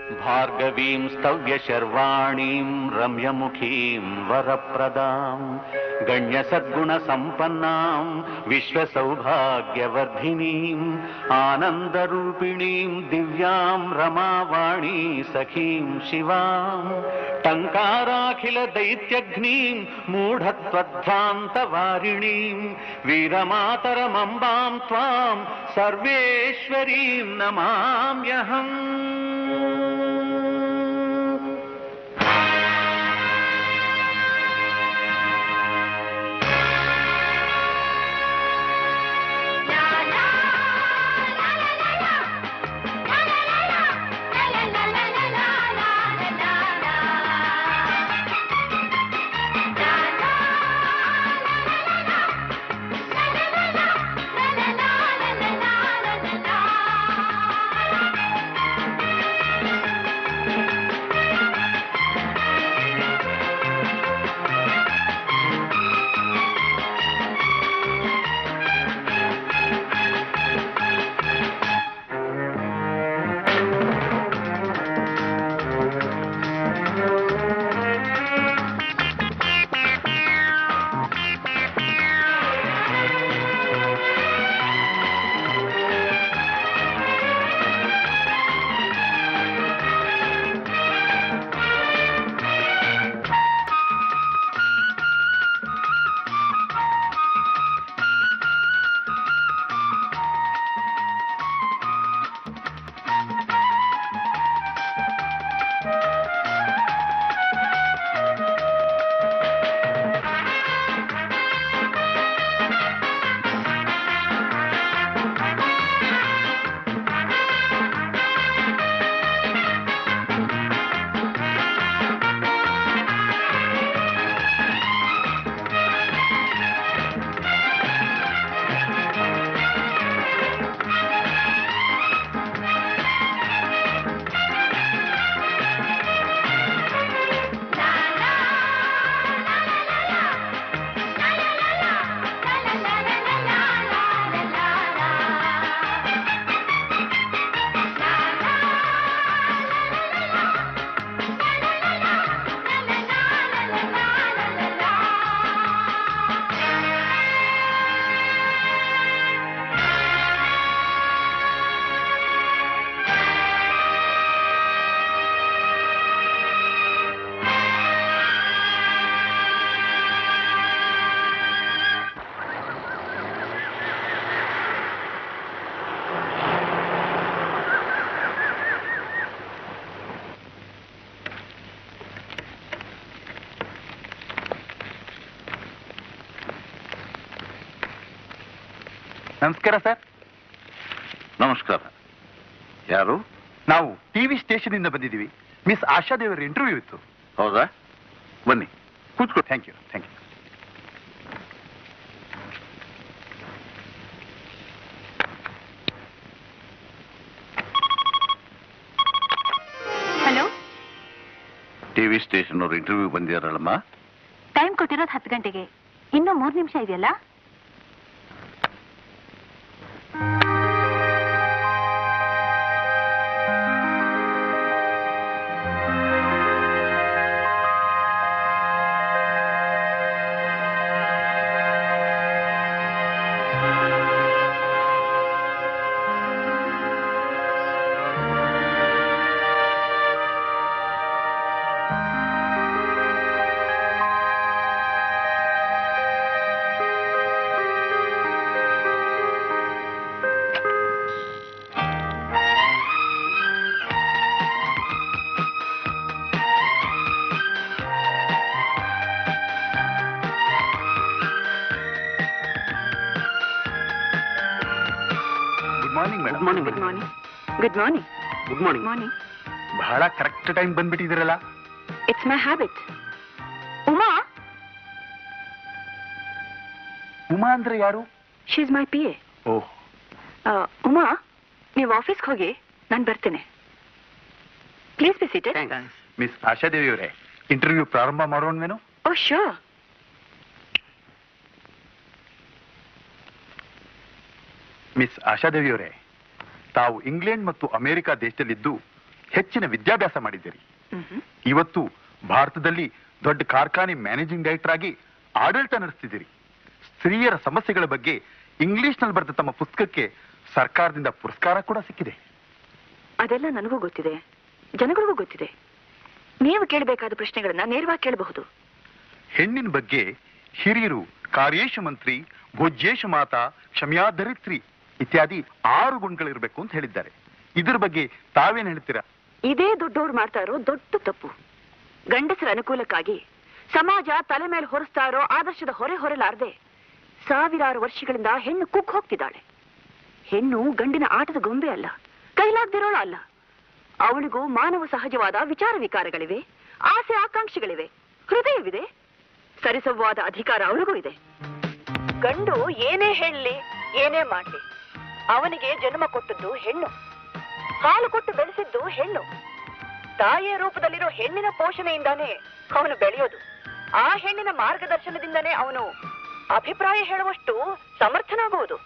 ಭಾರ್ಗವೀಂ ಸ್ತವ್ಯಶರ್ವಾಣೀಂ ರಮ್ಯಮುಖೀಂ ವರಪ್ರದಾಂ ಗಣ್ಯ ಸದ್ಗುಣ ಸಂಪನ್ನಾಂ ವಿಶ್ವಸೌಭಾಗ್ಯವರ್ಧಿನೀಂ ಆನಂದರೂಪಿಣೀಂ ದಿವ್ಯಾಂ ರಮಾವಾಣೀ ಸಖೀಂ ಶಿವಾಂ ಟಂಕಾರಾಖಿಲ ದೈತ್ಯಘ್ನೀಂ ಮೂಢತ್ವಧ್ವಾಂತವಾರಿಣೀಂ ವೀರಮಾತರಮಂಬಾಂ ತ್ವಾಂ ಸರ್ವೇಶ್ವರೀಂ ನಮಾಮ್ಯಹಂ ನಮಸ್ಕಾರ ಸರ್ ನಮಸ್ಕಾರ ಯಾರು ನಾವು ಟಿವಿ ಸ್ಟೇಷನ್ ಇಂದ ಬಂದಿದ್ದೀವಿ ಮಿಸ್ ಆಶಾದೇವರ ಇಂಟರ್ವ್ಯೂ ಇತ್ತು ಹೌದಾ ಬನ್ನಿ ಕೂತ್ಕೊ thank you thank you hello TV station ಅವ್ರು ಇಂಟರ್ವ್ಯೂ ಬಂದಿರಲ್ಲಮ್ಮ ಟೈಮ್ ಕೊಟ್ಟಿರೋದು ಹತ್ತು ಗಂಟೆಗೆ ಇನ್ನೂ ಮೂರು ನಿಮಿಷ ಇದೆಯಲ್ಲ good morning madam good morning good morning good morning morning ಬಹಳ ಕರೆಕ್ಟ್ ಟೈಮ್ ಬಂದ್ಬಿಟ್ಟಿದ್ದೀರಲ್ಲ it's my habit Uma Uma ಅಂದ್ರೆ ಯಾರು she is my P A oh Uma ನೀವು ಆಫೀಸ್ಗೆ ಹೋಗಿ ನಾನು ಬರ್ತೇನೆ please be seated miss Ashadevi ಅವರೇ ಇಂಟರ್ವ್ಯೂ ಪ್ರಾರಂಭ ಮಾಡೋಣವೇನು ಓ ಶೋರ್ ಮಿಸ್ ಆಶಾದೇವಿ ಅವರೇ ತಾವು ಇಂಗ್ಲೆಂಡ್ ಮತ್ತು ಅಮೆರಿಕ ದೇಶದಲ್ಲಿದ್ದು ಹೆಚ್ಚಿನ ವಿದ್ಯಾಭ್ಯಾಸ ಮಾಡಿದ್ದೀರಿ ಮ್ಹೂ. ಇವತ್ತು ಭಾರತದಲ್ಲಿ ದೊಡ್ಡ ಕಾರ್ಖಾನೆ ಮ್ಯಾನೇಜಿಂಗ್ ಡೈರೆಕ್ಟರ್ ಆಗಿ ಆಡಳಿತ ನಡೆಸ್ತಿದ್ದೀರಿ ಸ್ತ್ರೀಯರ ಸಮಸ್ಯೆಗಳ ಬಗ್ಗೆ ಇಂಗ್ಲಿಷ್ನಲ್ಲಿ ಬರೆದ ತಮ್ಮ ಪುಸ್ತಕಕ್ಕೆ ಸರ್ಕಾರದಿಂದ ಪುರಸ್ಕಾರ ಕೂಡ ಸಿಕ್ಕಿದೆ ಅದೆಲ್ಲ ನನಗೂ ಗೊತ್ತಿದೆ ಜನಗಳಿಗೂ ಗೊತ್ತಿದೆ ನೀವು ಕೇಳಬೇಕಾದ ಪ್ರಶ್ನೆಗಳನ್ನ ನೇರವಾಗಿ ಕೇಳಬಹುದು ಹೆಣ್ಣಿನ ಬಗ್ಗೆ ಹಿರಿಯರು ಕಾರ್ಯೇಶು ಮಂತ್ರಿ ಭೋಜ್ಯೇಶು ಮಾತಾ ಕ್ಷಮ್ಯಾಧರಿತ್ರಿ ಇತ್ಯಾದಿ ಆರು ಗುಣಗಳಿರ್ಬೇಕು ಅಂತ ಹೇಳಿದ್ದಾರೆ ಇದ್ರ ಬಗ್ಗೆ ತಾವೇನ್ ಹೇಳ್ತೀರಾ ಇದೇ ದೊಡ್ಡವ್ರು ಮಾಡ್ತಾ ಇರೋ ದೊಡ್ಡ ತಪ್ಪು ಗಂಡಸರ ಅನುಕೂಲಕ್ಕಾಗಿ ಸಮಾಜ ತಲೆ ಮೇಲೆ ಹೊರಿಸ್ತಾ ಇರೋ ಆದರ್ಶದ ಹೊರೆ ಹೊರಲಾರದೆ ಸಾವಿರಾರು ವರ್ಷಗಳಿಂದ ಹೆಣ್ಣು ಕುಕ್ ಹೋಗ್ತಿದ್ದಾಳೆ ಹೆಣ್ಣು ಗಂಡಿನ ಆಟದ ಗೊಂಬೆ ಅಲ್ಲ ಕೈಲಾಗ್ದಿರೋಳು ಅಲ್ಲ ಅವಳಿಗೂ ಮಾನವ ಸಹಜವಾದ ವಿಚಾರ ವಿಕಾರಗಳಿವೆ ಆಸೆ ಆಕಾಂಕ್ಷೆಗಳಿವೆ ಹೃದಯವಿದೆ ಸರಿಸಮವಾದ ಅಧಿಕಾರ ಅವಳಿಗೂ ಇದೆ ಗಂಡು ಏನೇ ಹೇಳಲಿ ಏನೇ ಮಾಡ್ಲಿ ಅವನಿಗೆ ಜನ್ಮ ಕೊಟ್ಟದ್ದು ಹೆಣ್ಣು ಹಾಲು ಕೊಟ್ಟು ಬೆಳೆಸಿದ್ದು ಹೆಣ್ಣು ತಾಯಿಯ ರೂಪದಲ್ಲಿರೋ ಹೆಣ್ಣಿನ ಪೋಷಣೆಯಿಂದಾನೇ ಅವನು ಬೆಳೆಯೋದು ಆ ಹೆಣ್ಣಿನ ಮಾರ್ಗದರ್ಶನದಿಂದಾನೇ ಅವನು ಅಭಿಪ್ರಾಯ ಹೇಳುವಷ್ಟು ಸಮರ್ಥನಾಗುವುದು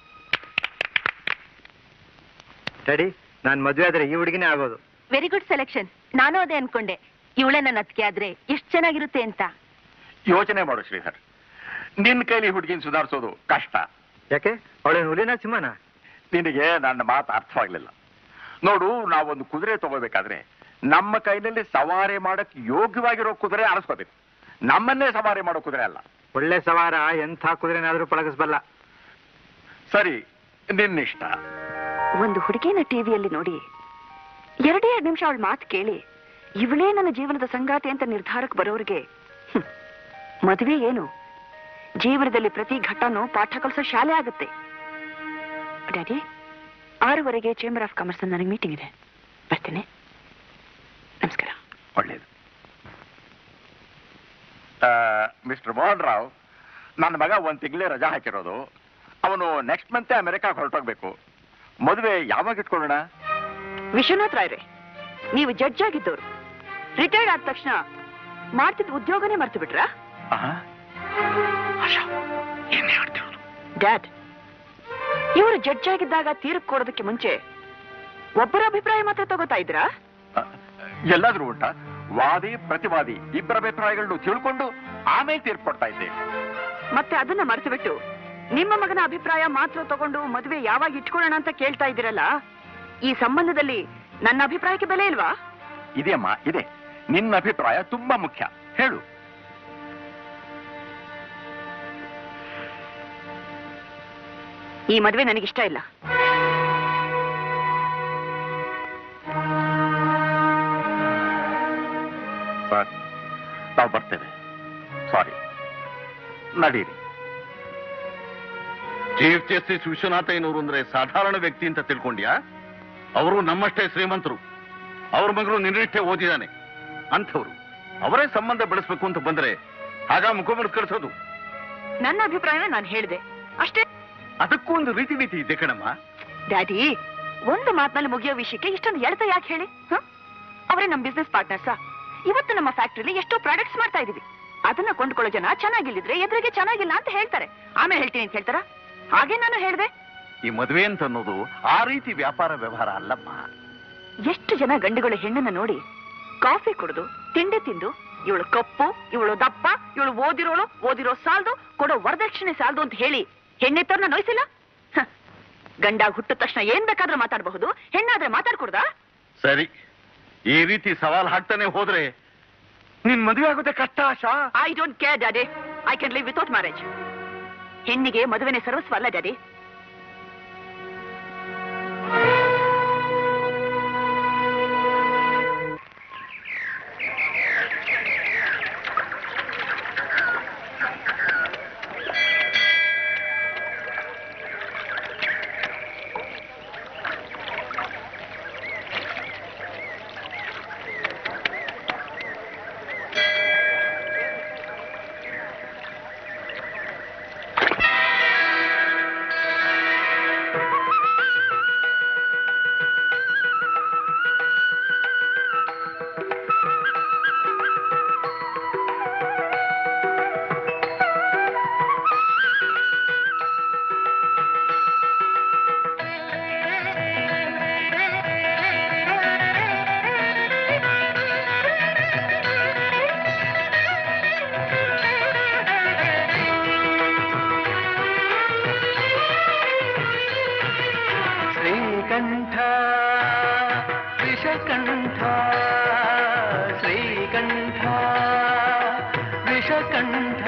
ಡ್ಯಾಡಿ ನಾನ್ ಮದ್ವೆ ಆದ್ರೆ ಈ ಹುಡುಗಿನೇ ಆಗೋದು ವೆರಿ ಗುಡ್ ಸೆಲೆಕ್ಷನ್ ನಾನು ಅದೇ ಅನ್ಕೊಂಡೆ ಇವಳೇ ನನ್ನ ಅತ್ತಿಗೆ ಆದ್ರೆ ಎಷ್ಟು ಚೆನ್ನಾಗಿರುತ್ತೆ ಅಂತ ಯೋಚನೆ ಮಾಡು ಶ್ರೀಧರ್ ನಿನ್ನ ಕೈಲಿ ಹುಡುಗಿನ ಸುಧಾರಿಸೋದು ಕಷ್ಟ ಯಾಕೆ ಅವಳೇನು ಹುಲಿನ ಸಿಂಹನ ನಿನಗೆ ನನ್ನ ಮಾತು ಅರ್ಥವಾಗ್ಲಿಲ್ಲ ನೋಡು ನಾವೊಂದು ಕುದುರೆ ತಗೋಬೇಕಾದ್ರೆ ನಮ್ಮ ಕೈನಲ್ಲಿ ಸವಾರಿ ಮಾಡಕ್ ಯೋಗ್ಯವಾಗಿರೋ ಕುದುರೆ ಆರಿಸ್ಕೋಬೇಕು ನಮ್ಮನ್ನೇ ಸವಾರಿ ಮಾಡೋ ಕುದುರೆ ಅಲ್ಲ ಒಳ್ಳೆ ಸವಾರ ಎಂಥ ಕುದುರೆನಾದ್ರೂ ಪಳಗಿಸ್ಬಲ್ಲ ಸರಿ ನಿನ್ನಿಷ್ಟ ಒಂದು ಹುಡುಗಿನ ಟಿವಿಯಲ್ಲಿ ನೋಡಿ ಎರಡೇ ಎರಡು ನಿಮಿಷ ಅವಳ ಮಾತು ಕೇಳಿ ಇವಳೇ ನನ್ನ ಜೀವನದ ಸಂಗಾತಿ ಅಂತ ನಿರ್ಧಾರಕ್ಕೆ ಬರೋರಿಗೆ ಹ್ಮ್, ಮದುವೆ ಏನು ಜೀವನದಲ್ಲಿ ಪ್ರತಿ ಘಟ್ಟನೂ ಪಾಠ ಕಲಿಸೋ ಶಾಲೆ ಆಗುತ್ತೆ ಡ್ಯಾಡಿ ಆರೂವರೆಗೆ ಚೇಂಬರ್ ಆಫ್ ಕಾಮರ್ಸ್ ನನಗೆ ಮೀಟಿಂಗ್ ಇದೆ ಬರ್ತೀನಿ ನಮಸ್ಕಾರ ಒಳ್ಳೇದು ಮಿಸ್ಟರ್ ಮೋಹನ್ ರಾವ್ ನನ್ನ ಮಗ ಒಂದ್ ತಿಂಗಳೇ ರಜಾ ಹಾಕಿರೋದು ಅವನು ನೆಕ್ಸ್ಟ್ ಮಂತೆ ಅಮೆರಿಕಾಗ್ ಹೊರಟೋಗ್ಬೇಕು ಮದುವೆ ಯಾವಾಗ ಇಟ್ಕೊಳ್ಳೋಣ ವಿಶ್ವನಾಥ್ ರಾಯ್ರೆ ನೀವು ಜಡ್ಜ್ ಆಗಿದ್ದವರು ರಿಟೈರ್ಡ್ ಆದ ತಕ್ಷಣ ಮಾಡ್ತಿದ್ದ ಉದ್ಯೋಗನೇ ಮರ್ತು ಬಿಟ್ರಾ ಡ್ಯಾಡ್ ಇವರು ಜಡ್ಜ್ ಆಗಿದ್ದಾಗ ತೀರ್ಪು ಕೊಡೋದಕ್ಕೆ ಮುಂಚೆ ಒಬ್ಬರ ಅಭಿಪ್ರಾಯ ಮಾತ್ರ ತಗೋತಾ ಇದ್ರಾ ಎಲ್ಲಾದ್ರೂ ಉಂಟಾ ವಾದಿ ಪ್ರತಿವಾದಿ ಇಬ್ಬರ ಅಭಿಪ್ರಾಯಗಳನ್ನು ತಿಳ್ಕೊಂಡು ಆಮೇಲೆ ತೀರ್ಪು ಕೊಡ್ತಾ ಇದ್ದೇವೆ ಮತ್ತೆ ಅದನ್ನ ಮರೆತು ಬಿಟ್ಟು ನಿಮ್ಮ ಮಗನ ಅಭಿಪ್ರಾಯ ಮಾತ್ರ ತಗೊಂಡು ಮದುವೆ ಯಾವಾಗ ಇಟ್ಕೊಳ್ಳೋಣ ಅಂತ ಕೇಳ್ತಾ ಇದ್ದೀರಲ್ಲ ಈ ಸಂಬಂಧದಲ್ಲಿ ನನ್ನ ಅಭಿಪ್ರಾಯಕ್ಕೆ ಬೆಲೆ ಇಲ್ವಾ ಇದೆಯಮ್ಮ ಇದೆ ನಿನ್ನ ಅಭಿಪ್ರಾಯ ತುಂಬಾ ಮುಖ್ಯ ಹೇಳು ಈ ಮದುವೆ ನನಗಿಷ್ಟ ಇಲ್ಲ ಸರ್ ನಾವು ಬರ್ತೇವೆ ಸಾರಿ ನಡೀರಿ ಚೀಫ್ ಜಸ್ಟಿಸ್ ವಿಶ್ವನಾಥಯ್ಯನವರು ಅಂದ್ರೆ ಸಾಧಾರಣ ವ್ಯಕ್ತಿ ಅಂತ ತಿಳ್ಕೊಂಡ್ಯಾ ಅವರು ನಮ್ಮಷ್ಟೇ ಶ್ರೀಮಂತರು ಅವ್ರ ಮಗನು ನಿನ್ನಿಷ್ಟೇ ಓದಿದಾನೆ ಅಂಥವ್ರು ಅವರೇ ಸಂಬಂಧ ಬೆಳೆಸ್ಬೇಕು ಅಂತ ಬಂದ್ರೆ ಆಗ ಮುಖ ಕಳಿಸೋದು ನನ್ನ ಅಭಿಪ್ರಾಯನ ನಾನು ಹೇಳಿದೆ ಅಷ್ಟೇ ಅದಕ್ಕೂ ಒಂದು ರೀತಿ ನೀತಿ ಇದೆ ಕಣಮ್ಮ ಡ್ಯಾಡಿ ಒಂದು ಮಾತಿನಲ್ಲಿ ಮುಗಿಯೋ ವಿಷಯಕ್ಕೆ ಇಷ್ಟೊಂದು ಎಳ್ತ ಯಾಕೆ ಹೇಳಿ ಹ? ಅವರೇ ನಮ್ಮ ಬಿಸ್ನೆಸ್ ಪಾರ್ಟ್ನರ್ಸಾ ಇವತ್ತು ನಮ್ಮ ಫ್ಯಾಕ್ಟ್ರಿಲಿ ಎಷ್ಟೋ ಪ್ರಾಡಕ್ಟ್ಸ್ ಮಾಡ್ತಾ ಇದೀವಿ ಅದನ್ನ ಕೊಂಡ್ಕೊಳ್ಳೋ ಜನ ಚೆನ್ನಾಗಿಲ್ಲಿದ್ರೆ ಎದುರಿಗೆ ಚೆನ್ನಾಗಿಲ್ಲ ಅಂತ ಹೇಳ್ತಾರೆ ಆಮೇಲೆ ಹೇಳ್ತೀನಿ ಅಂತ ಹೇಳ್ತಾರ ಹಾಗೆ ನಾನು ಹೇಳ್ದೆ ಈ ಮದುವೆ ಅಂತ ಅನ್ನೋದು ಆ ರೀತಿ ವ್ಯಾಪಾರ ವ್ಯವಹಾರ ಅಲ್ಲಮ್ಮ ಎಷ್ಟು ಜನ ಗಂಡುಗಳು ಹೆಣ್ಣನ್ನ ನೋಡಿ ಕಾಫಿ ಕುಡಿದು ತಿಂಡಿ ತಿಂದು ಇವಳು ಕಪ್ಪು ಇವಳು ದಪ್ಪ ಇವಳು ಓದಿರೋಳು ಓದಿರೋ ಸಾಲ್ದು ಕೊಡೋ ವರದಕ್ಷಿಣೆ ಸಾಲ್ದು ಅಂತ ಹೇಳಿ ಹೆಣ್ಣೆತ್ತವ್ರನ್ನ ನೋಯ್ಸಿಲ್ಲ ಹ. ಗಂಡಾಗ್ ಹುಟ್ಟಿದ ತಕ್ಷಣ ಏನ್ ಬೇಕಾದ್ರೂ ಮಾತಾಡಬಹುದು ಹೆಣ್ಣಾದ್ರೆ ಮಾತಾಡ್ಕೊಡ್ದಾ ಸರಿ ಈ ರೀತಿ ಸವಾಲ್ ಹಾಕ್ತಾನೆ ಹೋದ್ರೆ ನಿನ್ ಮದುವೆ ಆಗೋದೇ ಕಷ್ಟ Asha I don't care daddy I can live without marriage ಹೆಣ್ಣಿಗೆ ಮದುವೆನೇ ಸರ್ವಸ್ವ ಅಲ್ಲ ಡ್ಯಾಡಿ ಶ್ರೀಕಂಠ ವಿಷಕಂಠ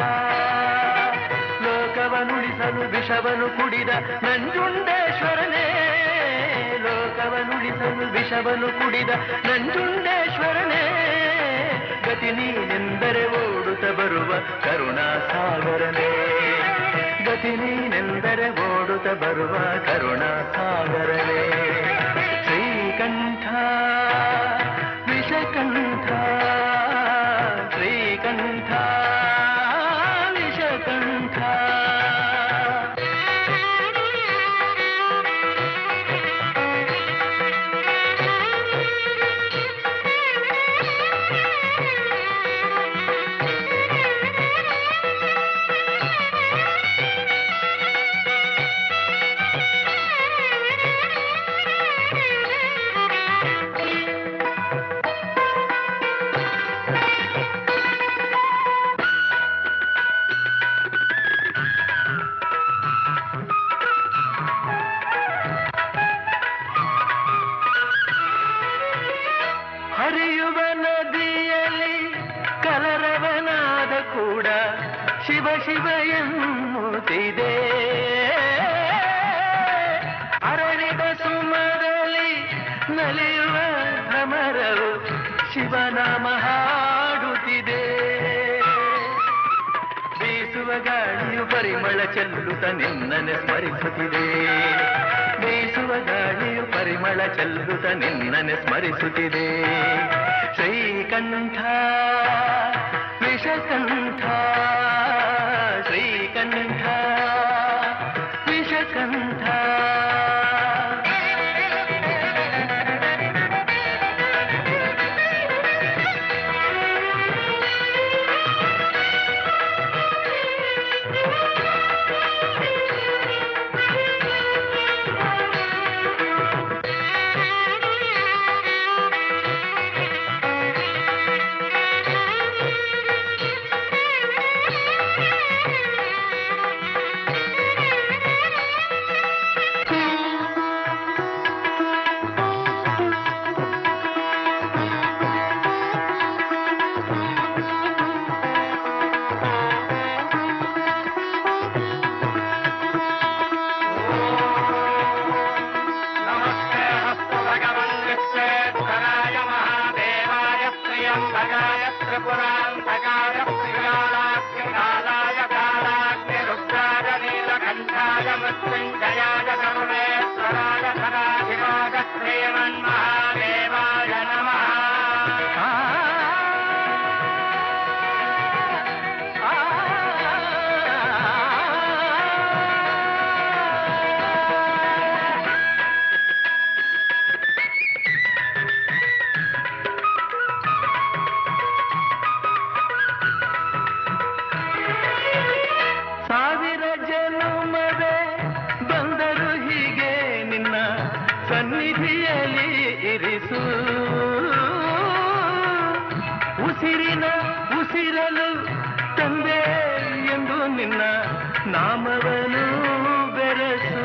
ಲೋಕವನುಳಿಸಲು ವಿಷವನು ಕುಡಿದ ನಂಜುಂಡೇಶ್ವರನೇ ಲೋಕವನುಳಿಸಲು ವಿಷವನು ಕುಡಿದ ನಂಜುಂಡೇಶ್ವರನೇ ಗತಿ ನೀನೆಂದರೆ ಓಡುತ್ತ ಬರುವ ಕರುಣಾಸಾಗರನೇ ಗತಿ ನೀನೆಂದರೆ ಓಡುತ್ತ ಬರುವ ಕರುಣಾಸಾಗರನೇ ಶ್ರೀಕಂಠ ವಿಷಕಂಠ ಶ್ರೀಕಂಠ ವಿಷಕಂಠ ಹರಿಯುವ ನದಿಯಲ್ಲಿ ಕಲರವನಾದ ಕೂಡ ಶಿವ ಶಿವ ಎನ್ನುತ್ತಿದೆ ಅರಳಿದ ಸುಮರಲಿ ನಲಿಯುವ ಭ್ರಮರವು ಶಿವನಾಮ ಹಾಡುತ್ತಿದೆ ಬೀಸುವ ಗಾಳಿಯು ಪರಿಮಳ ಚೆಲ್ಲುತ್ತ ನಿನ್ನನೆ ಸ್ಮರಿಸುತ್ತಿದೆ ಬೀಸುವ ಗಾಳಿಯು ಪರಿಮಳ ಚೆಲ್ಲುತ್ತ ನಿನ್ನನೆ ಸ್ಮರಿಸುತ್ತಿದೆ ಶ್ರೀಕಂಠ ವಿಷಕಂಠ ಶ್ರೀಕಂಠ ವಿಷಕಂಠ ಸಾವಿರ ಜನುಮವೇ ಬಂದರು ಹೀಗೆ ನಿನ್ನ ಸನ್ನಿಧಿಯಲ್ಲಿ ಇರಿಸು ಉಸಿರಿನ ಉಸಿರಲು ತಂದೆ ಎಂದು ನಿನ್ನ ನಾಮವನ್ನು ಬೆರೆಸು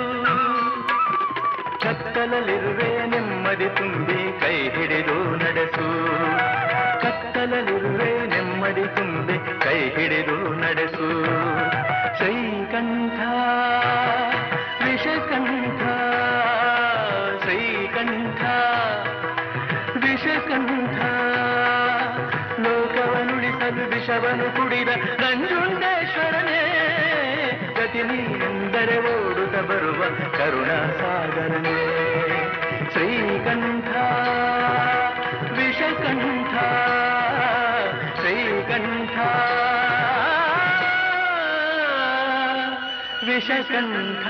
ಕತ್ತಲಲ್ಲಿರುವೆ ನೆಮ್ಮದಿ ತುಂಬಿ ಕೈ ಹಿಡಿದು ನಡೆಸು ಕತ್ತಲಲ್ಲಿರುವೆ ನೆಮ್ಮದಿ ತುಂಬಿ ಕೈ ಹಿಡಿದು ನಡೆಸು ಶ್ರೀಕಂಠ ವಿಷಕಂಠ ಶ್ರೀಕಂಠ ವಿಷಕಂಠ ಲೋಕವನುಳಿಸಲು ವಿಷವನು ಕುಡಿದ ನಂಜುಂಡೇಶ್ವರನೇ ಗತಿ ನೀನೆಂದರೆ ಓಡುತ್ತ ಬರುವ ಕರುಣಾಸಾಗರನೇ ಶ್ರೀಕಂಠ ವಿಷಕಂಠ ಶ್ರೀಕಂಠ ವಿಷಕಂಠ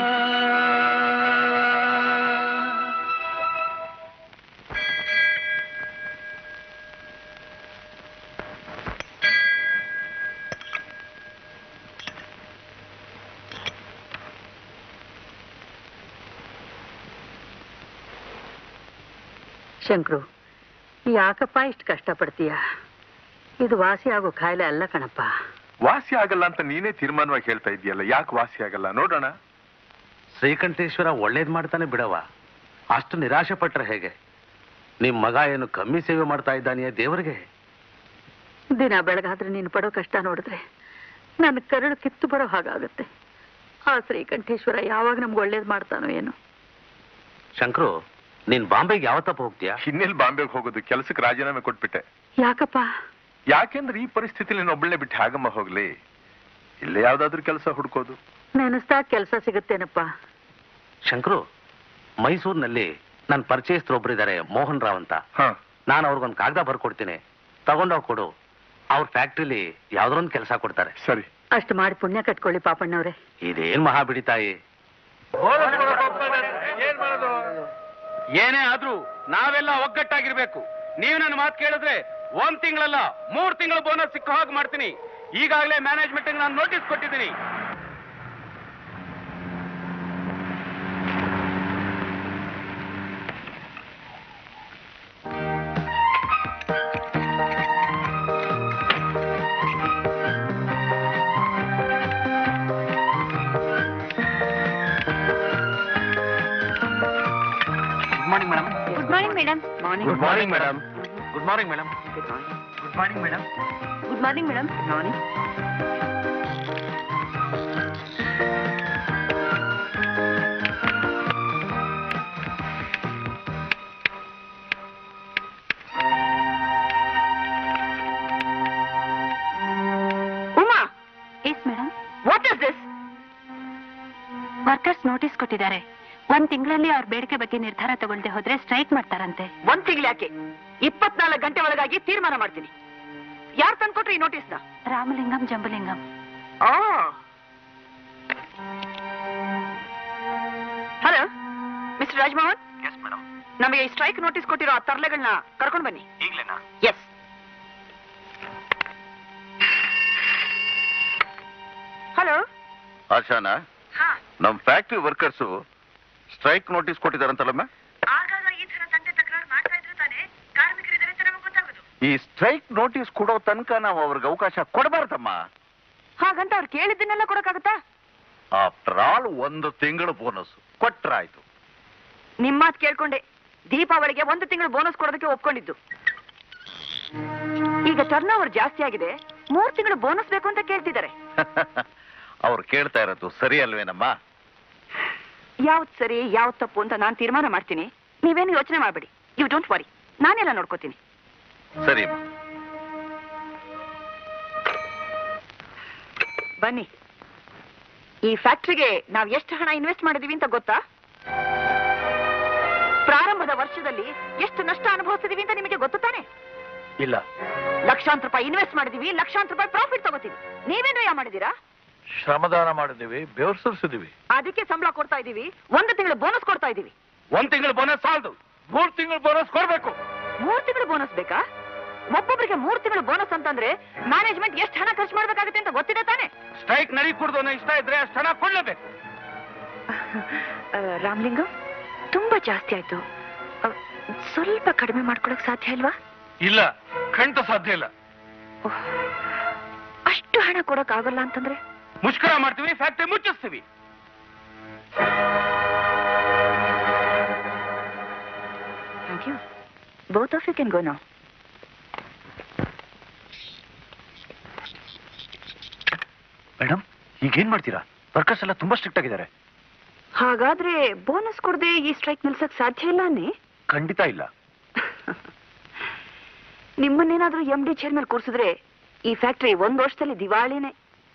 ಶಂಕ್ರು ಯಾಕಪ್ಪ ಇಷ್ಟು ಕಷ್ಟಪಡ್ತೀಯ ಇದು ವಾಸಿ ಆಗೋ ಕಾಯಿಲೆ ಅಲ್ಲ ಕಣಪ್ಪ ವಾಸಿ ಆಗಲ್ಲ ಅಂತ ನೀನೇ ತೀರ್ಮಾನವಾಗಿ ಹೇಳ್ತಾ ಇದೆಯಲ್ಲ ಯಾಕೆ ವಾಸಿ ಆಗಲ್ಲ ನೋಡೋಣ ಶ್ರೀಕಂಠೇಶ್ವರ ಒಳ್ಳೇದ್ ಮಾಡ್ತಾನೆ ಬಿಡವ ಅಷ್ಟು ನಿರಾಶೆ ಪಟ್ರೆ ಹೇಗೆ ನಿಮ್ ಮಗ ಏನು ಕಮ್ಮಿ ಸೇವೆ ಮಾಡ್ತಾ ಇದ್ದಾನೆಯೇ ದೇವರಿಗೆ ದಿನ ಬೆಳಗಾದ್ರೆ ನೀನು ಪಡೋ ಕಷ್ಟ ನೋಡಿದ್ರೆ ನನ್ನ ಕರಳು ಕಿತ್ತು ಬರೋ ಹಾಗಾಗುತ್ತೆ ಆ ಶ್ರೀಕಂಠೇಶ್ವರ ಯಾವಾಗ ನಮ್ಗೆ ಒಳ್ಳೇದು ಮಾಡ್ತಾನೋ ಏನೋ ಶಂಕರು ನೀನ್ ಬಾಂಬೆಗೆ ಯಾವತ್ತಪ್ಪ ಹೋಗ್ತೀಯಾ ಇನ್ನೆಲ್ಲಿ ಬಾಂಬೆಗೆ ಹೋಗೋದು ಕೆಲಸಕ್ಕೆ ರಾಜೀನಾಮೆ ಕೊಟ್ಬಿಟ್ಟೆ ಯಾಕಪ್ಪ ಯಾಕೆಂದ್ರೆ ಈ ಪರಿಸ್ಥಿತಿಲಿ ಒಬ್ಬಳೇ ಬಿಟ್ಟು ಹಾಗಮ್ಮ ಹೋಗ್ಲಿ ಇಲ್ಲೇ ಯಾವ್ದಾದ್ರು ಕೆಲಸ ಹುಡ್ಕೋದು ನೆನೆಸ್ದಾಗ ಕೆಲಸ ಸಿಗುತ್ತೇನಪ್ಪ ಶಂಕರು ಮೈಸೂರಿನಲ್ಲಿ ನನ್ನ ಪರಿಚಯಸ್ಥರು ಒಬ್ರಿದ್ದಾರೆ ಮೋಹನ್ ರಾವ್ ಅಂತ ಹಾ ನಾನು ಅವ್ರಿಗೊಂದು ಕಾಗದ ಬರ್ಕೊಡ್ತೀನಿ ತಗೊಂಡೋಗಿ ಕೊಡು ಅವ್ರ ಫ್ಯಾಕ್ಟ್ರಿಲಿ ಯಾವ್ದೊಂದು ಕೆಲಸ ಕೊಡ್ತಾರೆ ಸರಿ ಅಷ್ಟು ಮಾಡಿ ಪುಣ್ಯ ಕಟ್ಕೊಳ್ಳಿ ಪಾಪಣ್ಣವ್ರೆ ಇದೇನ್ ಮಹಾ ಬಿಡಿತಾಯಿ ಏನೇ ಆದ್ರೂ ನಾವೆಲ್ಲ ಒಗ್ಗಟ್ಟಾಗಿರ್ಬೇಕು ನೀವು ನನ್ನ ಮಾತು ಕೇಳಿದ್ರೆ ಒಂದ್ ತಿಂಗಳಲ್ಲ ಮೂರ್ ತಿಂಗಳು ಬೋನಸ್ ಸಿಕ್ಕ ಹಾಗೆ ಮಾಡ್ತೀನಿ ಈಗಾಗಲೇ ಮ್ಯಾನೇಜ್ಮೆಂಟ್ ನಾನು ನೋಟಿಸ್ ಕೊಟ್ಟಿದ್ದೀನಿ good morning madam good morning madam good morning madam good morning madam good morning madam good morning madam Uma yes madam what is this workers notice ಕೊಟ್ಟಿದ್ದಾರೆ ಒಂದ್ ತಿಂಗಳಲ್ಲಿ ಅವ್ರ ಬೇಡಿಕೆ ಬಗ್ಗೆ ನಿರ್ಧಾರ ತಗೊಳ್ದೆ ಹೋದ್ರೆ ಸ್ಟ್ರೈಕ್ ಮಾಡ್ತಾರಂತೆ ಒಂದ್ ತಿಂಗಳು ಯಾಕೆ ಇಪ್ಪತ್ನಾಲ್ಕು ಗಂಟೆ ಒಳಗಾಗಿ ತೀರ್ಮಾನ ಮಾಡ್ತೀನಿ ಯಾರು ತಂದ್ಕೊಟ್ರಿ ಈ ನೋಟಿಸ್ನ Ramalingam Jambulingam hello mister Rajmohan yes madam ನಮಗೆ ಈ ಸ್ಟ್ರೈಕ್ ನೋಟಿಸ್ ಕೊಟ್ಟಿರೋ ಆ ತರ್ಲೆಗಳನ್ನ ಕರ್ಕೊಂಡು ಬನ್ನಿ ಈಗ್ಲೇನಾ ಎಸ್ ಹಲೋ ಆಶಾನಾ ನಮ್ ಫ್ಯಾಕ್ಟ್ರಿ ವರ್ಕರ್ಸು ಸ್ಟ್ರೈಕ್ ನೋಟಿಸ್ ಕೊಟ್ಟಿದಾರಂತಲ್ಲಮ್ಮ ಆಗಾಗ ಈ ತರ ತಂಟೆ ತಕರಾರು ಮಾಡ್ತಾ ಇದ್ರೆ ತಾನೇ ಕಾರ್ಮಿಕರಿದ್ದಾರೆ ಅಂತ ನಮಗೆ ಗೊತ್ತಾಗೋದು ಈ ಸ್ಟ್ರೈಕ್ ನೋಟಿಸ್ ಕೊಡೋ ತನಕ ನಾವು ಅವ್ರಿಗೆ ಅವಕಾಶ ಕೊಡಬಾರ್ದಮ್ಮ ಹಾಗಂತ ಅವ್ರು ಕೇಳಿದ್ದನ್ನೆಲ್ಲ ಕೊಡಕ್ಕಾಗತ್ತಾ ಆಫ್ಟರ್ ಆಲ್ ಒಂದು ತಿಂಗಳು ಬೋನಸ್ ಕೊಟ್ರಾಯ್ತು ನಿಮ್ ಮಾತು ಕೇಳ್ಕೊಂಡೆ ದೀಪಾವಳಿಗೆ ಒಂದು ತಿಂಗಳು ಬೋನಸ್ ಕೊಡೋದಕ್ಕೆ ಒಪ್ಕೊಂಡಿದ್ದು ಈಗ ಟರ್ನ್ ಓವರ್ ಜಾಸ್ತಿ ಆಗಿದೆ ಮೂರ್ ತಿಂಗಳು ಬೋನಸ್ ಬೇಕು ಅಂತ ಕೇಳ್ತಿದ್ದಾರೆ ಅವ್ರು ಕೇಳ್ತಾ ಇರೋದು ಸರಿ ಅಲ್ವೇನಮ್ಮ ಯಾವ್ದು ಸರಿ ಯಾವ್ದು ತಪ್ಪು ಅಂತ ನಾನು ತೀರ್ಮಾನ ಮಾಡ್ತೀನಿ ನೀವೇನು ಯೋಚನೆ ಮಾಡಬೇಡಿ ಯು ಡೋಂಟ್ ವರಿ ನಾನೆಲ್ಲ ನೋಡ್ಕೋತೀನಿ ಸರಿ ಅಮ್ಮ ಬನ್ನಿ ಈ ಫ್ಯಾಕ್ಟ್ರಿಗೆ ನಾವು ಎಷ್ಟು ಹಣ ಇನ್ವೆಸ್ಟ್ ಮಾಡಿದೀವಿ ಅಂತ ಗೊತ್ತಾ ಪ್ರಾರಂಭದ ವರ್ಷದಲ್ಲಿ ಎಷ್ಟು ನಷ್ಟ ಅನುಭವಿಸಿದೀವಿ ಅಂತ ನಿಮಗೆ ಗೊತ್ತು ತಾನೆ ಇಲ್ಲ ಲಕ್ಷಾಂತರ ರೂಪಾಯಿ ಇನ್ವೆಸ್ಟ್ ಮಾಡಿದೀವಿ ಲಕ್ಷಾಂತರ ರೂಪಾಯಿ ಪ್ರಾಫಿಟ್ ತಗೋತೀವಿ ನೀವೇನು ಮಾಡಿದೀರಾ ಶ್ರಮದಾನ ಮಾಡಿದೀವಿ ಬೆವರು ಸುರಿಸಿದೀವಿ ಅದಕ್ಕೆ ಸಂಬಳ ಕೊಡ್ತಾ ಇದೀವಿ ಒಂದು ತಿಂಗಳು ಬೋನಸ್ ಕೊಡ್ತಾ ಇದೀವಿ ಒಂದ್ ತಿಂಗಳು ಬೋನಸ್ ಸಾಲದು ಮೂರ್ ತಿಂಗಳು ಬೋನಸ್ ಕೊಡ್ಬೇಕು ಮೂರ್ ತಿಂಗಳು ಬೋನಸ್ ಬೇಕಾ ಒಬ್ಬೊಬ್ಬರಿಗೆ ಮೂರ್ ತಿಂಗಳು ಬೋನಸ್ ಅಂತಂದ್ರೆ ಮ್ಯಾನೇಜ್ಮೆಂಟ್ ಎಷ್ಟು ಹಣ ಖರ್ಚು ಮಾಡ್ಬೇಕಾಗುತ್ತೆ ಅಂತ ಗೊತ್ತಿದೆ ತಾನೆ ಸ್ಟ್ರೈಕ್ ನಡಿ ಕುಡ್ದು ಇಷ್ಟ ಇದ್ರೆ ಅಷ್ಟು ಹಣ ಕೊಡ್ಲೇಬೇಕು ರಾಮಲಿಂಗ ತುಂಬಾ ಜಾಸ್ತಿ ಆಯ್ತು ಆ, ಸ್ವಲ್ಪ ಕಡಿಮೆ ಮಾಡ್ಕೊಳಕ್ ಸಾಧ್ಯ ಇಲ್ವಾ ಇಲ್ಲ ಖಂಡಿತ ಸಾಧ್ಯ ಇಲ್ಲ ಓಹ್, ಅಷ್ಟು ಹಣ ಕೊಡಕ್ ಆಗಲ್ಲ ಅಂತಂದ್ರೆ ಮುಷ್ಕರ ಮಾಡ್ತೀವಿ ಫ್ಯಾಕ್ಟ್ರಿ ಮುಚ್ಚಿಸ್ತೀವಿ thank you both of you can go now madam ಈಗೇನ್ ಮಾಡ್ತೀರಾ ವರ್ಕರ್ಸ್ ಎಲ್ಲ ತುಂಬಾ ಸ್ಟ್ರಿಕ್ಟ್ ಆಗಿದ್ದಾರೆ ಹಾಗಾದ್ರೆ ಬೋನಸ್ ಕೊಡದೆ ಈ ಸ್ಟ್ರೈಕ್ ನಿಲ್ಸಕ್ ಸಾಧ್ಯ ಇಲ್ಲ ಅನ್ನಿ ಖಂಡಿತ ಇಲ್ಲ ನಿಮ್ಮನ್ನೇನಾದ್ರೂ ಎಂ ಡಿ ಚೇರ್ ಮೇಲೆ ಕೂರ್ಸಿದ್ರೆ ಈ ಫ್ಯಾಕ್ಟ್ರಿ ಒಂದ್ ವರ್ಷದಲ್ಲಿ ದಿವಾಳಿನೇ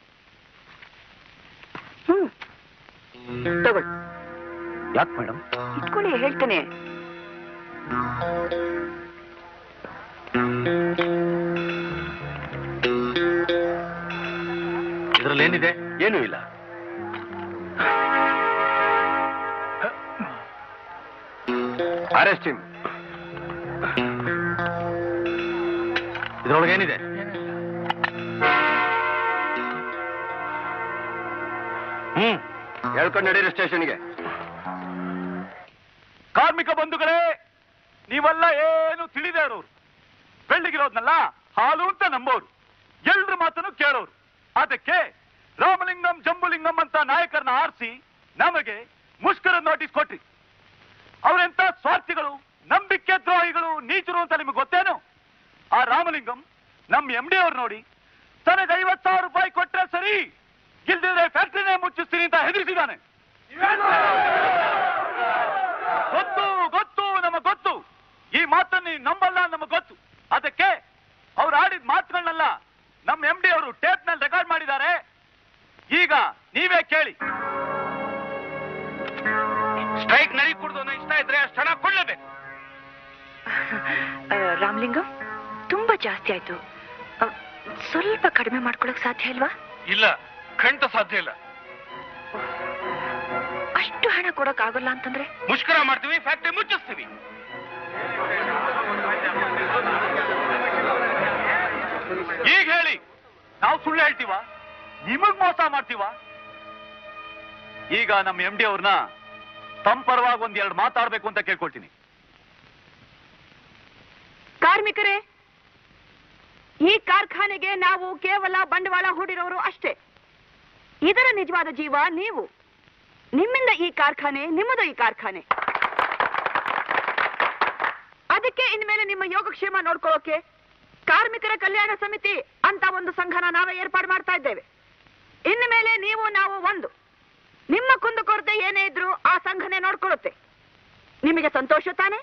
ಹ್ಮ್ ತಗೊಳ್ಳಿ ಯಾಕೆ ಮೇಡಮ್ ಇಟ್ಕೊಳ್ಳಿ ಹೇಳ್ತೇನೆ ಇದ್ರಲ್ಲಿ ಏನಿದೆ ಏನೂ ಇಲ್ಲ ಅರೆಸ್ಟ್ ಹಿಮ್ ಇದ್ರೊಳಗೆ ಏನಿದೆ ಹ್ಮ್ ಹೇಳ್ಕೊಂಡು ನಡೀರಿ ಸ್ಟೇಷನ್ಗೆ ಕಾರ್ಮಿಕ ಬಂಧುಗಳೇ ನೀವೆಲ್ಲ ಏನು ತಿಳಿದೇ ಇರೋರು ಬೆಳ್ಳಿಗಿರೋದ್ನಲ್ಲ ಹಾಲು ಅಂತ ನಂಬೋರು ಎಲ್ರ ಮಾತನ್ನು ಕೇಳೋರು ಅದಕ್ಕೆ ರಾಮಲಿಂಗಂ ಜಂಬುಲಿಂಗಂ ಅಂತ ನಾಯಕರನ್ನ ಆರಿಸಿ ನಮಗೆ ಮುಷ್ಕರ ನೋಟಿಸ್ ಕೊಟ್ರಿ ಅವರೆಂತ ಸ್ವಾರ್ಥಿಗಳು ನಂಬಿಕೆ ದ್ರೋಹಿಗಳು ನೀಚರು ಅಂತ ನಿಮ್ಗೆ ಗೊತ್ತೇನು ಆ ರಾಮಲಿಂಗಂ ನಮ್ ಎಂ ಡಿ ಅವ್ರು ನೋಡಿ ತನಗೆ ಐವತ್ ಸಾವಿರ ರೂಪಾಯಿ ಕೊಟ್ರೆ ಸರಿ ಇಲ್ದಿದ್ರೆ ಫ್ಯಾಕ್ಟ್ರಿನೇ ಮುಚ್ಚಿಸ್ತೀನಿ ಅಂತ ಹೆದರಿಸಿದ್ದಾನೆ ಗೊತ್ತು ಗೊತ್ತು ನಮಗ್ ಗೊತ್ತು ಈ ಮಾತನ್ನ ನೀನ್ ನಂಬಲ್ಲ ನಮಗ್ ಗೊತ್ತು ಅದಕ್ಕೆ ಅವ್ರು ಆಡಿದ ಮಾತುಗಳನ್ನೆಲ್ಲ ನಮ್ ಎಂ ಡಿ ಅವರು ಟೇಪ್ ನಲ್ಲಿ ರೆಕಾರ್ಡ್ ಮಾಡಿದ್ದಾರೆ ಈಗ ನೀವೇ ಕೇಳಿ ಸ್ಟ್ರೈಕ್ ನಡಿ ಕುಡ್ದು ಇಷ್ಟ ಇದ್ರೆ ಅಷ್ಟು ಹಣ ಕೊಡ್ಲೇಬೇಕು ರಾಮಲಿಂಗಂ ತುಂಬಾ ಜಾಸ್ತಿ ಆಯ್ತು ಆ, ಸ್ವಲ್ಪ ಕಡಿಮೆ ಮಾಡ್ಕೊಳಕ್ ಸಾಧ್ಯ ಇಲ್ವಾ ಇಲ್ಲ ಖಂಡಿತ ಸಾಧ್ಯ ಇಲ್ಲ ಅಷ್ಟು ಹಣ ಕೊಡಕ್ ಆಗಲ್ಲ ಅಂತಂದ್ರೆ ಮುಷ್ಕರ ಮಾಡ್ತೀವಿ ಫ್ಯಾಕ್ಟ್ರಿ ಮುಚ್ಚಿಸ್ತೀವಿ ಈಗ ಹೇಳಿ ನಾವು ಸುಳ್ಳು ಹೇಳ್ತೀವ ನಿಮಗ್ ಮೋಸ ಮಾಡ್ತೀವ ಈಗ ನಮ್ಮ ಎಂ ಡಿ ಅವ್ರನ್ನ ತಮ್ಮ ಪರವಾಗಿ ಒಂದ್ ಎರಡು ಮಾತಾಡ್ಬೇಕು ಅಂತ ಕೇಳ್ಕೊಳ್ತೀನಿ ಕಾರ್ಮಿಕರೇ ಈ ಕಾರ್ಖಾನೆಗೆ ನಾವು ಕೇವಲ ಬಂಡವಾಳ ಹೂಡಿರೋರು ಅಷ್ಟೇ ಇದರ ನಿಜವಾದ ಜೀವ ನೀವು ನಿಮ್ಮಿಂದ ಈ ಕಾರ್ಖಾನೆ ನಿಮ್ಮದು ಈ ಕಾರ್ಖಾನೆ ಅದಕ್ಕೆ ಇನ್ಮೇಲೆ ನಿಮ್ಮ ಯೋಗಕ್ಷೇಮ ನೋಡ್ಕೊಳ್ಳೋಕೆ ಕಾರ್ಮಿಕರ ಕಲ್ಯಾಣ ಸಮಿತಿ ಅಂತ ಒಂದು ಸಂಘನ ನಾವೇ ಏರ್ಪಾಡು ಮಾಡ್ತಾ ಇದ್ದೇವೆ ಇನ್ನು ಮೇಲೆ ನೀವು ನಾವು ಒಂದು ನಿಮ್ಮ ಕುಂದುಕೊರತೆ ಏನೇ ಇದ್ರೂ ಆ ಸಂಘನೆ ನೋಡ್ಕೊಳ್ಳುತ್ತೆ ನಿಮಗೆ ಸಂತೋಷ ತಾನೆ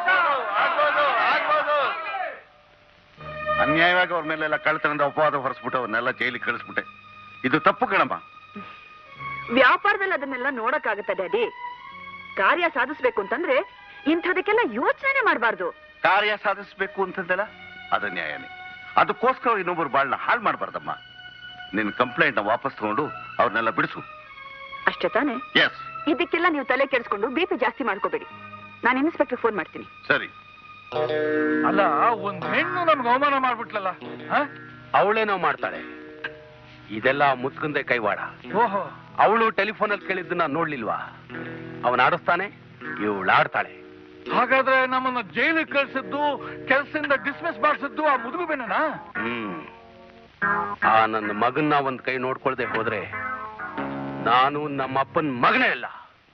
ಅನ್ಯಾಯವಾಗಿ ಅವ್ರ ಮೇಲೆಲ್ಲ ಕಳ್ತನದ ಅಪವಾದ ಹೊರಿಸ್ಬಿಟ್ಟು ಅವ್ರನ್ನೆಲ್ಲ ಜೈಲಿಗೆ ಕಳಿಸ್ಬಿಟ್ಟೆ ಇದು ತಪ್ಪು ಕಣಮ್ಮ ವ್ಯಾಪಾರದಲ್ಲಿ ಅದನ್ನೆಲ್ಲ ನೋಡಕ್ಕಾಗತ್ತ ಡ್ಯಾಡಿ ಕಾರ್ಯ ಸಾಧಿಸ್ಬೇಕು ಅಂತಂದ್ರೆ ಇಂಥದಕ್ಕೆಲ್ಲ ಯೋಚನೆ ಮಾಡಬಾರ್ದು ಕಾರ್ಯ ಸಾಧಿಸ್ಬೇಕು ಅಂತಂದಲ್ಲ ಅದು ನ್ಯಾಯನೇ ಅದಕ್ಕೋಸ್ಕರ ಇನ್ನೊಬ್ಬರು ಬಾಳ್ನ ಹಾಳು ಮಾಡಬಾರ್ದಮ್ಮ ನಿನ್ನ ಕಂಪ್ಲೇಂಟ್ನ ವಾಪಸ್ ತಗೊಂಡು ಅವ್ರನ್ನೆಲ್ಲ ಬಿಡಿಸು ಅಷ್ಟೇ ತಾನೆ ಎಸ್ ಇದಕ್ಕೆಲ್ಲ ನೀವು ತಲೆ ಕೆಡಿಸ್ಕೊಂಡು ಬಿ ಪಿ ಜಾಸ್ತಿ ಮಾಡ್ಕೋಬೇಡಿ ನಾನು ಇನ್ಸ್ಪೆಕ್ಟರ್ ಫೋನ್ ಮಾಡ್ತೀನಿ ಸರಿ ಅಲ್ಲ ಒಂದ್ ಹೆಣ್ಣು ನಮ್ಗೆ ಅವಮಾನ ಮಾಡ್ಬಿಟ್ಲಲ್ಲ ಅವಳೇನೋ ಮಾಡ್ತಾಳೆ ಇದೆಲ್ಲ ಮುತ್ಕಂದೆ ಕೈವಾಡ ಓಹೋ ಅವಳು ಟೆಲಿಫೋನ್ ಅಲ್ಲಿ ಕೇಳಿದ್ದನ್ನ ನೋಡ್ಲಿಲ್ವಾ ಅವನ್ ಆಡಿಸ್ತಾನೆ ಇವಳು ಆಡ್ತಾಳೆ ಹಾಗಾದ್ರೆ ನಮ್ಮನ್ನ ಜೈಲಿಗೆ ಕಳ್ಸಿದ್ದು ಕೆಲಸದಿಂದ ಡಿಸ್ಮಿಸ್ ಮಾಡಿಸಿದ್ದು ಆ ಮುದುಗು ಬೆನ್ನನಾ ಹ್ಮ್ ಆ ನನ್ನ ಮಗನ್ನ ಒಂದ್ ಕೈ ನೋಡ್ಕೊಳ್ದೆ ಹೋದ್ರೆ ನಾನು ನಮ್ಮ ಅಪ್ಪನ ಮಗನೇ ಅಲ್ಲ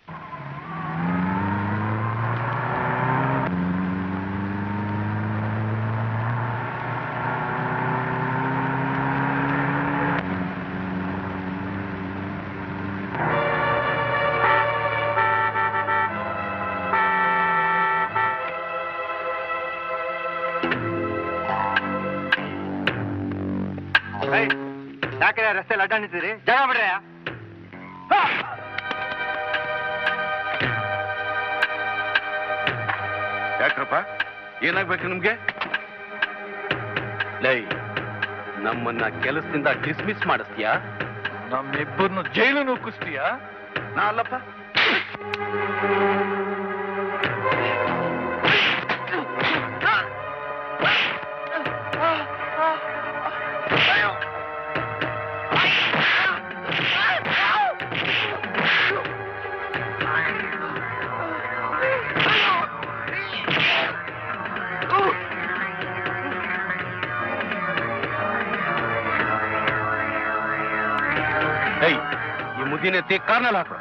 ಯಾಕೆ ರಸ್ತೆಯಲ್ಲಿ ಅಡ್ಡ ನಿಂತಿದ್ರಿ ಜಾಗ ಬಿಡ್ರಿ ಯಾಕ್ರಪ್ಪ ಏನಾಗ್ಬೇಕು ನಿಮ್ಗೆ ಲೈ ನಮ್ಮನ್ನ ಕೆಲಸದಿಂದ ಡಿಸ್ಮಿಸ್ ಮಾಡಿಸ್ತೀಯಾ ನಮ್ಮಿಬ್ಬರನ್ನು ಜೈಲು ನೂಕಿಸ್ತೀಯಾ ನಾ ಅಲ್ಲಪ್ಪ ಏಯ್ ಈ ಮುದ್ದಿನ ಎತ್ತಿ ಕಾರ್ನಲ್ಲಿ ಹಾಕು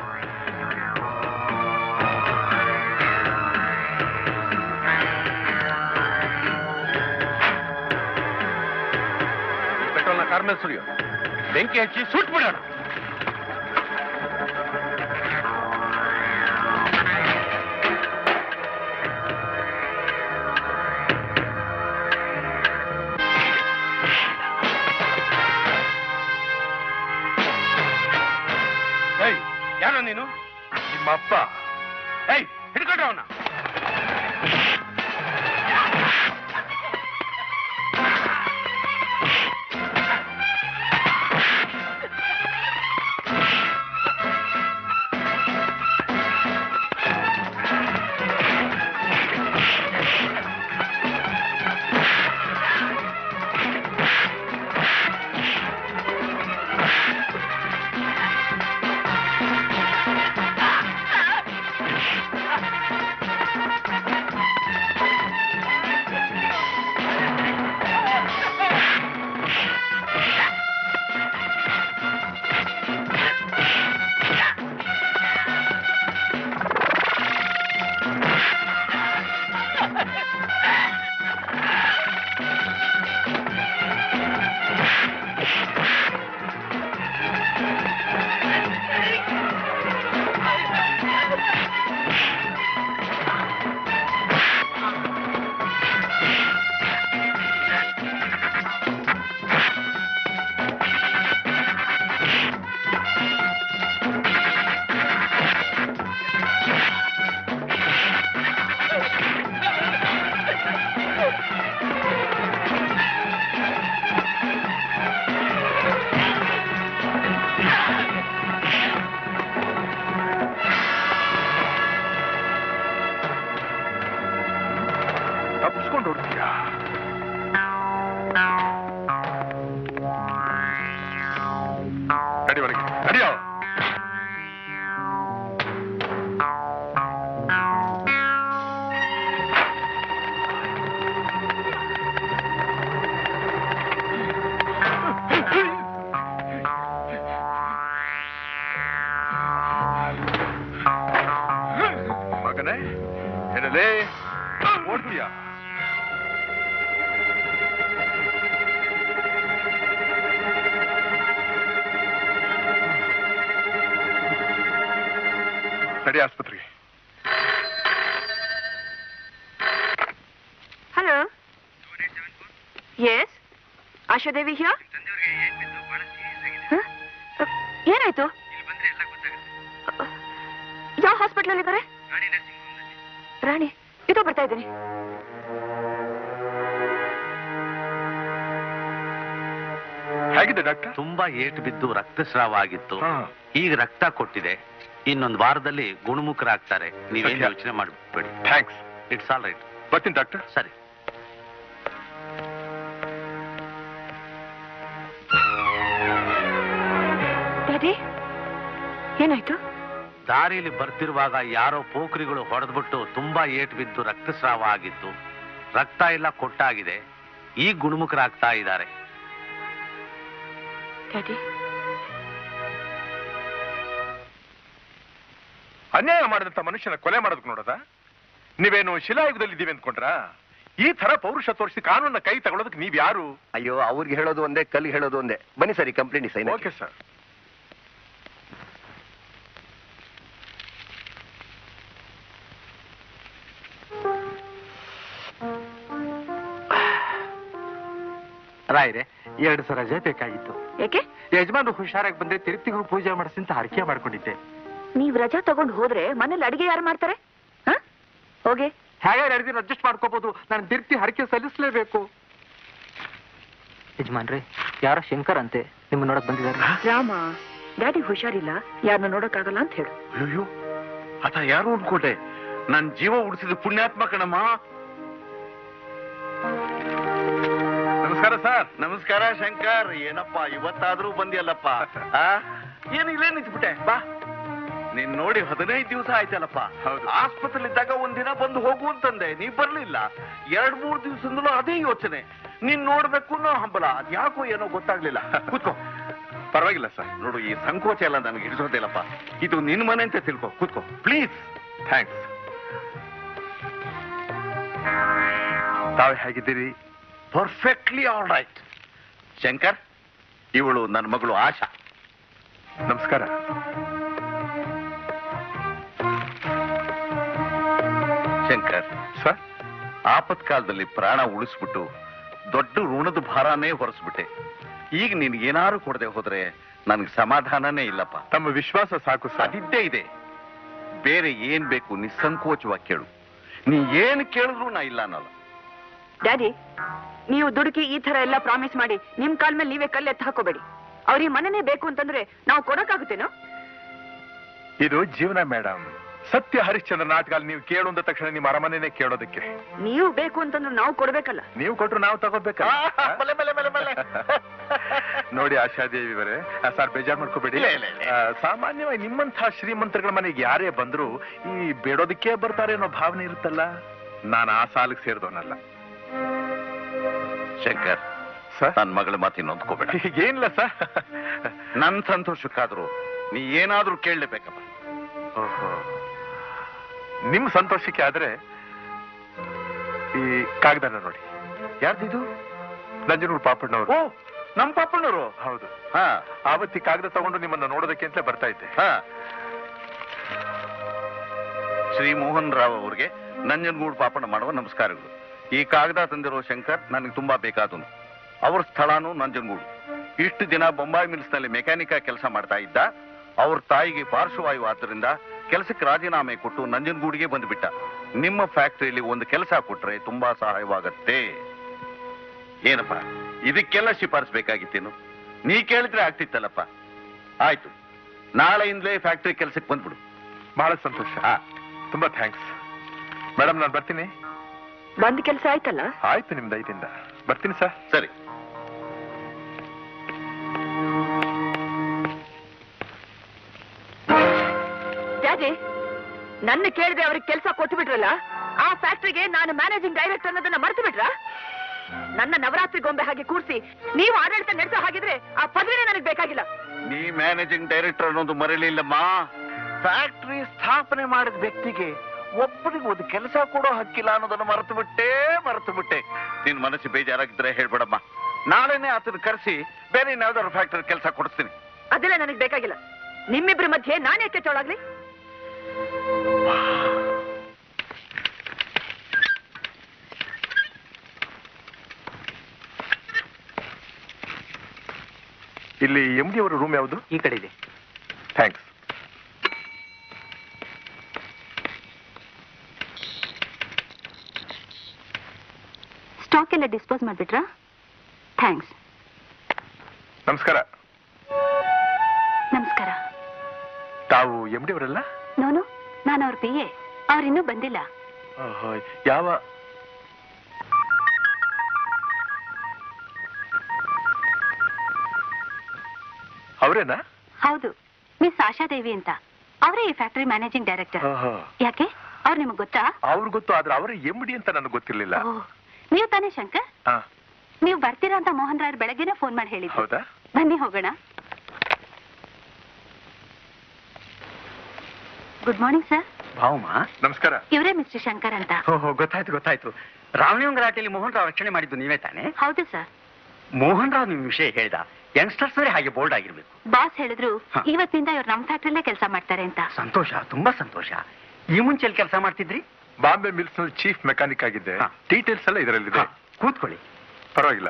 ಈ ಪೆಟ್ರೋಲ್ನ ಕಾರ್ ಮೇಲೆ ಸುರಿಯೋ ಬೆಂಕಿ ಹಚ್ಚಿ ಸುಟ್ಬಿಡೋಣ ಏಯ್ ಯಾರೋ ನೀನು ನಿಮ್ಮಪ್ಪ ಏಯ್ ಹಿಡ್ಕೊಂಡ್ರ ಅವನ ಆ ಓಡ್ತೀಯಾ ನಡಿ ಒಳಗೆ ನಡಿಯೋ ಮಗನೇ ಏನಲೇ ಓಡ್ತೀಯಾ ನಡಿ ಆಸ್ಪತ್ರೆಗೆ ಹಲೋ ಎಸ್ ಆಶಾದೇವಿ ಹಿಯರ್ ಏನಾಯ್ತು ಯಾವ ಹಾಸ್ಪಿಟಲ್ ಇದ್ದಾರೆ ರಾಣಿ ಇದು ಬರ್ತಾ ಇದ್ದೀನಿ ಹೇಗಿದೆ ಡಾಕ್ಟರ್ ತುಂಬಾ ಏಟು ಬಿದ್ದು ರಕ್ತಸ್ರಾವ ಆಗಿತ್ತು ಹಾ. ಈಗ ರಕ್ತ ಕೊಟ್ಟಿದೆ ಇನ್ನೊಂದು ವಾರದಲ್ಲಿ ಗುಣಮುಖರಾಗ್ತಾರೆ ನೀವೇನು ಸತ್ಯ. ಯೋಚನೆ ಮಾಡಬೇಡಿ ಥ್ಯಾಂಕ್ಸ್ ಇಟ್ಸ್ ಆಲ್ ರೈಟ್ ಬರ್ತೀನಿ ಡಾಕ್ಟರ್ ಸರಿ ಡ್ಯಾಡಿ ಏನಾಯ್ತು ದಾರಿಯಲ್ಲಿ ಬರ್ತಿರುವಾಗ ಯಾರೋ ಪೋಖ್ರಿಗಳು ಹೊಡೆದ್ಬಿಟ್ಟು ತುಂಬಾ ಏಟು ಬಿದ್ದು ರಕ್ತಸ್ರಾವ ಆಗಿತ್ತು ರಕ್ತ ಎಲ್ಲ ಕೊಟ್ಟಾಗಿದೆ ಈಗ ಗುಣಮುಖರಾಗ್ತಾ ಇದ್ದಾರೆ ಡ್ಯಾಡಿ ಅನ್ಯಾಯ ಮಾಡಿದಂತ ಮನುಷ್ಯನ ಕೊಲೆ ಮಾಡೋದಕ್ಕೆ ನೋಡದ ನೀವೇನು ಶಿಲಾಯುಗದಲ್ಲಿ ಇದ್ದೀವಿ ಅಂದ್ಕೊಂಡ್ರ ಈ ತರ ಪೌರುಷ ತೋರಿಸಿ ಕಾನೂನ ಕೈ ತಗೊಳ್ಳೋದಕ್ಕೆ ನೀವ್ ಯಾರು ಅಯ್ಯೋ ಅವ್ರಿಗೆ ಹೇಳೋದು ಒಂದೇ ಕಲ್ಗೆ ಹೇಳೋದು ಒಂದೇ ಬನ್ನಿ ಸರಿ ಕಂಪ್ಲೇಂಟ್ ಸೈನ್ ಓಕೆ ಸರ್ ರಾಯ್ರೆ ಎರಡು ಸಲ ರಜೆ ಬೇಕಾಗಿತ್ತು ಯಾಕೆ ಯಜಮಾನ್ರು ಹುಷಾರಾಗಿ ಬಂದ್ರೆ ತಿರುಪ್ತಿಗೂ ಪೂಜೆ ಮಾಡಿಸಿ ಅಂತ ಹರಕೆ ಮಾಡ್ಕೊಂಡಿದ್ದೆ ನೀವ್ ರಜಾ ತಗೊಂಡು ಹೋದ್ರೆ ಮನೇಲಿ ಅಡಿಗೆ ಯಾರು ಮಾಡ್ತಾರೆ ಹ? ಹೋಗಿ ಹೇಗೆ ಎರಡು ದಿನ ಅಡ್ಜಸ್ಟ್ ಮಾಡ್ಕೋಬಹುದು ನಾನು ತಿರುಪ್ತಿ ಹರಕೆ ಸಲ್ಲಿಸಲೇಬೇಕು ಯಜಮಾನ್ರಿ ಯಾರೋ ಶಂಕರ್ ಅಂತೆ ನಿಮ್ಮ ನೋಡಕ್ ಬಂದಿದ್ದಾರೆ ರಾಮ ಡ್ಯಾಡಿ ಹುಷಾರಿಲ್ಲ ಯಾರನ್ನ ನೋಡಕ್ಕಾಗಲ್ಲ ಅಂತ ಹೇಳು ಅಯ್ಯೋ ಆತ ಯಾರು ಅನ್ಕೊಂಡೆ ನನ್ ಜೀವ ಉಳಿಸಿದ ಪುಣ್ಯಾತ್ಮ ಕಣಮ್ಮ ನಮಸ್ಕಾರ ಸರ್ ನಮಸ್ಕಾರ ಶಂಕರ್ ಏನಪ್ಪ ಇವತ್ತಾದ್ರೂ ಬಂದಿಯಲ್ಲಪ್ಪ ಆ? ಏನು ಇಲ್ಲೇ ನಿಂತ್ಬಿಟ್ಟೆ ಬಾ ನೀನ್ ನೋಡಿ ಹದಿನೈದು ದಿವಸ ಆಯ್ತಲ್ಲಪ್ಪ ಹೌದು. ಆಸ್ಪತ್ರೆ ಇದ್ದಾಗ ಒಂದಿನ ಬಂದು ಹೋಗು ಅಂತಂದೆ ನೀ ಬರ್ಲಿಲ್ಲ ಎರಡ್ ಮೂರ್ ದಿವಸದಿಂದಲೂ ಅದೇ ಯೋಚನೆ ನೀನ್ ನೋಡ್ಬೇಕು ಅನ್ನೋ ಹಂಬಲ ಅದ್ಯಾಕೋ ಏನೋ ಗೊತ್ತಾಗ್ಲಿಲ್ಲ ಕೂತ್ಕೋ ಪರವಾಗಿಲ್ಲ ಸರ್ ನೋಡು ಈ ಸಂಕೋಚ ಎಲ್ಲ ನನಗೆ ಹಿಡಿಸೋದಿಲ್ಲಪ್ಪ ಇದು ನಿನ್ ಮನೆ ಅಂತ ತಿಳ್ಕೊ ಕೂತ್ಕೋ ಪ್ಲೀಸ್ ಥ್ಯಾಂಕ್ಸ್ ತಾವು ಹೇಗಿದ್ದೀರಿ ಪರ್ಫೆಕ್ಟ್ಲಿ ಆಲ್ ರೈಟ್ ಶಂಕರ್ ಇವಳು ನನ್ನ ಮಗಳು ಆಶಾ ನಮಸ್ಕಾರ ಶಂಕರ್ ಸರ್ ಆಪತ್ಕಾಲದಲ್ಲಿ ಪ್ರಾಣ ಉಳಿಸ್ಬಿಟ್ಟು ದೊಡ್ಡ ಋಣದ ಭಾರನೇ ಹೊರಿಸ್ಬಿಟ್ಟೆ ಈಗ ನಿನ್ಗೇನಾರು ಕೊಡದೆ ಹೋದ್ರೆ ನನಗೆ ಸಮಾಧಾನನೇ ಇಲ್ಲಪ್ಪ ತಮ್ಮ ವಿಶ್ವಾಸ ಸಾಕು ಸರ್ ಅದಿದ್ದೇ ಇದೆ ಬೇರೆ ಏನ್ ಬೇಕು ನಿಸ್ಸಂಕೋಚವಾಗಿ ಕೇಳು ನೀ ಏನ್ ಕೇಳಿದ್ರು ನಾ ಇಲ್ಲ ಅನ್ನಲ್ಲ ಡ್ಯಾಡಿ ನೀವು ದುಡುಕಿ ಈ ತರ ಎಲ್ಲ ಪ್ರಾಮಿಸ್ ಮಾಡಿ ನಿಮ್ ಕಾಲ್ ಮೇಲೆ ನೀವೇ ಕಲ್ಲು ಎತ್ತ ಹಾಕೋಬೇಡಿ ಅವ್ರಿಗೆ ಮನೆನೇ ಬೇಕು ಅಂತಂದ್ರೆ ನಾವು ಕೊಡಕ್ಕಾಗುತ್ತೇನೋ ಇದು ಜೀವನ ಮೇಡಮ್ ಸತ್ಯ ಹರಿಶ್ಚಂದ್ರ ನಾಟಕ ನೀವು ಕೇಳು ಅಂದ ತಕ್ಷಣ ನಿಮ್ಮ ಅರಮನೆನೇ ಕೇಳೋದಕ್ಕೆ ನೀವು ಬೇಕು ಅಂತಂದ್ರೆ ನಾವು ಕೊಡ್ಬೇಕಲ್ಲ ನೀವು ಕೊಟ್ರು ನಾವು ತಗೋಬೇಕಲ್ಲ ಆ, ಬಲೆ, ಬಲೆ, ಬಲೆ, ಬಲೆ. ನೋಡಿ ಆಶಾದೇವಿ ಅವರೇ ಸರ್ ಬೇಜಾರ್ ಮಾಡ್ಕೋಬೇಡಿ ಇಲ್ಲ, ಇಲ್ಲ, ಇಲ್ಲ. ಆ, ಸಾಮಾನ್ಯವಾಗಿ ನಿಮ್ಮಂತಹ ಶ್ರೀಮಂತರುಗಳ ಮನೆಗೆ ಯಾರೇ ಬಂದ್ರು ಈ ಬೇಡೋದಕ್ಕೆ ಬರ್ತಾರೆ ಅನ್ನೋ ಭಾವನೆ ಇರುತ್ತಲ್ಲ ನಾನು ಆ ಸಾಲಿಗೆ ಸೇರಿದವನಲ್ಲ ಶಂಕರ್ ಸರ್ ನನ್ ಮಗಳ ಮಾತಿನ ನೊಂದ್ಕೋಬೇಡ ಏನಿಲ್ಲ ಸರ್ ನನ್ ಸಂತೋಷಕ್ಕಾದ್ರು ನೀ ಏನಾದ್ರೂ ಕೇಳಲೇಬೇಕಪ್ಪ ಓಹೋ. ನಿಮ್ ಸಂತೋಷಕ್ಕೆ ಆದ್ರೆ ಈ ಕಾಗದನ ನೋಡಿ ಯಾರ್ದಿದು ನಂಜನೂರು ಪಾಪಣ್ಣವರು ಓ ನಮ್ ಪಾಪಣ್ಣರು ಹೌದು ಹಾ ಆವತ್ತಿ ಕಾಗದ ತಗೊಂಡು ನಿಮ್ಮನ್ನ ನೋಡೋದಕ್ಕೆ ಅಂತಲೇ ಬರ್ತಾ ಇದ್ದೆ ಹಾ ಶ್ರೀ ಮೋಹನ್ ರಾವ್ ಅವರಿಗೆ ನಂಜನಗೂಡು ಪಾಪಣ್ಣ ಮಾಡುವ ನಮಸ್ಕಾರಗಳು ಈ ಕಾಗದ ತಂದಿರೋ ಶಂಕರ್ ನನಗೆ ತುಂಬಾ ಬೇಕಾದನು ಅವ್ರ ಸ್ಥಳನೂ ನಂಜನಗೂಡು ಇಷ್ಟು ದಿನ ಬೊಂಬಾಯಿ ಮಿಲ್ಸ್ ನಲ್ಲಿ ಮೆಕ್ಯಾನಿಕ ಕೆಲಸ ಮಾಡ್ತಾ ಇದ್ದ ಅವ್ರ ತಾಯಿಗೆ ಪಾರ್ಶ್ವವಾಯು ಆದ್ದರಿಂದ ಕೆಲಸಕ್ಕೆ ರಾಜೀನಾಮೆ ಕೊಟ್ಟು ನಂಜನಗೂಡಿಗೆ ಬಂದ್ಬಿಟ್ಟ ನಿಮ್ಮ ಫ್ಯಾಕ್ಟರಿಯಲ್ಲಿ ಒಂದು ಕೆಲಸ ಕೊಟ್ರೆ ತುಂಬಾ ಸಹಾಯವಾಗತ್ತೆ ಏನಪ್ಪ ಇದಕ್ಕೆಲ್ಲ ಶಿಫಾರಿಸ್ಬೇಕಾಗಿತ್ತೇನು ನೀ ಕೇಳಿದ್ರೆ ಆಗ್ತಿತ್ತಲ್ಲಪ್ಪ ಆಯ್ತು ನಾಳೆಯಿಂದಲೇ ಫ್ಯಾಕ್ಟರಿ ಕೆಲಸಕ್ಕೆ ಬಂದ್ಬಿಡು ಬಹಳ ಸಂತೋಷ ಹಾ ತುಂಬಾ ಥ್ಯಾಂಕ್ಸ್ ಮೇಡಮ್ ನಾನು ಬರ್ತೀನಿ ಬಂದ್ ಕೆಲಸ ಆಯ್ತಲ್ಲ ಆಯ್ತು ನಿಮ್ದು ಐದಿಂದ ಬರ್ತೀನಿ ಸರ್ ಸರಿ ಡ್ಯಾಡಿ ನನ್ನ ಕೇಳಿದೆ ಅವ್ರಿಗೆ ಕೆಲಸ ಕೊಟ್ಟು ಬಿಟ್ರಲ್ಲ ಆ ಫ್ಯಾಕ್ಟ್ರಿಗೆ ನಾನು ಮ್ಯಾನೇಜಿಂಗ್ ಡೈರೆಕ್ಟರ್ ಅನ್ನೋದನ್ನ ಮರ್ತು ಬಿಟ್ರ ನನ್ನ ನವರಾತ್ರಿ ಗೊಂಬೆ ಹಾಗೆ ಕೂರಿಸಿ ನೀವು ಆಡಳಿತ ನಡೆಸೋ ಹಾಗಿದ್ರೆ ಆ ಪದವಿನೇ ನನಗೆ ಬೇಕಾಗಿಲ್ಲ ನೀ ಮ್ಯಾನೇಜಿಂಗ್ ಡೈರೆಕ್ಟರ್ ಅನ್ನೋದು ಮರಲಿಲ್ಲಮ್ಮ ಫ್ಯಾಕ್ಟ್ರಿ ಸ್ಥಾಪನೆ ಮಾಡಿದ ವ್ಯಕ್ತಿಗೆ ಒಬ್ಬರಿಗೆ ಒಂದು ಕೆಲಸ ಕೊಡೋ ಹಕ್ಕಿಲ್ಲ ಅನ್ನೋದನ್ನು ಮರೆತು ಬಿಟ್ಟೆ ಮರೆತು ಬಿಟ್ಟೆ ನಿನ್ ಮನಸ್ಸು ಬೇಜಾರಾಗಿದ್ರೆ ಹೇಳ್ಬೇಡಮ್ಮ ನಾಳೆನೆ ಆತನ ಕರೆಸಿ ಬೇರೆ ಇನ್ಯಾವ್ದಾದ್ರು ಫ್ಯಾಕ್ಟರಿ ಕೆಲಸ ಕೊಡಿಸ್ತೀನಿ ಅದೆಲ್ಲ ನನಗೆ ಬೇಕಾಗಿಲ್ಲ ನಿಮ್ಮಿಬ್ರ ಮಧ್ಯೆ ನಾನೇ ಕೆಟ್ಟವಳಾಗ್ಲಿ ಇಲ್ಲಿ ಎಂ ಡಿ ಅವರ ರೂಮ್ ಯಾವುದು ಈ ಕಡೆ ಇದೆ ಥ್ಯಾಂಕ್ಸ್ ಸ್ಟಾಕ್ ಎಲ್ಲ ಡಿಸ್ಪೋಸ್ ಮಾಡ್ಬಿಟ್ರಾ ಥ್ಯಾಂಕ್ಸ್ ನಮಸ್ಕಾರ ನಮಸ್ಕಾರ ತಾವು ಎಂ ಡಿ ಅವರಲ್ಲ ನೋನು ನಾನು ಅವ್ರ ಪಿ ಎ ಅವ್ರಿನ್ನೂ ಬಂದಿಲ್ಲ ಆಹಾ, ಯಾವ ಅವರೇನಾ ಹೌದು ಮಿಸ್ ಆಶಾದೇವಿ ಅಂತ ಅವರೇ ಈ ಫ್ಯಾಕ್ಟರಿ ಮ್ಯಾನೇಜಿಂಗ್ ಡೈರೆಕ್ಟರ್ ಯಾಕೆ ಅವ್ರು ನಿಮಗೆ ಗೊತ್ತಾ ಅವ್ರು ಗೊತ್ತು ಆದ್ರೆ ಅವರೇ ಎಂ ಡಿ ಅಂತ ನನಗೆ ಗೊತ್ತಿರ್ಲಿಲ್ಲ ಓ, ನೀವು ತಾನೇ ಶಂಕರ್ ಹಾ, ನೀವು ಬರ್ತೀರಾ ಅಂತ ಮೋಹನ್ ರಾಯರ್ ಬೆಳಗ್ಗೆನೆ ಫೋನ್ ಮಾಡಿ ಹೇಳಿದ್ರು ಹೌದಾ ಬನ್ನಿ ಹೋಗೋಣ ಗುಡ್ ಮಾರ್ನಿಂಗ್ ಸರ್ ಭಾವಮ್ಮ ನಮಸ್ಕಾರ ಇವರೇ ಮಿಸ್ಟರ್ ಶಂಕರ್ ಅಂತ ಓಹೋ ಗೊತ್ತಾಯ್ತು ಗೊತ್ತಾಯ್ತು ರಾಮಲಿಂಗ ಗಲಾಟೆಯಲ್ಲಿ ಮೋಹನ್ ರಾವ್ ರಕ್ಷಣೆ ಮಾಡಿದ್ದು ನೀವೇ ತಾನೆ ಹೌದು ಸರ್ ಮೋಹನ್ ರಾವ್ ನಿಮ್ ವಿಷಯ ಹೇಳ್ದ ಯಂಗ್ಸ್ಟರ್ಸ್ ಹಾಗೆ ಬೋಲ್ಡ್ ಆಗಿರ್ಬೇಕು ಬಾಸ್ ಹೇಳಿದ್ರು ಹ. ಇವತ್ತಿಂದ ಇವ್ರು ನಮ್ಮ ಫ್ಯಾಕ್ಟ್ರಿಲೇ ಕೆಲಸ ಮಾಡ್ತಾರೆ ಅಂತ ಸಂತೋಷ ತುಂಬಾ ಸಂತೋಷ ಈ ಮುಂಚೆ ಕೆಲಸ ಮಾಡ್ತಿದ್ರಿ ಬಾಂಬೆ ಮಿಲ್ಸ್ ನಲ್ಲಿ ಚೀಫ್ ಮೆಕ್ಯಾನಿಕ್ ಆಗಿದ್ದೆ ಹಾ. ಡೀಟೇಲ್ಸ್ ಎಲ್ಲ ಇದರಲ್ಲಿದೆ ಹಾ, ಕೂತ್ಕೊಳ್ಳಿ ಪರವಾಗಿಲ್ಲ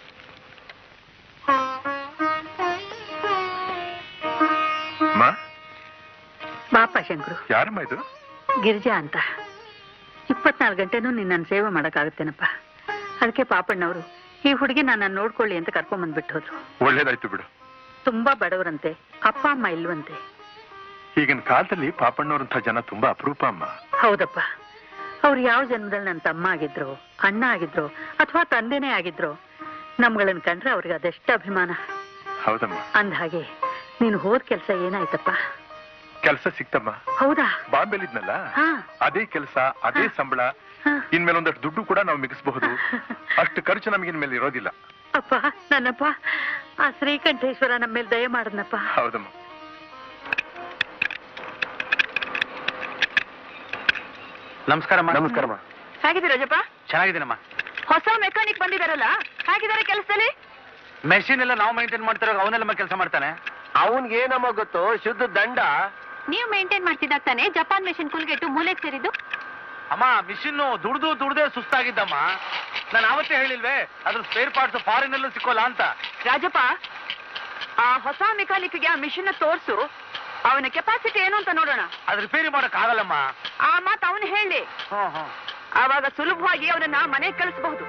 ಮಾ ಬಾಪ ಶಂಕರು ಯಾರಮ್ಮ ಇದು ಗಿರಿಜಾ ಅಂತ ಇಪ್ಪತ್ನಾಲ್ಕು ಗಂಟೆನೂ ನಿನ್ನನ್ನು ಸೇವೆ ಮಾಡೋಕ್ಕಾಗತ್ತೇನಪ್ಪ ಅದಕ್ಕೆ ಪಾಪಣ್ಣವರು ಈ ಹುಡುಗಿ ನನ್ನ ನೋಡ್ಕೊಳ್ಳಿ ಅಂತ ಕರ್ಕೊಂಡ್ ಬಂದ್ಬಿಟ್ಟು ಹೋದ್ರು ಒಳ್ಳೇದಾಯ್ತು ಬಿಡು ತುಂಬಾ ಬಡವರಂತೆ ಅಪ್ಪ ಅಮ್ಮ ಇಲ್ವಂತೆ ಈಗಿನ ಕಾಲದಲ್ಲಿ ಪಾಪಣ್ಣವ್ರಂಥ ಜನ ತುಂಬಾ ಅಪರೂಪ ಅಮ್ಮ ಹೌದಪ್ಪ ಅವ್ರು ಯಾವ ಜನ್ಮದಲ್ಲಿ ನನ್ನ ತಮ್ಮ ಆಗಿದ್ರು ಅಣ್ಣ ಆಗಿದ್ರು ಅಥವಾ ತಂದೆನೇ ಆಗಿದ್ರು ನಮ್ಗಳನ್ನ ಕಂಡ್ರೆ ಅವ್ರಿಗೆ ಅದೆಷ್ಟು ಅಭಿಮಾನ ಹೌದಮ್ಮ ಅಂದ ಹಾಗೆ ನೀನು ಹೋದ್ ಕೆಲ್ಸ ಏನಾಯ್ತಪ್ಪ ಕೆಲಸ ಸಿಕ್ತಮ್ಮ ಹೌದಾ ಬಾಂಬೆಲಿದ್ನಲ್ಲ ಹಾ ಅದೇ ಕೆಲಸ ಅದೇ ಸಂಬಳ ಹಾ. ಇನ್ಮೇಲೆ ಒಂದಷ್ಟು ದುಡ್ಡು ಕೂಡ ನಾವು ಮಿಗಿಸಬಹುದು ಅಷ್ಟು ಖರ್ಚು ನಮಗೆ ಇನ್ಮೇಲೆ ಇರೋದಿಲ್ಲ ಅಪ್ಪ ನನ್ನಪ್ಪ ಆ ಶ್ರೀಕಂಠೇಶ್ವರ ನಮ್ಮ ಮೇಲೆ ದಯ ಮಾಡದ್ನಪ್ಪ ಹೌದಮ್ಮ ನಮಸ್ಕಾರಮ್ಮ ನಮಸ್ಕಾರಮ್ಮ ಹೇಗಿದ್ದೀರಾ ರಜಪ್ಪ ಚೆನ್ನಾಗಿದ್ದೀನಮ್ಮ ಹೊಸ ಮೆಕ್ಯಾನಿಕ್ ಬಂದಿದಾರಲ್ಲ ಹೇಗಿದ್ದಾರೆ ಕೆಲಸದಲ್ಲಿ ಮೆಷಿನ್ ಎಲ್ಲ ನಾವು ಮೈಂಟೈನ್ ಮಾಡ್ತಿರೋ ಅವನೆಲ್ಲ ಕೆಲಸ ಮಾಡ್ತಾನೆ ಅವನ್ಗೆ ಏನಮ್ಮ ಗೊತ್ತು ಶುದ್ಧ ದಂಡ ನೀವು ಮೇಂಟೈನ್ ಮಾಡ್ತಿದ್ದಾಗ ತಾನೇ ಜಪಾನ್ ಮೆಷಿನ್ ಕುಲ್ಗೆಟ್ಟು ಮೂಲೆಗೆ ಸೇರಿದ್ದು ಅಮ್ಮ ಮಿಷಿನ್ ದುಡ್ದು ದುಡ್ದೇ ಸುಸ್ತಾಗಿದ್ದಮ್ಮ ನಾನು ಆವತ್ತೇ ಹೇಳಿಲ್ವೇ ಅದ್ರ ಸ್ಪೇರ್ ಪಾರ್ಟ್ಸ್ ಫಾರಿನ್ ಅಲ್ಲೂ ಸಿಕ್ಕೋಲ್ಲ ಅಂತ ರಾಜಪ್ಪ ಆ ಹೊಸ ಮೆಕ್ಯಾನಿಕ್ಗೆ ಆ ಮಿಷನ್ ತೋರ್ಸು ಅವನ ಕೆಪಾಸಿಟಿ ಏನು ಅಂತ ನೋಡೋಣ ಅದ್ ರಿಪೇರಿ ಮಾಡಕ್ ಆಗಲ್ಲಮ್ಮ ಆ ಮಾತು ಅವನು ಹೇಳಿ ಹ್ಮ್ ಹ್ಮ್ ಆವಾಗ ಸುಲಭವಾಗಿ ಅವನನ್ನ ಮನೆಗೆ ಕಳಿಸಬಹುದು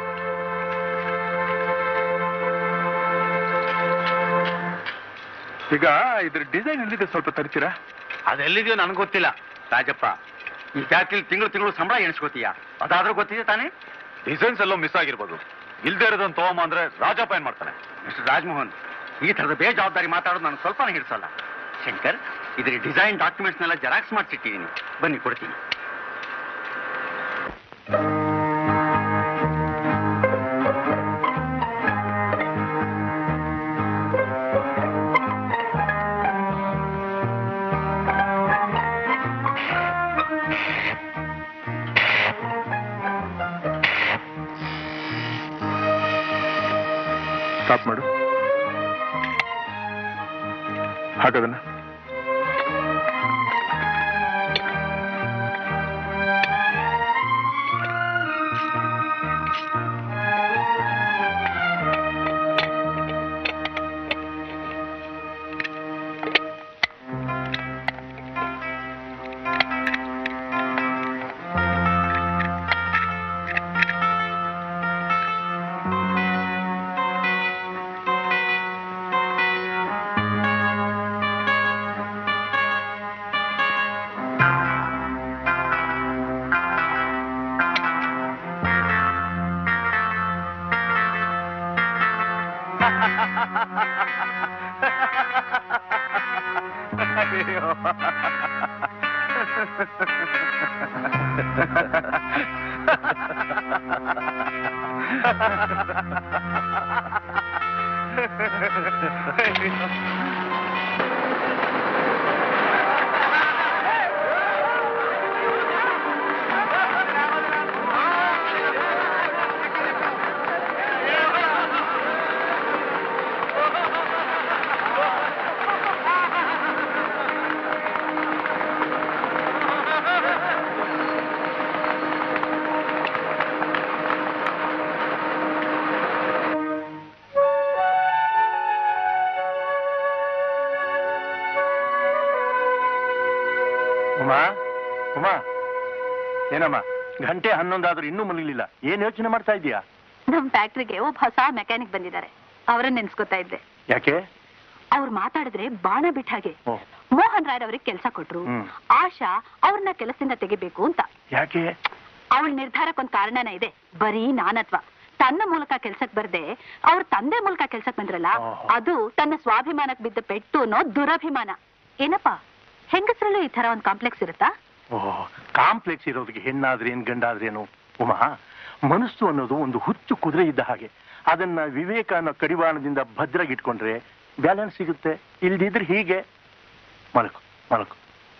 ಈಗ ಇದ್ರ ಡಿಸೈನ್ ಎಲ್ಲಿದೆ ಸ್ವಲ್ಪ ತರ್ತೀರಾ ಅದೆಲ್ಲಿದೆಯೋ ನನಗೆ ಗೊತ್ತಿಲ್ಲ ರಾಜಪ್ಪ ಈ ಫ್ಯಾಕ್ಟ್ರಿ ತಿಂಗಳು ತಿಂಗಳು ಸಂಬಳ ಎಣಿಸ್ಕೋತೀಯ ಅದಾದ್ರೂ ಗೊತ್ತಿದೆ ತಾನೇ ಡಿಸೈನ್ಸ್ ಎಲ್ಲೋ ಮಿಸ್ ಆಗಿರ್ಬೋದು ಇಲ್ದೇ ಇರೋದನ್ನ ತಗೊಂಬ ಅಂದ್ರೆ ರಾಜಪ್ಪ ಏನ್ ಮಾಡ್ತಾನೆ ಮಿಸ್ಟರ್ ರಾಜ್ಮೋಹನ್ ಈ ಥರದ ಬೇಜವಾಬ್ದಾರಿ ಮಾತಾಡೋದು ನಾನು ಸ್ವಲ್ಪನೇ ಹಿಡಿಸಲ್ಲ ಶಂಕರ್ ಇದ್ರ ಡಿಸೈನ್ ಡಾಕ್ಯುಮೆಂಟ್ಸ್ನೆಲ್ಲ ಜೆರಾಕ್ಸ್ ಮಾಡಿಸಿಟ್ಟಿದ್ದೀನಿ ಬನ್ನಿ ಕೊಡ್ತೀನಿ ಸ್ಟಾಪ್ ಮಾಡು ಹಾಕದನ್ನ ಉಮಾ ಉಮಾ ಏನಮ್ಮ ಗಂಟೆ ಹನ್ನೊಂದಾದ್ರೂ ಇನ್ನೂ ಮಲಗಲಿಲ್ಲ ಏನ್ ಯೋಚನೆ ಮಾಡ್ತಾ ಇದೀಯಾ ನಮ್ ಫ್ಯಾಕ್ಟ್ರಿಗೆ ಒಬ್ಬ ಹೊಸ ಮೆಕ್ಯಾನಿಕ್ ಬಂದಿದ್ದಾರೆ ಅವರನ್ನ ನೆನ್ಸ್ಕೊತಾ ಇದ್ದೆ ಯಾಕೆ ಅವ್ರು ಮಾತಾಡಿದ್ರೆ ಬಾಣ ಬಿಟ್ಟ ಹಾಗೆ ಓ, ಮೋಹನ್ ರಾಯ್ ಅವ್ರಿಗೆ ಕೆಲಸ ಕೊಟ್ರು ಹ್ಮ್. ಆಶಾ ಅವ್ರನ್ನ ಕೆಲಸದಿಂದ ತೆಗಿಬೇಕು ಅಂತ ಯಾಕೆ ಅವಳ ನಿರ್ಧಾರಕ್ಕೊಂದ್ ಕಾರಣನೇ ಇದೆ ಬರೀ ನಾನತ್ವ ತನ್ನ ಮೂಲಕ ಕೆಲ್ಸಕ್ ಬರ್ದೆ ಅವ್ರ ತಂದೆ ಮೂಲಕ ಕೆಲ್ಸಕ್ ಬಂದ್ರಲ್ಲ ಓಹೋ. ಅದು ತನ್ನ ಸ್ವಾಭಿಮಾನಕ್ ಬಿದ್ದ ಪೆಟ್ಟು ಅನ್ನೋ ದುರಭಿಮಾನ ಏನಪ್ಪ ಹೆಂಗಸರಲ್ಲೂ ಈ ತರ ಒಂದ್ ಕಾಂಪ್ಲೆಕ್ಸ್ ಇರುತ್ತಾ ಓಹ್ ಕಾಂಪ್ಲೆಕ್ಸ್ ಇರೋದಕ್ಕೆ ಹೆಣ್ಣಾದ್ರೇನ್ ಗಂಡಾದ್ರೇನು ಉಮಾ ಮನಸ್ಸು ಅನ್ನೋದು ಒಂದು ಹುಚ್ಚು ಕುದುರೆ ಇದ್ದ ಹಾಗೆ ಅದನ್ನ ವಿವೇಕ ಅನ್ನೋ ಕಡಿವಾಣದಿಂದ ಭದ್ರಾಗಿಟ್ಕೊಂಡ್ರೆ ಬ್ಯಾಲೆನ್ಸ್ ಸಿಗುತ್ತೆ ಇಲ್ದಿದ್ರೆ ಹೀಗೆ ಮಲಕು ಮಲಕು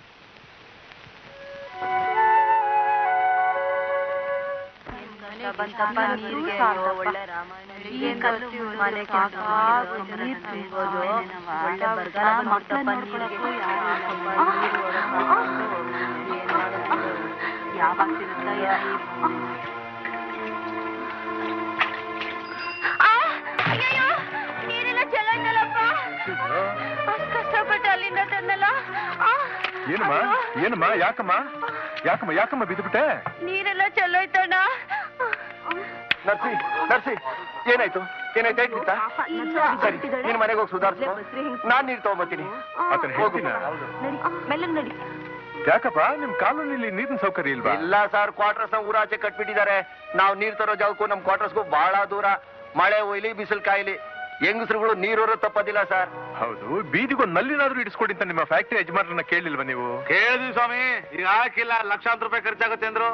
ಕಷ್ಟಪಟ್ಟು ಅಲ್ಲಿಂದ ತಂದಲ್ಲ ಏನಮ್ಮ ಏನಮ್ಮ ಯಾಕಮ್ಮ ಯಾಕಮ್ಮ ಯಾಕಮ್ಮ ಬಿದ್ದುಬಿಟ್ಟೆ ನೀರೆಲ್ಲ ಚೆಲ್ಲೋಯ್ತಣ್ಣ ನರ್ಸಿ ನರ್ಸಿ ಏನಾಯ್ತು ಏನಾಯ್ತು ಹೇಳ್ತಿತ್ತಾ? ಸರಿ ನೀನ್ ಮನೆಗೆ ಹೋಗಿ ಸುಧಾರಿಸ್ಕೊ ನಾನ್ ನೀರ್ ತಗೊಂಬತ್ತೀನಿ ಆತನ ಹೇಳ್ತೀನ ಮೆಲ್ಲಗ್ ನಡಿ ಯಾಕಪ್ಪ ನಿಮ್ ಕಾಲೋನಿಲಿ ನೀರಿನ ಸೌಕರ್ಯ ಇಲ್ವಾ ಇಲ್ಲ ಸರ್ ಕ್ವಾರ್ಟರ್ಸ್ ನ ಊರಾಚೆ ಕಟ್ಬಿಟ್ಟಿದ್ದಾರೆ ನಾವು ನೀರ್ ತರೋ ಜಾಗಕ್ಕೂ ನಮ್ ಕ್ವಾರ್ಟರ್ಸ್ಗೂ ಬಹಳ ದೂರ ಮಳೆ ಒಯ್ಲಿ ಬಿಸಿಲು ಕಾಯ್ಲಿ ಹೆಂಗಸರುಗಳು ನೀರೂರು ತಪ್ಪದಿಲ್ಲ ಸರ್ ಹೌದು ಬೀದಿಗೊಂದು ನಲ್ಲಿನಾದ್ರೂ ಇಡಿಸ್ಕೊಡಿ ಅಂತ ನಿಮ್ಮ ಫ್ಯಾಕ್ಟರಿ ಯಜಮಾನರನ್ನ ಕೇಳಿಲ್ವಾ ನೀವು ಕೇಳಿದ್ವಿ ಸ್ವಾಮಿ ಈಗ ಹಾಕಿಲ್ಲ ಲಕ್ಷಾಂತರ ರೂಪಾಯಿ ಖರ್ಚಾಗುತ್ತೆ ಅಂದ್ರು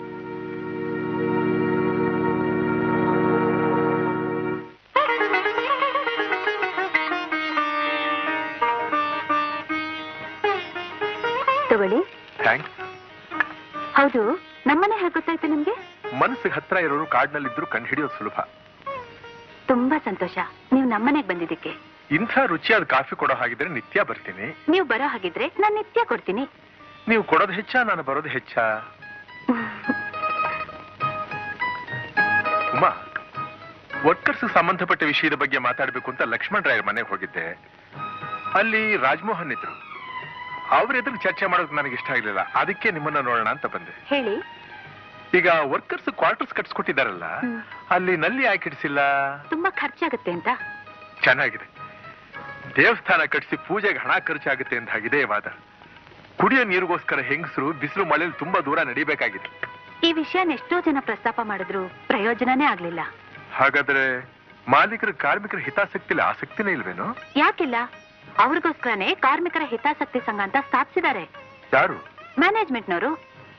ತಗೊಳ್ಳಿ ಥ್ಯಾಂಕ್ಸ್ ಹೌದು ನಮ್ಮನೆ ಹೇಗೆ ಗೊತ್ತಾಯ್ತು ನಿಮ್ಗೆ ಮನಸ್ಸಿಗೆ ಹತ್ರ ಇರೋರು ಕಾಡ್ನಲ್ಲಿದ್ರು ಕಂಡು ಹಿಡಿಯೋದು ಸುಲಭ ತುಂಬಾ ಸಂತೋಷ ನೀವು ನಮ್ಮನೆಗ್ ಬಂದಿದ್ದಕ್ಕೆ ಇಂಥ ರುಚಿಯಾದ ಕಾಫಿ ಕೊಡೋ ಹಾಗಿದ್ರೆ ನಿತ್ಯ ಬರ್ತೀನಿ ನೀವು ಬರೋ ಹಾಗಿದ್ರೆ ನಾನು ನಿತ್ಯ ಕೊಡ್ತೀನಿ ನೀವು ಕೊಡೋದು ಹೆಚ್ಚಾ ನಾನು ಬರೋದು ಹೆಚ್ಚಾ ಉಮಾ ವರ್ಕರ್ಸ್ ಸಂಬಂಧಪಟ್ಟ ವಿಷಯದ ಬಗ್ಗೆ ಮಾತಾಡಬೇಕು ಅಂತ ಲಕ್ಷ್ಮಣ್ ರಾಯರ್ ಮನೆಗೆ ಹೋಗಿದ್ದೆ ಅಲ್ಲಿ ರಾಜಮೋಹನ್ ಇದ್ರು ಅವ್ರ ಎದುರು ಚರ್ಚೆ ಮಾಡೋದು ನನಗೆ ಇಷ್ಟ ಆಗ್ಲಿಲ್ಲ ಅದಕ್ಕೆ ನಿಮ್ಮನ್ನ ನೋಡೋಣ ಅಂತ ಬಂದೆ ಹೇಳಿ ಈಗ ವರ್ಕರ್ಸ್ ಕ್ವಾರ್ಟರ್ಸ್ ಕಟ್ಸ್ಕೊಟ್ಟಿದಾರಲ್ಲ ಹ್ಮ್. ಅಲ್ಲಿ ನಲ್ಲಿ ಯಾಕೆ ಇಡಿಸಿಲ್ಲ ತುಂಬಾ ಖರ್ಚಾಗುತ್ತೆ ಅಂತ ಚೆನ್ನಾಗಿದೆ ದೇವಸ್ಥಾನ ಕಟ್ಟಿಸಿ ಪೂಜೆಗೆ ಹಣ ಖರ್ಚಾಗುತ್ತೆ ಅಂತ ಆಗಿದೆ ವಾದ ಕುಡಿಯೋ ನೀರಿಗೋಸ್ಕರ ಹೆಂಗಸರು ಬಿಸಿಲು ಮಳೆಯಲ್ಲಿ ತುಂಬಾ ದೂರ ನಡಿಬೇಕಾಗಿದೆ ಈ ವಿಷಯನ ಎಷ್ಟೋ ಜನ ಪ್ರಸ್ತಾಪ ಮಾಡಿದ್ರು ಪ್ರಯೋಜನನೇ ಆಗ್ಲಿಲ್ಲ ಹಾಗಾದ್ರೆ ಮಾಲೀಕರ ಕಾರ್ಮಿಕರ ಹಿತಾಸಕ್ತಿಲಿ ಆಸಕ್ತಿನೇ ಇಲ್ವೇನು ಯಾಕಿಲ್ಲ ಅವ್ರಿಗೋಸ್ಕರನೇ ಕಾರ್ಮಿಕರ ಹಿತಾಸಕ್ತಿ ಸಂಘ ಅಂತ ಸ್ಥಾಪಿಸಿದ್ದಾರೆ ಯಾರು ಮ್ಯಾನೇಜ್ಮೆಂಟ್ನವರು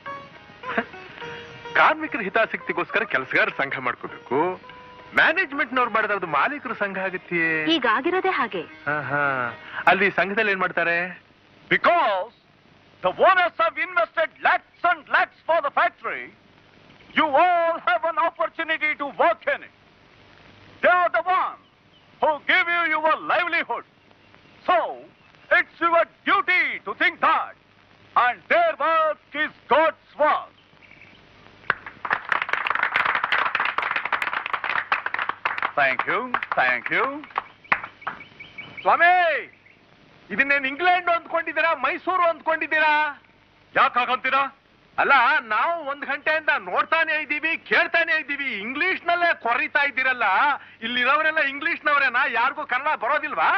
ಕಾರ್ಮಿಕರ ಹಿತಾಸಕ್ತಿಗೋಸ್ಕರ ಕೆಲಸಗಾರ ಸಂಘ ಮಾಡ್ಕೋಬೇಕು ಮ್ಯಾನೇಜ್ಮೆಂಟ್ ನವ್ರು ಮಾಡಿದ್ರೆ ಅದು ಮಾಲೀಕರ ಸಂಘ ಆಗತ್ತೆ ಈಗ ಆಗಿರೋದೇ ಹಾಗೆ ಅಲ್ಲಿ ಸಂಘದಲ್ಲಿ ಏನ್ ಮಾಡ್ತಾರೆ Because the owners have invested lakhs and lakhs for the factory, you all have an opportunity to work in it. They are the ones who give you your livelihood. So, it's your duty to think that. And their work is God's work. Thank you, thank you. ಸ್ವಾಮಿ ಇದನ್ನೇನ್ England ಅಂದ್ಕೊಂಡಿದ್ದೀರಾ ಮೈಸೂರು ಅಂದ್ಕೊಂಡಿದ್ದೀರಾ ಯಾಕಾಗಂತೀರಾ ಅಲ್ಲ ನಾವು ಒಂದ್ ಗಂಟೆಯಿಂದ ನೋಡ್ತಾನೆ ಇದ್ದೀವಿ ಕೇಳ್ತಾನೆ ಇದ್ದೀವಿ ಇಂಗ್ಲಿಷ್ ನಲ್ಲೇ ಕೊರಿತಾ ಇದ್ದೀರಲ್ಲ ಇಲ್ಲಿರೋರೆಲ್ಲ ಇಂಗ್ಲಿಷ್ ನವರೇನಾ ಯಾರಿಗೂ ಕನ್ನಡ ಬರೋದಿಲ್ವಾ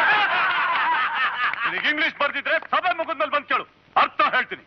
ನಿನಗೆ ಇಂಗ್ಲಿಷ್ ಬರ್ದಿದ್ರೆ ಸಭೆ ಮುಗಿದ್ಮೇಲೆ ಬಂದು ಕೇಳು ಅರ್ಥ ಹೇಳ್ತೀನಿ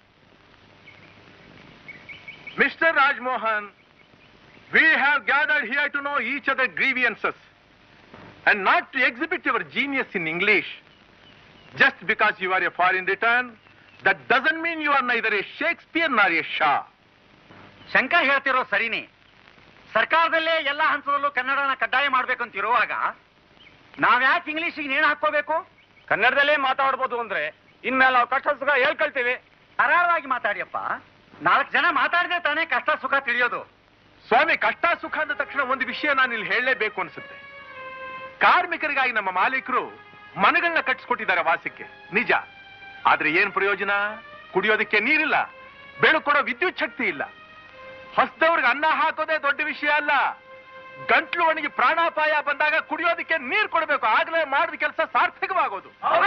mister Rajmohan we have gathered here to know each other grievances and not to exhibit your genius in English just because you are a foreign return that doesn't mean you are neither a Shakespeare nor a Shaw Shankar ಹೇಳ್ತಿರೋ ಸರಿನೇ ಸರ್ಕಾರದಲ್ಲೇ ಎಲ್ಲ ಹಂತದಲ್ಲೂ ಕನ್ನಡನ ಕಡ್ಡಾಯ ಮಾಡ್ಬೇಕು ಅಂತ ಇರುವಾಗ ನಾವ್ಯಾಕೆ ಇಂಗ್ಲಿಷಿಗೆ ನೇಣು ಹಾಕೋಬೇಕು ಕನ್ನಡದಲ್ಲೇ ಮಾತಾಡ್ಬೋದು ಅಂದ್ರೆ ಇನ್ಮೇಲೆ ನಾವು ಕಷ್ಟ ಸುಖ ಹೇಳ್ಕೊಳ್ತೀವಿ ಸರಳವಾಗಿ ಮಾತಾಡಿಯಪ್ಪ ನಾಲ್ಕು ಜನ ಮಾತಾಡಿದ್ರೆ ತಾನೇ ಕಷ್ಟ ಸುಖ ತಿಳಿಯೋದು ಸ್ವಾಮಿ ಕಷ್ಟ ಸುಖ ಅಂದ ತಕ್ಷಣ ಒಂದು ವಿಷಯ ನಾನು ಇಲ್ಲಿ ಹೇಳಲೇಬೇಕು ಅನ್ಸುತ್ತೆ ಕಾರ್ಮಿಕರಿಗಾಗಿ ನಮ್ಮ ಮಾಲೀಕರು ಮನೆಗಳನ್ನ ಕಟ್ಟಿಸ್ಕೊಟ್ಟಿದ್ದಾರೆ ವಾಸಕ್ಕೆ ನಿಜ ಆದ್ರೆ ಏನ್ ಪ್ರಯೋಜನ ಕುಡಿಯೋದಕ್ಕೆ ನೀರಿಲ್ಲ ಬೆಳಕೊಡೋ ವಿದ್ಯುತ್ ಶಕ್ತಿ ಇಲ್ಲ ಹೊಸದವ್ರಿಗೆ ಅನ್ನ ಹಾಕೋದೇ ದೊಡ್ಡ ವಿಷಯ ಅಲ್ಲ ಗಂಟ್ಲು ಒಣಗಿ ಪ್ರಾಣಾಪಾಯ ಬಂದಾಗ ಕುಡಿಯೋದಕ್ಕೆ ನೀರು ಕೊಡಬೇಕು ಆಗ್ಲೇ ಮಾಡಿದ ಕೆಲಸ ಸಾರ್ಥಕವಾಗೋದು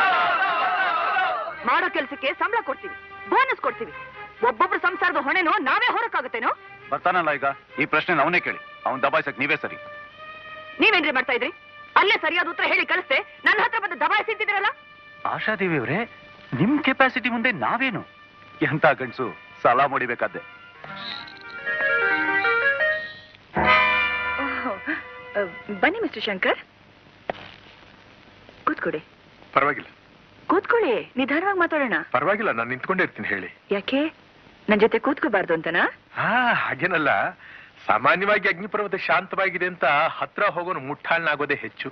ಮಾಡೋ ಕೆಲಸಕ್ಕೆ ಸಂಬಳ ಕೊಡ್ತೀವಿ ಬೋನಸ್ ಕೊಡ್ತೀವಿ ಒಬ್ಬೊಬ್ರು ಸಂಸಾರದ ಹೊಣೆನೋ ನಾವೇ ಹೊರಕ್ಕಾಗುತ್ತೇನೋ ಬರ್ತಾನಲ್ಲ ಈಗ ಈ ಪ್ರಶ್ನೆ ಅವನೇ ಕೇಳಿ ಅವನ್ ದಬಾಯಿಸಕ್ ನೀವೇ ಸರಿ ನೀವೇನ್ರಿ ಮಾಡ್ತಾ ಇದ್ರಿ ಅಲ್ಲೇ ಸರಿಯಾದ ಉತ್ತರ ಹೇಳಿ ಕಳಿಸ್ತೆ ನನ್ನ ಹತ್ರ ಬಂದು ದಬಾಯಿಸಿದ್ದೀರಲ್ಲ ಆಶಾದೇವಿ ಅವರೇ ನಿಮ್ ಕೆಪಾಸಿಟಿ ಮುಂದೆ ನಾವೇನು ಎಂತ ಗಂಡ್ಸು ಸಾಲ ಮಾಡಿಬೇಕಾದ್ದೆ ಬನ್ನಿ ಮಿಸ್ಟರ್ ಶಂಕರ್ ಕೂತ್ಕೊಡಿ ಪರವಾಗಿಲ್ಲ ಕೂತ್ಕೊಳ್ಳಿ ನಿಧಾನವಾಗಿ ಮಾತಾಡೋಣ ಪರವಾಗಿಲ್ಲ ನಾನು ನಿಂತ್ಕೊಂಡೇ ಇರ್ತೀನಿ ಹೇಳಿ ಯಾಕೆ ನನ್ ಜೊತೆ ಕೂತ್ಕೋಬಾರ್ದು ಅಂತನಾ ಹಾ ಹಾಗೇನಲ್ಲ ಸಾಮಾನ್ಯವಾಗಿ ಅಗ್ನಿಪರ್ವತ ಶಾಂತವಾಗಿದೆ ಅಂತ ಹತ್ರ ಹೋಗೋನು ಮುಟ್ಟಾಳ್ನಾಗೋದೇ ಹೆಚ್ಚು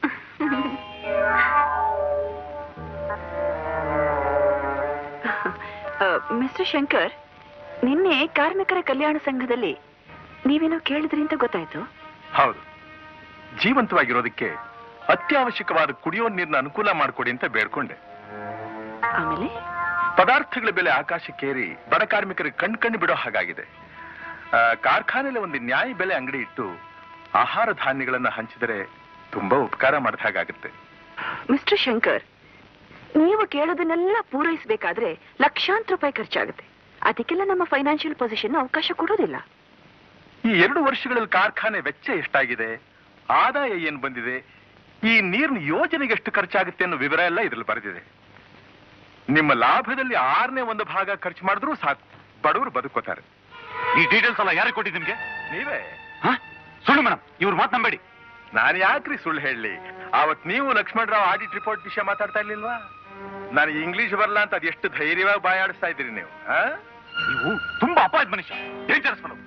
ಮಿಸ್ಟರ್ ಶಂಕರ್ ನಿನ್ನೆ ಕಾರ್ಮಿಕರ ಕಲ್ಯಾಣ ಸಂಘದಲ್ಲಿ ನೀವೇನೋ ಕೇಳಿದ್ರಿ ಅಂತ ಗೊತ್ತಾಯ್ತು ಹೌದು ಜೀವಂತವಾಗಿರೋದಕ್ಕೆ ಅತ್ಯವಶ್ಯಕವಾದ ಕುಡಿಯೋ ನೀರಿನ ಅನುಕೂಲ ಮಾಡಿಕೊಡಿ ಅಂತ ಬೇಡ್ಕೊಂಡೆ ಆಮೇಲೆ ಪದಾರ್ಥಗಳ ಬೆಲೆ ಆಕಾಶಕ್ಕೇರಿ ಬಡ ಕಾರ್ಮಿಕರಿಗೆ ಕಣ್ ಕಣ್ಣು ಬಿಡೋ ಹಾಗಾಗಿದೆ ಆ, ಕಾರ್ಖಾನೆಯಲ್ಲಿ ಒಂದು ನ್ಯಾಯ ಬೆಲೆ ಅಂಗಡಿ ಇಟ್ಟು ಆಹಾರ ಧಾನ್ಯಗಳನ್ನ ಹಂಚಿದರೆ ತುಂಬಾ ಉಪಕಾರ ಮಾಡಿದ ಹಾಗಾಗುತ್ತೆ ಮಿಸ್ಟರ್ ಶಂಕರ್ ನೀವು ಕೇಳೋದನ್ನೆಲ್ಲ ಪೂರೈಸಬೇಕಾದ್ರೆ ಲಕ್ಷಾಂತರ ರೂಪಾಯಿ ಖರ್ಚಾಗುತ್ತೆ ಅದಕ್ಕೆಲ್ಲ ನಮ್ಮ ಫೈನಾನ್ಷಿಯಲ್ ಪೊಸಿಷನ್ ಅವಕಾಶ ಕೊಡೋದಿಲ್ಲ ಈ ಎರಡು ವರ್ಷಗಳಲ್ಲಿ ಕಾರ್ಖಾನೆ ವೆಚ್ಚ ಎಷ್ಟಾಗಿದೆ ಆದಾಯ ಏನ್ ಬಂದಿದೆ ಈ ನೀರಿನ ಯೋಜನೆಗೆ ಎಷ್ಟು ಖರ್ಚಾಗುತ್ತೆ ಅನ್ನೋ ವಿವರ ಎಲ್ಲ ಇದ್ರಲ್ಲಿ ಬರೆದಿದೆ ನಿಮ್ಮ ಲಾಭದಲ್ಲಿ ಆರನೇ ಒಂದು ಭಾಗ ಖರ್ಚು ಮಾಡಿದ್ರೂ ಸಾಕು ಬಡವರು ಬದುಕೋತಾರೆ ಈ ಡೀಟೇಲ್ಸ್ ಎಲ್ಲ ಯಾರಿಗೆ ಕೊಟ್ಟಿದ್ದು ನಿಮ್ಗೆ ನೀವೇ ಹ? ಸುಳ್ಳು ಮೇಡಮ್ ಇವ್ರು ಮಾತನಾಡಬೇಡಿ ನಾನು ಯಾಕ್ರಿ ಸುಳ್ಳು ಹೇಳಲಿ ಅವತ್ ನೀವು ಲಕ್ಷ್ಮಣರಾವ್ ಆಡಿಟ್ ರಿಪೋರ್ಟ್ ವಿಷಯ ಮಾತಾಡ್ತಾ ಇರ್ಲಿಲ್ವಾ ನನಗೆ ಇಂಗ್ಲಿಷ್ ಬರಲ್ಲ ಅಂತ ಅದೆಷ್ಟು ಧೈರ್ಯವಾಗಿ ಬಾಯಾಡಿಸ್ತಾ ಇದ್ದೀರಿ ನೀವು ಆ? ನೀವು ತುಂಬಾ ಅಪಾಯದ ಮನುಷ್ಯ ಡೇಂಜರಸ್ ಮೇಡಮ್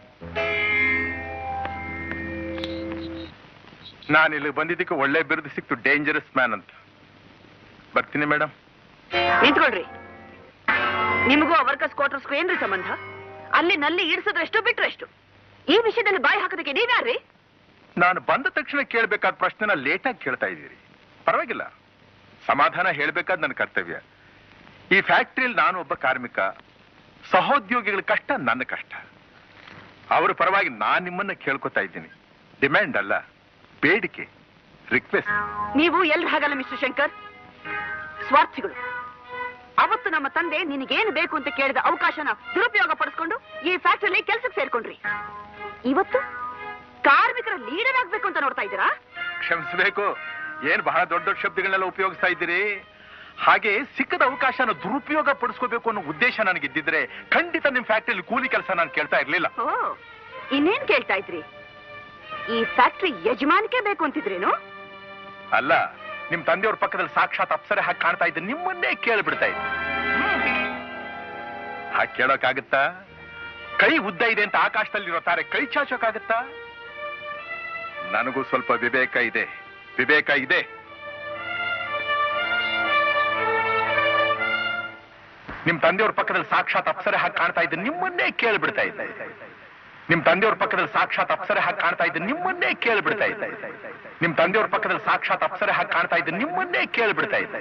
ನಾನು ಇಲ್ಲಿ ಬಂದಿದ್ದಕ್ಕೆ ಒಳ್ಳೆ ಬಿರುದು ಸಿಕ್ತು ಡೇಂಜರಸ್ ಮ್ಯಾನ್ ಅಂತ ಬರ್ತೀನಿ ಮೇಡಮ್ ನಿಂತ್ಕೊಳ್ರಿ ನಿಮಗೂ ಆ ವರ್ಕರ್ಸ್ ಕ್ವಾರ್ಟರ್ಸ್ಗೂ ಏನ್ರಿ ಸಂಬಂಧ ಅಲ್ಲಿ ನಲ್ಲಿ ಇಡ್ಸೋದ್ರೆಷ್ಟು ಬಿಟ್ರೆಷ್ಟು ಈ ವಿಷಯದಲ್ಲಿ ಬಾಯಿ ಹಾಕೋದಕ್ಕೆ ನೀವ್ಯಾರ್ರಿ ನಾನು ಬಂದ ತಕ್ಷಣ ಕೇಳಬೇಕಾದ ಪ್ರಶ್ನೆನ ಲೇಟಾಗಿ ಕೇಳ್ತಾ ಇದ್ದೀರಿ ಪರವಾಗಿಲ್ಲ ಸಮಾಧಾನ ಹೇಳ್ಬೇಕಾದ್ ನನ್ನ ಕರ್ತವ್ಯ ಈ ಫ್ಯಾಕ್ಟ್ರಿಯಲ್ಲಿ ನಾನು ಒಬ್ಬ ಕಾರ್ಮಿಕ ಸಹೋದ್ಯೋಗಿಗಳ ಕಷ್ಟ ನನ್ನ ಕಷ್ಟ ಅವರ ಪರವಾಗಿ ನಾನು ನಿಮ್ಮನ್ನ ಕೇಳ್ಕೊತಾ ಇದ್ದೀನಿ ಡಿಮ್ಯಾಂಡ್ ಅಲ್ಲ ಬೇಡಿಕೆ ರಿಕ್ವೆಸ್ಟ್ ನೀವು ಎಲ್ರ ಹಾಗಲ್ಲ ಮಿಸ್ಟರ್ ಶಂಕರ್ ಸ್ವಾರ್ಥಿಗಳು ಅವತ್ತು ನಮ್ಮ ತಂದೆ ನಿನಗೇನು ಬೇಕು ಅಂತ ಕೇಳಿದ ಅವಕಾಶನ ದುರುಪಯೋಗ ಪಡಿಸ್ಕೊಂಡು ಈ ಫ್ಯಾಕ್ಟರಿಲಿ ಕೆಲ್ಸಕ್ಕೆ ಸೇರ್ಕೊಂಡ್ರಿ ಇವತ್ತು ಕಾರ್ಮಿಕರ ಲೀಡರ್ ಆಗ್ಬೇಕು ಅಂತ ನೋಡ್ತಾ ಇದ್ದೀರಾ ಕ್ಷಮಿಸಬೇಕು ಏನ್ ಬಹಳ ದೊಡ್ಡ ದೊಡ್ಡ ಶಬ್ದಗಳನ್ನೆಲ್ಲ ಉಪಯೋಗಿಸ್ತಾ ಇದ್ದೀರಿ ಹಾಗೆ ಸಿಕ್ಕದ ಅವಕಾಶನ ದುರುಪಯೋಗ ಪಡಿಸ್ಕೋಬೇಕು ಅನ್ನೋ ಉದ್ದೇಶ ನನಗಿದ್ದಿದ್ರೆ ಖಂಡಿತ ನಿಮ್ ಫ್ಯಾಕ್ಟ್ರಿಯಲ್ಲಿ ಕೂಲಿ ಕೆಲಸ ನಾನು ಕೇಳ್ತಾ ಇರ್ಲಿಲ್ಲ ಓ ಇನ್ನೇನ್ ಕೇಳ್ತಾ ಇದ್ರಿ ಈ ಫ್ಯಾಕ್ಟರಿ ಯಜಮಾನಿಕೆ ಬೇಕು ಅಂತಿದ್ರೇನು ಅಲ್ಲ ನಿಮ್ ತಂದೆಯವ್ರ ಪಕ್ಕದಲ್ಲಿ ಸಾಕ್ಷಾತ್ ಅಪ್ಸರೆ ಹಾಗೆ ಕಾಣ್ತಾ ಇದ್ದೆ ನಿಮ್ಮನ್ನೇ ಕೇಳ್ಬಿಡ್ತಾ ಇದ್ದೆ ಹಾಗೆ ಕೇಳೋಕ್ಕಾಗತ್ತಾ ಕೈ ಉದ್ದ ಇದೆ ಅಂತ ಆಕಾಶದಲ್ಲಿರೋ ತಾರೆ ಕೈ ಚಾಚೋಕ್ಕಾಗತ್ತಾ ನನಗೂ ಸ್ವಲ್ಪ ವಿವೇಕ ಇದೆ ವಿವೇಕ ಇದೆ ನಿಮ್ ತಂದೆಯವ್ರ ಪಕ್ಕದಲ್ಲಿ ಸಾಕ್ಷಾತ್ ಅಪ್ಸರೆ ಹಾಗೆ ಕಾಣ್ತಾ ಇದ್ದೆ ನಿಮ್ಮನ್ನೇ ಕೇಳ್ಬಿಡ್ತಾ ಇದ್ದೆ ನಿಮ್ ತಂದೆಯವ್ರ ಪಕ್ಕದಲ್ಲಿ ಸಾಕ್ಷಾತ್ ಅಪ್ಸರೆ ಹಾಗೆ ಕಾಣ್ತಾ ಇದ್ದೆ ನಿಮ್ಮನ್ನೇ ಕೇಳ್ಬಿಡ್ತಾ ಇದ್ದೆ ನಿಮ್ ತಂದೆಯವ್ರ ಪಕ್ಕದಲ್ಲಿ ಸಾಕ್ಷಾತ್ ಅಪ್ಸರೆ ಹಾಗೆ ಕಾಣ್ತಾ ಇದ್ದೆ ನಿಮ್ಮನ್ನೇ ಕೇಳ್ಬಿಡ್ತಾ ಇದ್ದೆ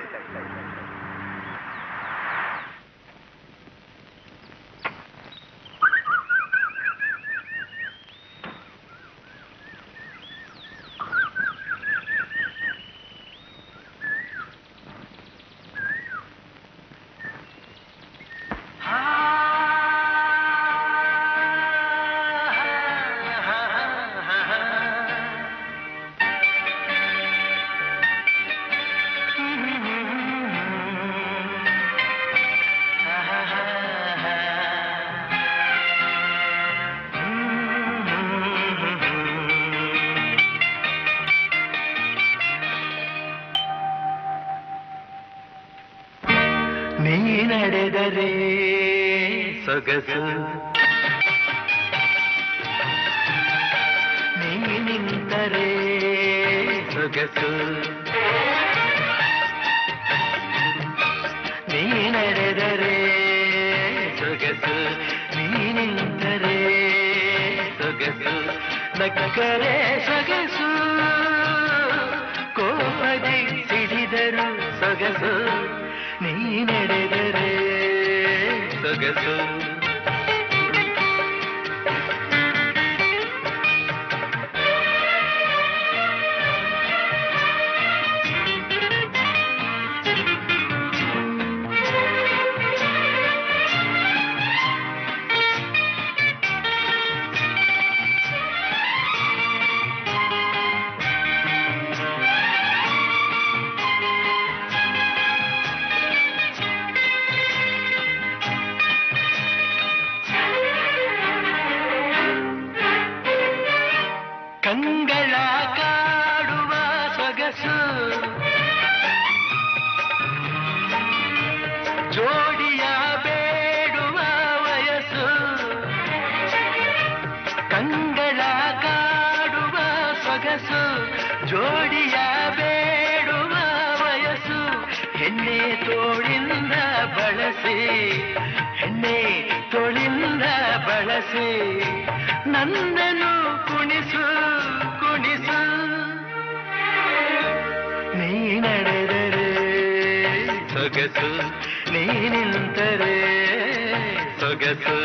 ಆ ನಡೆದರೆ ಸೊಗಸು ನೀ ನಿಂತರೆ ಸೊಗಸು ನೀ ನಡೆದರೆ ಸೊಗಸು ನೀ ನಿಂತರೆ ಸೊಗಸು ನಕ್ಕರೆ ಸೊಗಸು ಕೋಪದಿ ಸಿಡಿದರು ಸೊಗಸು ನೀ ನಡೆದರೆ ಸೊಗಸು ಕಂಗಳ ಕಾಡುವ ಸೊಗಸು ಜೋಡಿಯ ಬೇಡುವ ವಯಸ್ಸು ಕಂಗಳ ಕಾಡುವ ಸೊಗಸು ಜೋಡಿಯ ಬೇಡುವ ವಯಸ್ಸು ಹೆಣ್ಣೆ ತೋಳಿಂದ ಬಳಸಿ ಹೆಣ್ಣೆ ತೋಳಿಂದ ಬಳಸಿ ನನ್ನನು ಕುಣಿಸು ಕುಣಿಸು ನೀ ನಡೆದರೆ ಸೊಗಸು ನೀ ನಿಂತರೆ ಸೊಗಸು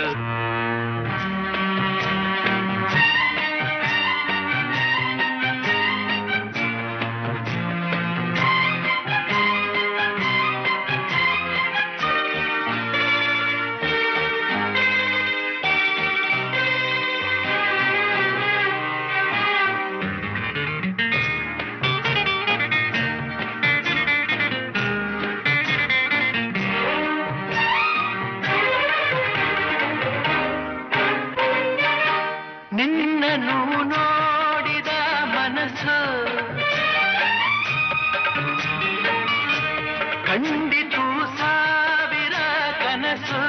ನಿನ್ನನು ನೋಡಿದ ಮನಸ್ಸು ಕಂಡಿತು ಸಾವಿರ ಕನಸು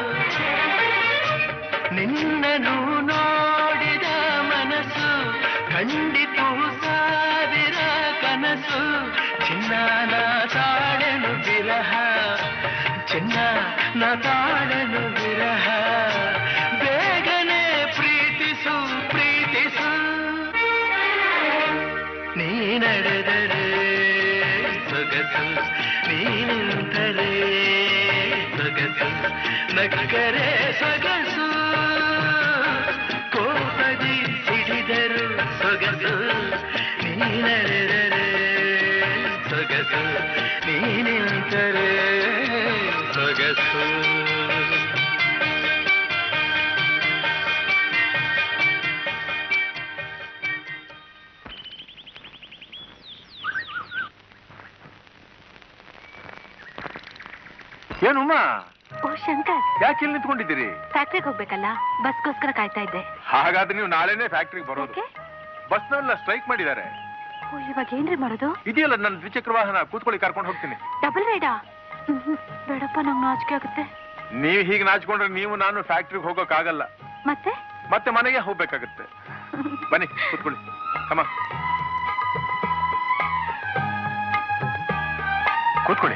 ನಿನ್ನನು ನೋಡಿದ ಮನಸ್ಸು ಕಂಡಿತು ಸಾವಿರ ಕನಸು ಚಿನ್ನ ತಾಳನು ವಿರಹ ಚಿನ್ನ ನ ತಾಳನು ವಿರಹ ಬೇಗನೆ ಪ್ರೀತಿಸು ಪ್ರೀತಿಸು ನೀ ನಡೆದರೆ ಸೊಗಸು ನೀ ನಿಂತರೆ ಸೊಗಸು ನಕ್ಕರೆ ಸೊಗಸು ಕೋಪದಿ ಸಿಡಿದರು ಸೊಗಸು ನೀ ನಡೆದರೆ ಸೊಗಸು ನೀ ನಿಂತರೆ ಸೊಗಸು ಏನಮ್ಮ ಓ ಶಂಕರ್ ಯಾಕೆ ಇಲ್ಲಿ ನಿಂತ್ಕೊಂಡಿದ್ದೀರಿ ಫ್ಯಾಕ್ಟ್ರಿಗೆ ಹೋಗ್ಬೇಕಲ್ಲ ಬಸ್ಗೋಸ್ಕರ ಕಾಯ್ತಾ ಇದ್ದೆ ಹಾಗಾದ್ರೆ ನೀವು ನಾಳೆನೇ ಫ್ಯಾಕ್ಟ್ರಿಗೆ ಬರೋದು ಯಾಕೆ? ಬಸ್ನಲ್ಲ ಸ್ಟ್ರೈಕ್ ಮಾಡಿದ್ದಾರೆ ಓ ಇವಾಗ ಏನ್ರಿ ಮಾಡೋದು ಇದೆಯಲ್ಲ ನನ್ನ ದ್ವಿಚಕ್ರ ವಾಹನ ಕೂತ್ಕೊಳ್ಳಿ ಕರ್ಕೊಂಡು ಹೋಗ್ತೀನಿ ಡಬಲ್ ರೈಡಾ ಹ್ಮ್, ಬೇಡಪ್ಪ ನಂಗೆ ನಾಚಿಕೆ ಆಗುತ್ತೆ ನೀವು ಹೀಗೆ ನಾಚ್ಕೊಂಡ್ರೆ ನೀವು ನಾನು ಫ್ಯಾಕ್ಟ್ರಿಗೆ ಹೋಗೋಕ್ಕಾಗಲ್ಲ ಮತ್ತೆ ಮತ್ತೆ ಮನೆಗೆ ಹೋಗ್ಬೇಕಾಗತ್ತೆ ಬನ್ನಿ ಕೂತ್ಕೊಳ್ಳಿ ಕಮ ಕೂತ್ಕೊಳ್ಳಿ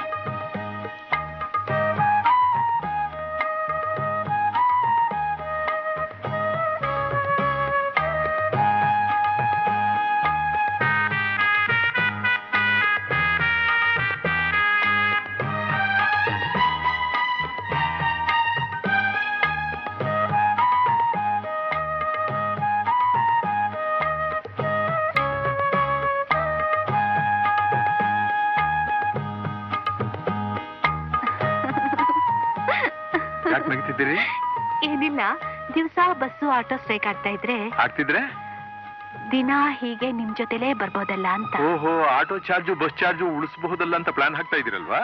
ಯಾಕೆ ನಗ್ತಿದ್ದೀರಿ ಏನಿಲ್ಲ ದಿವಸ ಬಸ್ಸು ಆಟೋ ಸ್ಟ್ರೈಕ್ ಆಗ್ತಾ ಇದ್ರೆ ಆಗ್ತಿದ್ರೆ ದಿನ ಹೀಗೆ ನಿಮ್ ಜೊತೆಲೇ ಬರ್ಬೋದಲ್ಲ ಅಂತ ಓಹೋ ಆಟೋ ಚಾರ್ಜು ಬಸ್ ಚಾರ್ಜು ಉಳಿಸಬಹುದಲ್ಲ ಅಂತ ಪ್ಲಾನ್ ಹಾಕ್ತಾ ಇದ್ದೀರಲ್ವಾ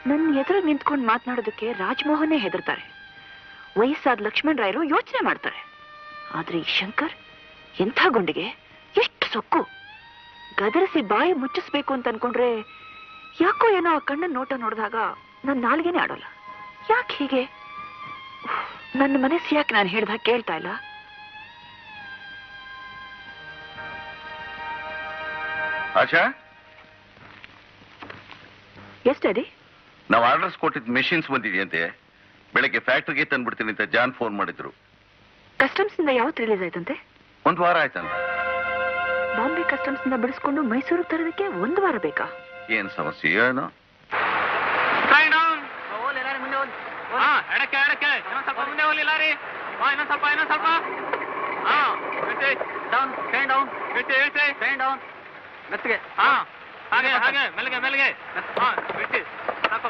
ನನ್ನ ಎದುರು ನಿಂತ್ಕೊಂಡು ಮಾತನಾಡೋದಕ್ಕೆ ರಾಜಮೋಹನೇ ಹೆದರ್ತಾರೆ ವಯಸ್ಸಾದ ಲಕ್ಷ್ಮಣ್ ರಾಯರು ಯೋಚನೆ ಮಾಡ್ತಾರೆ ಆದ್ರೆ ಈ ಶಂಕರ್ ಎಂಥ ಗುಂಡಿಗೆ ಎಷ್ಟು ಸೊಕ್ಕು ಗದರಿಸಿ ಬಾಯಿ ಮುಚ್ಚಿಸ್ಬೇಕು ಅಂತ ಅನ್ಕೊಂಡ್ರೆ ಯಾಕೋ ಏನೋ ಆ ಕಣ್ಣನ್ ನೋಟ ನೋಡಿದಾಗ ನನ್ನ ನಾಲ್ಗೆನೇ ಆಡೋಲ್ಲ ಯಾಕೆ ಹೀಗೆ ಉಫ್, ನನ್ನ ಮನಸ್ಸು ಯಾಕೆ ನಾನು ಹೇಳ್ದಾಗ ಕೇಳ್ತಾ ಇಲ್ಲ ಆಶಾ ಎಷ್ಟಡಿ ನಾವು ಆರ್ಡರ್ಸ್ ಕೊಟ್ಟಿದ್ದ ಮೆಷಿನ್ಸ್ ಬಂದಿದೆಯಂತೆ ಬೆಳಗ್ಗೆ ಫ್ಯಾಕ್ಟ್ರಿಗೆ ತಂದ್ಬಿಡ್ತೀನಿ ಅಂತ ಜಾನ್ ಫೋನ್ ಮಾಡಿದ್ರು ಕಸ್ಟಮ್ಸ್ ಇಂದ ಯಾವತ್ತು ರಿಲೀಸ್ ಆಯ್ತಂತೆ ಒಂದು ವಾರ ಆಯ್ತಂತ ಬಾಂಬೆ ಕಸ್ಟಮ್ಸ್ ಇಂದ ಬಿಡಿಸ್ಕೊಂಡು ಮೈಸೂರಿಗೆ ತರೋದಕ್ಕೆ ಒಂದು ವಾರ ಬೇಕಾ ಏನ್ ಸಮಸ್ಯೆ ಏನೋ ಹಾ ಎಡಕ್ಕೆ ಎಡಕ್ಕೆ ಇನ್ನೊಂದ್ ಸ್ವಲ್ಪ ಮುಂದೆ ಹೋಗ್ಲಿ ಲಾರಿ ಹಾ ಇನ್ನೊಂದ್ ಸ್ವಲ್ಪ ಇನ್ನೊಂದ್ ಸ್ವಲ್ಪ ಹಾ ಇಳ್ಸಿ ಡೌನ್ ಸ್ಟ್ಯಾಂಡ್ ಡೌನ್ ಇಳ್ಸಿ ಇಳ್ಸಿ ಸ್ಟ್ಯಾಂಡ್ ಡೌನ್ ಮೆತ್ತಿಗೆ ಹಾ ಹಾಗೆ ಹಾಗೆ ಮೆಲ್ಗೆ ಮೆಲ್ಗೆ ಹಾ ಇಳ್ಸಿ ಸಾಕು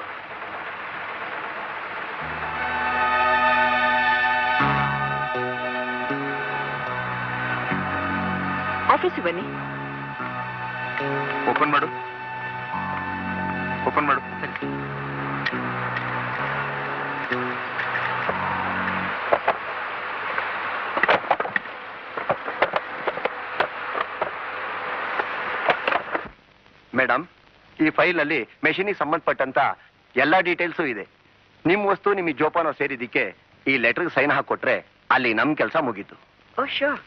ಆಫೀಸಿಗೆ ಬನ್ನಿ ಓಪನ್ ಮಾಡು ಓಪನ್ ಮಾಡು ಮೇಡಮ್ ಈ ಫೈಲ್ನಲ್ಲಿ ಮೆಷಿನಿಗೆ ಸಂಬಂಧಪಟ್ಟಂತ ಎಲ್ಲಾ ಡೀಟೇಲ್ಸು ಇದೆ ನಿಮ್ ವಸ್ತು ನಿಮಗೆ ಜೋಪಾನ ಸೇರಿದ್ದಕ್ಕೆ ಈ ಲೆಟರ್ಗೆ ಸೈನ್ ಹಾಕೊಟ್ರೆ ಅಲ್ಲಿ ನಮ್ ಕೆಲಸ ಮುಗೀತು oh sure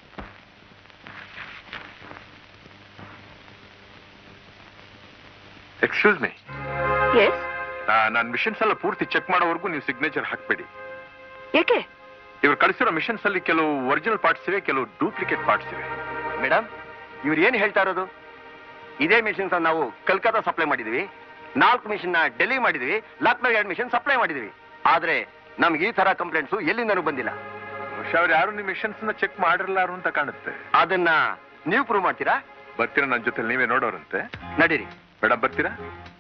excuse me yes ನಾನು ಮಿಷನ್ಸ್ ಎಲ್ಲ ಪೂರ್ತಿ ಚೆಕ್ ಮಾಡೋವರೆಗೂ ನೀವು ಸಿಗ್ನೇಚರ್ ಹಾಕ್ಬೇಡಿ ಏಕೆ ಇವ್ರು ಕಳಿಸಿರೋ ಮಿಷನ್ಸ್ ಅಲ್ಲಿ ಕೆಲವು ಒರಿಜಿನಲ್ ಪಾರ್ಟ್ಸ್ ಇವೆ ಕೆಲವು ಡೂಪ್ಲಿಕೇಟ್ ಪಾರ್ಟ್ಸ್ ಇವೆ ಮೇಡಮ್ ಇವ್ರು ಏನ್ ಹೇಳ್ತಾ ಇರೋದು ಇದೇ ಮಿಷನ್ಸ್ ನಾವು ಕಲ್ಕತ್ತಾ ಸಪ್ಲೈ ಮಾಡಿದೀವಿ ನಾಲ್ಕು ಮಿಷನ್ ನ ಡೆಲ್ಲಿ ಮಾಡಿದೀವಿ ಲಕ್ನೋ ಎರಡು ಮಿಷನ್ ಸಪ್ಲೈ ಮಾಡಿದೀವಿ ಆದ್ರೆ ನಮ್ಗೆ ಈ ತರ ಕಂಪ್ಲೇಂಟ್ಸ್ ಎಲ್ಲಿಂದನೂ ಬಂದಿಲ್ಲ ಬಹುಶಃ ಅವ್ರು ಯಾರು ನಿಮ್ಮ ಮಿಷನ್ಸ್ ನ ಚೆಕ್ ಮಾಡಿರಲಾರು ಅಂತ ಕಾಣುತ್ತೆ ಅದನ್ನ ನೀವು ಪ್ರೂವ್ ಮಾಡ್ತೀರಾ ಬರ್ತೀರಾ ನನ್ನ ಜೊತೆ ನೀವೇ ನೋಡೋರಂತೆ ನಡೀರಿ ಮೇಡಮ್ ಬರ್ತೀರಾ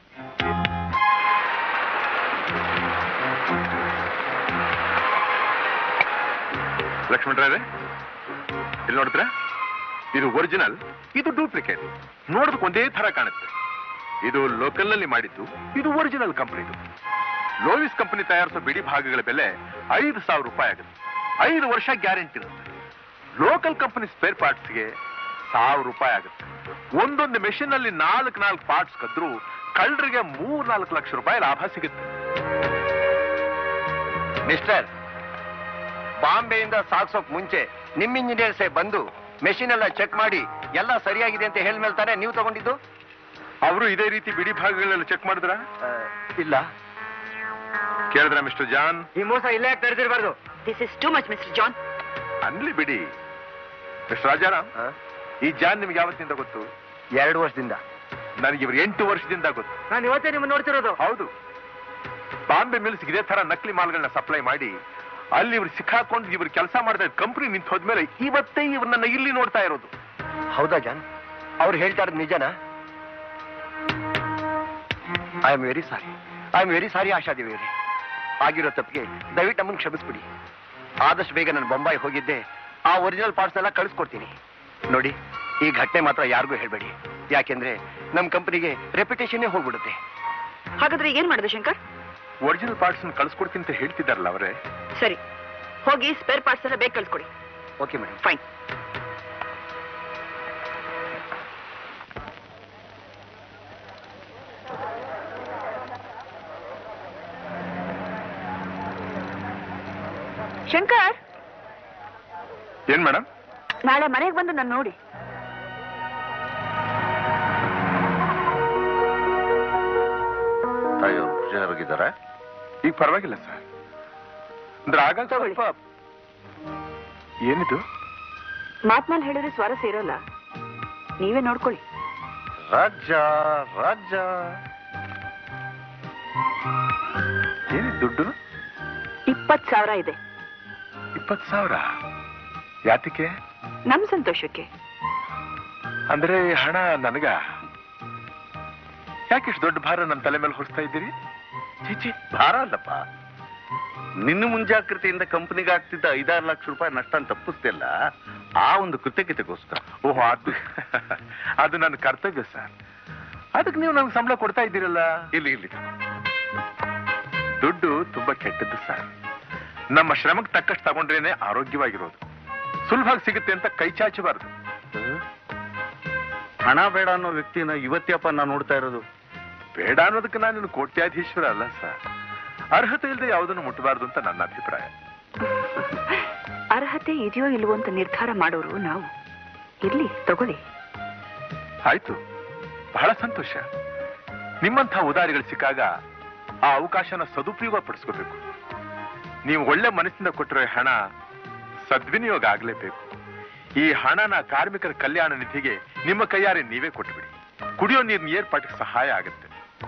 ಲಕ್ಷ್ಮಣ್ ರಾಯರೇ ಇಲ್ಲಿ ನೋಡಿದ್ರ ಇದು ಒರಿಜಿನಲ್ ಇದು ಡೂಪ್ಲಿಕೇಟ್ ನೋಡೋದಕ್ಕೆ ಒಂದೇ ತರ ಕಾಣುತ್ತೆ ಇದು ಲೋಕಲ್ ನಲ್ಲಿ ಮಾಡಿದ್ದು ಇದು ಒರಿಜಿನಲ್ ಕಂಪನಿದು ಲೋವಿಸ್ ಕಂಪನಿ ತಯಾರಿಸೋ ಬಿಡಿ ಭಾಗಗಳ ಬೆಲೆ ಐದು ಸಾವಿರ ರೂಪಾಯಿ ಆಗುತ್ತೆ ಐದು ವರ್ಷ ಗ್ಯಾರಂಟಿ ಇರುತ್ತೆ ಲೋಕಲ್ ಕಂಪನಿ ಸ್ಪೇರ್ ಪಾರ್ಟ್ಸ್ಗೆ ಸಾವಿರ ರೂಪಾಯಿ ಆಗುತ್ತೆ ಒಂದೊಂದು ಮೆಷಿನ್ ಅಲ್ಲಿ ನಾಲ್ಕು ನಾಲ್ಕು ಪಾರ್ಟ್ಸ್ ಕದ್ರು ಕಳ್ಳರಿಗೆ ಮೂರ್ ನಾಲ್ಕು ಲಕ್ಷ ರೂಪಾಯಿ ಲಾಭ ಸಿಗುತ್ತೆ ಮಿಸ್ಟರ್ ಬಾಂಬೆಯಿಂದ ಸಾಗ್ಸೋಕ್ ಮುಂಚೆ ನಿಮ್ ಇಂಜಿನಿಯರ್ಸೇ ಬಂದು ಮೆಷಿನ್ ಎಲ್ಲ ಚೆಕ್ ಮಾಡಿ ಎಲ್ಲ ಸರಿಯಾಗಿದೆ ಅಂತ ಹೇಳ್ಮೇಲೆ ತಾನೇ ನೀವು ತಗೊಂಡಿದ್ದು ಅವರು ಇದೇ ರೀತಿ ಬಿಡಿ ಭಾಗಗಳೆಲ್ಲ ಚೆಕ್ ಮಾಡಿದ್ರ ಇಲ್ಲ ಕೇಳಿದ್ರ ಮಿಸ್ಟರ್ ಜಾನ್ ಈ ಮೋಸ ಇಲ್ಲೇ ಯಾಕೆ ನಡೆದಿರಬಾರ್ದು this is too much mister John only ಬಿಡಿ ಮಿಸ್ಟರ್ ರಾಜಾರಾಮ್ ಈ ಜಾನ್ ನಿಮ್ಗೆ ಯಾವತ್ತಿಂದ ಗೊತ್ತು ಎರಡು ವರ್ಷದಿಂದ ನನಗೆ ಇವ್ರು ಎಂಟು ವರ್ಷದಿಂದ ಗೊತ್ತು ನಾನು ಇವತ್ತೇ ನಿಮ್ಮ ನೋಡ್ತಿರೋದು ಹೌದು ಬಾಂಬೆ ಮಿಲ್ಸ್ ಇದೇ ತರ ನಕಲಿ ಮಾಲ್ಗಳನ್ನ ಸಪ್ಲೈ ಮಾಡಿ ಅಲ್ಲಿ ಇವ್ರು ಸಿಕ್ಕಾಕೊಂಡು ಇವ್ರು ಕೆಲಸ ಮಾಡಿದ ಕಂಪನಿ ನಿಂತು ಹೋದ್ಮೇಲೆ ಇವತ್ತೇ ಇವ್ರನ್ನ ಇಲ್ಲಿ ನೋಡ್ತಾ ಇರೋದು ಹೌದಾ ಜಾನ್ ಅವ್ರು ಹೇಳ್ತಾ ಇರೋದು ನಿಜನಾ I am very sorry I am very sorry Ashadevi ಅವರೇ ಆಗಿರೋ ತಪ್ಪಿಗೆ ದಯವಿಟ್ಟು ನಮ್ಮನ್ನು ಕ್ಷಮಿಸ್ಬಿಡಿ ಆದಷ್ಟು ಬೇಗ ನಾನು ಬೊಂಬಾಯಿ ಹೋಗಿದ್ದೆ ಆ ಒರಿಜಿನಲ್ ಪಾರ್ಟ್ಸ್ ಎಲ್ಲ ಕಳಿಸ್ಕೊಡ್ತೀನಿ ನೋಡಿ ಈ ಘಟನೆ ಮಾತ್ರ ಯಾರಿಗೂ ಹೇಳ್ಬೇಡಿ ಯಾಕೆಂದ್ರೆ ನಮ್ಮ ಕಂಪನಿಗೆ ರೆಪ್ಯುಟೇಷನ್ನೇ ಹೋಗ್ಬಿಡುತ್ತೆ ಹಾಗಾದ್ರೆ ಈಗ ಏನ್ ಮಾಡಿದೆ ಶಂಕರ್ ಒರಿಜಿನಲ್ ಪಾರ್ಟ್ಸ್ ಕಳಿಸ್ಕೊಡ್ತೀನಿ ಅಂತ ಹೇಳ್ತಿದಾರಲ್ಲ ಅವರೇ ಸರಿ ಹೋಗಿ ಸ್ಪೇರ್ ಪಾರ್ಟ್ಸ್ ಎಲ್ಲ ಬೇಗ ಕಳ್ಸ್ಕೊಡಿ ಓಕೆ ಮೇಡಮ್ ಫೈನ್ ಶಂಕರ್ ಏನ್ ಮೇಡಮ್ ನಾಳೆ ಮನೆಗೆ ಬಂದು ನಾನು ನೋಡಿ ತಾಯಿಯವರು ಹುಷಾರಾಗಿದ್ದಾರೆ ಈಗ ಪರವಾಗಿಲ್ಲ ಸರ್ ಅಂದ್ರೆ ಆಗ ಸ್ವಲ್ಪ ಏನಿದು ಮಾತ್ನಲ್ಲಿ ಹೇಳಿದ್ರೆ ಸ್ವಾರಸ್ಯ ಇರೋಲ್ಲ ನೀವೇ ನೋಡ್ಕೊಳ್ಳಿ ರಾಜ್ಯ ರಾಜ್ಯ ಏನಿದು ದುಡ್ಡು ಇಪ್ಪತ್ ಸಾವಿರ ಇದೆ ಇಪ್ಪತ್ ಸಾವಿರ ಯಾತಕ್ಕೆ ನಮ್ ಸಂತೋಷಕ್ಕೆ ಅಂದ್ರೆ ಹಣ ನನಗ ಯಾಕಿಷ್ಟು ದೊಡ್ಡ ಭಾರ ನನ್ನ ತಲೆ ಮೇಲೆ ಹೊರಿಸ್ತಾ ಇದ್ದೀರಿ ಚಿಚಿ ಭಾರ ಅಲ್ಲಪ್ಪ ನಿನ್ನ ಮುಂಜಾಗ್ರತೆಯಿಂದ ಕಂಪನಿಗೆ ಆಗ್ತಿದ್ದ ಐದಾರು ಲಕ್ಷ ರೂಪಾಯಿ ನಷ್ಟ ತಪ್ಪಿಸ್ತಿಲ್ಲ ಆ ಒಂದು ಕೃತಜ್ಞತೆಗೋಸ್ಕರ ಓಹೋ ಅದು ಅದು ನನ್ನ ಕರ್ತವ್ಯ ಸರ್ ಅದಕ್ಕೆ ನೀವು ನಮ್ಗೆ ಸಂಬಳ ಕೊಡ್ತಾ ಇದ್ದೀರಲ್ಲ ಇಲ್ಲಿ ಇಲ್ಲಿ ದುಡ್ಡು ತುಂಬಾ ಕೆಟ್ಟದ್ದು ಸರ್ ನಮ್ಮ ಶ್ರಮಕ್ಕೆ ತಕ್ಕಷ್ಟು ತಗೊಂಡ್ರೇನೆ ಆರೋಗ್ಯವಾಗಿರೋದು ಸುಲಭವಾಗಿ ಸಿಗುತ್ತೆ ಅಂತ ಕೈ ಚಾಚಬಾರ್ದು ಹಣ ಬೇಡ ಅನ್ನೋ ವ್ಯಕ್ತಿನ ಇವತ್ತ್ಯಪ್ಪ ನಾನು ನೋಡ್ತಾ ಇರೋದು ಬೇಡ ಅನ್ನೋದಕ್ಕೆ ನಾನು ಕೋಟ್ಯಾಧೀಶ್ವರ ಅಲ್ಲ ಸರ್ ಅರ್ಹತೆ ಇಲ್ಲದೆ ಯಾವುದನ್ನು ಮುಟ್ಟಬಾರ್ದು ಅಂತ ನನ್ನ ಅಭಿಪ್ರಾಯ ಅರ್ಹತೆ ಇದೆಯೋ ಇಲ್ವೋ ಅಂತ ನಿರ್ಧಾರ ಮಾಡೋರು ನಾವು ಇರ್ಲಿ ತಗೊಳ್ಳಿ ಆಯ್ತು ಬಹಳ ಸಂತೋಷ ನಿಮ್ಮಂಥ ಉದಾರಿಗಳು ಸಿಕ್ಕಾಗ ಆ ಅವಕಾಶನ ಸದುಪಯೋಗ ಪಡಿಸ್ಕೋಬೇಕು ನೀವು ಒಳ್ಳೆ ಮನಸ್ಸಿಂದ ಕೊಟ್ಟಿರೋ ಹಣ ಸದ್ವಿನಿಯೋಗ ಆಗ್ಲೇಬೇಕು ಈ ಹಣನ ಕಾರ್ಮಿಕರ ಕಲ್ಯಾಣ ನಿಧಿಗೆ ನಿಮ್ಮ ಕೈಯಾರೆ ನೀವೇ ಕೊಟ್ಬಿಡಿ ಕುಡಿಯೋ ನೀರಿನ ಏರ್ಪಾಟಿಗೆ ಸಹಾಯ ಆಗುತ್ತೆ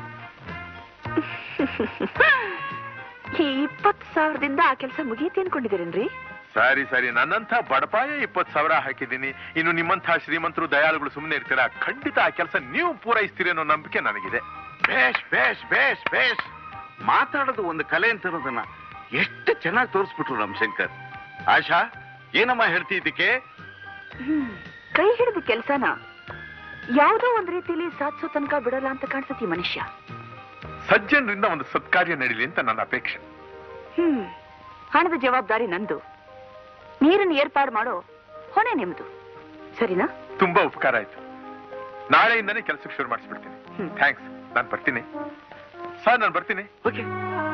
ಈ ಇಪ್ಪತ್ತು ಸಾವಿರದಿಂದ ಆ ಕೆಲಸ ಮುಗಿಯುತ್ತೆ ಅನ್ಕೊಂಡಿದ್ದೀರೇನ್ರಿ ಸರಿ ಸರಿ ನನ್ನಂಥ ಬಡಪಾಯ ಇಪ್ಪತ್ತು ಸಾವಿರ ಹಾಕಿದ್ದೀನಿ ಇನ್ನು ನಿಮ್ಮಂಥ ಶ್ರೀಮಂತರು ದಯಾಳುಗಳು ಸುಮ್ಮನೆ ಇರ್ತೀರಾ ಖಂಡಿತ ಆ ಕೆಲಸ ನೀವು ಪೂರೈಸ್ತೀರಿ ಅನ್ನೋ ನಂಬಿಕೆ ನನಗಿದೆ ಬೇಷ್ ಬೇಷ್ ಬೇಷ್ ಬೇಷ್ ಮಾತಾಡೋದು ಒಂದು ಕಲೆ ಅಂತ ಅನ್ನೋದನ್ನ ಎಷ್ಟು ಚೆನ್ನಾಗಿ ತೋರಿಸ್ಬಿಟ್ರು ನಮ್ ಶಂಕರ್ ಆಶಾ ಏನಮ್ಮ ಹೇಳ್ತಿ ಇದಕ್ಕೆ ಹ್ಮ್. ಕೈ ಹಿಡಿದ ಕೆಲ್ಸನ ಯಾವುದೋ ಒಂದ್ ರೀತಿಲಿ ಸಾಧಿಸೋ ತನಕ ಬಿಡಲ್ಲ ಅಂತ ಕಾಣಿಸುತ್ತೆ ಈ ಮನುಷ್ಯ ಸಜ್ಜನರಿಂದ ಒಂದು ಸತ್ಕಾರ್ಯ ನಡೀಲಿ ಅಂತ ನನ್ನ ಅಪೇಕ್ಷೆ ಹ್ಮ್ ಹಣದ ಜವಾಬ್ದಾರಿ ನಂದು ನೀರನ್ನು ಏರ್ಪಾಡು ಮಾಡೋ ಹೊಣೆ ನಿಮ್ದು ಸರಿನಾ ತುಂಬಾ ಉಪಕಾರ ಆಯ್ತು ನಾಳೆಯಿಂದನೇ ಕೆಲಸಕ್ಕೆ ಶುರು ಮಾಡಿಸ್ಬಿಡ್ತೀನಿ ಹ್ಮ್. ಥ್ಯಾಂಕ್ಸ್ ನಾನು ಬರ್ತೀನಿ ಸರ್ ನಾನು ಬರ್ತೀನಿ ಓಕೆ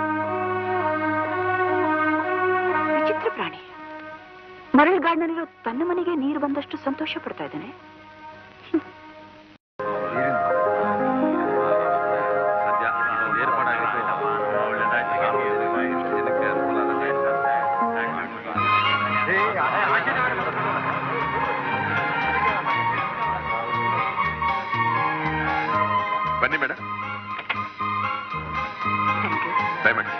ವಿಚಿತ್ರ ಪ್ರಾಣಿ ಮರಳುಗಾಡಿನಲ್ಲಿರೋ ತನ್ನ ಮನೆಗೆ ನೀರು ಬಂದಷ್ಟು ಸಂತೋಷ ಪಡ್ತಾ ಇದ್ದಾನೆ ಬನ್ನಿ ಮೇಡಮ್ ದಯಮಾಡಿ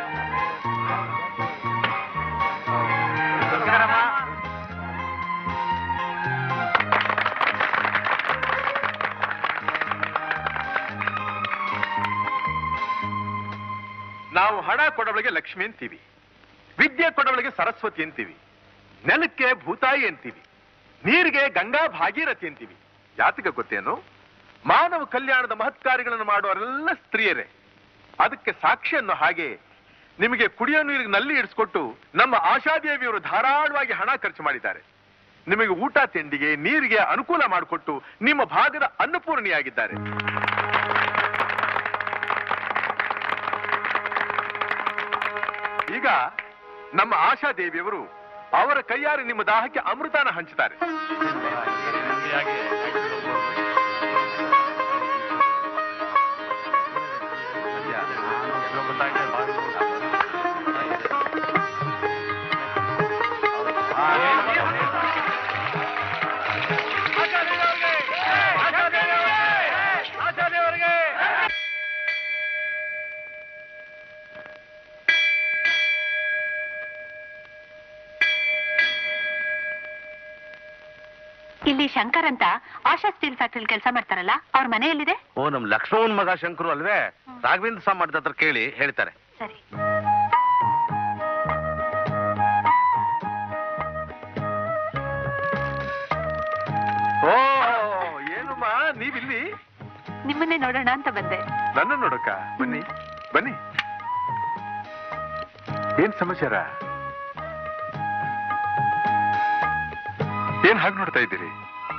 ನಾವು ಹಣ ಕೊಡವಳಿಗೆ ಲಕ್ಷ್ಮಿ ಅಂತೀವಿ ವಿದ್ಯೆ ಕೊಡವಳಿಗೆ ಸರಸ್ವತಿ ಅಂತೀವಿ ನೆಲಕ್ಕೆ ಭೂತಾಯಿ ಅಂತೀವಿ ನೀರಿಗೆ ಗಂಗಾ ಭಾಗೀರಥಿ ಅಂತೀವಿ ಯಾತಕ ಗೊತ್ತೇನು ಮಾನವ ಕಲ್ಯಾಣದ ಮಹತ್ ಕಾರ್ಯಗಳನ್ನು ಮಾಡುವವರೆಲ್ಲ ಸ್ತ್ರೀಯರೇ ಅದಕ್ಕೆ ಸಾಕ್ಷಿ ಅನ್ನೋ ಹಾಗೆ ನಿಮಗೆ ಕುಡಿಯೋ ನೀರಿಗೆ ನಲ್ಲಿ ಇಡಿಸ್ಕೊಟ್ಟು ನಮ್ಮ ಆಶಾದೇವಿಯವರು ಧಾರಾಳವಾಗಿ ಹಣ ಖರ್ಚು ಮಾಡಿದ್ದಾರೆ ನಿಮಗೆ ಊಟ ತಿಂಡಿಗೆ ನೀರಿಗೆ ಅನುಕೂಲ ಮಾಡಿಕೊಟ್ಟು ನಿಮ್ಮ ಭಾಗದ ಅನ್ನಪೂರ್ಣಿಯಾಗಿದ್ದಾರೆ ಈಗ ನಮ್ಮ ಆಶಾದೇವಿಯವರು ಅವರ ಕೈಯಾರೆ ನಿಮ್ಮ ದಾಹಕ್ಕೆ ಅಮೃತಾನ ಹಂಚುತ್ತಾರೆ ಇಲ್ಲಿ ಶಂಕರ್ ಅಂತ ಆಶಾ ಸ್ಟೀಲ್ ಫ್ಯಾಕ್ಟ್ರಿ ಕೆಲಸ ಮಾಡ್ತಾರಲ್ಲ ಅವ್ರ ಮನೆ ಎಲ್ಲಿದೆ ಓ ನಮ್ ಲಕ್ಷ್ಮಣನ್ ಮಗ ಶಂಕರು ಅಲ್ವೇ ರಾಘವೇಂದ್ರ ಸಾಮಾರ್ದ ಹತ್ರ ಕೇಳಿ ಹೇಳ್ತಾರೆ ಸರಿ ಓ ಏನಮ್ಮ ನೀವಿಲ್ಲಿ ನಿಮ್ಮನ್ನೇ ನೋಡೋಣ ಅಂತ ಬಂದೆ ನನ್ನ ನೋಡಕ್ಕ ಬನ್ನಿ ಬನ್ನಿ ಏನ್ ಸಮಾಚಾರ ಏನ್ ಹಾಗೆ ನೋಡ್ತಾ ಇದ್ದೀರಿ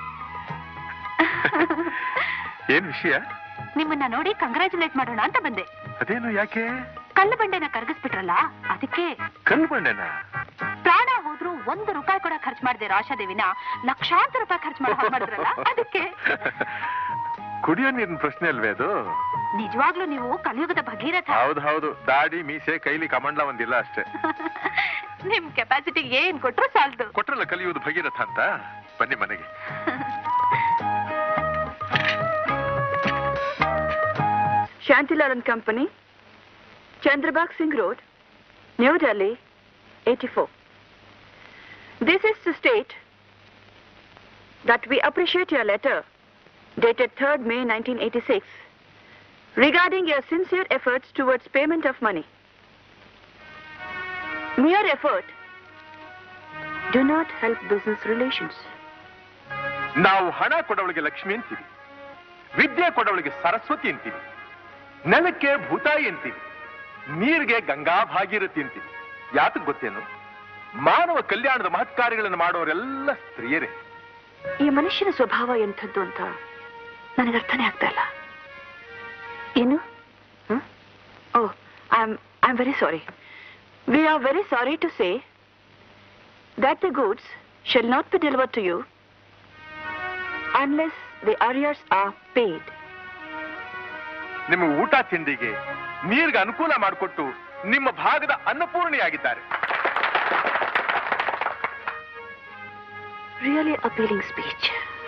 ಏನ್ ವಿಷಯ ನಿಮ್ಮನ್ನ ನೋಡಿ ಕಂಗ್ರಾಚುಲೇಟ್ ಮಾಡೋಣ ಅಂತ ಬಂದೆ ಅದೇನು ಯಾಕೆ ಕಲ್ಲು ಬಂಡೆನ ಕರಗಿಸ್ಬಿಟ್ರಲ್ಲ ಅದಕ್ಕೆ ಕಲ್ಲು ಬಂಡೆನ ಪ್ರಾಣ ಹೋದ್ರು ಒಂದು ರೂಪಾಯಿ ಕೂಡ ಖರ್ಚು ಮಾಡದೆ ರಾಶಾದೇವಿನ ಲಕ್ಷಾಂತರ ರೂಪಾಯಿ ಖರ್ಚು ಮಾಡಿ ಹಾಳ್ ಮಾಡಿದ್ರಲ್ಲ ಅದಕ್ಕೆ ಕುಡಿಯೋ ನೀರಿನ ಪ್ರಶ್ನೆ ಅಲ್ವೇ ಅದು ನಿಜವಾಗ್ಲೂ ನೀವು ಕಲಿಯುಗದ ಭಗೀರಥ ಹೌದು ಹೌದು ದಾಡಿ ಮೀಸೆ ಕೈಲಿ ಕಮಂಡ್ಲ ಒಂದಿಲ್ಲ ಅಷ್ಟೇ ನಿಮ್ ಕೆಪಾಸಿಟಿ ಏನ್ ಕೊಟ್ರು ಸಾಲದು ಕೊಟ್ರಲ್ಲ ಕಲಿಯುವುದು ಭಗೀರಥ ಅಂತ ಬನ್ನಿ ಮನೆಗೆ Shantilal and Company, Chandrabag Singh Road, New Delhi, 84. This is to state that we appreciate your letter dated 3rd May 1986 regarding your sincere efforts towards payment of money. Mere effort do not help business relations. ನಾವು ಹಣ ಕೊಡವಳಿಗೆ ಲಕ್ಷ್ಮಿ ಅಂತೀವಿ ವಿದ್ಯೆ ಕೊಡವಳಿಗೆ ಸರಸ್ವತಿ ಅಂತೀವಿ ನೆಲಕ್ಕೆ ಭೂತಾಯಿ ಅಂತೀವಿ ನೀರಿಗೆ ಗಂಗಾ ಭಾಗೀರಥಿ ಅಂತೀವಿ ಯಾತಕ್ ಗೊತ್ತೇನು ಮಾನವ ಕಲ್ಯಾಣದ ಮಹತ್ ಕಾರ್ಯಗಳನ್ನು ಮಾಡೋರೆಲ್ಲ ಸ್ತ್ರೀಯರೇ ಈ ಮನುಷ್ಯನ ಸ್ವಭಾವ ಎಂಥದ್ದು ಅಂತ ನನಗೆ ಅರ್ಥನೇ ಆಗ್ತಾ ಇಲ್ಲ ಏನು oh I am I am very sorry we are very sorry to say that the goods shall not be delivered to you unless the arrears are paid. ನಿಮ್ಮ ಊಟ ತಿಂಡಿಗೆ ನೀರಿಗೆ ಅನುಕೂಲ ಮಾಡಿಕೊಟ್ಟು ನಿಮ್ಮ ಭಾಗದ ಅನ್ನಪೂರ್ಣಿಯಾಗಿದ್ದಾರೆ Really appealing speech.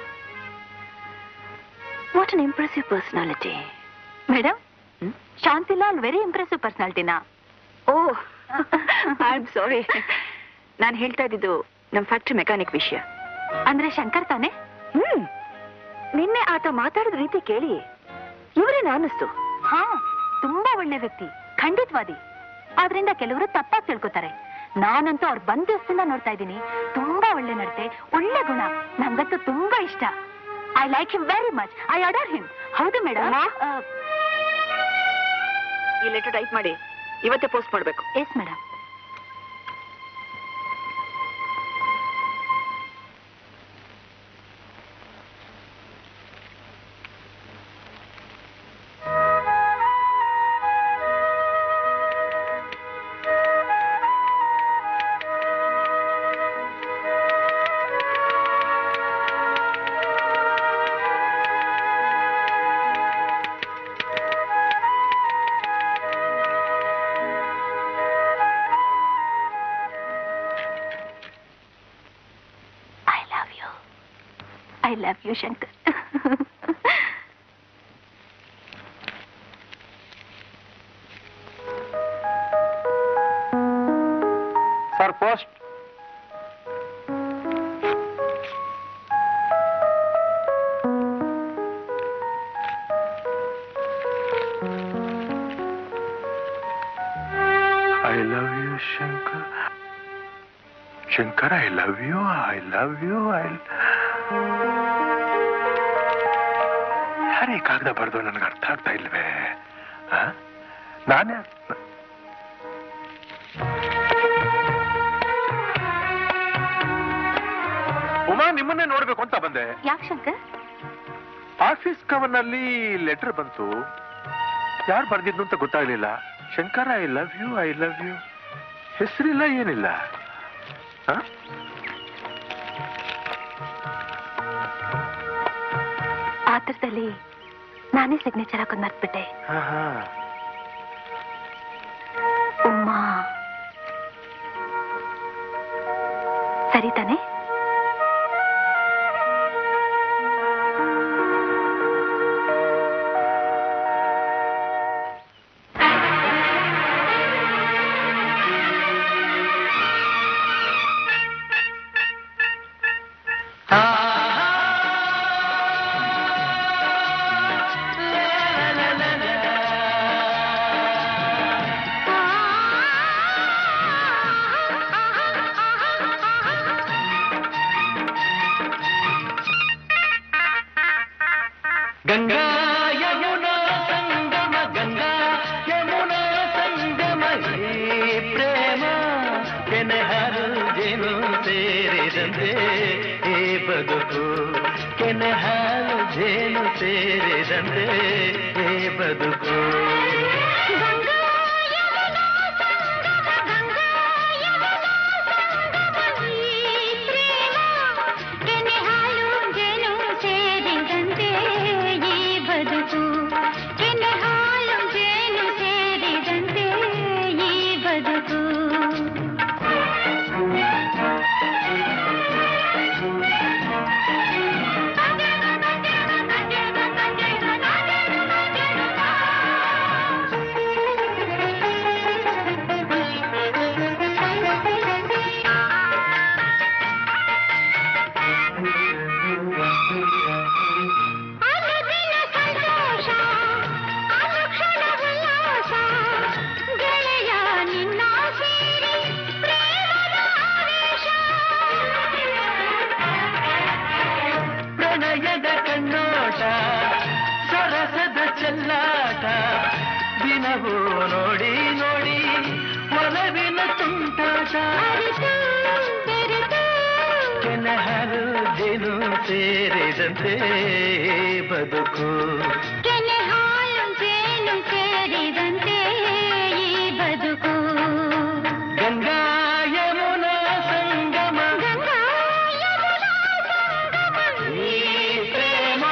What an impressive personality. Madam Shantilal very impressive ಪರ್ಸನಾಲಿಟಿನಾ ಓ ಐ ಆಮ್ ಸಾರಿ ನಾನು ಹೇಳ್ತಾ ಇದ್ದಿದ್ದು ನಮ್ಮ ಫ್ಯಾಕ್ಟ್ರಿ ಮೆಕ್ಯಾನಿಕ್ ವಿಷಯ ಅಂದ್ರೆ ಶಂಕರ್ ತಾನೆ ಹ್ಮ್ ನಿನ್ನೆ ಆತ ಮಾತಾಡಿದ ರೀತಿ ಕೇಳಿ ಇವರೇನ ಅನ್ನಿಸ್ತು ಹಾ ತುಂಬಾ ಒಳ್ಳೆ ವ್ಯಕ್ತಿ ಖಂಡಿತವಾದಿ ಆದ್ರಿಂದ ಕೆಲವರು ತಪ್ಪಾಗಿ ತಿಳ್ಕೊತಾರೆ ನಾನಂತೂ ಅವ್ರು ಬಂದ ದಿವಸದಿಂದ ನೋಡ್ತಾ ಇದ್ದೀನಿ ತುಂಬಾ ಒಳ್ಳೆ ನಡತೆ ಒಳ್ಳೆ ಗುಣ ನಂಗಂತೂ ತುಂಬಾ ಇಷ್ಟ I like him very much I adore him ಹೌದು ಮೇಡಮ್ ಈ ಲೆಟರ್ ಟೈಪ್ ಮಾಡಿ ಇವತ್ತೇ ಪೋಸ್ಟ್ ಮಾಡಬೇಕು yes madam I love you I love you Shankar sir post I love you Shankar Shankar I love you I love you I ಯಾರೇ ಕಾಗದ ಬರ್ದು ನನಗೆ ಅರ್ಥ ಆಗ್ತಾ ಇಲ್ವೇ ಆ? ನಾನೇ ಉಮಾ ನಿಮ್ಮನ್ನೇ ನೋಡ್ಬೇಕು ಅಂತ ಬಂದೆ ಯಾಕೆ ಶಂಕರ್ ಆಫೀಸ್ ಕವರ್ನಲ್ಲಿ ಲೆಟರ್ ಬಂತು ಯಾರು ಬರ್ದಿದ್ದು ಅಂತ ಗೊತ್ತಾಗ್ಲಿಲ್ಲ Shankara I love you I love you ಹೆಸರಿಲ್ಲ ಏನಿಲ್ಲ ಆ? ಆತರದಲ್ಲಿ ನಾನೇ ಸಿಗ್ನೇಚರ್ ಹಾಕೊಂಡ್ ಮರ್ತ್ಬಿಟ್ಟೆ ಆಹಾ. ಉಮ್ಮಾ ಸರಿ ತಾನೆ ಗಂಗಾ ಯಮುನಾ ಸಂಗಮ ಗಂಗಾ ಯಮುನಾ ಸಂಗಮ ಹೇ ಪ್ರೇಮ ಕೆನಹರು ಜೇನು ಸೇರಿದಂತೆ ಹೇ ಬದುಕು ಕೆನಹರು ಜೇನು ಸೇರಿದಂತೆ ಹೇ ಬದುಕು ಪ್ರಣಯದ ಕಣ್ಣೋಟ ಸರಸದ ಚೆಲ್ಲಾಟ ದಿನವೂ ನೋಡಿ ನೋಡಿ ಸಂತೋಷ ಕೆನಹರು ಜೇನು ಸೇರಿದಂತೆ ಬದುಕು ಕೆನೆ ಹಾಲು ಜೇನು ಸೇರಿದಂತೆ ಈ ಬದುಕು ಗಂಗಾ ಯಮುನಾ ಸಂಗಮ ಗಂಗಾ ಯಮುನಾ ಸಂಗಮ ಈ ಪ್ರೇಮ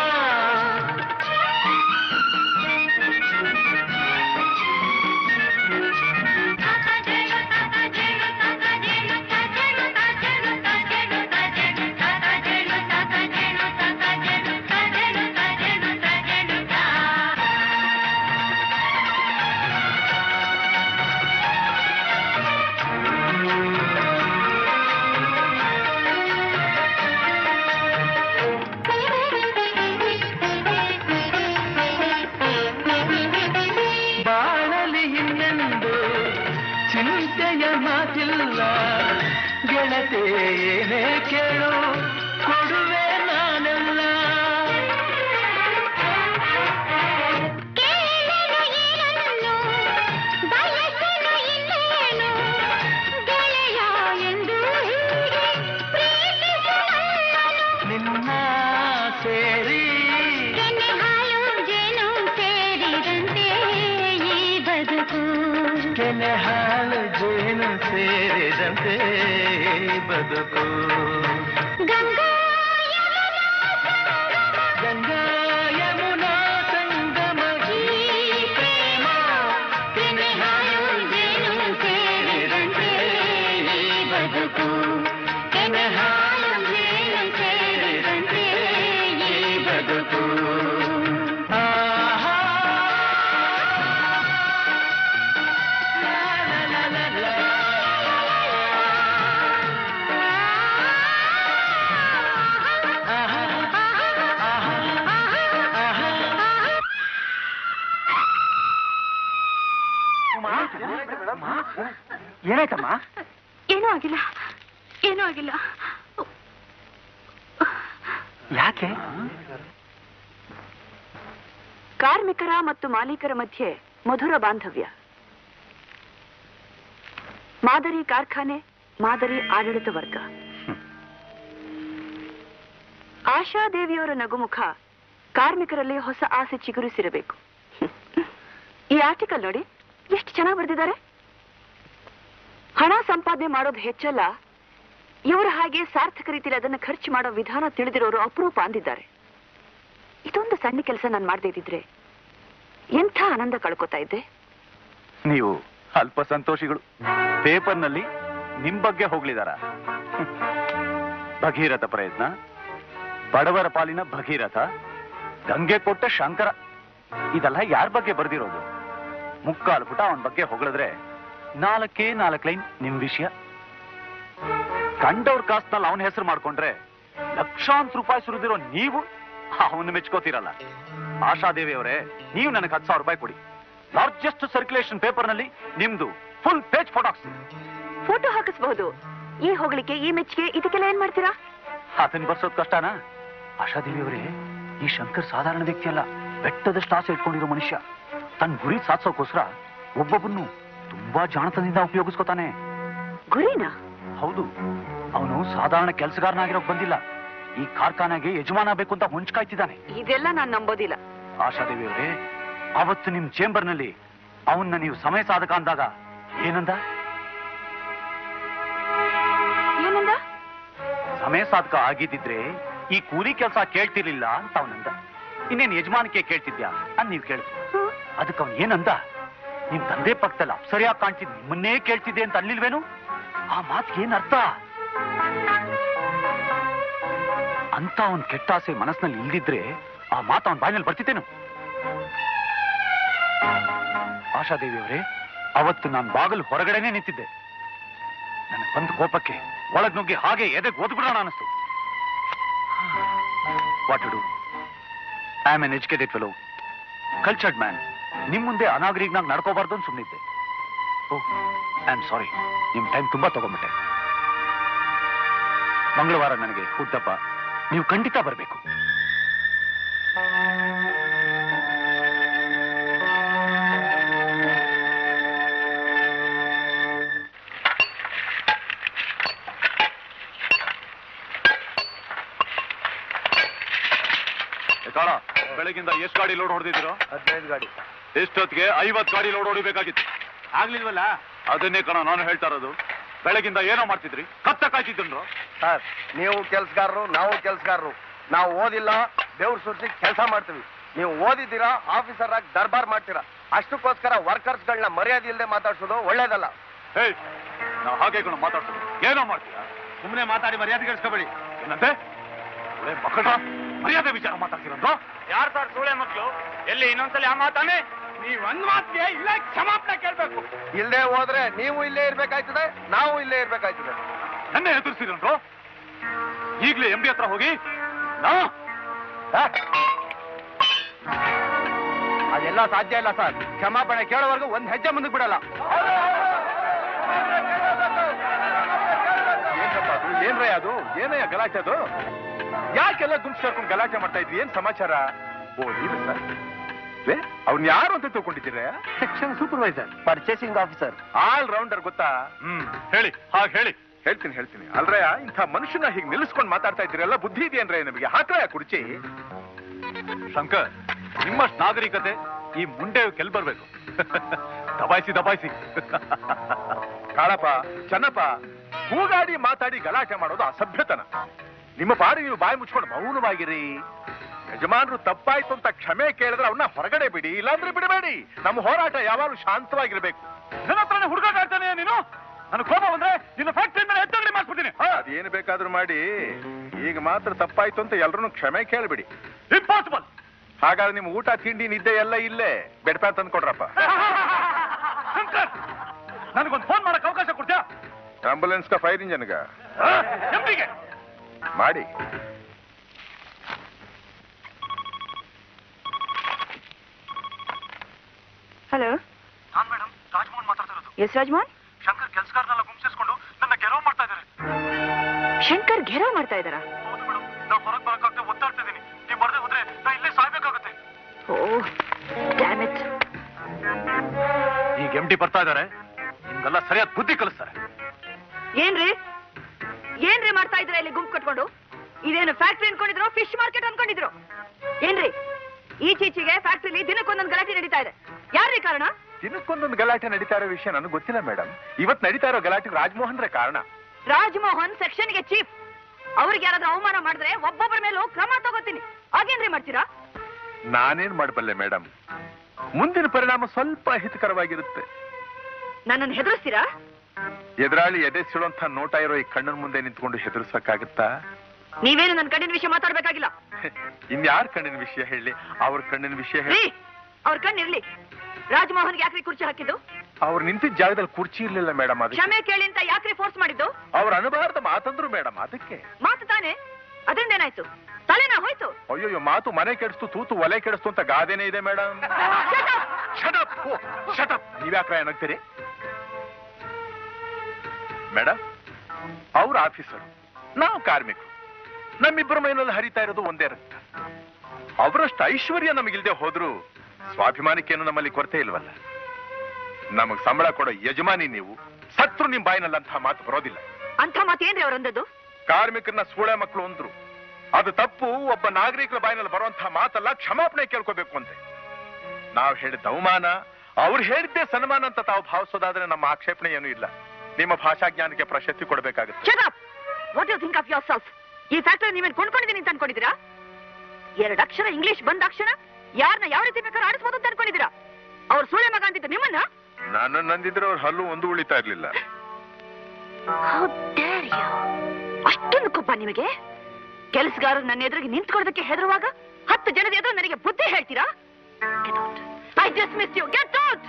ಬಾಳಲಿ ಇನ್ನೆಂದು ಚಿಂತೆಯ ಮಾತಿಲ್ಲ ಗೆಳತೆ ಏನೇ ಕೇಳು ಕೊಡುವೆ ನಾನೆಲ್ಲ ಕೇಳಲು ಏನನ್ನು ಬಯಸಲು ಇನ್ನೇನು ಗೆಳೆಯ ಎಂದು ಹೀಗೆ ಪ್ರೀತಿಸಲು ನಿನ್ನ ಸೇರಿ ಕೆನೆ ಹಾಲು ಜೇನು ಸೇರಿದಂತೆ ಈ ಬದುಕು ಕೆನೆ ಹಾಲು ಜೇನು ಸೇರಿದಂತೆ ಬದುಕು ಗಂಗಾ ಯಮುನಾ ಗಂಗಾ ಯಮುನಾ ಸಂಗಮ ಈ ಪ್ರೇಮ ಕೆನೆ ಹಾಲು ಜೇನು ಸೇರಿದಂತೆ ಈ ಬದುಕು ಕೆನೆ ಹಾಲು ಜೇನು ಸೇರಿದಂತೆ ಈ ಬದುಕು ಆಹಾ ಲಾ ಲಾ ಲಾ ಲಾ ಆಹಾ ಆಹಾ ಆಹಾ ಏನಾಯ್ತಮ್ಮ ಏನೂ ಆಗಿಲ್ಲ ಏನೂ ಆಗಿಲ್ಲ ಯಾಕೆ ಕಾರ್ಮಿಕರ ಮತ್ತು ಮಾಲೀಕರ ಮಧ್ಯೆ ಮಧುರ ಬಾಂಧವ್ಯ ಮಾದರಿ ಕಾರ್ಖಾನೆ ಮಾದರಿ ಆಡಳಿತ ವರ್ಗ ಆಶಾದೇವಿಯವರ ನಗುಮುಖ ಕಾರ್ಮಿಕರಲ್ಲಿ ಹೊಸ ಆಸೆ ಚಿಗುರಿಸಿರಬೇಕು ಈ ಆರ್ಟಿಕಲ್ ನೋಡಿ ಎಷ್ಟು ಚೆನ್ನಾಗಿ ಬರೆದಿದ್ದಾರೆ ಹಣ ಸಂಪಾದನೆ ಮಾಡೋದು ಹೆಚ್ಚಲ್ಲ ಇವರ ಹಾಗೆ ಸಾರ್ಥಕ ರೀತಿಯಲ್ಲಿ ಅದನ್ನು ಖರ್ಚು ಮಾಡೋ ವಿಧಾನ ತಿಳಿದಿರೋರು ಅಪರೂಪ ಅಂದಿದ್ದಾರೆ ಇದೊಂದು ಸಣ್ಣ ಕೆಲಸ ನಾನು ಮಾಡದೇ ಇದ್ದಿದ್ರೆ ಎಂಥ ಆನಂದ ಕಳ್ಕೊತಾ ಇದ್ದೆ ನೀವು ಅಲ್ಪ ಸಂತೋಷಿಗಳು ಪೇಪರ್ನಲ್ಲಿ ನಿಮ್ ಬಗ್ಗೆ ಹೋಗ್ಲಿದಾರ ಭಗೀರಥ ಪ್ರಯತ್ನ ಬಡವರ ಪಾಲಿನ ಭಗೀರಥ ಗಂಗೆ ಕೊಟ್ಟ ಶಂಕರ ಇದೆಲ್ಲ ಯಾರ ಬಗ್ಗೆ ಬರ್ದಿರೋದು ಮುಕ್ಕಾಲು ಪುಟ ಅವನ ಬಗ್ಗೆ ಹೊಗಳಿದ್ರೆ ನಾಲ್ಕೇ ನಾಲ್ಕು ಲೈನ್ ನಿಮ್ ವಿಷಯ ಕಂಡವ್ರ ಕಾಸ್ನಲ್ಲಿ ಅವನ ಹೆಸರು ಮಾಡ್ಕೊಂಡ್ರೆ ಲಕ್ಷಾಂತರ ರೂಪಾಯಿ ಸುರಿದಿರೋ ನೀವು ಅವನು ಮೆಚ್ಕೋತಿರಲ್ಲ ಆಶಾದೇವಿ ಅವರೇ ನೀವು ನನಗೆ ಹತ್ತು ಸಾವಿರ ರೂಪಾಯಿ ಕೊಡಿ ಲಾರ್ಜೆಸ್ಟ್ ಸರ್ಕ್ಯುಲೇಷನ್ ಪೇಪರ್ನಲ್ಲಿ ನಿಮ್ದು ಫುಲ್ ಪೇಜ್ ಫೋಟೋಕ್ಸ್ ಫೋಟೋ ಹಾಕಿಸಬಹುದು ಈ ಹೊಗಳಿಕೆ ಈ ಮೆಚ್ಚುಗೆ ಇದಕ್ಕೆಲ್ಲ ಏನ್ ಮಾಡ್ತೀರಾ ಅದನ್ನ ಬರ್ಸೋದ್ ಕಷ್ಟನಾ ಆಶಾದೇವಿ ಅವರೇ ಈ ಶಂಕರ್ ಸಾಧಾರಣ ವ್ಯಕ್ತಿ ಅಲ್ಲ ಬೆಟ್ಟದಷ್ಟು ಆಸೆ ಇಟ್ಕೊಂಡಿರೋ ಮನುಷ್ಯ ತನ್ನ ಗುರಿ ಸಾಧಿಸೋಕೋಸ್ಕರ ಒಬ್ಬೊಬ್ಬನ್ನು ತುಂಬಾ ಜಾಣತನದಿಂದ ಉಪಯೋಗಿಸ್ಕೊತಾನೆ ಗುರಿನಾ ಹೌದು ಅವನು ಸಾಧಾರಣ ಕೆಲಸಗಾರನಾಗಿರೋಕ್ ಬಂದಿಲ್ಲ ಈ ಕಾರ್ಖಾನೆಗೆ ಯಜಮಾನ ಬೇಕು ಅಂತ ಮುಂಚ್ಕಾಯ್ತಿದ್ದಾನೆ ಇದೆಲ್ಲ ನಾನ್ ನಂಬೋದಿಲ್ಲ ಆಶಾದೇವಿ ಅವರೇ ಅವತ್ತು ನಿಮ್ ಚೇಂಬರ್ನಲ್ಲಿ ಅವನ್ನ ನೀವು ಸಮಯ ಸಾಧಕ ಅಂದಾಗ ಏನಂದ ಏನಂದ ಸಮಯ ಸಾಧಕ ಆಗಿದ್ದಿದ್ರೆ ಈ ಕೂಲಿ ಕೆಲಸ ಕೇಳ್ತಿರ್ಲಿಲ್ಲ ಅಂತ ಅವನಂದ ಇನ್ನೇನ್ ಯಜಮಾನಿಕೆ ಕೇಳ್ತಿದ್ಯಾ ಅಂತ ನೀವ್ ಕೇಳಿದ್ರಿ ಅದಕ್ಕೆ ಅವನ್ ಏನಂದ ನಿಮ್ ತಂದೆ ಪಕ್ಕದಲ್ಲಿ ಅಪ್ಸರಿಯಾಗಿ ಕಾಣ್ತಿದ್ ನಿಮ್ಮನ್ನೇ ಕೇಳ್ತಿದ್ದೆ ಅಂತ ಅನ್ಲಿಲ್ವೇನು ಆ ಮಾತಿಗೆ ಏನ್ ಅರ್ಥ ಅಂತ ಅವನ್ ಕೆಟ್ಟ ಆಸೆ ಮನಸ್ಸಿನಲ್ಲಿ ಇಲ್ದಿದ್ರೆ ಆ ಮಾತು ಅವನ್ ಬಾಯಿನಲ್ಲಿ ಬರ್ತಿತ್ತೇನು ಆಶಾದೇವಿ ಅವರೇ ಅವತ್ತು ನಾನು ಬಾಗಿಲು ಹೊರಗಡೆನೆ ನಿಂತಿದ್ದೆ ನನಗೆ ಬಂದ ಕೋಪಕ್ಕೆ ಒಳಗ್ ನುಗ್ಗಿ ಹಾಗೆ ಎದೆ ಓದ್ಬಿಡೋಣ ಅನಿಸ್ತು what to do I am an educated fellow cultured man ನಿಮ್ ಮುಂದೆ ಅನಾಗರಿಕನಾಗಿ ನಡ್ಕೋಬಾರ್ದು ಅಂತ ಸುಮ್ಮನಿದ್ದೆ ಓ ಐ ಆಮ್ ಸಾರಿ ನಿಮ್ ಟೈಮ್ ತುಂಬಾ ತಗೊಂಡ್ಬಿಟ್ಟೆ ಮಂಗಳವಾರ ನನಗೆ ಹುಟ್ಟಪ್ಪ ನೀವು ಖಂಡಿತ ಬರಬೇಕು ಕಾಳ ಬೆಳಗಿಂದ ಎಷ್ಟು ಗಾಡಿ ಲೋಡ್ ಹೊಡೆದಿದ್ದೀರೋ ಹದಿನೈದು ಗಾಡಿ ಎಷ್ಟೊತ್ತಿಗೆ ಐವತ್ ಗಾಡಿ ಲೋಡ್ ಹೊಡಿಬೇಕಾಗಿತ್ತು ಆಗ್ಲಿಲ್ವಲ್ಲ ಅದನ್ನೇ ಕಣ ನಾನು ಹೇಳ್ತಾ ಇರೋದು ಬೆಳಗಿಂದ ಏನೋ ಮಾಡ್ತಿದ್ರಿ ಕತ್ತ ಕಾಯ್ತಿದ್ರು ಸರ್ ನೀವು ಕೆಲ್ಸಗಾರರು ನಾವು ಕೆಲ್ಸಗಾರರು ನಾವು ಓದಿಲ್ಲ ದೇವ್ರ ಸುರ್ಸಿ ಕೆಲಸ ಮಾಡ್ತೀವಿ ನೀವು ಓದಿದ್ದೀರಾ ಆಫೀಸರ್ ಆಗಿ ದರ್ಬಾರ್ ಮಾಡ್ತೀರಾ ಅಷ್ಟಕ್ಕೋಸ್ಕರ ವರ್ಕರ್ಸ್ಗಳನ್ನ ಮರ್ಯಾದೆ ಇಲ್ಲದೆ ಮಾತಾಡ್ಸೋದು ಒಳ್ಳೇದಲ್ಲ ಹೇಯ್ ನಾವು ಹಾಗೆ ಕಣ ಮಾತಾಡ್ಸೋದು ಏನೋ ಮಾಡ್ತೀರಾ ಸುಮ್ಮನೆ ಮಾತಾಡಿ ಮರ್ಯಾದೆ ಕೆಡಿಸ್ಕೋಬೇಡಿ ಏನಂತೆ ಒಳ್ಳೆ ಮಕ್ಕಳ ಮರ್ಯಾದೆ ವಿಚಾರ ಮಾತಾಡ್ತೀರಂತ ಯಾರು ಸರ್ ಸುಳೆ ಮಕ್ಕಳು ಎಲ್ಲಿ ಇನ್ನೊಂದ್ಸಲಿ ಆ ಮಾತಾನೆ ನೀವು ಒಂದ್ ಮಾತಿಗೆ ಇಲ್ಲ ಕ್ಷಮಾಪಣೆ ಕೇಳ್ಬೇಕು ಇಲ್ಲದೆ ಹೋದ್ರೆ ನೀವು ಇಲ್ಲೇ ಇರ್ಬೇಕಾಯ್ತದೆ ನಾವು ಇಲ್ಲೇ ಇರ್ಬೇಕಾಯ್ತದೆ ನನ್ನೇ ಎದುರಿಸಿದ್ರು ಈಗಲೇ ಎಂ ಹತ್ರ ಹೋಗಿ ನಾ ಅದೆಲ್ಲ ಸಾಧ್ಯ ಇಲ್ಲ ಸರ್ ಕ್ಷಮಾಪಣೆ ಕೇಳೋವರೆಗೂ ಒಂದ್ ಹೆಜ್ಜೆ ಮುಂದಕ್ಕೆ ಬಿಡಲ್ಲ ಏನ್ರಪ್ಪ ಅದು ಏನ್ರೇ ಅದು ಏನಯ್ಯ ಗಲಾಟೆ ಅದು ಯಾಕೆಲ್ಲ ಗುಂಪು ಸೇರ್ಕೊಂಡು ಗಲಾಟೆ ಮಾಡ್ತಾ ಇದ್ವಿ ಏನ್ ಸಮಾಚಾರ ಓ ನೀನು ಸರ್ ಅವ್ನ್ ಯಾರು ಅಂತ ತಿಳ್ಕೊಂಡಿದ್ದೀರ section supervisor purchasing officer all rounder ಗೊತ್ತಾ ಹ್ಮ್ ಹೇಳಿ ಹಾಗೆ ಹೇಳಿ ಹೇಳ್ತೀನಿ ಹೇಳ್ತೀನಿ ಅಲ್ರಯ್ಯ ಇಂಥ ಮನುಷ್ಯನ ಹೀಗೆ ನಿಲ್ಲಿಸ್ಕೊಂಡು ಮಾತಾಡ್ತಾ ಇದ್ದೀರಲ್ಲ ಬುದ್ಧಿ ಇದೆಯೇನ್ರೇ ನಿಮಗೆ ಹಾಕ್ರಯ್ಯ ಕುರ್ಚಿ ಶಂಕರ್ ನಿಮ್ಮಷ್ಟು ನಾಗರಿಕತೆ ಈ ಮುಂಡೆ ಕೆಲ್ ಬರ್ಬೇಕು ದಬಾಯಿಸಿ ದಬಾಯಿಸಿ ಕಾಳಪ್ಪ ಚೆನ್ನಪ್ಪ ಕೂಗಾಡಿ ಮಾತಾಡಿ ಗಲಾಟೆ ಮಾಡೋದು ಅಸಭ್ಯತನ ನಿಮ್ಮ ಪಾಡಿ ನೀವು ಬಾಯಿ ಮುಚ್ಕೊಂಡು ಮೌನವಾಗಿರಿ ಯಜಮಾನರು ತಪ್ಪಾಯ್ತು ಅಂತ ಕ್ಷಮೆ ಕೇಳಿದ್ರೆ ಅವನ್ನ ಹೊರಗಡೆ ಬಿಡಿ ಇಲ್ಲಾಂದ್ರೆ ಬಿಡಬೇಡಿ ನಮ್ಮ ಹೋರಾಟ ಯಾವಾಗಲೂ ಶಾಂತವಾಗಿರ್ಬೇಕು ನನ್ನ ಹತ್ರನೇ ಹುಡುಗಾಟ ಆಡ್ತಾನೆ ನೀನು ನನ್ನ ಕೋಪ ಬಂದ್ರೆ ನಿನ್ನ ಫ್ಯಾಕ್ಟ್ರಿ ಮೇಲೆ ಎತ್ತಗಡಿ ಮಾಡ್ಬಿಡ್ತೀನಿ ಅದೇನು ಬೇಕಾದ್ರೂ ಮಾಡಿ ಈಗ ಮಾತ್ರ ತಪ್ಪಾಯ್ತು ಅಂತ ಎಲ್ರೂ ಕ್ಷಮೆ ಕೇಳ್ಬಿಡಿ ಇಂಪಾಸಿಬಲ್ ಹಾಗಾದ್ರೆ ನಿಮ್ ಊಟ ತಿಂಡಿ ನಿದ್ದೆ ಎಲ್ಲ ಇಲ್ಲೇ ಬೆಡ್ಪ್ಯಾನ್ ತಂದ್ಕೊಡ್ರಪ್ಪ ಶಂಕರ್ ನನಗೊಂದು ಫೋನ್ ಮಾಡಕ್ ಅವಕಾಶ ಕೊಡ್ತೀಯಾ ಆಂಬುಲೆನ್ಸ್ ಫೈರ್ ಇಂಜನ್ಗ ಎಂಪಿಗೆ ಮಾಡಿ ಹಲೋ ನಾನ್ ಮೇಡಮ್ ರಾಜ್ಮೋಹನ್ ಮಾತಾಡ್ತಿರೋದು ಎಸ್ ರಾಜ್ಮೋಹನ್ ಶಂಕರ್ ಕೆಲ್ಸಗಾರನೆಲ್ಲ ಗುಂಪಿಸ್ಕೊಂಡು ನನ್ನ ಗೆರವ್ ಮಾಡ್ತಾ ಇದ್ದಾರೆ ಶಂಕರ್ ಘೆರಾವ್ ಮಾಡ್ತಾ ಇದ್ದಾರಾ ಹೌದು ಮೇಡಮ್ ನಾವು ಹೊರಗೆ ಬರಕ್ಕಾಗದೆ ಒತ್ತಾಡ್ತಾ ಇದ್ದೀನಿ ನೀವು ಮರದೆ ಹೋದ್ರೆ ನಾ ಇಲ್ಲೇ ಸಾಯ್ಬೇಕಾಗುತ್ತೆ ಓ ಡ್ಯಾಮ್ ಇಟ್ ಈಗ ಎಂ ಡಿ ಬರ್ತಾ ಇದಾರೆ ನಿಮ್ಗೆಲ್ಲ ಸರಿಯಾದ ಬುದ್ಧಿ ಕಲಿಸ್ತಾರೆ ಏನ್ರಿ ಏನ್ರಿ ಮಾಡ್ತಾ ಇದ್ರ ಇಲ್ಲಿ ಗುಂಪು ಕಟ್ಕೊಂಡು ಇದೇನು ಫ್ಯಾಕ್ಟ್ರಿ ಅನ್ಕೊಂಡಿದ್ರು ಫಿಶ್ ಮಾರ್ಕೆಟ್ ಅನ್ಕೊಂಡಿದ್ರು ಏನ್ರಿ ಈಚೀಚೆಗೆ ಫ್ಯಾಕ್ಟ್ರಿಲಿ ದಿನಕ್ಕೊಂದೊಂದು ಗಲಾಟೆ ನಡೀತಾ ಇದೆ ಯಾರ್ರಿ ಕಾರಣ ದಿನಕ್ಕೊಂದೊಂದು ಗಲಾಟೆ ನಡೀತಾ ಇರೋ ವಿಷಯ ನನಗೆ ಗೊತ್ತಿಲ್ಲ ಮೇಡಮ್ ಇವತ್ ನಡೀತಾ ಇರೋ ಗಲಾಟೆಗೆ ರಾಜಮೋಹನ್ರೇ ಕಾರಣ ರಾಜಮೋಹನ್ ಸೆಕ್ಷನ್ಗೆ ಚೀಫ್ ಅವ್ರಿಗೆ ಯಾರಾದ್ರೂ ಅವಮಾನ ಮಾಡಿದ್ರೆ ಒಬ್ಬೊಬ್ಬರ ಮೇಲೂ ಕ್ರಮ ತಗೋತೀನಿ ಆಗೇನ್ರಿ ಮಾಡ್ತೀರಾ ನಾನೇನ್ ಮಾಡಬಲ್ಲೆ ಮೇಡಮ್ ಮುಂದಿನ ಪರಿಣಾಮ ಸ್ವಲ್ಪ ಹಿತಕರವಾಗಿರುತ್ತೆ ನನ್ನನ್ನು ಹೆದರ್ಸ್ತೀರಾ ಎದುರಾಳಿ ಎದೆ ಸಿಡುವಂತ ನೋಟ ಇರೋ ಈ ಕಣ್ಣನ ಮುಂದೆ ನಿಂತ್ಕೊಂಡು ಹೆದರ್ಸಕ್ಕಾಗತ್ತಾ ನೀವೇನು ನನ್ನ ಕಣ್ಣಿನ ವಿಷಯ ಮಾತಾಡ್ಬೇಕಾಗಿಲ್ಲ ಇನ್ಯಾರ ಕಣ್ಣಿನ ವಿಷಯ ಹೇಳಿ ಅವ್ರ ಕಣ್ಣಿನ ವಿಷಯ ರೀ ಹೇಳಿ ಅವ್ರ ಕಣ್ಣಿರ್ಲಿ ರಾಜಮೋಹನ್ಗೆ ಯಾಕ್ರಿ ಕುರ್ಚಿ ಹಾಕಿದ್ದು ಅವ್ರು ನಿಂತಿದ್ದ ಜಾಗದಲ್ಲಿ ಕುರ್ಚಿ ಇರ್ಲಿಲ್ಲ ಮೇಡಮ್ ಅದಕ್ಕೆ ಕ್ಷಮೆ ಕೇಳಿ ಅಂತ ಯಾಕ್ರಿ ಫೋರ್ಸ್ ಮಾಡಿದ್ದು ಅವ್ರು ಅನಬಾರ್ದ ಮಾತಂದ್ರು ಮೇಡಮ್ ಅದಕ್ಕೆ ಮಾತು ತಾನೆ ಅದರಿಂದ ಏನಾಯ್ತು ತಲೆನಾ ಹೋಯ್ತು ಅಯ್ಯೋ ಮಾತು ಮನೆ ಕೆಡಿಸ್ತು ತೂತು ಒಲೆ ಕೆಡಿಸ್ತು ಅಂತ ಗಾದೆನೇ ಇದೆ ಮೇಡಮ್ ಶಟಪ್ ಶಟಪ್ ನೀವ್ಯಾಕ್ರ ಏನಾಗ್ತೀರಿ ಮೇಡಮ್ ಅವ್ರ ಆಫೀಸರ್ ನಾವು ಕಾರ್ಮಿಕರು ನಮ್ಮಿಬ್ಬರ ಮೈನಲ್ಲಿ ಹರಿತಾ ಇರೋದು ಒಂದೇ ರಕ್ತ ಅವರಷ್ಟು ಐಶ್ವರ್ಯ ನಮಗಿಲ್ದೆ ಹೋದ್ರು ಸ್ವಾಭಿಮಾನಕ್ಕೇನು ನಮ್ಮಲ್ಲಿ ಕೊರತೆ ಇಲ್ವಲ್ಲ ನಮಗ್ ಸಂಬಳ ಕೊಡೋ ಯಜಮಾನಿ ನೀವು ಸತ್ರು ನಿಮ್ ಬಾಯಿನಲ್ಲಂತಹ ಮಾತು ಬರೋದಿಲ್ಲ ಅಂಥ ಮಾತೇನ್ರಿ ಅವ್ರಂದದ್ದು ಕಾರ್ಮಿಕರನ್ನ ಸೂಳೆ ಮಕ್ಕಳು ಅಂದ್ರು ಅದು ತಪ್ಪು ಒಬ್ಬ ನಾಗರಿಕರ ಬಾಯಿನಲ್ಲಿ ಬರುವಂತಹ ಮಾತಲ್ಲ ಕ್ಷಮಾಪಣೆ ಕೇಳ್ಕೋಬೇಕು ಅಂತೆ ನಾವು ಹೇಳಿದ ಅವಮಾನ ಅವ್ರು ಹೇಳಿದ್ದೇ ಸನ್ಮಾನ ಅಂತ ತಾವು ಭಾವಿಸೋದಾದ್ರೆ ನಮ್ಮ ಆಕ್ಷೇಪಣೆ ಏನೂ ಇಲ್ಲ ನಿಮ್ಮ ಭಾಷಾ ಜ್ಞಾನಕ್ಕೆ ಪ್ರಶಸ್ತಿ ಕೊಡಬೇಕಾಗುತ್ತೆ shut up what you think of yourself ಈ ಫ್ಯಾಕ್ಟರಿ ನೀವೇನ್ ಕೊಂಡ್ಕೊಂಡಿದ್ದೀನಿ ಅಂತ ಅನ್ಕೊಂಡಿದ್ದೀರಾ ಎರಡು ಅಕ್ಷರ ಇಂಗ್ಲಿಷ್ ಬಂದ ಅಕ್ಷರ ಯಾರನ್ನ ಯಾವ ರೀತಿ ಬೇಕಾದ್ರೆ ಆಡಿಸ್ಬೋದು ಅಂತ ಅನ್ಕೊಂಡಿದ್ದೀರಾ ಅವ್ರು ಸುಳ್ಳೆ ಮಗ ಅಂತಿದ್ದು ನಿಮ್ಮನ್ನ ನಾನು ನಂದಿದ್ರೆ ಅವ್ರ ಹಲ್ಲು ಒಂದು ಉಳಿತಾ ಇರ್ಲಿಲ್ಲ How dare you? ಅಷ್ಟೊಂದು ಕೋಪ ನಿಮಗೆ ಕೆಲಸಗಾರರು ನನ್ನ ಎದುರಿಗೆ ನಿಂತ್ಕೊಳ್ಳೋದಕ್ಕೆ ಹೆದರುವಾಗ ಹತ್ತು ಜನದ ಎದುರು ನನಗೆ ಬುದ್ಧಿ ಹೇಳ್ತೀರಾ get out I just miss you get out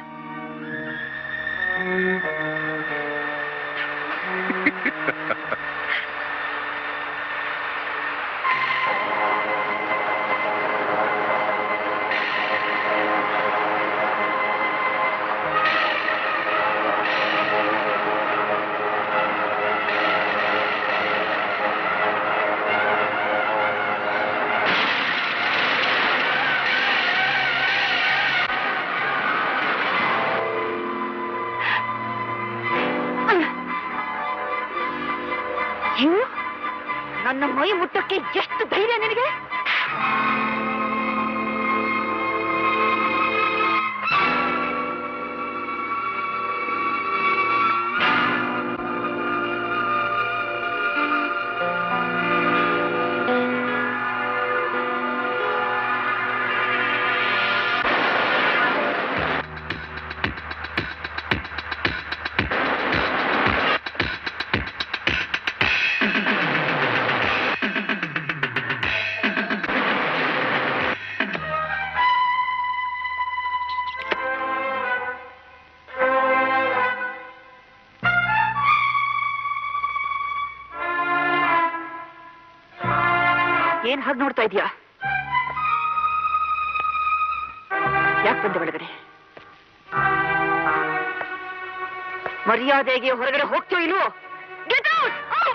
ನೀವು ನನ್ನ ಮೈ ಮುಟ್ಟಕ್ಕೆ ಎಷ್ಟು ಧೈರ್ಯ ನಿನಗೆ ಏನ್ ಹಾಗೆ ನೋಡ್ತಾ ಇದೀಯಾ ಯಾಕೆ ಬಂದೆ ಒಳಗಡೆ ಮರ್ಯಾದೆಗೆ ಹೊರಗಡೆ ಹೋಗ್ತೀಯೋ ಇಲ್ವೋ Get out! Out!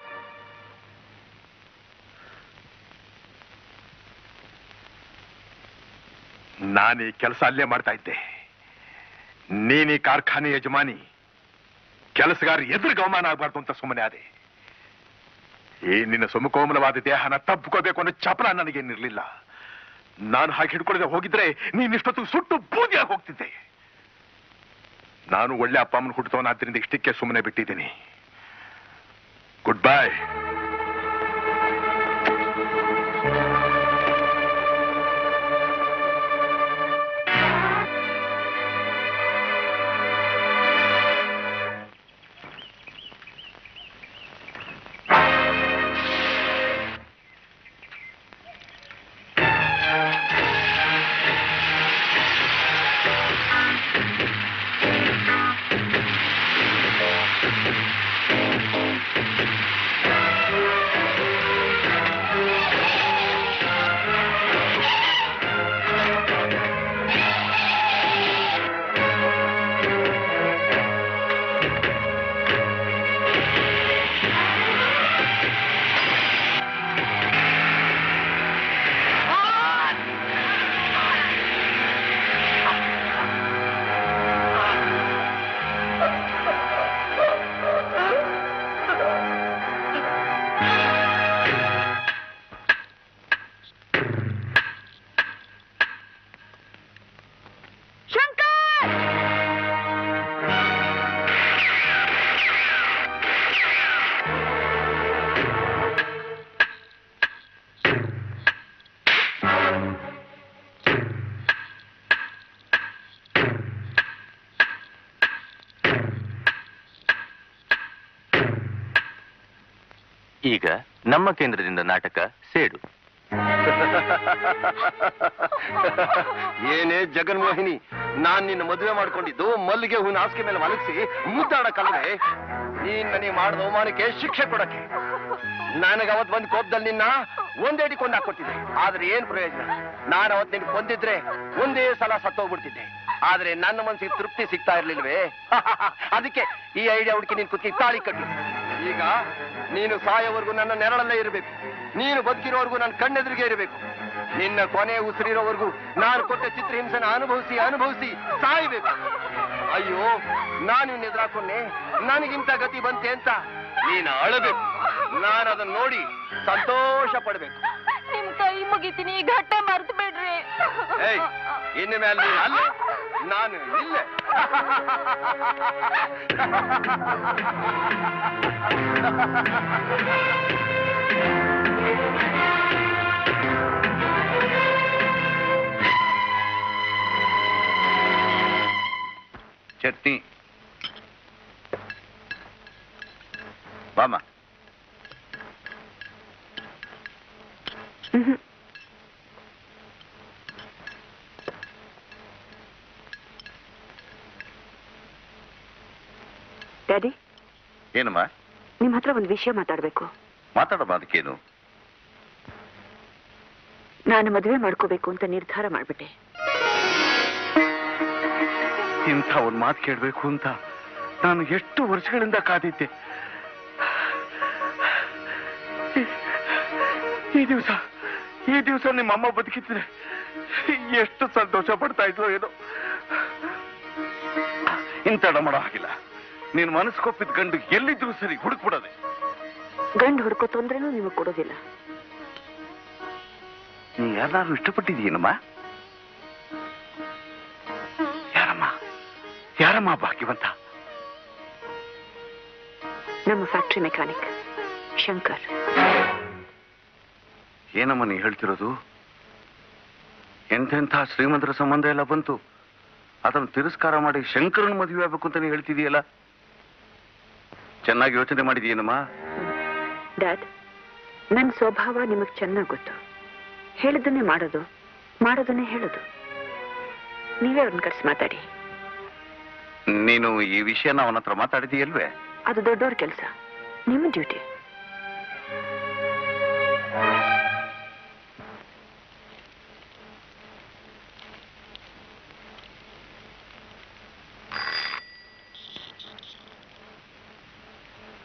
ನಾನು ಈ ಕೆಲಸ ಅಲ್ಲೇ ಮಾಡ್ತಾ ಇದ್ದೆ ನೀನ್ ಈ ಕಾರ್ಖಾನೆ ಯಜಮಾನಿ ಕೆಲಸಗಾರ ಎದುರಿಗೆ ಅವಮಾನ ಆಗ್ಬಾರ್ದು ಅಂತ ಸುಮ್ಮನೆ ಆದೆ ಈ ನಿನ್ನ ಸುಮಕೋಮಲವಾದ ದೇಹನ ತಬ್ಕೋಬೇಕು ಅನ್ನೋ ಚಪಲ ನನಗೇನಿರ್ಲಿಲ್ಲ ನಾನು ಹಾಗೆ ಹಿಡ್ಕೊಳ್ಳದೆ ಹೋಗಿದ್ರೆ ನೀನ್ ಇಷ್ಟೊತ್ತು ಸುಟ್ಟು ಬೂದಿಯಾಗಿ ಹೋಗ್ತಿದ್ದೆ ನಾನು ಒಳ್ಳೆ ಅಪ್ಪ ಅಮ್ಮನ ಹುಟ್ಟುತ್ತವನಾದ್ರಿಂದ ಇಷ್ಟಕ್ಕೆ ಸುಮ್ಮನೆ ಬಿಟ್ಟಿದ್ದೀನಿ ಗುಡ್ ಬೈ ಈಗ ನಮ್ಮ ಕೇಂದ್ರದಿಂದ ನಾಟಕ ಸೇಡು ಏನೇ ಜಗನ್ಮೋಹಿನಿ ನಾನ್ ನಿನ್ನ ಮದುವೆ ಮಾಡ್ಕೊಂಡಿದ್ದು ಮಲ್ಲಿಗೆ ಹೂವಿನ ಹಾಸಿಗೆ ಮೇಲೆ ಮಲಗಿಸಿ ಮುದ್ದಾಡಕ್ಕಲ್ವೇ ನೀನ್ ನನಗೆ ಮಾಡಿದ ಅವಮಾನಕ್ಕೆ ಶಿಕ್ಷೆ ಕೊಡಕ್ಕೆ ನನಗೆ ಅವತ್ ಬಂದ್ ಕೋಪದಲ್ಲಿ ನಿನ್ನ ಒಂದೇಡಿ ಕೊಂದು ಹಾಕೊಟ್ಟಿದ್ದೆ ಆದ್ರೆ ಏನ್ ಪ್ರಯೋಜನ ನಾನು ಅವತ್ ನಿನ್ ಕೊಂದಿದ್ರೆ ಒಂದೇ ಸಲ ಸತ್ತೋಗ್ಬಿಡ್ತಿದ್ದೆ ಆದ್ರೆ ನನ್ನ ಮನ್ಸಿಗೆ ತೃಪ್ತಿ ಸಿಗ್ತಾ ಇರ್ಲಿಲ್ವೇ ಅದಕ್ಕೆ ಈ ಐಡಿಯಾ ಹುಡುಕಿ ನೀನ್ ಕುತ್ತಿ ತಾಳಿ ಕಟ್ಟಿ ಈಗ ನೀನು ಸಾಯೋವರೆಗೂ ನನ್ನ ನೆರಳಲ್ಲೇ ಇರಬೇಕು ನೀನು ಬದುಕಿರೋವರೆಗೂ ನನ್ನ ಕಣ್ಣೆದುರಿಗೆ ಇರಬೇಕು ನಿನ್ನ ಕೊನೆ ಉಸಿರಿರೋವರೆಗೂ ನಾನು ಕೊಟ್ಟ ಚಿತ್ರಹಿಂಸನ ಅನುಭವಿಸಿ ಅನುಭವಿಸಿ ಸಾಯಬೇಕು ಅಯ್ಯೋ ನಾನು ನಿನ್ನ ಎದುರಾಕೊಂಡೆ ನನಗಿಂತ ಗತಿ ಬಂತೆ ಅಂತ ನೀನು ಅಳಬೇಕು ನಾನು ಅದನ್ನ ನೋಡಿ ಸಂತೋಷ ಪಡ್ಬೇಕು ನಿಮ್ ಕೈ ಮುಗಿತೀನಿ ಘಟ್ಟ ಮರ್ತು ಬಿಡ್ರಿ ಏಯ್ ಇನ್ನು ಮೇಲೆ ನೀನು ಅಲ್ಲೇ ನಾನು ಇಲ್ಲೇ ಚಟ್ನಿ ಬಾಮ ಡ್ಯಾಡಿ ಏನಮ್ಮ ನಿಮ್ ಹತ್ರ ಒಂದು ವಿಷಯ ಮಾತಾಡ್ಬೇಕು ಮಾತಾಡಮ್ಮ ಅದಕ್ಕೇನು ನಾನು ಮದುವೆ ಮಾಡ್ಕೋಬೇಕು ಅಂತ ನಿರ್ಧಾರ ಮಾಡ್ಬಿಟ್ಟೆ ಇಂಥ ಒಂದು ಮಾತು ಕೇಳಬೇಕು ಅಂತ ನಾನು ಎಷ್ಟು ವರ್ಷಗಳಿಂದ ಕಾದಿದ್ದೆ ಈ- ಈ ದಿವಸ ಈ ದಿವಸ ನಿಮ್ಮ ಅಮ್ಮ ಬದುಕಿದ್ರೆ ಎಷ್ಟು ಸಂತೋಷ ಪಡ್ತಾ ಇದ್ಲು ಏನೋ ಇಂಥ ಮಾಡೋ ಹಾಗಿಲ್ಲ ನೀನು ಮನಸ್ಕೊಪ್ಪಿದ ಗಂಡು ಎಲ್ಲಿದ್ರು ಸರಿ ಹುಡುಕ್ಬಿಡೋದೆ ಗಂಡು ಹುಡ್ಕೋ ತೊಂದ್ರೆನೂ ನಿಮಗೆ ಕೊಡೋದಿಲ್ಲ ನೀ ಯಾರು ಇಷ್ಟಪಟ್ಟಿದೀನಮ್ಮ ಯಾರಮ್ಮ ಯಾರಮ್ಮ ಭಾಗ್ಯವಂತ ನಮ್ಮ ಫ್ಯಾಕ್ಟ್ರಿ ಮೆಕ್ಯಾನಿಕ್ ಶಂಕರ್ ಏನಮ್ಮ ನೀ ಹೇಳ್ತಿರೋದು ಎಂತೆಂಥ ಶ್ರೀಮಂತರ ಸಂಬಂಧ ಎಲ್ಲ ಬಂತು ಅದನ್ನು ತಿರಸ್ಕಾರ ಮಾಡಿ ಶಂಕರನ್ ಮದುವೆ ಆಗ್ಬೇಕು ಅಂತ ನೀ ಹೇಳ್ತಿದೀಯಲ್ಲ ಚೆನ್ನಾಗಿ ಯೋಚನೆ ಮಾಡಿದೀನಮ್ಮ ಡ್ಯಾಡ್ ನನ್ನ ಸ್ವಭಾವ ನಿಮಗ್ ಚೆನ್ನಾಗ್ ಗೊತ್ತು ಹೇಳಿದ್ದನ್ನೇ ಮಾಡೋದು ಮಾಡೋದನ್ನೇ ಹೇಳೋದು ನೀವೇ ಅವ್ರನ್ನ ಕರ್ಸಿ ಮಾತಾಡಿ ನೀನು ಈ ವಿಷಯನ ಅವನ ಹತ್ರ ಮಾತಾಡಿದೀಯಲ್ವೇ ಅದು ದೊಡ್ಡವ್ರ ಕೆಲಸ ನಿಮ್ಮ ಡ್ಯೂಟಿ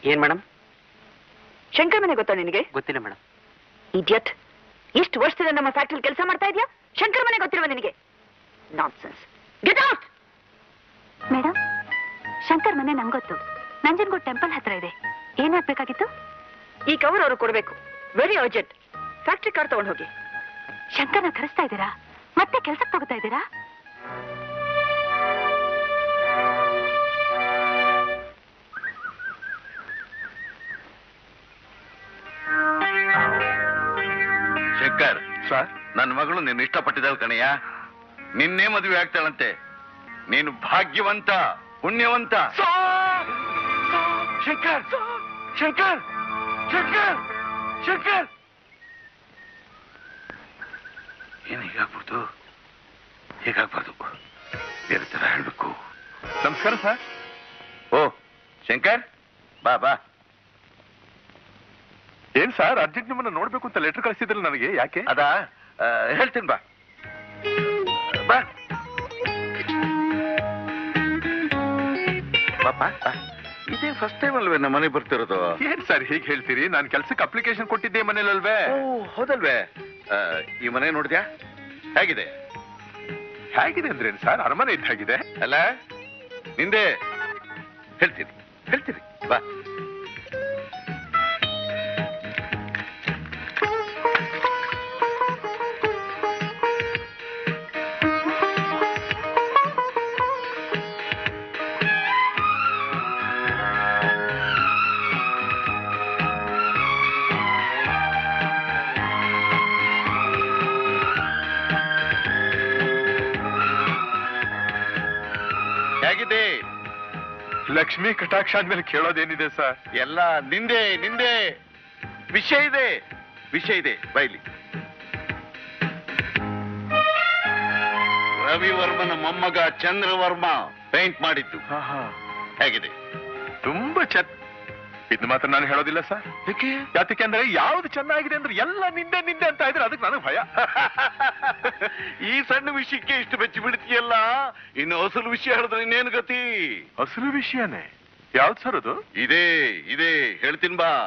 ಏನ್ ಮೇಡಮ್ ಶಂಕರ್ ಮನೆ ಗೊತ್ತಾ ನಿನಗೆ ಗೊತ್ತಿಲ್ಲ ಮೇಡಮ್ ಇಡಿಯಟ್ ಎಷ್ಟು ವರ್ಷದಿಂದ ನಮ್ಮ ಫ್ಯಾಕ್ಟ್ರಿ ಕೆಲಸ ಮಾಡ್ತಾ ಇದೆಯಾ ಶಂಕರ್ ಮನೆ ಗೊತ್ತಿರುವ ನಿನಗೆ nonsense get out madam Shankar ಮನೆ ನಂಗೊತ್ತು ನಂಜನಗೂಡ್ ಟೆಂಪಲ್ ಹತ್ರ ಇದೆ ಏನಾಗ್ಬೇಕಾಗಿತ್ತು ಈ ಕವರ್ ಅವರು ಕೊಡಬೇಕು ವೆರಿ ಅರ್ಜೆಂಟ್ ಫ್ಯಾಕ್ಟ್ರಿ ಕಾರ್ ತಗೊಂಡು ಹೋಗಿ ಶಂಕರ್ನ ಕರೆಸ್ತಾ ಇದ್ದೀರಾ ಮತ್ತೆ ಕೆಲ್ಸಕ್ಕೆ ತಗೋತಾ ಇದ್ದೀರಾ ಶಂಕರ್ ಸರ್ ನನ್ನ ಮಗಳು ನಿನ್ನ ಇಷ್ಟಪಟ್ಟಿದ್ದಾಳೆ ಕಣಯ್ಯ ನಿನ್ನೆ ಮದುವೆ ಆಗ್ತಾಳಂತೆ ನೀನು ಭಾಗ್ಯವಂತ ಪುಣ್ಯವಂತ ಶಂಕರ್ ಶಂಕರ್ ಶಂಕರ್ ಶಂಕರ್ ಏನು ಹೀಗಾಗ್ಬಿಡ್ತು ಹೀಗಾಗ್ಬಾರ್ದು ಬೇರೆ ತರ ಹೇಳ್ಬೇಕು ನಮಸ್ಕಾರ ಸರ್ ಓ ಶಂಕರ್ ಬಾ ಬಾ ಏನ್ ಸರ್ ಅರ್ಜೆಂಟ್ ನಿಮ್ಮನ್ನ ನೋಡ್ಬೇಕು ಅಂತ ಲೆಟರ್ ಕಳಿಸಿದ್ರಲ್ಲ ನನಗೆ ಯಾಕೆ ಅದಾ ಆ, ಹೇಳ್ತೀನಿ ಬಾ ಬಾ ಬಾಪ ಬಾ. ಇದೇ ಫಸ್ಟ್ ಟೈಮ್ ಅಲ್ವೇ ನಮ್ಮ ಮನೆ ಬರ್ತಿರೋದು ಏನ್ ಸರ್ ಹೀಗೆ ಹೇಳ್ತೀರಿ ನಾನು ಕೆಲ್ಸಕ್ಕೆ ಅಪ್ಲಿಕೇಶನ್ ಕೊಟ್ಟಿದ್ದೆ ಮನೇಲಲ್ವೇ ಓ ಹೌದಲ್ವೇ ಆ, ಈ ಮನೆ ನೋಡಿದ್ಯಾ ಹೇಗಿದೆ ಹೇಗಿದೆ ಅಂದ್ರೇನು ಸರ್ ಅರಮನೆ ಇದ್ದಾಗಿದೆ ಅಲ್ಲ ನಿಂದೆ ಹೇಳ್ತೀನಿ ಹೇಳ್ತೀನಿ ಬಾ ಹೇಗಿದೆ ಲಕ್ಷ್ಮಿ ಕಟಾಕ್ಷ ಆದ್ಮೇಲೆ ಕೇಳೋದೇನಿದೆ ಸರ್ ಎಲ್ಲ ನಿಂದೆ ನಿಂದೆ ವಿಷಯ ಇದೆ ವಿಷಯ ಇದೆ ಬೈಲಿ ರವಿವರ್ಮನ ಮೊಮ್ಮಗ ಚಂದ್ರವರ್ಮ ಪೇಂಟ್ ಮಾಡಿದ್ದು ಹೇಗಿದೆ ತುಂಬಾ ಚೆನ್ನ ಇದು ಮಾತ್ರ ನಾನು ಹೇಳೋದಿಲ್ಲ ಸರ್ ಯಾತಕ್ಕೆ ಅಂದ್ರೆ ಯಾವ್ದು ಚೆನ್ನಾಗಿದೆ ಅಂದ್ರೆ ಎಲ್ಲ ನಿಂದೆ ನಿಂದೆ ಅಂತ ಇದ್ರೆ ಅದಕ್ಕೆ ನನಗೆ ಭಯ ಈ ಸಣ್ಣ ವಿಷಯಕ್ಕೆ ಇಷ್ಟು ಬೆಚ್ಚಿ ಬಿಡ್ತೀಯಲ್ಲ ಇನ್ನು ಅಸಲು ವಿಷಯ ಹೇಳಿದ್ರೆ ಇನ್ನೇನು ಗತಿ ಹಸಿರು ವಿಷಯನೇ ಯಾವ್ದು ಸರ್ ಅದು ಇದೇ ಇದೇ ಹೇಳ್ತೀನಿ ಬಾ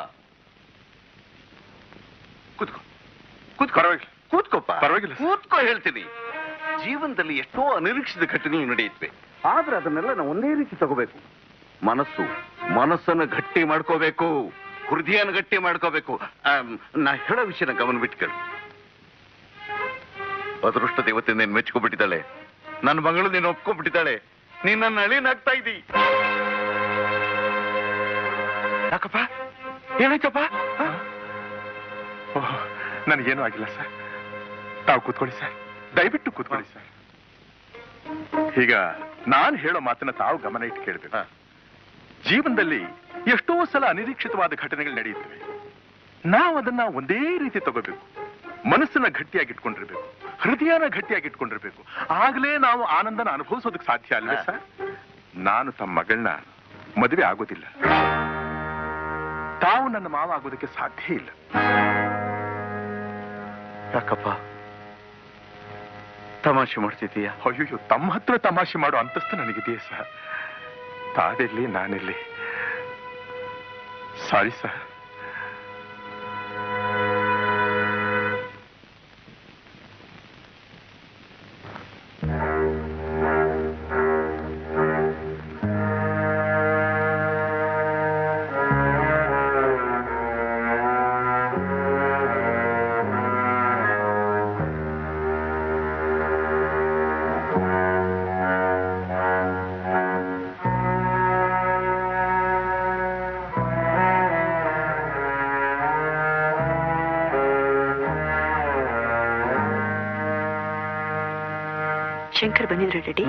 ಕೂತ್ಕೋ ಕೂತ್ಕೋ ಪರವಾಗಿಲ್ಲ ಕೂತ್ಕೋಪ್ಪ ಪರವಾಗಿಲ್ಲ ಸರ್. ಕೂತ್ಕೋ ಹೇಳ್ತೀನಿ ಜೀವನದಲ್ಲಿ ಎಷ್ಟೋ ಅನಿರೀಕ್ಷಿತ ಘಟನೆಗಳು ನಡೆಯುತ್ತವೆ ಆದ್ರೆ ಅದನ್ನೆಲ್ಲ ನಾವು ಒಂದೇ ರೀತಿ ತಗೋಬೇಕು ಮನಸ್ಸು ಮನಸ್ಸನ್ನು ಗಟ್ಟಿ ಮಾಡ್ಕೋಬೇಕು ಹೃದಯನ ಗಟ್ಟಿ ಮಾಡ್ಕೋಬೇಕು ಆಮ್, ನಾ ಹೇಳೋ ವಿಷಯನ ಗಮನ ಬಿಟ್ಕೊಳ್ಳಿ ಅದೃಷ್ಟ ದೇವತೆ ನೀನು ಮೆಚ್ಕೊಬಿಟ್ಟಿದ್ದಾಳೆ ನನ್ನ ಮಗಳು ನೀನು ಒಪ್ಕೊಂಡ್ಬಿಟ್ಟಿದ್ದಾಳೆ ನೀನ್ ನನ್ನ ಅಳಿನಾಗ್ತಾ ಇದ್ದಿ ಯಾಕಪ್ಪ ಏನಾಯ್ತಪ್ಪ ಓಹ್ ನನಗೇನು ಆಗಿಲ್ಲ ಸರ್ ತಾವು ಕೂತ್ಕೊಳ್ಳಿ ಸರ್ ದಯವಿಟ್ಟು ಕೂತ್ಕೊಳ್ಳಿ ಸರ್ ಈಗ ನಾನು ಹೇಳೋ ಮಾತನ್ನ ತಾವು ಗಮನ ಇಟ್ಟು ಕೇಳಬೇಕು ಜೀವನದಲ್ಲಿ ಎಷ್ಟೋ ಸಲ ಅನಿರೀಕ್ಷಿತವಾದ ಘಟನೆಗಳು ನಡೆಯುತ್ತವೆ ನಾವು ಅದನ್ನ ಒಂದೇ ರೀತಿ ತಗೋಬೇಕು ಮನಸ್ಸನ್ನ ಗಟ್ಟಿಯಾಗಿ ಇಟ್ಕೊಂಡಿರ್ಬೇಕು ಹೃದಯನ ಗಟ್ಟಿಯಾಗಿ ಇಟ್ಕೊಂಡಿರ್ಬೇಕು ಆಗ್ಲೇ ನಾವು ಆನಂದನ ಅನುಭವಿಸೋದಕ್ಕೆ ಸಾಧ್ಯ ಅಲ್ವೇ ಸರ್ ನಾನು ತಮ್ಮ ಮಗಳನ್ನ ಮದುವೆ ಆಗೋದಿಲ್ಲ ತಾವು ನನ್ನ ಮಾವ ಆಗೋದಕ್ಕೆ ಸಾಧ್ಯ ಇಲ್ಲ ಯಾಕಪ್ಪ ತಮಾಷೆ ಮಾಡ್ತಿದ್ದೀಯಾ ಅಯ್ಯೋ ತಮ್ಮ ಹತ್ರ ತಮಾಷೆ ಮಾಡೋ ಅಂತಸ್ತು ನನಗಿದೆಯೇ ಸರ್ ತಾವೆಲ್ಲಿ ನಾನೆಲ್ಲಿ ಸಾರಿ ಸರ್ ಶಂಕರ್ ಬಂದಿದ್ರ ರೆಡ್ಡಿ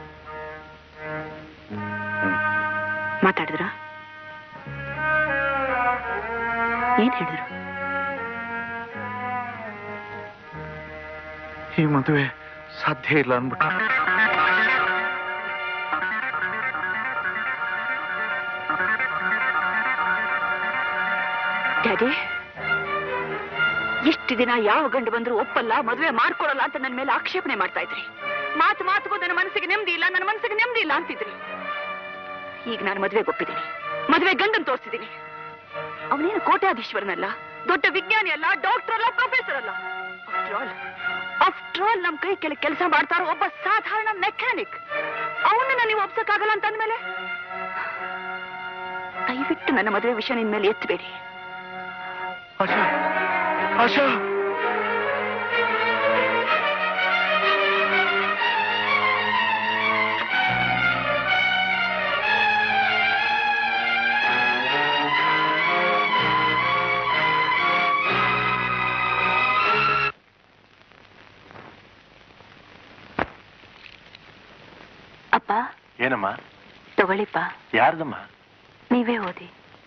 ಮಾತಾಡಿದ್ರ ಏನ್ ಹೇಳಿದ್ರು ಈ ಮದುವೆ ಸಾಧ್ಯ ಇಲ್ಲ ಅನ್ಬಿಟ್ಟು ಡ್ಯಾಡಿ ಇಷ್ಟು ದಿನ ಯಾವ ಗಂಡು ಬಂದ್ರು ಒಪ್ಪಲ್ಲ ಮದುವೆ ಮಾಡ್ಕೊಡಲ್ಲ ಅಂತ ನನ್ನ ಮೇಲೆ ಆಕ್ಷೇಪಣೆ ಮಾಡ್ತಾ ಇದ್ರಿ ಮಾತು ಮಾತುಗೂ ನನ್ನ ಮನಸ್ಸಿಗೆ ನೆಮ್ಮದಿ ಇಲ್ಲ ನನ್ನ ಮನಸ್ಸಿಗೆ ನೆಮ್ಮದಿ ಇಲ್ಲ ಅಂತಿದ್ರಿ ಈಗ ನಾನು ಮದುವೆಗೆ ಒಪ್ಪಿದ್ದೀನಿ ಮದುವೆ ಗಂಡನ್ ತೋರಿಸಿದ್ದೀನಿ ಅವನೇನು ಕೋಟ್ಯಾಧೀಶ್ವರನಲ್ಲ ದೊಡ್ಡ ವಿಜ್ಞಾನಿ ಅಲ್ಲ ಡಾಕ್ಟರ್ ಅಲ್ಲ ಪ್ರೊಫೆಸರ್ ಅಲ್ಲ ಆಫ್ಟರ್ ಆಲ್ ಆಫ್ಟರ್ ಆಲ್ ನಮ್ ಕೈ ಕೆಲ ಕೆಲಸ ಮಾಡ್ತಾರೋ ಒಬ್ಬ ಸಾಧಾರಣ ಮೆಕ್ಯಾನಿಕ್ ಅವನನ್ನ ನೀವು ಒಪ್ಸಕ್ಕಾಗಲ್ಲ ಅಂತ ಅಂದ್ಮೇಲೆ ದಯವಿಟ್ಟು ನನ್ನ ಮದುವೆ ವಿಷಯ ನಿನ್ ಮೇಲೆ ಎತ್ತಬೇಡಿ ಆಶಾ ಆಶಾ ಅಪ್ಪ ಏನಮ್ಮ ತಗೊಳ್ಳಿಪ್ಪ ಯಾರ್ದಮ್ಮ ನೀವೇ ಓದಿ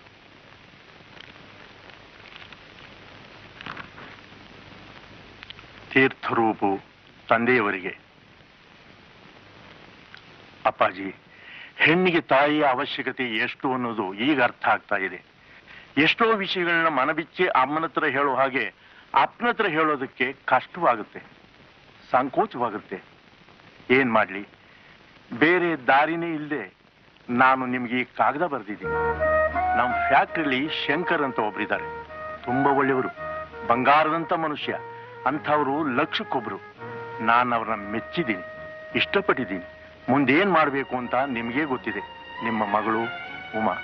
ತೀರ್ಥರೂಪು ತಂದೆಯವರಿಗೆ ಅಪ್ಪಾಜಿ ಹೆಣ್ಣಿಗೆ ತಾಯಿಯ ಅವಶ್ಯಕತೆ ಎಷ್ಟು ಅನ್ನೋದು ಈಗ ಅರ್ಥ ಆಗ್ತಾ ಇದೆ ಎಷ್ಟೋ ವಿಷಯಗಳನ್ನ ಮನಬಿಚ್ಚಿ ಅಮ್ಮನ ಹತ್ರ ಹೇಳೋ ಹಾಗೆ ಅಪ್ಪನ ಹತ್ರ ಹೇಳೋದಕ್ಕೆ ಕಷ್ಟವಾಗುತ್ತೆ ಸಂಕೋಚವಾಗುತ್ತೆ ಏನ್ ಮಾಡ್ಲಿ ಬೇರೆ ದಾರಿನೇ ಇಲ್ಲದೆ ನಾನು ನಿಮ್ಗೆ ಈ ಕಾಗದ ಬರೆದಿದ್ದೀನಿ ನಮ್ಮ ಫ್ಯಾಕ್ಟ್ರಿಲಿ ಶಂಕರ್ ಅಂತ ಒಬ್ರಿದ್ದಾರೆ ತುಂಬಾ ಒಳ್ಳೆಯವರು ಬಂಗಾರದಂತ ಮನುಷ್ಯ ಅಂಥವ್ರು ಲಕ್ಷಕ್ಕೊಬ್ರು ನಾನು ಅವ್ರನ್ನ ಮೆಚ್ಚಿದ್ದೀನಿ ಇಷ್ಟಪಟ್ಟಿದ್ದೀನಿ ಮುಂದೇನ್ ಮಾಡಬೇಕು ಅಂತ ನಿಮ್ಗೆ ಗೊತ್ತಿದೆ ನಿಮ್ಮ ಮಗಳು ಉಮಾ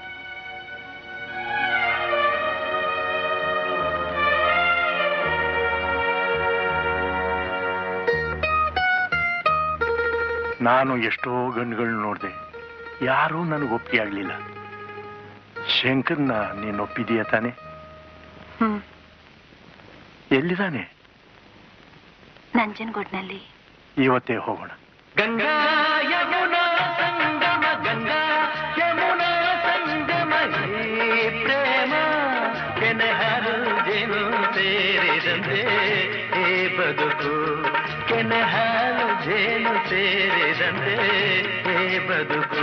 ನಾನು ಎಷ್ಟೋ ಗಂಡುಗಳನ್ನ ನೋಡಿದೆ ಯಾರೂ ನನಗೆ ಒಪ್ಪಿಗೆ ಆಗ್ಲಿಲ್ಲ ಶಂಕರ್ನ ನೀನು ಒಪ್ಪಿದೀಯ ತಾನೆ ಹ್ಮ್ ಎಲ್ಲಿದ್ದಾನೆ ನಂಜನಗೂಡ್ನಲ್ಲಿ ಇವತ್ತೇ ಹೋಗೋಣ ಗಂಗಾ ಯಮುನಾ ಸಂಗಮ ಗಂಗಾ ಯಮುನಾ ಸಂಗಮ ಹೇ ಪ್ರೇಮ ಕೆನಹರು ಜೇನು ಸೇರಿದಂತೆ ಹೇ ಬದುಕು ಕೆನಹರು ಜೇನು ಸೇರಿದಂತೆ ಹೇ ಬದುಕು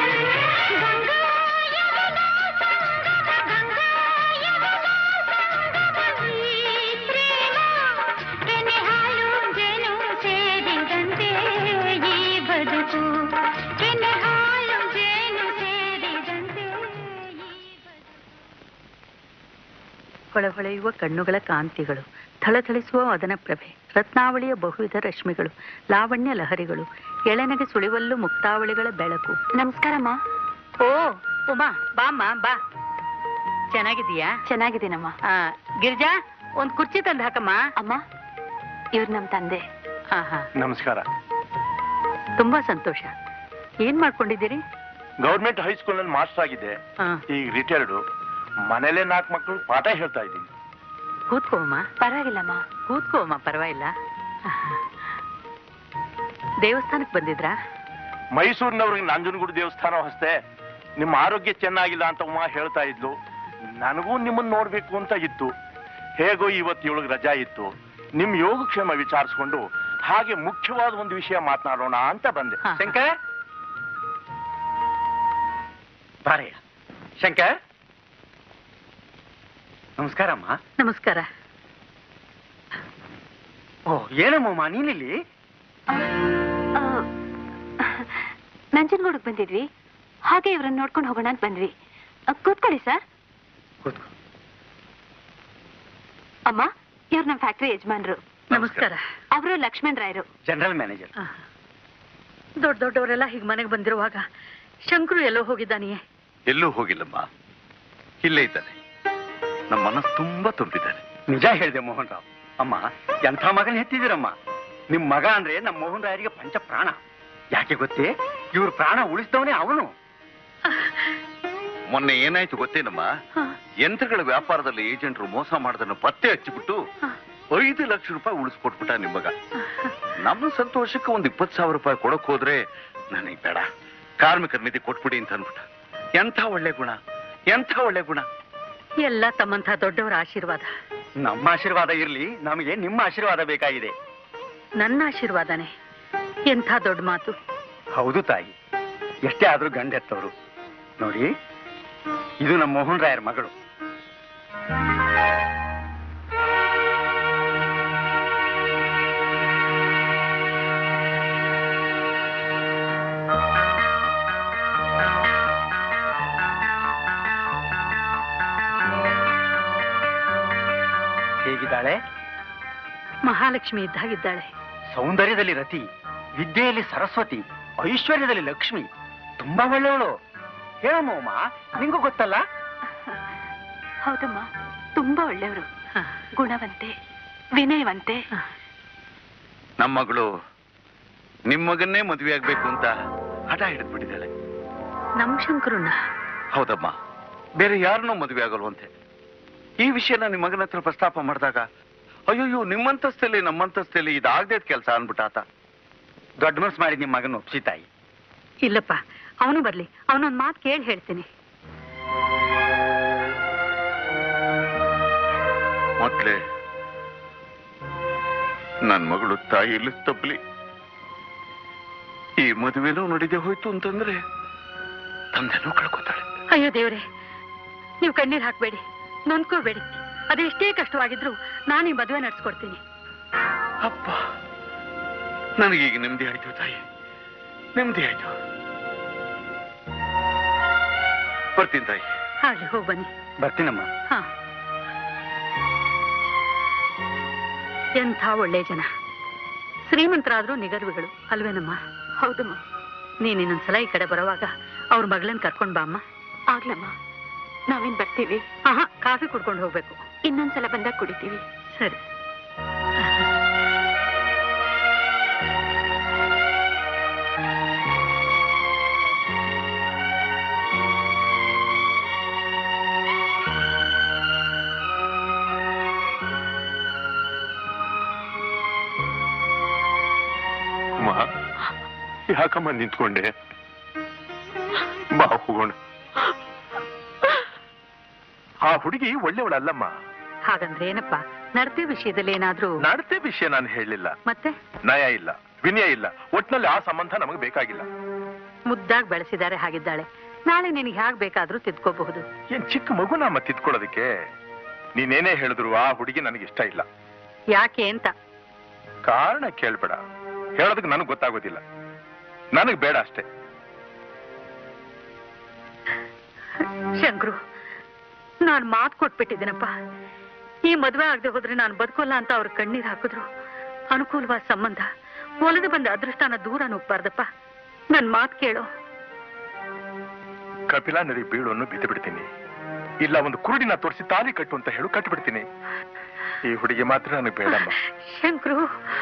ಕೆನೆ ಹಾಲು ಜೇನು ಸೇರಿದಂತೆ ಈ ಬದುಕು ಕೆನೆ ಹಾಲು ಜೇನು ಸೇರಿದಂತೆ ಹೊಳಹೊಳೆಯುವ ಕಣ್ಣುಗಳ ಕಾಂತಿಗಳು ಥಳಥಳಿಸುವ ವದನ ಪ್ರಭೆ ರತ್ನಾವಳಿಯ ಬಹುವಿಧ ರಶ್ಮಿಗಳು ಲಾವಣ್ಯ ಲಹರಿಗಳು ಎಳೆನಗೆ ಸುಳಿವಲ್ಲು ಮುಕ್ತಾವಳಿಗಳ ಬೆಳಕು ನಮಸ್ಕಾರಮ್ಮ ಓ ಉಮಾ ಬಾಮ್ಮ ಬಾ ಚೆನ್ನಾಗಿದೀಯಾ ಚೆನ್ನಾಗಿದ್ದೀನಮ್ಮ ಆ, ಗಿರಿಜಾ ಒಂದ್ ಕುರ್ಚಿ ತಂದು ಹಾಕಮ್ಮ ಅಮ್ಮ ಇವ್ರು ನಮ್ ತಂದೆ ಹಾ ಹಾ ನಮಸ್ಕಾರ ತುಂಬಾ ಸಂತೋಷ ಏನ್ ಮಾಡ್ಕೊಂಡಿದ್ದೀರಿ ಗೌರ್ಮೆಂಟ್ ಹೈಸ್ಕೂಲ್ನಲ್ಲಿ ಮಾಸ್ಟರ್ ಆಗಿದ್ದೆ ಹಾ ಈಗ ರಿಟೈರ್ಡು ಮನೇಲೆ ನಾಲ್ಕು ಮಕ್ಕಳು ಪಾಠ ಹೇಳ್ತಾ ಇದ್ದೀನಿ ಕೂತ್ಕೋಮ್ಮ ಪರವಾಗಿಲ್ಲಮ್ಮ ಕೂತ್ಕೋಮ್ಮ ಪರವಾಗಿಲ್ಲ ದೇವಸ್ಥಾನಕ್ಕೆ ಬಂದಿದ್ರಾ ಮೈಸೂರಿನವ್ರಿಗೆ ನಂಜನಗೂಡು ದೇವಸ್ಥಾನ ಹೊಸ್ತೆ ನಿಮ್ಮ ಆರೋಗ್ಯ ಚೆನ್ನಾಗಿಲ್ಲ ಅಂತ ಉಮಾ ಹೇಳ್ತಾ ಇದ್ಲು ನನಗೂ ನಿಮ್ಮನ್ನ ನೋಡ್ಬೇಕು ಅಂತ ಇತ್ತು ಹೇಗೋ ಇವತ್ತು ಇವಳಿಗೆ ರಜಾ ಇತ್ತು ನಿಮ್ ಯೋಗಕ್ಷೇಮ ವಿಚಾರಿಸ್ಕೊಂಡು ಹಾಗೆ ಮುಖ್ಯವಾದ ಒಂದು ವಿಷಯ ಮಾತನಾಡೋಣ ಅಂತ ಬಂದೆ ಹಾ. ಶಂಕರ್ ಬಾರಯ್ಯ ಶಂಕರ್ ನಮಸ್ಕಾರಮ್ಮ ನಮಸ್ಕಾರ ಓ ಏನಮ್ಮಮ್ಮ ನೀನಿಲ್ಲಿ ಆ, ನಂಜನಗೂಡಿಗೆ ಬಂದಿದ್ವಿ ಹಾಗೆ ಇವ್ರನ್ನ ನೋಡ್ಕೊಂಡು ಹೋಗೋಣ ಅಂತ ಬಂದ್ವಿ ಆ, ಕೂತ್ಕೊಳ್ಳಿ ಸರ್ ಕೂತ್ಕೊ ಅಮ್ಮ ಇವ್ರು ನಮ್ಮ ಫ್ಯಾಕ್ಟ್ರಿ ಯಜಮಾನ್ರು ನಮಸ್ಕಾರ ಅವರು ಲಕ್ಷ್ಮಣ್ ರಾಯರು ಜನರಲ್ ಮ್ಯಾನೇಜರ್ ಆ. ದೊಡ್ಡ ದೊಡ್ಡವರೆಲ್ಲ ಹೀಗೆ ಮನೆಗೆ ಬಂದಿರುವಾಗ ಶಂಕರು ಎಲ್ಲೋ ಹೋಗಿದ್ದಾನೆಯೇ ಎಲ್ಲೂ ಹೋಗಿಲ್ಲಮ್ಮ ಇಲ್ಲೇ ಇದ್ದಾನೆ ನಮ್ಮ ಮನಸ್ಸು ತುಂಬಾ ತುಂಬಿದ್ದಾನೆ ನಿಜ ಹೇಳಿದೆ ಮೋಹನ್ ರಾವ್ ಅಮ್ಮ ಎಂಥ ಮಗನ ಹೆತ್ತಿದಿರಮ್ಮ ನಿಮ್ ಮಗ ಅಂದ್ರೆ ನಮ್ಮ ಮೋಹನ್ ರಾಯರಿಗೆ ಪಂಚ ಪ್ರಾಣ ಯಾಕೆ ಗೊತ್ತೇ ಇವ್ರ ಪ್ರಾಣ ಉಳಿಸಿದವನೇ ಅವನು ಮೊನ್ನೆ ಏನಾಯ್ತು ಗೊತ್ತೇನಮ್ಮ ಯಂತ್ರಗಳ ವ್ಯಾಪಾರದಲ್ಲಿ ಏಜೆಂಟ್ರು ಮೋಸ ಮಾಡೋದನ್ನು ಪತ್ತೆ ಹಚ್ಚಿಬಿಟ್ಟು ಐದು ಲಕ್ಷ ರೂಪಾಯಿ ಉಳಿಸ್ಕೊಟ್ಬಿಟ್ಟ ನಿಮ್ ಮಗ ನಮ್ಮ ಸಂತೋಷಕ್ಕೆ ಒಂದ್ ಇಪ್ಪತ್ತು ಸಾವಿರ ರೂಪಾಯಿ ಕೊಡಕ್ ಹೋದ್ರೆ ನನಗೆ ಬೇಡ ಕಾರ್ಮಿಕರ ನಿಧಿ ಕೊಟ್ಬಿಡಿ ಅಂತ ಅನ್ಬಿಟ್ಟ ಎಂಥ ಒಳ್ಳೆ ಗುಣ ಎಂಥ ಒಳ್ಳೆ ಗುಣ ಎಲ್ಲ ತಮ್ಮಂಥ ದೊಡ್ಡವರ ಆಶೀರ್ವಾದ ನಮ್ಮ ಆಶೀರ್ವಾದ ಇರ್ಲಿ ನಮಗೆ ನಿಮ್ಮ ಆಶೀರ್ವಾದ ಬೇಕಾಗಿದೆ ನನ್ನ ಆಶೀರ್ವಾದನೇ ಎಂಥ ದೊಡ್ಡ ಮಾತು ಹೌದು ತಾಯಿ ಎಷ್ಟೇ ಆದ್ರೂ ಗಂಡ ಹೆತ್ತವರು ನೋಡಿ ಇದು ನಮ್ಮ ಮೋಹನ್ ರಾಯರ್ ಮಗಳು ಮಹಾಲಕ್ಷ್ಮಿ ಇದ್ದಾಗಿದ್ದಾಳೆ ಸೌಂದರ್ಯದಲ್ಲಿ ರತಿ ವಿದ್ಯೆಯಲ್ಲಿ ಸರಸ್ವತಿ ಐಶ್ವರ್ಯದಲ್ಲಿ ಲಕ್ಷ್ಮಿ ತುಂಬಾ ಒಳ್ಳೆಯವಳು ಹೇಳಮ್ಮ ಉಮಾ ನಿಂಗೂ ಗೊತ್ತಲ್ಲ ಹೌದಮ್ಮ ತುಂಬಾ ಒಳ್ಳೆಯವರು ಗುಣವಂತೆ ವಿನಯವಂತೆ ನಮ್ಮ ಮಗಳು ನಿಮ್ ಮಗನ್ನೇ ಮದುವೆ ಆಗ್ಬೇಕು ಅಂತ ಹಠ ಹಿಡಿದ್ಬಿಟ್ಟಿದ್ದಾಳೆ ನಮ್ ಶಂಕರನ್ನ ಹೌದಮ್ಮ ಬೇರೆ ಯಾರನ್ನೂ ಮದುವೆ ಆಗಲ್ವಂತೆ ಈ ವಿಷಯನ ನಿಮ್ಮ ಮಗನ ಹತ್ರ ಪ್ರಸ್ತಾಪ ಮಾಡಿದಾಗ ಅಯ್ಯೋ ನಿಮ್ಮಂತಸ್ತಲ್ಲಿ ನಮ್ಮಂತಸ್ತಲ್ಲಿ ಇದಾಗದೇ ಕೆಲಸ ಅನ್ಬಿಟ್ಟ ಆತ ದೊಡ್ಡ ಮನಸ್ಸು ಮಾಡಿ ನಿಮ್ಮ ಮಗನ ಒಪ್ಸಿ ತಾಯಿ ಇಲ್ಲಪ್ಪ ಅವನು ಬರ್ಲಿ ಅವನೊಂದ್ ಮಾತು ಕೇಳಿ ಹೇಳ್ತೀನಿ ಮೊದ್ಲೇ ನನ್ ಮಗಳು ತಾಯಿಯಲ್ಲಿ ತಪ್ಪಲಿ ಈ ಮದುವೆನೂ ನಡೀದೆ ಹೋಯ್ತು ಅಂತಂದ್ರೆ ತಂದೆನೂ ಕಳ್ಕೊತಾಳೆ ಅಯ್ಯೋ ದೇವ್ರೆ ನೀವು ಕಣ್ಣೀರ್ ಹಾಕ್ಬೇಡಿ ನೊಂದ್ಕೋಬೇಡಿ ಅದೆಷ್ಟೇ ಕಷ್ಟವಾಗಿದ್ರು ನಾನು ಈ ಮದುವೆ ನಡ್ಸ್ಕೊಡ್ತೀನಿ ಅಪ್ಪ ನನಗೀಗ ನೆಮ್ಮದಿ ಆಯ್ತು ತಾಯಿ ನೆಮ್ಮದಿ ಆಯ್ತು ಬರ್ತೀನಿ ತಾಯಿ ಹಾಗೆ ಹೋಗ್ ಬನ್ನಿ ಬರ್ತೀನಮ್ಮ ಹಾ ಎಂಥ ಒಳ್ಳೆ ಜನ ಶ್ರೀಮಂತರಾದ್ರೂ ನಿಗರ್ವಿಗಳು ಅಲ್ವೇನಮ್ಮ ಹೌದಮ್ಮ ನೀನ್ ಇನ್ನೊಂದ್ಸಲ ಈ ಕಡೆ ಬರುವಾಗ ಅವ್ರ ಮಗಳನ್ನ ಕರ್ಕೊಂಡ್ ಬಾ ಅಮ್ಮ ಆಗ್ಲಮ್ಮ ನಾವೇನ್ ಬರ್ತೀವಿ ಆಹಾ ಕಾಫಿ ಕುಡ್ಕೊಂಡು ಹೋಗ್ಬೇಕು ಇನ್ನೊಂದ್ಸಲ ಬಂದಾಗ ಕುಡಿತೀವಿ ಸರಿ ಉಮಾ ಯಾಕಮ್ಮ ನಿಂತ್ಕೊಂಡೆ ಬಾ ಹೋಗೋಣ ಆ ಹುಡುಗಿ ಒಳ್ಳೆಯವಳಲ್ಲಮ್ಮ ಹಾಗಂದ್ರೆ ಏನಪ್ಪ ನಡತೆ ವಿಷಯದಲ್ಲಿ ಏನಾದ್ರೂ ನಡತೆ ವಿಷಯ ನಾನು ಹೇಳಲಿಲ್ಲ ಮತ್ತೆ ನಯ ಇಲ್ಲ ವಿನಯ ಇಲ್ಲ ಒಟ್ನಲ್ಲಿ ಆ ಸಂಬಂಧ ನಮಗೆ ಬೇಕಾಗಿಲ್ಲ ಮುದ್ದಾಗಿ ಬೆಳೆಸಿದ್ದಾರೆ ಹಾಗಿದ್ದಾಳೆ ನಾಳೆ ನಿನಗೆ ಹೇಗ್ ಬೇಕಾದ್ರೂ ತಿದ್ಕೋಬಹುದು ಏನ್ ಚಿಕ್ಕ ಮಗುನ ಅಮ್ಮ ತಿದ್ಕೊಳ್ಳೋದಕ್ಕೆ ನೀನೇನೇ ಹೇಳಿದ್ರು ಆ ಹುಡುಗಿ ನನಗೆ ಇಷ್ಟ ಇಲ್ಲ ಯಾಕೆ ಅಂತ ಕಾರಣ ಕೇಳ್ಬೇಡ ಹೇಳೋದಕ್ಕೆ ನನಗೆ ಗೊತ್ತಾಗೋದಿಲ್ಲ ನನಗ್ ಬೇಡ ಅಷ್ಟೇ ಶಂಕರು ನಾನ್ ಮಾತು ಕೊಟ್ಬಿಟ್ಟಿದ್ದೀನಪ್ಪ ಈ ಮದ್ವೆ ಆಗದೆ ಹೋದ್ರೆ ನಾನು ಬದುಕೋಲ್ಲ ಅಂತ ಅವ್ರ ಕಣ್ಣೀರ್ ಹಾಕಿದ್ರು ಅನುಕೂಲವಾದ ಸಂಬಂಧ ಒಲಿದು ಬಂದ ಅದೃಷ್ಟನ ದೂರ ನುಗ್ಬಾರ್ದಪ್ಪ ನನ್ ಮಾತು ಕೇಳು ಕಪಿಲಾ ನದಿ ಬೀಳನ್ನು ಬಿದ್ದು ಬಿಡ್ತೀನಿ ಇಲ್ಲ ಒಂದು ಕುರುಡಿನ ತೋರಿಸಿ ತಾಲಿ ಕಟ್ಟು ಅಂತ ಹೇಳು ಕಟ್ಬಿಡ್ತೀನಿ ಈ ಹುಡುಗಿ ಮಾತ್ರ ನನಗೆ ಬೇಡಮ್ಮ ಶಂಕರು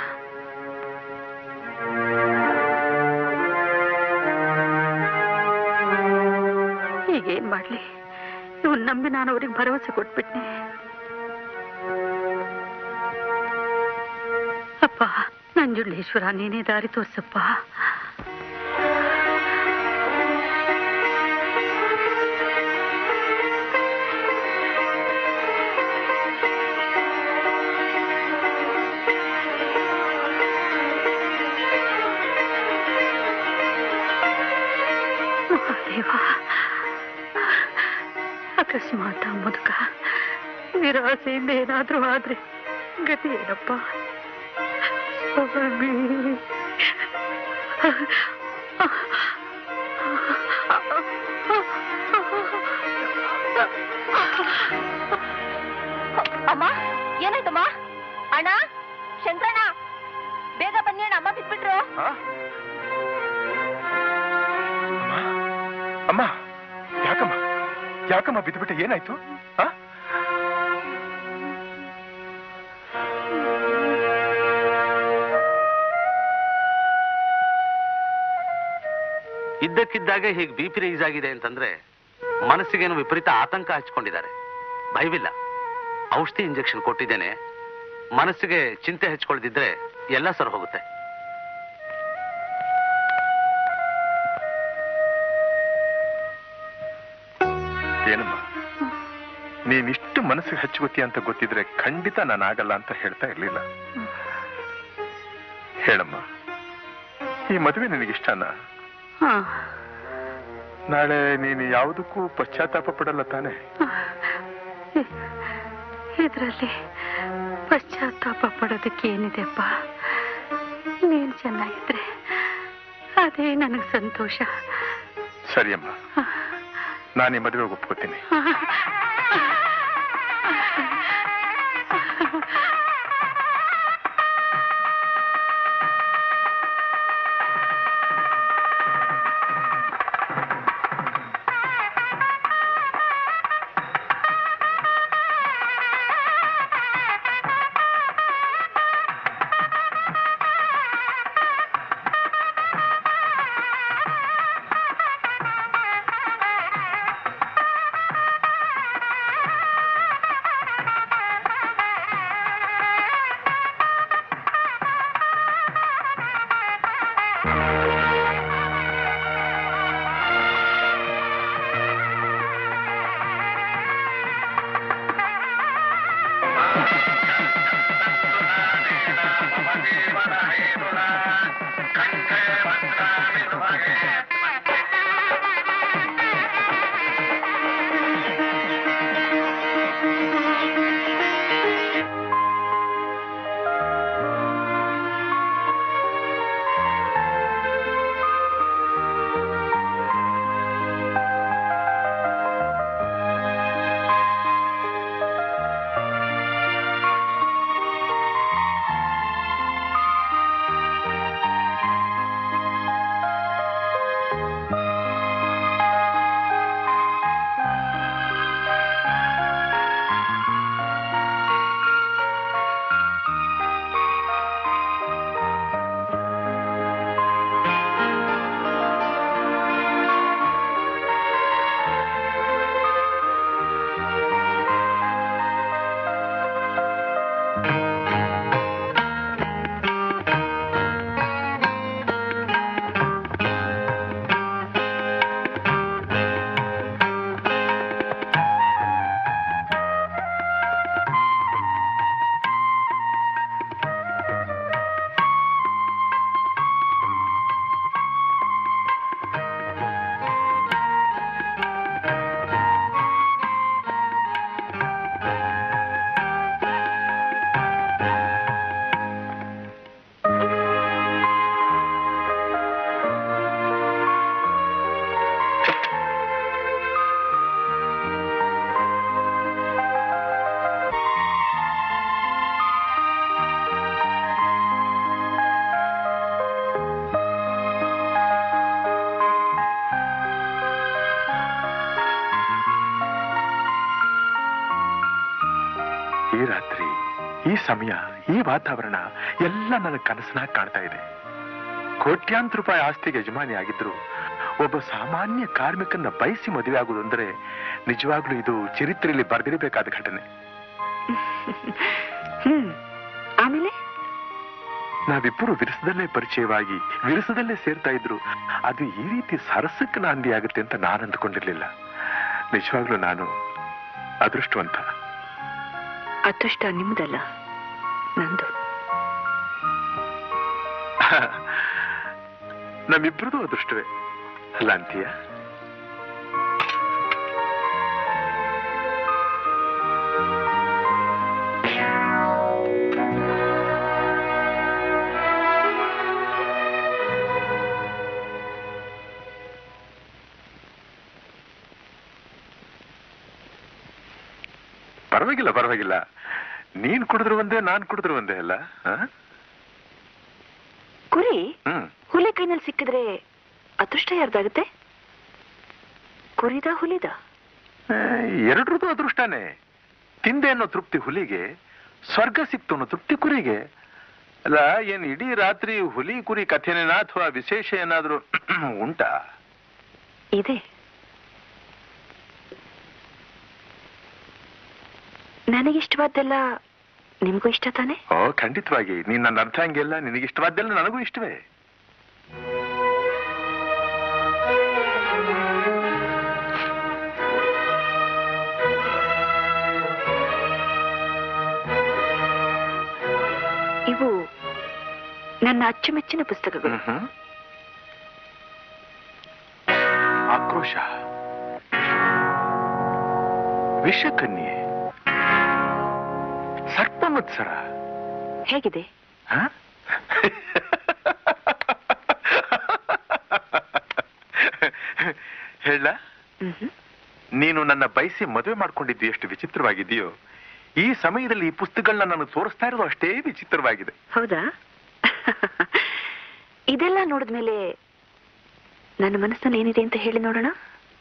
ಈಗೇನ್ ಮಾಡ್ಲಿ ಇವನ್ ನಂಬಿ ನಾನು ಅವ್ರಿಗೆ ಭರವಸೆ ಕೊಟ್ಬಿಟ್ನೆ ಅಪ್ಪ ನಂಜುಂಡೇಶ್ವರ ನೀನೇ ದಾರಿ ತೋರ್ಸಪ್ಪ ಮಹಾದೇವ ಅಕಸ್ಮಾತ್ ಆ ಮುದುಕ ನಿರಾಸೆಯಿಂದ ಏನಾದ್ರೂ ಆದ್ರೆ ಗತಿ ಏನಪ್ಪ ಸ್ವಾಮಿ ಅಮ್ಮ ಏನಾಯ್ತಮ್ಮ ಅಣ್ಣ ಶಂಕರಣ್ಣ ಬೇಗ ಬನ್ನಿ ಅಣ್ಣ ಅಮ್ಮ ಬಿಟ್ಬಿಟ್ರು ಅಮ್ಮ ಯಾಕಮ್ಮ ಯಾಕಮ್ಮ ಬಿದ್ದುಬಿಟ್ಟೆ ಏನಾಯ್ತು ಆ? ಇದ್ದಕ್ಕಿದ್ದಾಗೆ ಹೀಗೆ ಬಿ ಪಿ ರೈಸ್ ಆಗಿದೆ ಅಂತಂದ್ರೆ ಮನಸ್ಸಿಗೇನು ವಿಪರೀತ ಆತಂಕ ಹಚ್ಕೊಂಡಿದ್ದಾರೆ ಭಯವಿಲ್ಲ ಔಷಧಿ ಇಂಜೆಕ್ಷನ್ ಕೊಟ್ಟಿದ್ದೇನೆ ಮನಸ್ಸಿಗೆ ಚಿಂತೆ ಹಚ್ಕೊಳ್ದಿದ್ರೆ ಎಲ್ಲ ಸರ್ ಹೋಗುತ್ತೆ ಏನಮ್ಮ ನೀನಿಷ್ಟು ಮನಸ್ಸಿಗೆ ಹಚ್ಚುಗುತ್ತಿ ಅಂತ ಗೊತ್ತಿದ್ರೆ ಖಂಡಿತ ನಾನು ಆಗಲ್ಲ ಅಂತ ಹೇಳ್ತಾ ಇರ್ಲಿಲ್ಲ ಹೇಳಮ್ಮ ಈ ಮದುವೆ ನಿನಗಿಷ್ಟನಾ ಹಾ ನಾಳೆ ನೀನು ಯಾವುದಕ್ಕೂ ಪಶ್ಚಾತ್ತಾಪ ಪಡಲ್ಲ ತಾನೆ ಇದರಲ್ಲಿ ಪಶ್ಚಾತ್ತಾಪ ಪಡೋದಕ್ಕೆ ಏನಿದೆಪ್ಪ ನೀನ್ ಚೆನ್ನಾಗಿದ್ರೆ ಅದೇ ನನಗೆ ಸಂತೋಷ ಸರಿಯಮ್ಮ ನಾನು ಈ ಮದುವೆಗೆ ಒಪ್ಕೋತೀನಿ ಸಮಯ ಈ ವಾತಾವರಣ ಎಲ್ಲ ನನ್ನ ಕನಸನಾಗಿ ಕಾಣ್ತಾ ಇದೆ ಕೋಟ್ಯಾಂತರ ರೂಪಾಯಿ ಆಸ್ತಿಗೆ ಯಜಮಾನಿ ಆಗಿದ್ರು ಒಬ್ಬ ಸಾಮಾನ್ಯ ಕಾರ್ಮಿಕನ್ನ ಬಯಸಿ ಮದುವೆ ಆಗುವುದು ಅಂದ್ರೆ ನಿಜವಾಗ್ಲೂ ಇದು ಚರಿತ್ರೆಯಲ್ಲಿ ಬರೆದಿರಬೇಕಾದ ಘಟನೆ ಹ್ಮ್ ಆಮೇಲೆ ನಾವಿಬ್ಬರು ವಿರಸದಲ್ಲೇ ಪರಿಚಯವಾಗಿ ವಿರಸದಲ್ಲೇ ಸೇರ್ತಾ ಇದ್ರು ಅದು ಈ ರೀತಿ ಸರಸಕ್ಕೆ ನಾಂದಿ ಆಗುತ್ತೆ ಅಂತ ನಾನು ಅಂದ್ಕೊಂಡಿರ್ಲಿಲ್ಲ ನಿಜವಾಗ್ಲೂ ನಾನು ಅದೃಷ್ಟವಂತ ಅದೃಷ್ಟ ನಿಮ್ದಲ್ಲ ನಂದು ನಮ್ಮಿಬ್ರದು ಅದೃಷ್ಟವೇ ಅಲ್ಲ ಅಂತೀಯ ಪರವಾಗಿಲ್ಲ ಪರವಾಗಿಲ್ಲ ನೀನ್ ಕುಡಿದ್ರು ಒಂದೇ ನಾನ್ ಕುಡಿದ್ರು ಒಂದೇ ಅಲ್ಲ ಆ? ಕುರಿ ಹ್ಮ್ ಹುಲಿ ಕೈನಲ್ಲಿ ಸಿಕ್ಕಿದ್ರೆ ಅದೃಷ್ಟ ಯಾರ್ದಾಗುತ್ತೆ ಕುರಿದ ಹುಲಿದ ಎರಡ್ರದ್ದು ಅದೃಷ್ಟನೇ ತಿಂದೆ ಅನ್ನೋ ತೃಪ್ತಿ ಹುಲಿಗೆ ಸ್ವರ್ಗ ಸಿಕ್ತು ಅನ್ನೋ ತೃಪ್ತಿ ಕುರಿಗೆ ಅಲ್ಲ ಏನ್ ಇಡೀ ರಾತ್ರಿ ಹುಲಿ ಕುರಿ ಕಥೆನೇನಾ ಅಥವಾ ವಿಶೇಷ ಏನಾದ್ರೂ ಉಂಟಾ ಇದೆ ನನಗಿಷ್ಟವಾದ್ದೆಲ್ಲ ನಿಮ್ಗೂ ಇಷ್ಟ ತಾನೆ ಓ ಖಂಡಿತವಾಗಿ ನೀನ್ ನನ್ನ ಅರ್ಥ ಹಂಗೆಲ್ಲ ನಿನಗಿಷ್ಟವಾದ್ದೆಲ್ಲ ನನಗೂ ಇಷ್ಟವೇ ಇವು ನನ್ನ ಅಚ್ಚುಮೆಚ್ಚಿನ ಪುಸ್ತಕಗಳು ಹ್ಮ್ ಆಕ್ರೋಶ ವಿಷಕನ್ಯೆ ಸರ್ಪಮತ್ಸರ ಹೇಗಿದೆ ಹ? ಹೇಳ ಮ್ಹ್ಮ್. ನೀನು ನನ್ನ ಬಯಸಿ ಮದುವೆ ಮಾಡ್ಕೊಂಡಿದ್ದು ಎಷ್ಟು ವಿಚಿತ್ರವಾಗಿದೆಯೋ ಈ ಸಮಯದಲ್ಲಿ ಈ ಪುಸ್ತಕಗಳನ್ನ ನಾನು ತೋರಿಸ್ತಾ ಇರೋದು ಅಷ್ಟೇ ವಿಚಿತ್ರವಾಗಿದೆ ಹೌದಾ ಇದೆಲ್ಲ ನೋಡಿದ್ಮೇಲೆ ನನ್ನ ಮನಸ್ಸಲ್ಲಿ ಏನಿದೆ ಅಂತ ಹೇಳಿ ನೋಡೋಣ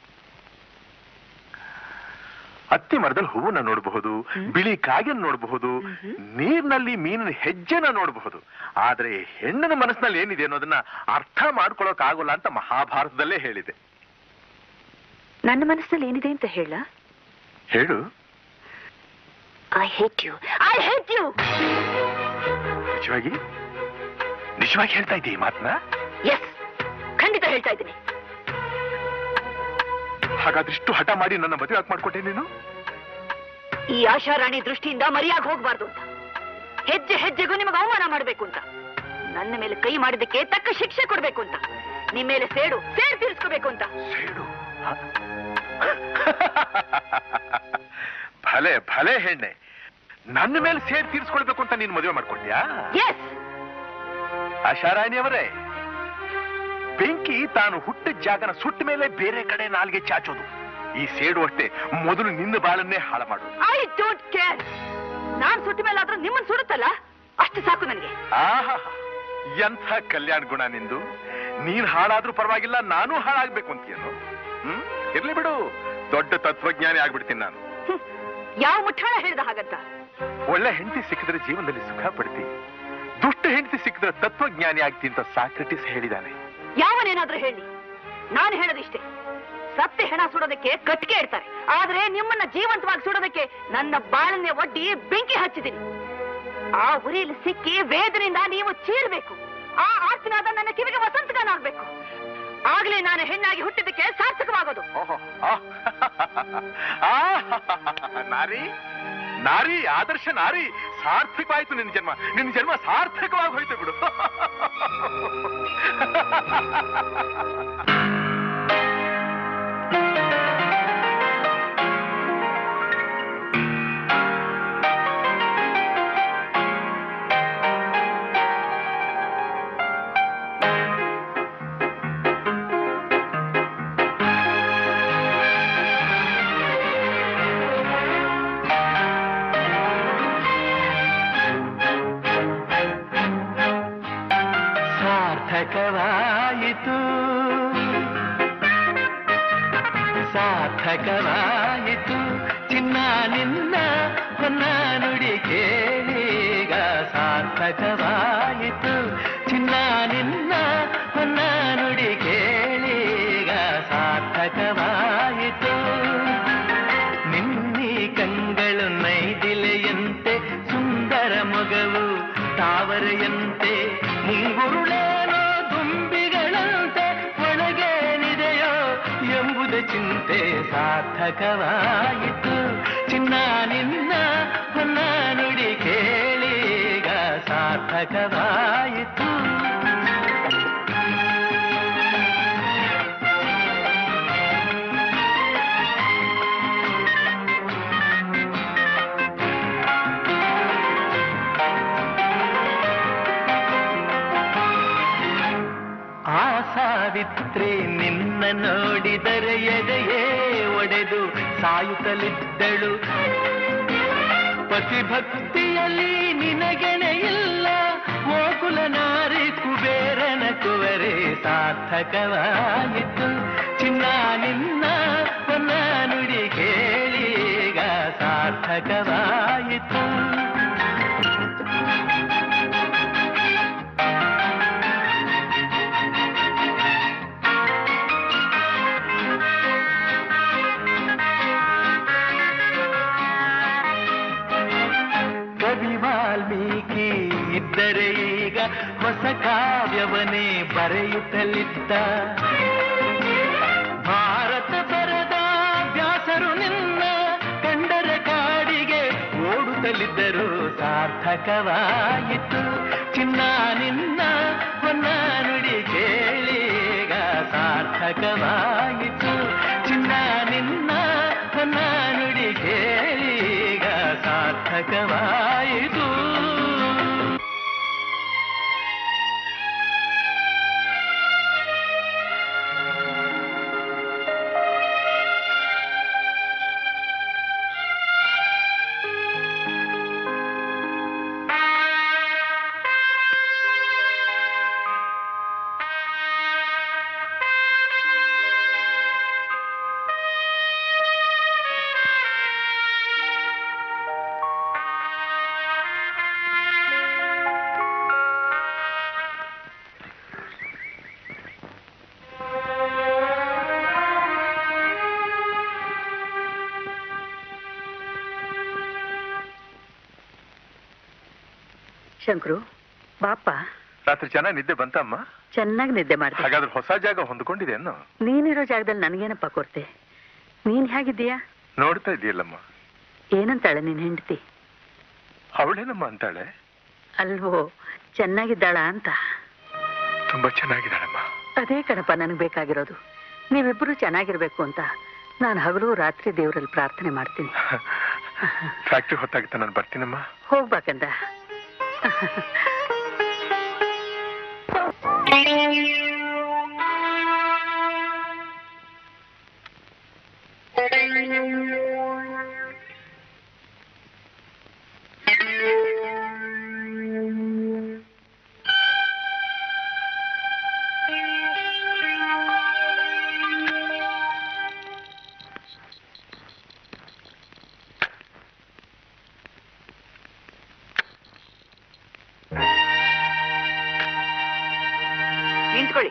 ಹತ್ತಿ ಮರದಲ್ಲಿ ಹೂವನ್ನ ನೋಡಬಹುದು ಬಿಳಿ ಕಾಗೆನ ನೋಡಬಹುದು ನೀರಿನಲ್ಲಿ ಮೀನಿನ ಹೆಜ್ಜೆನ ನೋಡಬಹುದು ಆದ್ರೆ ಹೆಣ್ಣಿನ ಮನಸ್ಸಿನಲ್ಲಿ ಏನಿದೆ ಅನ್ನೋದನ್ನ ಅರ್ಥ ಮಾಡ್ಕೊಳಕ್ ಆಗೋಲ್ಲ ಅಂತ ಮಹಾಭಾರತದಲ್ಲೇ ಹೇಳಿದೆ ನನ್ನ ಮನಸ್ಸಲ್ಲಿ ಏನಿದೆ ಅಂತ ಹೇಳ ಹೇಳು I hate you I hate you ನಿಜವಾಗಿ ನಿಜವಾಗಿ ಹೇಳ್ತಾ ಇದ್ದೀಯ ಈ ಮಾತನ್ನ ಎಸ್ ಖಂಡಿತ ಹೇಳ್ತಾ ಇದ್ದೀನಿ ಹಾಗಾದ್ರಿಷ್ಟು ಹಠ ಮಾಡಿ ನನ್ನ ಮದುವೆ ಯಾಕೆ ಮಾಡ್ಕೊಟ್ಟೆ ನೀನು ಈ ಆಶಾರಾಣಿ ದೃಷ್ಟಿಯಿಂದ ಮರಿಯಾಗಿ ಹೋಗ್ಬಾರ್ದು ಅಂತ ಹೆಜ್ಜೆ ಹೆಜ್ಜೆಗೂ ನಿಮಗೆ ಅವಮಾನ ಮಾಡ್ಬೇಕು ಅಂತ ನನ್ನ ಮೇಲೆ ಕೈ ಮಾಡಿದ್ದಕ್ಕೆ ತಕ್ಕ ಶಿಕ್ಷೆ ಕೊಡ್ಬೇಕು ಅಂತ ನಿಮ್ ಮೇಲೆ ಸೇಡು ಸೇಡು ತೀರಿಸ್ಕೋಬೇಕು ಅಂತ ಸೇಡು ಭಲೆ ಭಲೆ ಹೆಣ್ಣೆ ನನ್ನ ಮೇಲೆ ಸೇಡ್ ತೀರ್ಸ್ಕೊಳ್ಬೇಕು ಅಂತ ನೀನು ಮದುವೆ ಮಾಡ್ಕೊಂಡ್ಯಾ ಎಸ್ ಆಶಾರಾಣಿಯವರೇ ಬೆಂಕಿ ತಾನು ಹುಟ್ಟಿದ ಜಾಗನ ಸುಟ್ಟ ಮೇಲೆ ಬೇರೆ ಕಡೆ ನಾಲ್ಗೆ ಚಾಚೋದು ಈ ಸೇಡು ಅಷ್ಟೇ ಮೊದಲು ನಿನ್ನ ಬಾಳನ್ನೇ ಹಾಳು ಮಾಡು ಐ ಡೋಂಟ್ ಕೇರ್ ನಾನ್ ಸುಟ್ಟ ಮೇಲಾದ್ರೂ ನಿಮ್ಮನ್ ಸುಡುತ್ತಲ್ಲ ಅಷ್ಟು ಸಾಕು ನನಗೆ ಆಹಾ ಎಂಥ ಕಲ್ಯಾಣ ಗುಣ ನಿಂದು ನೀನ್ ಹಾಳಾದ್ರೂ ಪರವಾಗಿಲ್ಲ ನಾನು ಹಾಳಾಗ್ಬೇಕು ಅಂತೀಯನು ಹ್ಮ್ ಇರ್ಲಿ ಬಿಡು ದೊಡ್ಡ ತತ್ವಜ್ಞಾನಿ ಆಗ್ಬಿಡ್ತೀನಿ ನಾನು ಹ್ಮ್. ಯಾವ ಮುಠಾಳ ಹೇಳ್ದ ಹಾಗಂತ ಒಳ್ಳೆ ಹೆಂಡತಿ ಸಿಕ್ಕಿದ್ರೆ ಜೀವನದಲ್ಲಿ ಸುಖ ಪಡ್ತಿ ದುಷ್ಟ ಹೆಂಡತಿ ಸಿಕ್ಕಿದ್ರೆ ತತ್ವಜ್ಞಾನಿ ಆಗ್ತಿ ಅಂತ ಸಾಕ್ರೆಟಿಸ್ ಹೇಳಿದಾನೆ ಯಾವನೇನಾದ್ರೂ ಹೇಳಿ ನಾನು ಹೇಳೋದಿಷ್ಟೇ ಸತ್ಯ ಹೆಣ ಸುಡೋದಕ್ಕೆ ಕಟ್ಟಿಗೆ ಇಡ್ತಾರೆ ಆದ್ರೆ ನಿಮ್ಮನ್ನ ಜೀವಂತವಾಗಿ ಸುಡೋದಕ್ಕೆ ನನ್ನ ಬಾಳನ್ನೇ ಒಡ್ಡಿ ಬೆಂಕಿ ಹಚ್ಚಿದ್ದೀನಿ ಆ ಉರಿಯಲ್ಲಿ ಸಿಕ್ಕಿ ವೇದನೆಯಿಂದ ನೀವು ಚೀರ್ಬೇಕು ಆ ಆರ್ತಿನಾದ ನನ್ನ ಕಿವಿಗೆ ವಸಂತಗಾನ ಆಗ್ಬೇಕು ಆಗ್ಲೇ ನಾನು ಹೆಣ್ಣಾಗಿ ಹುಟ್ಟಿದ್ದಕ್ಕೆ ಸಾರ್ಥಕವಾಗೋದು ಓಹೋ ಆ. ಆ. ನಾರಿ ನಾರಿ ಆದರ್ಶ ನಾರಿ ಸಾರ್ಥಕವಾಯ್ತು ನಿನ್ನ ಜನ್ಮ ನಿನ್ನ ಜನ್ಮ ಸಾರ್ಥಕವಾಗಿ ಹೋಯ್ತು ಬಿಡು ಸಾರ್ಥಕವಾಯಿತು ಸಾರ್ಥಕವಾಯಿತು ಚಿನ್ನ ನಿನ್ನ ಹೊನ್ನ ನುಡಿ ಕೇಳಿ ಸಾರ್ಥಕವಾಯಿತು ಚಿನ್ನ ನಿನ್ನ ಹೊನ್ನ ನುಡಿ ಕೇಳೀಗ ಸಾರ್ಥಕವಾಯಿತು ನಿನ್ನಿ ಕಂಗಳು ನೈದಿಲೆಯಂತೆ ಸುಂದರ ಮೊಗವು ತಾವರೆಯಂತೆ ಮುಂಗುರುಳೇನೋ ದುಂಬಿಗಳಂತೆ ಒಳಗೇನಿದೆಯೋ ಎಂಬುದ ಚಿಂತೆ ಸಾರ್ಥಕವಾಯಿತು ಚಿನ್ನ ನಿನ್ನ ಹೊನ್ನ ನುಡಿ ಕೇಳೀಗ ಸಾರ್ಥಕವಾಯಿತು ಆ ಸಾವಿತ್ರಿ ನಿನ್ನ ನೋಡಿದರೆ ಎದೆಯೇ ಒಡೆದು ಸಾಯುತ್ತಲಿದ್ದಳು ಪತಿಭಕ್ತಿಯಲ್ಲಿ ನಿನಗೆನೆ ಇಲ್ಲ ಗೋಕುಲ ನಾರಿ ಕುಬೇರನ ಕುವರೆ ಸಾರ್ಥಕವಾಯಿತು ಚಿನ್ನ ನಿನ್ನ ಹೊನ್ನ ನುಡಿ ಕೇಳೀಗ ಸಾರ್ಥಕವಾಯಿತು ಕವಿ ವಾಲ್ಮೀಕಿ ಇದ್ದರೆ ಈಗ ಹೊಸ ಕಾವ್ಯವನೇ ಬರೆಯುತ್ತಲಿದ್ದ ಭಾರತ ಬರದ ವ್ಯಾಸರು ನಿನ್ನ ಕಂಡರೆ ಕಾಡಿಗೆ ಓಡುತ್ತಲಿದ್ದರು ಸಾರ್ಥಕವಾಯಿತು ಚಿನ್ನ ನಿನ್ನ ಹೊನ್ನ ನುಡಿ ಕೇಳೀಗ ಸಾರ್ಥಕವಾಯಿತು ಚಿನ್ನ ನಿನ್ನ ಹೊನ್ನ ನುಡಿ ಕೇಳೀಗ ಸಾರ್ಥಕವಾಯಿತು ಶಂಕರು ಬಾಪ ರಾತ್ರಿ ಚೆನ್ನಾಗಿ ನಿದ್ದೆ ಬಂತಮ್ಮ ಚೆನ್ನಾಗಿ ನಿದ್ದೆ ಮಾಡ್ದೆ ಹಾಗಾದ್ರೆ ಹೊಸ ಜಾಗ ಹೊಂದ್ಕೊಂಡಿದೆ ಅನ್ನು ನೀನಿರೋ ಜಾಗದಲ್ಲಿ ನನಗೇನಪ್ಪ ಕೊಡ್ತೆ ನೀನ್ ಹೇಗಿದ್ದೀಯಾ ನೋಡ್ತಾ ಇದೆಯಲ್ಲಮ್ಮ ಏನಂತಾಳೆ ನಿನ್ ಹೆಂಡತಿ ಅವಳೇನಮ್ಮ ಅಂತಾಳೆ ಅಲ್ವೋ ಚೆನ್ನಾಗಿದ್ದಾಳ ಅಂತ ತುಂಬಾ ಚೆನ್ನಾಗಿದ್ದಾಳಮ್ಮ ಅದೇ ಕಣಪ್ಪ ನನಗೆ ಬೇಕಾಗಿರೋದು ನೀವಿಬ್ಬರು ಚೆನ್ನಾಗಿರ್ಬೇಕು ಅಂತ ನಾನು ಹಗಲು ರಾತ್ರಿ ದೇವರಲ್ಲಿ ಪ್ರಾರ್ಥನೆ ಮಾಡ್ತೀನಿ ಫ್ಯಾಕ್ಟ್ರಿ ಹೊತ್ತಾಗುತ್ತೆ ನಾನು ಬರ್ತೀನಮ್ಮ ಹೋಗ್ಬೇಕಂದ ನಿಂತ್ಕೊಳ್ಳಿ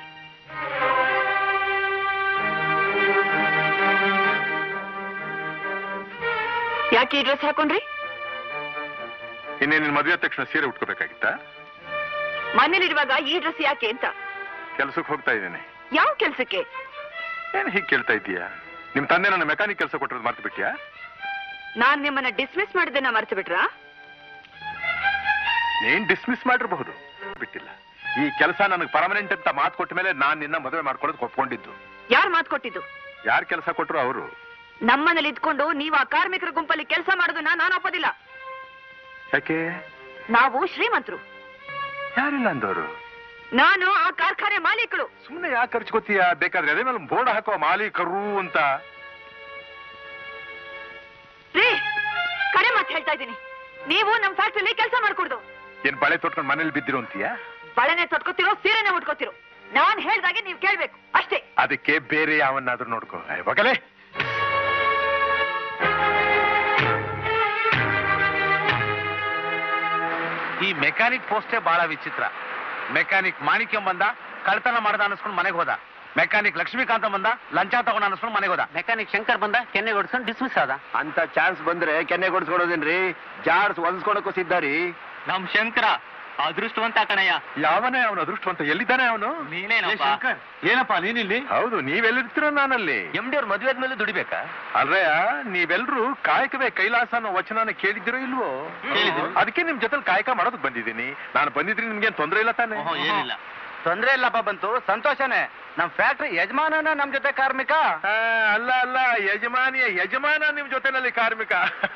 ಯಾಕೆ ಈ ಡ್ರೆಸ್ ಹಾಕೊಂಡ್ರಿ ಇನ್ನೇ ನಿನ್ ಮದುವೆ ಆದ ತಕ್ಷಣ ಸೀರೆ ಉಟ್ಕೋಬೇಕಾಗಿತ್ತಾ ಮನೇಲಿರುವಾಗ ಈ ಡ್ರೆಸ್ ಯಾಕೆ ಅಂತ ಕೆಲ್ಸಕ್ಕೆ ಹೋಗ್ತಾ ಇದ್ದೇನೆ ಯಾವ ಕೆಲ್ಸಕ್ಕೆ ಏನ್ ಹೀಗೆ ಕೇಳ್ತಾ ಇದ್ದೀಯಾ ನಿಮ್ ತಂದೆ ನನ್ನ ಮೆಕ್ಯಾನಿಕ್ ಕೆಲಸ ಕೊಟ್ಟಿರೋದು ಮರ್ತು ಬಿಟ್ಯಾ ನಾನ್ ನಿಮ್ಮನ್ನ ಡಿಸ್ಮಿಸ್ ಮಾಡಿದ್ದನ್ನ ಮರ್ತು ಬಿಟ್ರಾ ನೀನ್ ಡಿಸ್ಮಿಸ್ ಮಾಡಿರಬಹುದು ಬಿಟ್ಟಿಲ್ಲ ಈ ಕೆಲಸ ನನಗೆ ಪರ್ಮನೆಂಟ್ ಅಂತ ಮಾತು ಕೊಟ್ಟ ಮೇಲೆ ನಾನ್ ನಿನ್ನ ಮದುವೆ ಮಾಡ್ಕೊಳ್ಳೋದು ಒಪ್ಕೊಂಡಿದ್ದು ಯಾರು ಮಾತು ಕೊಟ್ಟಿದ್ದು ಯಾರ್ ಕೆಲಸ ಕೊಟ್ರು ಅವರು ನಮ್ಮನೇಲಿ ಇದ್ಕೊಂಡು ನೀವು ಆ ಕಾರ್ಮಿಕರ ಗುಂಪಲ್ಲಿ ಕೆಲಸ ಮಾಡೋದನ್ನ ನಾನು ಒಪ್ಪೋದಿಲ್ಲ ಯಾಕೆ ನಾವು ಶ್ರೀಮಂತರು ಯಾರಿಲ್ಲ ಅಂದವರು ನಾನು ಆ ಕಾರ್ಖಾನೆ ಮಾಲೀಕರು ಸುಮ್ಮನೆ ಯಾಕೆ ಖರ್ಚ್ಕೋತೀಯ ಬೇಕಾದ್ರೆ ಅದೇ ಮೇಲೆ ಬೋರ್ಡ್ ಹಾಕುವ ಮಾಲೀಕರು ಅಂತ ರೀ ಕಡೆ ಮಾತು ಹೇಳ್ತಾ ಇದ್ದೀನಿ ನೀವು ನಮ್ ಫ್ಯಾಕ್ಟ್ರಿಲಿ ಕೆಲಸ ಮಾಡ್ಕೊಡ್ದು ಏನ್ ಬಳೆ ತೊಟ್ಕೊಂಡು ಮನೇಲಿ ಬಿದ್ದಿರೋ ಅಂತೀಯ ಬಳೆನೆ ತೊಟ್ಕೋತಿರೋ ಸೀರೆನೆ ಉಟ್ಕೋತಿರೋ ನಾನ್ ಹೇಳ್ದಾಗೆ ನೀವು ಕೇಳ್ಬೇಕು ಅಷ್ಟೇ ಅದಕ್ಕೆ ಬೇರೆ ಯಾವನ್ನಾದ್ರೂ ನೋಡ್ಕೋ ಇವಾಗಲೇ ಈ ಮೆಕ್ಯಾನಿಕ್ ಪೋಸ್ಟೇ ಬಹಳ ವಿಚಿತ್ರ ಮೆಕ್ಯಾನಿಕ್ ಮಾಣಿಕ್ಯಂ ಬಂದ ಕಳ್ತನ ಮಾಡ್ದ ಅನ್ನಿಸ್ಕೊಂಡು ಮನೆಗೆ ಹೋದ ಮೆಕ್ಯಾನಿಕ್ ಲಕ್ಷ್ಮೀಕಾಂತ ಬಂದ ಲಂಚ ತಗೊಂಡು ಅನ್ನಿಸ್ಕೊಂಡು ಮನೆಗೆ ಹೋದ ಮೆಕ್ಯಾನಿಕ್ ಶಂಕರ್ ಬಂದ ಕೆನ್ನೆ ಹೊಡ್ಸ್ಕೊಂಡು ಡಿಸ್ಮಿಸ್ ಆದ ಅಂತ ಚಾನ್ಸ್ ಬಂದ್ರೆ ಕೆನ್ನೆ ಕೊಡಿಸ್ಕೊಡೋದೇನ್ರಿ ಜಾರ್ಸ್ ಹೊಲ್ಸ್ಕೊಳಕ್ಕೂ ಸಿದ್ಧಾರಿ ನಮ್ ಶಂಕರ ಅದೃಷ್ಟವಂತ ಕಣಯ್ಯ ಯಾವನೇ ಅವನು ಅದೃಷ್ಟವಂತ ಎಲ್ಲಿದ್ದಾನೆ ಅವನು ನೀನೇನಪ್ಪ ಏನಪ್ಪ ನೀನಿಲ್ಲಿ ಹೌದು ನೀವೆಲ್ಲಿರ್ತೀರೋ ನಾನಲ್ಲಿ ಎಂ ಡಿ ಅವ್ರ ಮದುವೆ ಆದ್ಮೇಲೆ ದುಡಿಬೇಕಾ ಅಲ್ರಯ್ಯ ನೀವೆಲ್ರೂ ಕಾಯಕವೇ ಕೈಲಾಸ ಅನ್ನೋ ವಚನನ ಕೇಳಿದಿರೋ ಇಲ್ವೋ ಕೇಳಿದ್ದೀವಿ. ಅದಕ್ಕೆ ನಿಮ್ ಜೊತೆ ಕಾಯಕ ಮಾಡೋದಕ್ಕೆ ಬಂದಿದ್ದೀನಿ ನಾನು ಬಂದಿದ್ರೆ ನಿಮ್ಗೇನ್ ತೊಂದ್ರೆ ಇಲ್ಲ ತಾನೆ ಏನಿಲ್ಲ ತೊಂದ್ರೆ ಇಲ್ಲಪ್ಪ ಬಂತು ಸಂತೋಷನೇ ನಮ್ ಫ್ಯಾಕ್ಟ್ರಿ ಯಜಮಾನನ ನಮ್ ಜೊತೆ ಕಾರ್ಮಿಕ ಆ, ಅಲ್ಲ ಅಲ್ಲ ಯಜಮಾನಿಯ ಯಜಮಾನ ನಿಮ್ ಜೊತೆನಲ್ಲಿ ಕಾರ್ಮಿಕ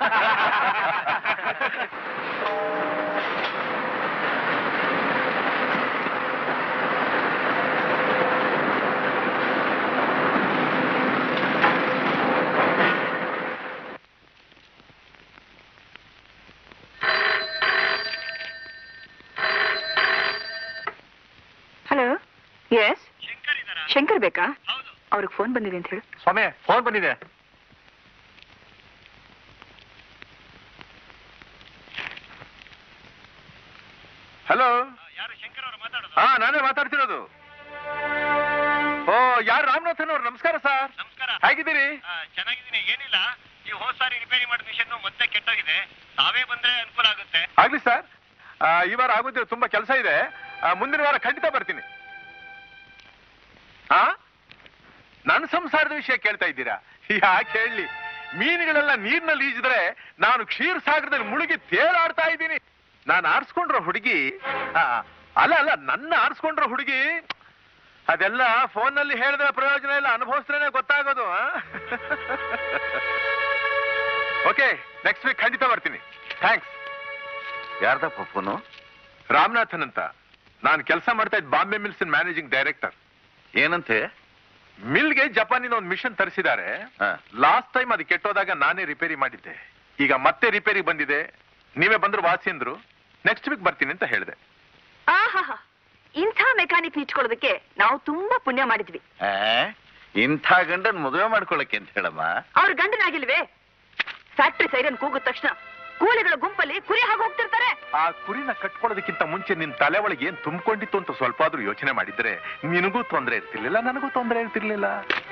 ಹಲೋ ಎಸ್ ಶಂಕರ್ ಬೇಕಾ ಅವ್ರಿಗೆ ಫೋನ್ ಬಂದಿದೆ ಅಂತ ಹೇಳು ಸ್ವಾಮಿ ಫೋನ್ ಬಂದಿದೆ ಹಲೋ ಹಾ ನಾನೇ ಮಾತಾಡ್ತಿರೋದು ಓ ಯಾರು ರಾಮನಾಥನ್ ಅವ್ರು ನಮಸ್ಕಾರ ಸರ್ ನಮಸ್ಕಾರ ಹೇಗಿದ್ದೀರಿ ಚೆನ್ನಾಗಿದ್ದೀನಿ ಏನಿಲ್ಲ ಈ ಹೋದ್ ಸಾರಿ ರಿಪೇರಿ ಮಾಡಿದ ಮಿಷನ್ ಮತ್ತೆ ಕೆಟ್ಟೋಗಿದೆ ತಾವೇ ಬಂದ್ರೆ ಅನುಕೂಲ ಆಗುತ್ತೆ ಆಗ್ಲಿ ಸರ್ ಈ ವಾರ ಆಗೋದಿಲ್ಲ ತುಂಬಾ ಕೆಲಸ ಇದೆ ಆ, ಮುಂದಿನ ವಾರ ಖಂಡಿತ ಬರ್ತೀನಿ ಆ ನನ್ನ ಸಂಸಾರದ ವಿಷಯ ಕೇಳ್ತಾ ಇದ್ದೀರಾ ಯಾಕೆ ಹೇಳಿ ಮೀನುಗಳೆಲ್ಲ ನೀರಿನಲ್ಲಿ ಈಜಿದ್ರೆ ನಾನು ಕ್ಷೀರ ಸಾಗರದಲ್ಲಿ ಮುಳುಗಿ ತೇಲಾಡ್ತಾ ಇದ್ದೀನಿ ನಾನು ಆರಿಸ್ಕೊಂಡ್ರ ಹುಡುಗಿ ಆ, ಅಲ್ಲ ಅಲ್ಲ ನನ್ನ ಆರಿಸ್ಕೊಂಡ್ರ ಹುಡುಗಿ ಅದೆಲ್ಲ ಫೋನ್ನಲ್ಲಿ ಹೇಳಿದ್ರೆ ಪ್ರಯೋಜನ ಇಲ್ಲ ಅನುಭವಿಸ್ರೇನೆ ಗೊತ್ತಾಗೋದು ಓಕೆ ನೆಕ್ಸ್ಟ್ ವೀಕ್ ಖಂಡಿತ ಬರ್ತೀನಿ ಥ್ಯಾಂಕ್ಸ್ ಯಾರ್ದಪ್ಪ ಫೋನು ರಾಮನಾಥನ್ ಅಂತ ನಾನು ಕೆಲಸ ಮಾಡ್ತಾ ಇದ್ದ ಬಾಂಬೆ ಮಿಲ್ಸ್ ಮ್ಯಾನೇಜಿಂಗ್ ಡೈರೆಕ್ಟರ್ ಏನಂತೆ ಮಿಲ್ಗೆ ಜಪಾನಿನ ಒಂದು ಮಿಷನ್ ತರಿಸಿದ್ದಾರೆ ಲಾಸ್ಟ್ ಟೈಮ್ ಅದು ಕೆಟ್ಟೋದಾಗ ನಾನೇ ರಿಪೇರಿ ಮಾಡಿದ್ದೆ ಈಗ ಮತ್ತೆ ರಿಪೇರಿ ಬಂದಿದೆ ನೀವೇ ಬಂದ್ರು ವಾಸಿ ಅಂದ್ರು ನೆಕ್ಸ್ಟ್ ವೀಕ್ ಬರ್ತೀನಿ ಅಂತ ಹೇಳಿದೆ ಆಹಾಹಾ ಇಂಥ ಮೆಕ್ಯಾನಿಕ್ ನಿಚ್ಕೊಳ್ಳೋದಕ್ಕೆ ನಾವು ತುಂಬಾ ಪುಣ್ಯ ಮಾಡಿದ್ವಿ ಆ, ಇಂಥ ಗಂಡನ್ ಮದುವೆ ಮಾಡ್ಕೊಳಕ್ಕೆ ಅಂತ ಹೇಳಮ್ಮ ಅವ್ರ ಗಂಡನಾಗಿಲ್ವೇ ಫ್ಯಾಕ್ಟ್ರಿ ಸೈರನ್ ಕೂಗಿದ ತಕ್ಷಣ ಕೂಲಿಗಳ ಗುಂಪಲ್ಲಿ ಕುರಿ ಹಾಗೆ ಹೋಗ್ತಿರ್ತಾರೆ ಆ ಕುರಿನ ಕಟ್ಕೊಳ್ಳೋದಕ್ಕಿಂತ ಮುಂಚೆ ನಿನ್ ತಲೆ ಒಳಗೆ ಏನ್ ತುಂಬಿಕೊಂಡಿತ್ತು ಅಂತ ಸ್ವಲ್ಪ ಆದ್ರೂ ಯೋಚನೆ ಮಾಡಿದ್ರೆ ನಿನಗೂ ತೊಂದರೆ ಇರ್ತಿರ್ಲಿಲ್ಲ ನನಗೂ ತೊಂದರೆ ಇರ್ತಿರ್ಲಿಲ್ಲ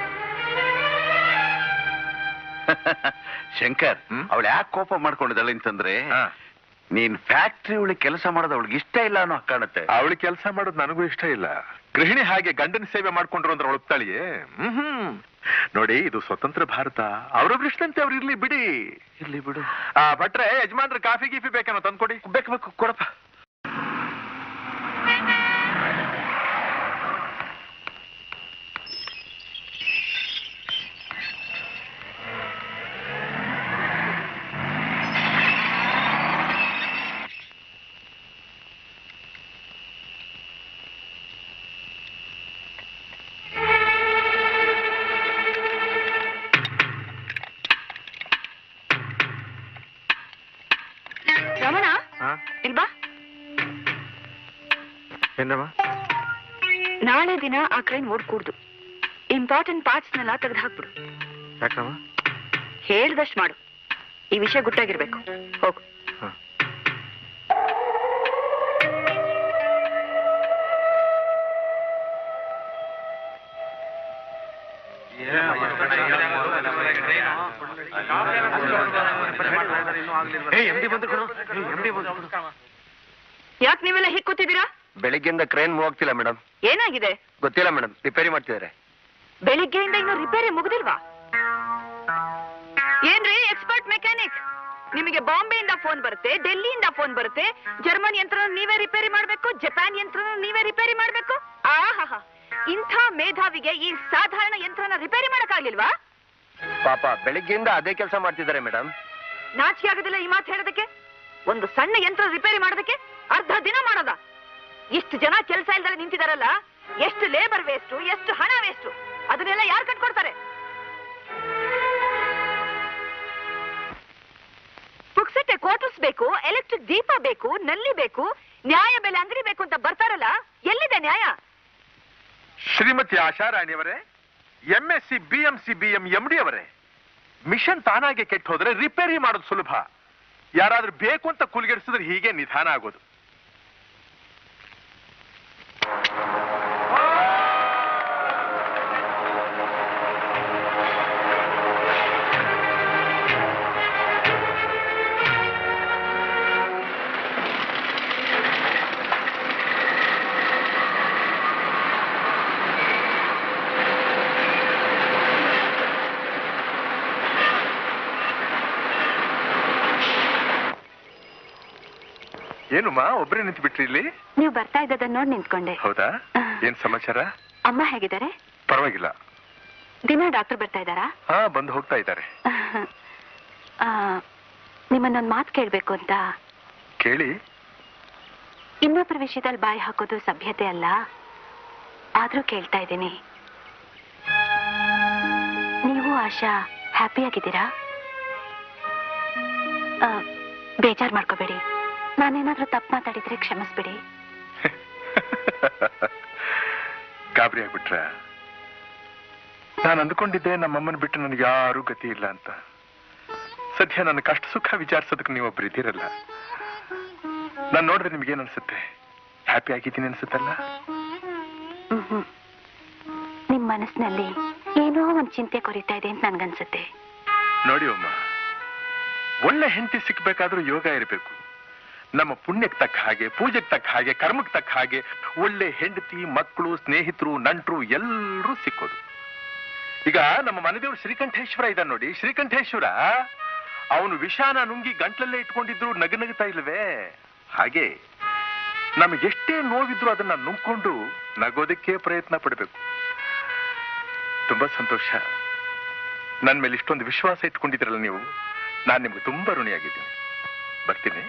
ಶಂಕರ್ ಅವಳು ಯಾಕೆ ಕೋಪ ಮಾಡ್ಕೊಂಡಿದ್ದಾಳೆ ಅಂತಂದ್ರೆ ನೀನ್ ಫ್ಯಾಕ್ಟ್ರಿ ಒಳಗೆ ಕೆಲಸ ಮಾಡೋದು ಅವಳಿಗೆ ಇಷ್ಟ ಇಲ್ಲ ಅನ್ನೋ ಕಾಣುತ್ತೆ ಅವಳು ಕೆಲಸ ಮಾಡೋದು ನನಗೂ ಇಷ್ಟ ಇಲ್ಲ ಗೃಹಿಣಿ ಹಾಗೆ ಗಂಡನ ಸೇವೆ ಮಾಡ್ಕೊಂಡ್ರು ಅಂದ್ರೆ ಒಳಗ್ತಾಳಿಯೇ ಹ್ಮ್ ಹ್ಮ್ ನೋಡಿ ಇದು ಸ್ವತಂತ್ರ ಭಾರತ ಅವ್ರೊಬ್ರು ಇಷ್ಟಂತೆ ಅವ್ರು ಇರ್ಲಿ ಬಿಡಿ ಇರ್ಲಿ ಬಿಡು ಆ ಭಟ್ರೆ ಯಜಮಾನ್ರ ಕಾಫಿ ಗೀಫಿ ಬೇಕೇನೋ ತಂದ್ಕೊಡಿ ಬೇಕು ಬೇಕು ಕೊಡಪ್ಪ ರಮಣ ಇಲ್ವಾ ಏನಮ್ಮ ನಾಳೆ ದಿನ ಆ ಕ್ರೈನ್ ಓಡ್ಕೂಡ್ದು ಇಂಪಾರ್ಟೆಂಟ್ ಪಾರ್ಟ್ಸ್ನೆಲ್ಲ ತೆಗೆದು ಹಾಕ್ಬಿಡು ಯಾಕಮ್ಮ ಹೇಳ್ದಷ್ಟು ಮಾಡು ಈ ವಿಷಯ ಗುಟ್ಟಾಗಿರ್ಬೇಕು ಹೋಗು ಯಾಕೆ ನೀವೆಲ್ಲ ಹೀಗ್ ಕೂತಿದ್ದೀರಾ ಬೆಳಿಗ್ಗೆಯಿಂದ ಕ್ರೇನ್ ಹೋಗ್ತಿಲ್ಲ ಮೇಡಮ್ ಏನಾಗಿದೆ ಗೊತ್ತಿಲ್ಲ ಮೇಡಮ್ ರಿಪೇರಿ ಮಾಡ್ತಿದ್ದಾರೆ ಬೆಳಿಗ್ಗೆಯಿಂದ ಇನ್ನು ರಿಪೇರಿ ಮುಗ್ದಿಲ್ವಾ ಏನ್ರಿ ಎಕ್ಸ್ಪರ್ಟ್ ಮೆಕ್ಯಾನಿಕ್ ನಿಮಗೆ ಬಾಂಬೆಯಿಂದ ಫೋನ್ ಬರುತ್ತೆ ಡೆಲ್ಲಿಯಿಂದ ಫೋನ್ ಬರುತ್ತೆ ಜರ್ಮನ್ ಯಂತ್ರ ನೀವೇ ರಿಪೇರಿ ಮಾಡ್ಬೇಕು ಜಪಾನ್ ಯಂತ್ರ ನೀವೇ ರಿಪೇರಿ ಮಾಡ್ಬೇಕು ಆಹಾಹಾ ಇಂಥ ಮೇಧಾವಿಗೆ ಈ ಸಾಧಾರಣ ಯಂತ್ರನ ರಿಪೇರಿ ಮಾಡಕ್ಕಾಗ್ಲಿಲ್ವಾ ಪಾಪ ಬೆಳಿಗ್ಗೆಯಿಂದ ಅದೇ ಕೆಲಸ ಮಾಡ್ತಿದ್ದಾರೆ ಮೇಡಮ್ ನಾಚಿಕೆ ಆಗೋದಿಲ್ಲ ಈ ಮಾತು ಹೇಳೋದಕ್ಕೆ ಒಂದು ಸಣ್ಣ ಯಂತ್ರ ರಿಪೇರಿ ಮಾಡೋದಕ್ಕೆ ಅರ್ಧ ದಿನ ಮಾಡೋದ ಇಷ್ಟು ಜನ ಕೆಲಸ ಇಲ್ದಲೆ ನಿಂತಿದಾರಲ್ಲ ಎಷ್ಟು ಲೇಬರ್ ವೇಸ್ಟು ಎಷ್ಟು ಹಣ ವೇಸ್ಟು ಅದನ್ನೆಲ್ಲ ಯಾರು ಕಟ್ಕೊಡ್ತಾರೆ ಪುಕ್ಸಟ್ಟೆ ಕ್ವಾರ್ಟರ್ಸ್ ಬೇಕು ಎಲೆಕ್ಟ್ರಿಕ್ ದೀಪ ಬೇಕು ನಲ್ಲಿ ಬೇಕು ನ್ಯಾಯ ಬೆಲೆ ಅಂಗಡಿ ಬೇಕು ಅಂತ ಬರ್ತಾರಲ್ಲ ಎಲ್ಲಿದೆ ನ್ಯಾಯ ಶ್ರೀಮತಿ ಆಶಾರಾಣಿಯವರೇ M S C B M C B M M D ಅವರೇ ಮಿಷನ್ ತಾನಾಗೆ ಕೆಟ್ಟು ಹೋದ್ರೆ ರಿಪೇರಿ ಮಾಡೋದು ಸುಲಭ ಯಾರಾದ್ರೂ ಬೇಕು ಅಂತ ಕೂಲ್ಗೆಡಿಸಿದ್ರೆ ಹೀಗೆ ನಿಧಾನ ಆಗೋದು ಏನಮ್ಮ ಒಬ್ರೇ ನಿಂತು ಬಿಟ್ರಿ ಇಲ್ಲಿ ನೀವು ಬರ್ತಾ ಇದ್ದದನ್ನ ನೋಡಿ ನಿಂತ್ಕೊಂಡೆ ಹೌದಾ ಏನ್ ಸಮಾಚಾರ ಅಮ್ಮ ಹೇಗಿದ್ದಾರೆ ಪರವಾಗಿಲ್ಲ ದಿನ ಡಾಕ್ಟರ್ ಬರ್ತಾ ಇದ್ದಾರಾ ಹಾ ಬಂದು ಹೋಗ್ತಾ ಇದ್ದಾರೆ ಆ, ನಿಮ್ಮನ್ನೊಂದ್ ಮಾತು ಕೇಳ್ಬೇಕು ಅಂತ ಕೇಳಿ ಇನ್ನೊಬ್ಬರ ವಿಷಯದಲ್ಲಿ ಬಾಯಿ ಹಾಕೋದು ಸಭ್ಯತೆ ಅಲ್ಲ ಆದ್ರೂ ಕೇಳ್ತಾ ಇದ್ದೀನಿ ನೀವು ಆಶಾ ಹ್ಯಾಪಿಯಾಗಿದ್ದೀರಾ ಆ, ಬೇಜಾರ್ ಮಾಡ್ಕೋಬೇಡಿ ನಾನೇನಾದ್ರೂ ತಪ್ಪು ಮಾತಾಡಿದ್ರೆ ಕ್ಷಮಿಸ್ಬಿಡಿ ಗಾಬರಿ ಆಗ್ಬಿಟ್ರ ನಾನು ಅಂದ್ಕೊಂಡಿದ್ದೆ ನಮ್ಮಮ್ಮನ ಬಿಟ್ಟು ನನಗೆ ಯಾರೂ ಗತಿ ಇಲ್ಲ ಅಂತ ಸದ್ಯ ನನ್ನ ಕಷ್ಟ ಸುಖ ವಿಚಾರಿಸೋದಕ್ಕೆ ನೀವೊಬ್ರು ಇದ್ದೀರಲ್ಲ ನಾನು ನೋಡಿದ್ರೆ ನಿಮ್ಗೇನ್ ಅನ್ಸುತ್ತೆ ಹ್ಯಾಪಿ ಆಗಿದ್ದೀನಿ ಅನ್ಸುತ್ತಲ್ಲ ಮ್ಹ್ಮ್. ನಿಮ್ ಮನಸ್ಸಿನಲ್ಲಿ ಏನೋ ಒಂದ್ ಚಿಂತೆ ಕೊರಿತಾ ಇದೆ ಅಂತ ನನ್ಗನ್ಸುತ್ತೆ ನೋಡಿ ಅಮ್ಮ ಒಳ್ಳೆ ಹೆಂಡತಿ ಸಿಕ್ಬೇಕಾದ್ರೂ ಯೋಗ ಇರಬೇಕು ನಮ್ಮ ಪುಣ್ಯಕ್ಕೆ ತಕ್ಕ ಹಾಗೆ ಪೂಜೆಗೆ ತಕ್ಕ ಹಾಗೆ ಕರ್ಮಕ್ಕೆ ತಕ್ಕ ಹಾಗೆ ಒಳ್ಳೆ ಹೆಂಡತಿ ಮಕ್ಕಳು ಸ್ನೇಹಿತರು ನಂಟ್ರು ಎಲ್ಲರೂ ಸಿಕ್ಕೋದು ಈಗ ನಮ್ಮ ಮನೆದೇವ್ರು ಶ್ರೀಕಂಠೇಶ್ವರ ಇದ್ದಾನೆ ನೋಡಿ ಶ್ರೀಕಂಠೇಶ್ವರ ಅವನು ವಿಷಾನ ನುಂಗಿ ಗಂಟ್ಲಲ್ಲೇ ಇಟ್ಕೊಂಡಿದ್ರು ನಗನಗ್ತಾ ಇಲ್ವೇ ಹಾಗೆ ನಮಗೆಷ್ಟೇ ನೋವಿದ್ರು ಅದನ್ನ ನುಂಗ್ಕೊಂಡು ನಗೋದಕ್ಕೆ ಪ್ರಯತ್ನ ಪಡಬೇಕು ತುಂಬಾ ಸಂತೋಷ ನನ್ನ ಮೇಲೆ ಇಷ್ಟೊಂದು ವಿಶ್ವಾಸ ಇಟ್ಕೊಂಡಿದ್ರಲ್ಲ ನೀವು ನಾನು ನಿಮ್ಗೆ ತುಂಬಾ ಋಣಿಯಾಗಿದ್ದೀನಿ ಬರ್ತೀನಿ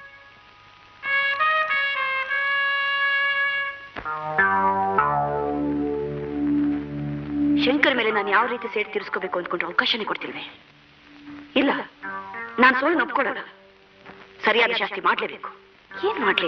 ಶಂಕರ್ ಮೇಲೆ ನಾನು ಯಾವ ರೀತಿ ಸೇಡ್ ತೀರಿಸ್ಕೋಬೇಕು ಅಂದ್ಕೊಂಡ್ರೆ ಅವಕಾಶನೇ ಕೊಡ್ತಿಲ್ವೇ ಇಲ್ಲ ನಾನು ಸೋಲು ಒಪ್ಕೊಳ್ಳಲ್ಲ ಸರಿಯಾದ ಶಾಸ್ತಿ ಮಾಡ್ಲೇಬೇಕು ಏನ್ ಮಾಡ್ಲಿ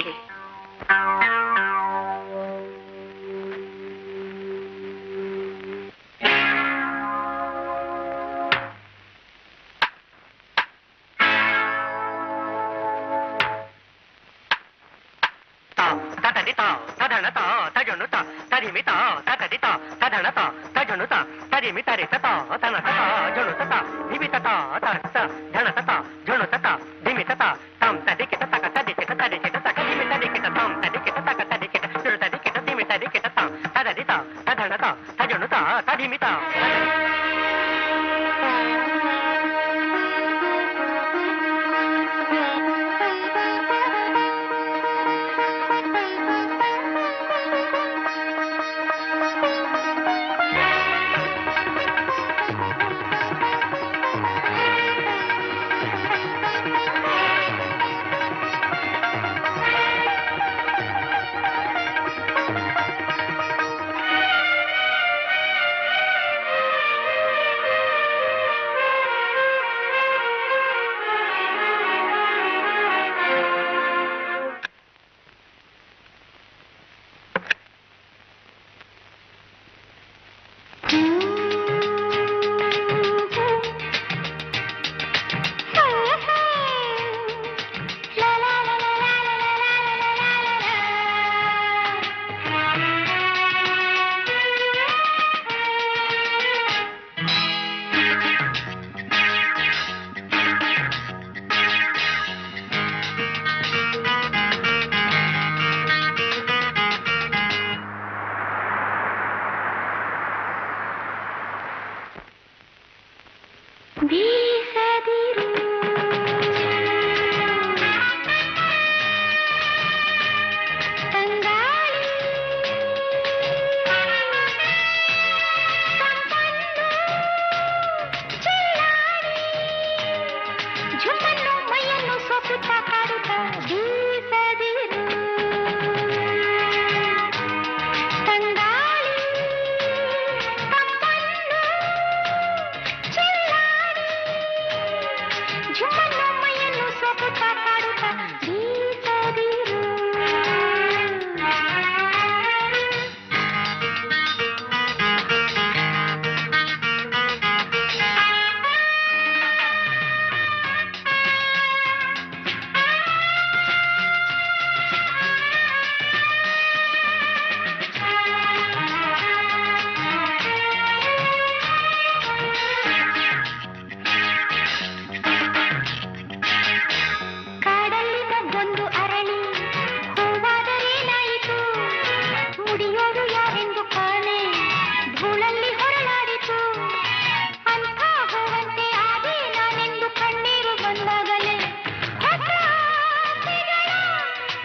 ಬೀಸದಿರು ತಂಗಾಳಿ ಝುಮ್ಮನ್ನು ಮೈಯನ್ನು ಸೊಸುತ್ತ ಕಾಡುತ್ತ ಬೀಸದಿರು ತಂಗಾಳಿ ತಂಪನ್ನು ಚೆಲ್ಲಾಡಿ ಝುಮ್ಮನ್ನು ಮೈಯನ್ನು ಸೊಸುತ್ತ ಕಾಡುತ್ತ ಬೀಸದಿರು ಕಾಡಲ್ಲಿನ ಒಂದು ಅರಳಿ ಹೂವಾದರೇನಾಯಿತು ಮುಡಿಯೋರು ಯಾರೆಂದು ಕಾಣೆ ಧೂಳಲ್ಲಿ ಹೊರಳಾಡಿತು ಅಂಥ ಹೂವಂತೆ ಆದೆ ನಾನೆಂದು ಕಣ್ಣೀರು ಬಂದಾಗಲೇ ಹೊಸ ಆಸೆಗಳ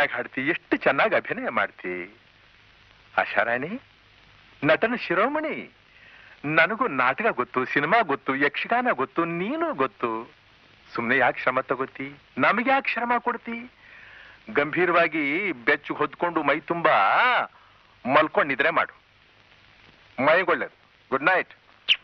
ಚೆನ್ನಾಗಿ ಹಾಡ್ತಿ ಎಷ್ಟು ಚೆನ್ನಾಗಿ ಅಭಿನಯ ಮಾಡ್ತಿ ಆಶಾರಾಣಿ ನಟನ ಶಿರೋಮಣಿ ನನಗೂ ನಾಟಕ ಗೊತ್ತು ಸಿನಿಮಾ ಗೊತ್ತು ಯಕ್ಷಗಾನ ಗೊತ್ತು ನೀನು ಗೊತ್ತು ಸುಮ್ಮನೆ ಯಾಕೆ ಶ್ರಮ ತಗೋತಿ ನಮಗೆ ಯಾಕೆ ಶ್ರಮ ಕೊಡ್ತಿ ಗಂಭೀರವಾಗಿ ಬೆಚ್ಚು ಹೊದ್ಕೊಂಡು ಮೈ ತುಂಬಾ ಮಲ್ಕೊಂಡಿದ್ರೆ ಮಾಡು ಮೈಗೊಳ್ಳೇದು ಗುಡ್ ನೈಟ್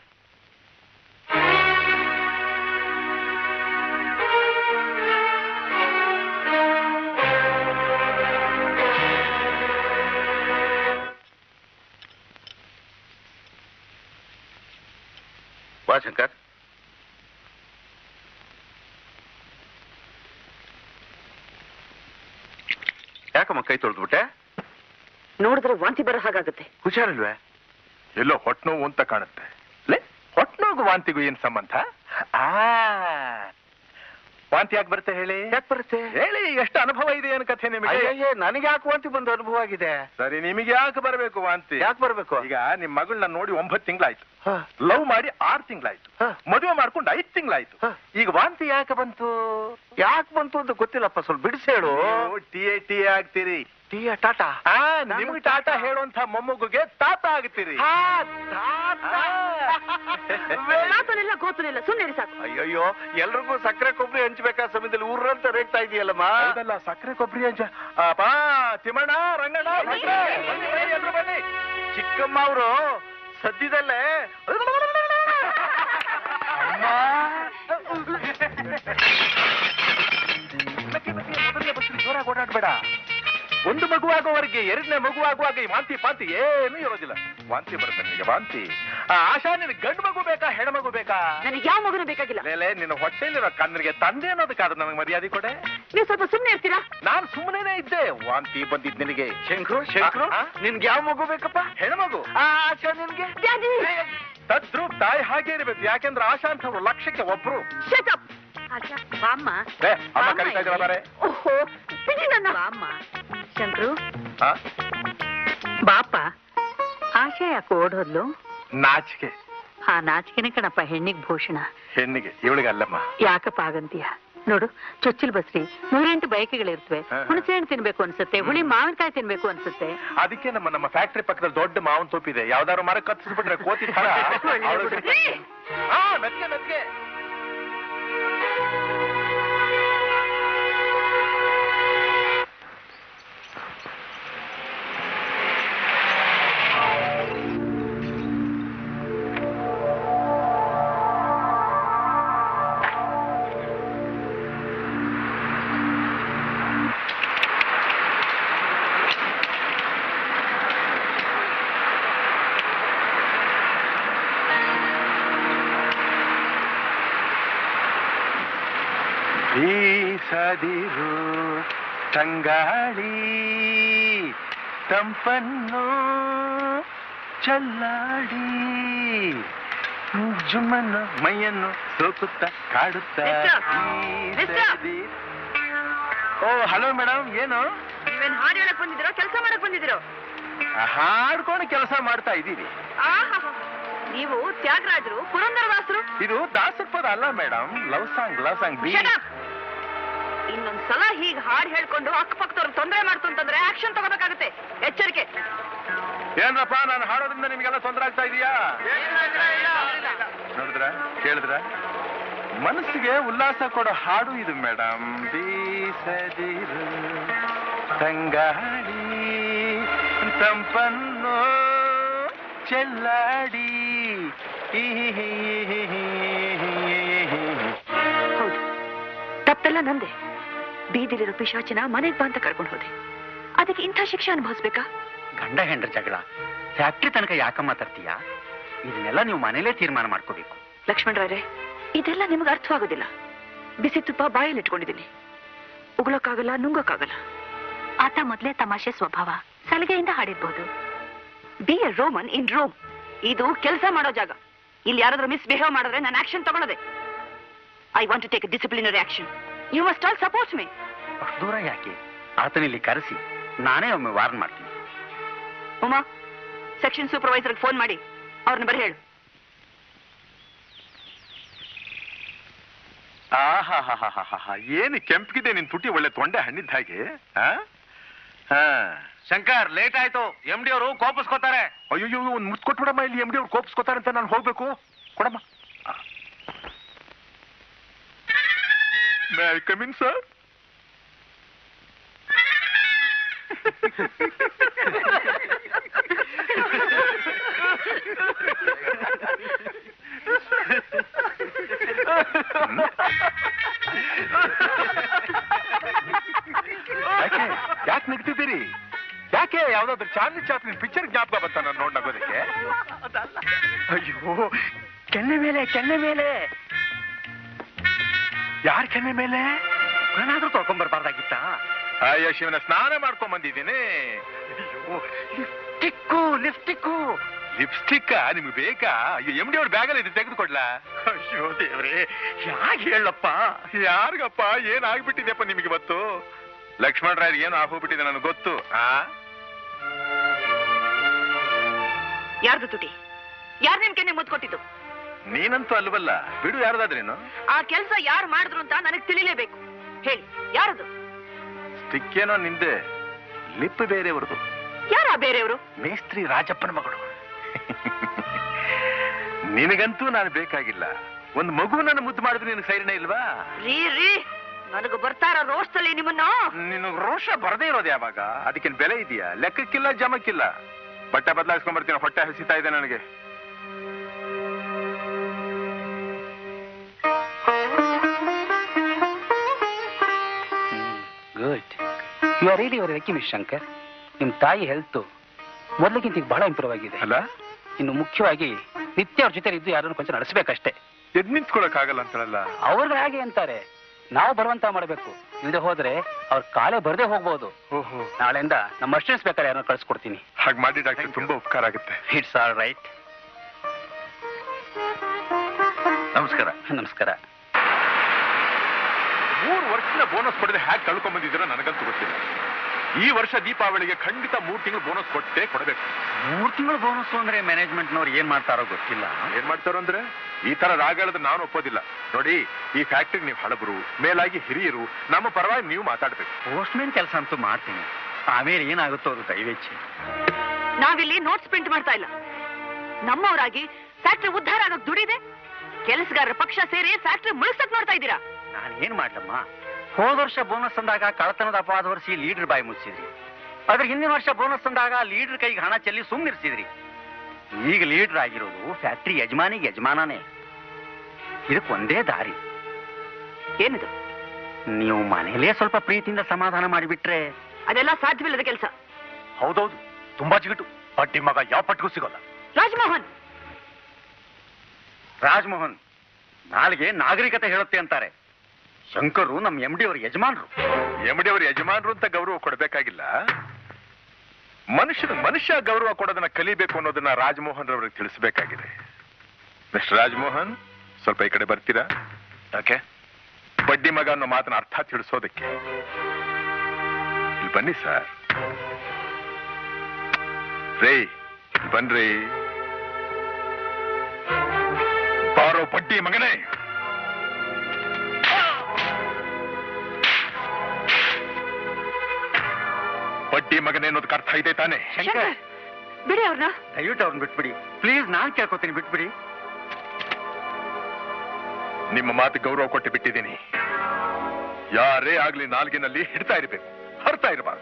ಬಾ ಶಂಕರ್ ಯಾಕಮ್ಮ ಕೈ ತೊಳೆದ್ಬಿಟ್ಟೆ ನೋಡಿದ್ರೆ ವಾಂತಿ ಬರೋ ಹಾಗಾಗುತ್ತೆ ಹುಷಾರಿಲ್ವೇ ಎಲ್ಲೋ ಹೊಟ್ನೋವು ಅಂತ ಕಾಣುತ್ತೆ ಲೇ ಹೊಟ್ನೋಗು ವಾಂತಿಗೂ ಏನ್ ಸಂಬಂಧ ಆ ವಾಂತಿ ಯಾಕೆ ಬರುತ್ತೆ ಹೇಳಿ ಯಾಕೆ ಬರುತ್ತೆ ಹೇಳಿ ಎಷ್ಟು ಅನುಭವ ಇದೆ ಏನು ಕಥೆ ನಿಮಗೆ ಅಯ್ಯಯ್ಯೇ ನನಗೆ ಯಾಕೆ ವಾಂತಿ ಬಂದು ಅನುಭವ ಆಗಿದೆ ಸರಿ ನಿಮಗೆ ಯಾಕೆ ಬರಬೇಕು ವಾಂತಿ ಯಾಕೆ ಬರ್ಬೇಕು ಈಗ ನಿಮ್ ಮಗಳನ್ನ ನೋಡಿ ಒಂಬತ್ತು ತಿಂಗಳಾಯ್ತು ಲವ್ ಮಾಡಿ ಆರು ತಿಂಗಳಾಯ್ತು ಮದುವೆ ಮಾಡ್ಕೊಂಡು ಐದ್ ತಿಂಗಳಾಯ್ತು ಈಗ ವಾಂತಿ ಯಾಕೆ ಬಂತು ಯಾಕೆ ಬಂತು ಅಂತ ಗೊತ್ತಿಲ್ಲಪ್ಪ ಸ್ವಲ್ಪ ಬಿಡಿಸಿ ಹೇಳು ಟಿ ಎ ಟಿ ಆಗ್ತೀರಿ ಟೀಯ ಟಾಟಾ ಆ ನಿಮ್ಗೆ ಟಾಟಾ ಹೇಳುವಂತ ಮೊಮ್ಮಗುಗೆ ತಾತ ಆಗ್ತೀರಿ ಮಾತನೆಲ್ಲ ಗೋತನೆಲ್ಲ ಸುಮ್ಮನೆ ಸಾಕು ಅಯ್ಯಯ್ಯೋ ಎಲ್ರಿಗೂ ಸಕ್ಕರೆ ಕೊಬ್ಬರಿ ಹಂಚ್ಬೇಕಾದ ಸಮಯದಲ್ಲಿ ಊರಂತ ರೇಗ್ತಾ ಇದೆಯಲ್ಲಮ್ಮ ಹೌದಲ್ಲ ಸಕ್ಕರೆ ಕೊಬ್ಬರಿ ಅಂಚ ಅಪ್ಪ ತಿಮ್ಮಣ್ಣ ರಂಗಣ್ಣ ಭಟ್ರೆ, ಬನ್ನಿ, ಬನ್ನಿ, ಎಲ್ರು ಬನ್ನಿ ಚಿಕ್ಕಮ್ಮ ಅವರು ಸದ್ಯದಲ್ಲೇ ಮೆಕ್ಕೆ ಮೆಕ್ಕೆ ಮೊದಲನೇ ಬಸ್ಸಲ್ಲಿ ಜೋರಾಗಿ ಓಡಾಡ್ಬೇಡ ಒಂದು ಮಗು ಆಗೋವರೆಗೆ ಎರಡನೇ ಮಗು ಆಗುವಾಗ ಈ ವಾಂತಿ ಪಾಂತಿ ಏನೂ ಇರೋದಿಲ್ಲ ವಾಂತಿ ಬರುತ್ತೆ ನಿನಗೆ ವಾಂತಿ ಆ, ಆಶಾ ನಿನ್ ಗಂಡು ಮಗು ಬೇಕಾ ಹೆಣ್ಣು ಮಗು ಬೇಕಾ ನನಗೆ ಯಾವ ಮಗನೂ ಬೇಕಾಗಿಲ್ಲ ಲೇಲೆ ನಿನ್ನ ಹೊಟ್ಟೆಲಿರೋ ಕಣ್ಣರಿಗೆ ತಂದೆ ಅನ್ನೋದಕ್ಕಾದ್ರೆ ನನಗೆ ಮರ್ಯಾದೆ ಕೊಡೆ ನೀವು ಸ್ವಲ್ಪ ಸುಮ್ಮನೆ ಇರ್ತೀರಾ ನಾನ್ ಸುಮ್ಮನೆ ಇದ್ದೆ ವಾಂತಿ ಬಂದಿದ್ ನಿನಗೆ ಶಂಕರು ಶಂಕರು ಆ? ನಿನ್ಗೆ ಯಾವ ಮಗು ಬೇಕಪ್ಪ ಹೆಣ್ಮಗು ಆ ಆಶಾ ನಿನ್ಗೆ ತದ್ರು ತಾಯಿ ಹಾಗೆ ಇರಬೇಕು ಯಾಕೆಂದ್ರೆ ಆಶಾ ಅಂತವ್ರು ಲಕ್ಷಕ್ಕೆ ಒಬ್ರು ಶಟಪ್ ಬಾಮ್ಮ ಏ, ಅಮ್ಮ ಕರಿತಾ ಇದ್ದಾಳ ಬಾರೆ ಓಹೋ ಬಿಡಿ ನನ್ನ ಬಾಮ್ಮ ಶಂಕರು ಆ? ಬಾಪ ಆಶೆ ಯಾಕೆ ಓಡೋದ್ಲು ನಾಚಿಕೆ ಆ ನಾಚಿಕೆನೆ ಕಣಪ್ಪ ಹೆಣ್ಣಿಗೆ ಭೂಷಣ ಹೆಣ್ಣಿಗೆ ಇವಳಿಗೆ ಅಲ್ಲಮ್ಮ ಯಾಕಪ್ಪ ಆಗಂತೀಯ ನೋಡು ಚೊಚ್ಚಲ್ ಬಸ್ರಿ ನೂರೆಂಟು ಬಯಕೆಗಳಿರ್ತವೆ ಹಾ, ಹಾ. ಹುಣಸೆ ಹಣ್ಣು ತಿನ್ಬೇಕು ಅನ್ಸುತ್ತೆ ಹುಳಿ ಮಾವಿನಕಾಯಿ ತಿನ್ಬೇಕು ಅನ್ಸುತ್ತೆ ಅದಕ್ಕೆ ನಮ್ಮ ನಮ್ಮ ಫ್ಯಾಕ್ಟ್ರಿ ಪಕ್ಕದಲ್ಲಿ ದೊಡ್ಡ ಮಾವನ್ ತೋಪಿದೆ ಯಾವ್ದಾದ್ರು ಮರ ಕತ್ತಿಸ್ಬಿಟ್ರೆ ಕೋತಿ ತರ ಅವ್ಳು ಸಿಗ್ತಾಳೆ. ಆ, ಮೆತ್ಗೆ ಮೆತ್ಗೆ ಬೀಸದಿರು ತಂಗಾಳಿ ತಂಪನ್ನು ಚಲ್ಲಾಡಿ ಜುಮ್ಮನ್ನು ಮೈಯನ್ನು ಸೋಕುತ್ತ ಕಾಡುತ್ತ ಮಿಸ್ಟರ್, ಮಿಸ್ಟರ್. ಬೀಸದಿ- ಓ ಹಲೋ ಮೇಡಮ್ ಏನು ನೀವೇನ್ ಹಾಡು ಹೇಳಕ್ ಬಂದಿದ್ದೀರೋ ಕೆಲಸ ಮಾಡಕ್ ಬಂದಿದ್ದೀರೋ ಹಾಡ್ಕೊಂಡು ಕೆಲಸ ಮಾಡ್ತಾ ಇದ್ದೀವಿ ಆಹಾಹಾ. ನೀವು ತ್ಯಾಗರಾಜರು ಪುರಂದರದಾಸರು ಇದು ದಾಸರ ಪದ ಅಲ್ಲ madam love song love song B Shut up. ಇನ್ನೊಂದ್ಸಲ ಹೀಗ್ ಹಾಡ್ ಹೇಳ್ಕೊಂಡು ಅಕ್ಕಪಕ್ಕದವ್ರು ತೊಂದರೆ ಮಾಡ್ತು ಅಂತಂದ್ರೆ ಆಕ್ಷನ್ ತಗೋಬೇಕಾಗುತ್ತೆ ಎಚ್ಚರಿಕೆ ಏನ್ರಪ್ಪ ನಾನು ಹಾಡೋದ್ರಿಂದ ನಿಮಗೆಲ್ಲ ತೊಂದರೆ ಆಗ್ತಾ ಇದೆಯಾ ನೋಡಿದ್ರ ಕೇಳಿದ್ರ ಮನಸ್ಸಿಗೆ ಉಲ್ಲಾಸ ಕೊಡೋ ಹಾಡು ಇದು ಮೇಡಮ್ ಬೀಸದಿರು ತಂಗಾಡಿ ತಂಪನ್ನು ಚೆಲ್ಲಾಡಿ ಹೌದು ತಪ್ಪೆಲ್ಲ ನಂದೆ ಬೀದಿಲಿರೋ ಪಿಶಾಚಿನ ಮನೆಗ್ ಬಾ ಅಂತ ಕರ್ಕೊಂಡು ಹೋದೆ ಅದಕ್ಕೆ ಇಂಥ ಶಿಕ್ಷೆ ಅನುಭವಿಸ್ಬೇಕಾ ಗಂಡ ಹೆಂಡ್ರ ಜಗಳ ಫ್ಯಾಕ್ಟ್ರಿ ತನಕ ಯಾಕಮ್ಮ ತರ್ತೀಯಾ ಇದನ್ನೆಲ್ಲ ನೀವು ಮನೇಲೇ ತೀರ್ಮಾನ ಮಾಡ್ಕೋಬೇಕು ಲಕ್ಷ್ಮಣರಾಯ್ರೆ ಇದೆಲ್ಲ ನಿಮ್ಗೆ ಅರ್ಥವಾಗೋದಿಲ್ಲ ಬಿಸಿ ತುಪ್ಪ ಬಾಯಲ್ಲಿ ಇಟ್ಕೊಂಡಿದ್ದೀನಿ ಉಗುಳಕ್ಕಾಗಲ್ಲ ನುಂಗಕ್ಕಾಗಲ್ಲ ಆತ ಮೊದ್ಲೇ ತಮಾಷೆ ಸ್ವಭಾವ ಸಲಿಗೆಯಿಂದ ಹಾಡಿರ್ಬೋದು be a Roman in Rome ಇದು ಕೆಲಸ ಮಾಡೋ ಜಾಗ ಇಲ್ಲಿ ಯಾರಾದ್ರೂ ಮಿಸ್ ಬಿಹೇವ್ ಮಾಡಿದ್ರೆ ನಾನು ಆಕ್ಷನ್ ತಗೊಳ್ಳೋದೆ I want to take disciplinary action you must all support me ಅಷ್ಟು ದೂರ ಯಾಕೆ ಆತನಿಲ್ಲಿ ಕರೆಸಿ ನಾನೇ ಒಮ್ಮೆ ವಾರ್ನ್ ಮಾಡ್ತೀನಿ ಉಮಾ ಸೆಕ್ಷನ್ ಸೂಪರ್ವೈಸರ್ಗೆ ಫೋನ್ ಮಾಡಿ ಅವ್ರನ್ನ ಬರೀ ಹೇಳು ಆಹಾಹಾಹಾಹಾ ಏನು ಕೆಂಪಗಿದೆ ನಿನ್ ತುಟಿ ಒಳ್ಳೆ ತೊಂಡೆ ಹಣ್ಣಿದ್ದ ಹಾಗೆ ಆ? ಹಾ ಶಂಕರ್ ಲೇಟ್ ಆಯ್ತು ಎಂ ಡಿ ಅವರು ಕೋಪಿಸ್ಕೋತಾರೆ ಅಯ್ಯೋ ಒಂದು ಮುತ್ತು ಕೊಟ್ಬಿಡಮ್ಮ ಇಲ್ಲಿ ಎಮ್ ಡಿ ಅವ್ರು ಕೋಪಿಸ್ಕೋತಾರೆ ಅಂತ ನಾನು ಹೋಗ್ಬೇಕು ಕೊಡಮ್ಮ ಮೇ ಐ ಕಮಿನ್ ಸರ್ ಯಾಕೆ ಯಾಕೆ ನಗ್ತಿದ್ದೀರಿ ಯಾಕೆ ಯಾವ್ದಾದ್ರು ಚಾರ್ಲಿ ಚಾಪ್ಲಿನ್ ಪಿಕ್ಚರ್ ಜ್ಞಾಪಕ ಬಂತ ನಾನು ನೋಡ್ ನಗೋದಕ್ಕೆ ಅಯ್ಯೋ ಕೆನ್ನೆ ಮೇಲೆ ಕೆನ್ನೆ ಮೇಲೆ ಯಾರ ಕೆನ್ನೆ ಮೇಲೆ ಏನಾದ್ರೂ ತೊಳ್ಕೊಂಡ್ಬರ್ಬಾರ್ದಾಗಿತ್ತ ಅಯ್ಯೋ ಶಿವನ ಸ್ನಾನ ಮಾಡ್ಕೊಂಡ್ ಬಂದಿದ್ದೀನಿ ಟಿಕ್ಕು ಲಿಪ್ಸ್ಟಿಕ್ಕು ಲಿಪ್ಸ್ಟಿಕ್ ನಿಮ್ಗೆ ಬೇಕಾ ಅಯ್ಯೋ ಎಮ್ ಡಿ ಅವ್ರ ಬ್ಯಾಗಲ್ಲಿ ಇದು ತೆಗೆದುಕೊಡ್ಲಾ ಅಯ್ಯೋ ದೇವ್ರೆ ಯಾಕೆ ಹೇಳಪ್ಪ ಯಾರಿಗಪ್ಪ ಏನ್ ಆಗ್ಬಿಟ್ಟಿದೆಯಪ್ಪ ನಿಮಗೆ ಇವತ್ತು ಲಕ್ಷ್ಮಣ ರಾಯ್ ಏನು ಆಗೋಗ್ಬಿಟ್ಟಿದೆ ನನಗೆ ಗೊತ್ತು ಆ ಯಾರ್ದು ತುಟಿ ಯಾರ್ ನಿನ್ ಕೆನ್ನೆ ಮುದ್ದು ಕೊಟ್ಟಿದ್ದು ನೀನಂತೂ ಅಲ್ವಲ್ಲ ಬಿಡು ಯಾರ್ದಾದ್ರೇನು ಆ ಕೆಲಸ ಯಾರು ಮಾಡಿದ್ರು ಅಂತ ನನಗ್ ತಿಳಿಲೇಬೇಕು ಹೇಳಿ ಯಾರದು ಸ್ಟಿಕ್ ಏನೋ ನಿಂದೆ ಲಿಪ್ ಬೇರೆಯವ್ರದು ಯಾರ ಬೇರೆಯವರು ಮೇಸ್ತ್ರಿ ರಾಜಪ್ಪನ ಮಗಳು ನಿನಗಂತೂ ನಾನು ಬೇಕಾಗಿಲ್ಲ ಒಂದು ಮಗು ನನ್ನ ಮುದ್ದು ಮಾಡಿದ್ರೆ ನಿನಗೆ ಸೈರಿನ ಇಲ್ವಾ ರೀ ರೀ ನನಗೆ ಬರ್ತಾರ ರೋಷದಲ್ಲಿ ನಿಮ್ಮನ್ನ ನಿನಗೆ ರೋಷ ಬರದೇ ಇರೋದು ಯಾವಾಗ ಅದಕ್ಕೇನು ಬೆಲೆ ಇದೆಯಾ ಲೆಕ್ಕಕ್ಕಿಲ್ಲ ಜಮಕ್ಕಿಲ್ಲ ಬಟ್ಟೆ ಬದಲಾಯಿಸ್ಕೊಂಡ್ ಬರ್ತೀನಿ ಹೊಟ್ಟೆ ಹಸಿತಾ ಇದೆ ನನಗೆ good you are really our lucky miss Shankar ನಿಮ್ಮ ತಾಯಿ ಹೆಲ್ತ್ ಮೊದಲಿಗಿಂತ ಈಗ ಬಹಳ ಇಂಪ್ರೂವ್ ಆಗಿದೆ ಅಲ್ಲ ಇನ್ನು ಮುಖ್ಯವಾಗಿ ನಿತ್ಯ ಅವ್ರ ಜೊತೆ ಇದ್ದು ಯಾರನ್ನು ಕೊಂಚ ನಡೆಸಬೇಕಷ್ಟೇ ಎದ್ ನಿಂತ್ಕೊಳಕ್ ಆಗಲ್ಲ ಅಂತಾರಲ್ಲ ಅವ್ರಿಗೆ ಹಾಗೆ ಅಂತಾರೆ ನಾವು ಬರುವಂತ ಮಾಡಬೇಕು ಇಲ್ಲದೆ ಹೋದ್ರೆ ಅವ್ರ ಕಾಲೇ ಬರದೇ ಹೋಗ್ಬೋದು ಓಹೋ ನಾಳೆಯಿಂದ ನಮ್ಮ ಅಸ್ಟೆನ್ಸ್ ಬೇಕಾದ್ರೆ ಯಾರನ್ನ ಕಳ್ಸ್ಕೊಡ್ತೀನಿ ಹಾಗೆ ಮಾಡಿ ಡಾಕ್ಟರ್ ತುಂಬಾ ಉಪಕಾರ ಆಗುತ್ತೆ ಇಟ್ಸ್ ಆಲ್ ರೈಟ್ ನಮಸ್ಕಾರ ನಮಸ್ಕಾರ ಮೂರು ವರ್ಷದ ಬೋನಸ್ ಕೊಡದೆ ಹ್ಯಾಕ್ ಕಳ್ಕೊಂಡ್ ಬಂದಿದ್ದೀರೋ ನನಗಂತೂ ಗೊತ್ತಿಲ್ಲ ಈ ವರ್ಷ ದೀಪಾವಳಿಗೆ ಖಂಡಿತ ಮೂರ್ ತಿಂಗಳು ಬೋನಸ್ ಕೊಟ್ಟೆ ಕೊಡಬೇಕು ಮೂರ್ ತಿಂಗಳು ಬೋನಸ್ ಅಂದ್ರೆ ಮ್ಯಾನೇಜ್ಮೆಂಟ್ನವ್ರು ಏನ್ ಮಾಡ್ತಾರೋ ಗೊತ್ತಿಲ್ಲ ಏನ್ ಮಾಡ್ತಾರೋ ಅಂದ್ರೆ ಈ ತರ ರಾಗ ಹೇಳೋದು ನಾನು ಒಪ್ಪೋದಿಲ್ಲ ನೋಡಿ ಈ ಫ್ಯಾಕ್ಟ್ರಿಗೆ ನೀವು ಹಳಬರು ಮೇಲಾಗಿ ಹಿರಿಯರು ನಮ್ಮ ಪರವಾಗಿ ನೀವು ಮಾತಾಡ್ಬೇಕು ಪೋಸ್ಟ್ಮೆನ್ ಕೆಲಸ ಅಂತೂ ಮಾಡ್ತೀನಿ ಆಮೇಲೆ ಏನಾಗುತ್ತೋ ಅದು ದಯವೇಚ್ಛೆ ನಾವಿಲ್ಲಿ ನೋಟ್ಸ್ ಪ್ರಿಂಟ್ ಮಾಡ್ತಾ ಇಲ್ಲ ನಮ್ಮವರಾಗಿ ಫ್ಯಾಕ್ಟ್ರಿ ಉದ್ಧಾರ ಅನ್ನೋದು ದುಡಿದೆ ಕೆಲಸಗಾರರ ಪಕ್ಷ ಸೇರಿ ಫ್ಯಾಕ್ಟ್ರಿ ಮುಳುಗ್ಸಕ್ ನೋಡ್ತಾ ಇದ್ದೀರಾ ನಾನು ಏನ್ ಮಾಡ್ಲಮ್ಮ ಹೋದ ವರ್ಷ ಬೋನಸ್ ಅಂದಾಗ ಕಳತನದ ಅಪವಾದ ಹೊರಿಸಿ ಲೀಡರ್ ಬಾಯಿ ಮುಚ್ಚಿದ್ರಿ ಅದ್ರ ಹಿಂದಿನ ವರ್ಷ ಬೋನಸ್ ಅಂದಾಗ ಲೀಡರ್ ಕೈಗೆ ಹಣ ಚೆಲ್ಲಿ ಸುಮ್ಮನಿರ್ಸಿದ್ರಿ ಈಗ ಲೀಡರ್ ಆಗಿರೋದು ಫ್ಯಾಕ್ಟ್ರಿ ಯಜಮಾನಿಗೆ ಯಜಮಾನನೇ ಇದಕ್ಕೆ ಒಂದೇ ದಾರಿ ಏನದು ನೀವು ಮನೇಲೇ ಸ್ವಲ್ಪ ಪ್ರೀತಿಯಿಂದ ಸಮಾಧಾನ ಮಾಡಿಬಿಟ್ರೆ ಅದೆಲ್ಲ ಸಾಧ್ಯವಿಲ್ಲದ ಕೆಲಸ ಹೌದೌದು ತುಂಬಾ ಜಿಗಟು ಬಡ್ಡಿ ಮಗ ಯಾವ ಪಟ್ಟಿಗೂ ಸಿಗೋಲ್ಲ ರಾಜಮೋಹನ್ ರಾಜ್ಮೋಹನ್ ನಾಳೆಗೆ ನಾಗರಿಕತೆ ಹೇಳುತ್ತೆ ಅಂತಾರೆ ಶಂಕರು ನಮ್ಮ ಎಂ ಡಿ ಅವ್ರ ಯಜಮಾನರು ಎಮ್ ಡಿ ಅವ್ರ ಯಜಮಾನರು ಅಂತ ಗೌರವ ಕೊಡಬೇಕಾಗಿಲ್ಲ ಮನುಷ್ಯನ ಮನುಷ್ಯ ಗೌರವ ಕೊಡೋದನ್ನ ಕಲಿಬೇಕು ಅನ್ನೋದನ್ನ ರಾಜಮೋಹನ್ ರವರಿಗೆ ತಿಳಿಸಬೇಕಾಗಿದೆ ಮಿಸ್ಟರ್ ರಾಜಮೋಹನ್ ಸ್ವಲ್ಪ ಈ ಕಡೆ ಬರ್ತೀರಾ ಯಾಕೆ ಬಡ್ಡಿ ಮಗ ಅನ್ನೋ ಮಾತನ್ನ ಅರ್ಥ ತಿಳಿಸೋದಕ್ಕೆ ಇಲ್ಲಿ ಬನ್ನಿ ಸರ್ ರೇ ಇಲ್ಲಿ ಬನ್ರಿ ಬಾರೋ ಬಡ್ಡಿ ಮಗನೇ ಬಡ್ಡಿ ಮಗನೇ ಅನ್ನೋದಕ್ಕೆ ಅರ್ಥ ಇದೆ ತಾನೆ ಶಂಕರ್ ಬಿಡಿ ಅವ್ರನ್ನ ದಯವಿಟ್ಟು ಅವ್ರನ್ನ ಬಿಟ್ಬಿಡಿ ಪ್ಲೀಸ್ ನಾನ್ ಕೇಳ್ಕೊತೀನಿ ಬಿಟ್ಬಿಡಿ ನಿಮ್ಮ ಮಾತು ಗೌರವ ಕೊಟ್ಟು ಬಿಟ್ಟಿದ್ದೀನಿ ಯಾರೇ ಆಗ್ಲಿ ನಾಲ್ಗಿನಲ್ಲಿ ಹಿಡ್ತಾ ಇರಬೇಕು ಹರ್ತಾ ಇರಬಾರ್ದು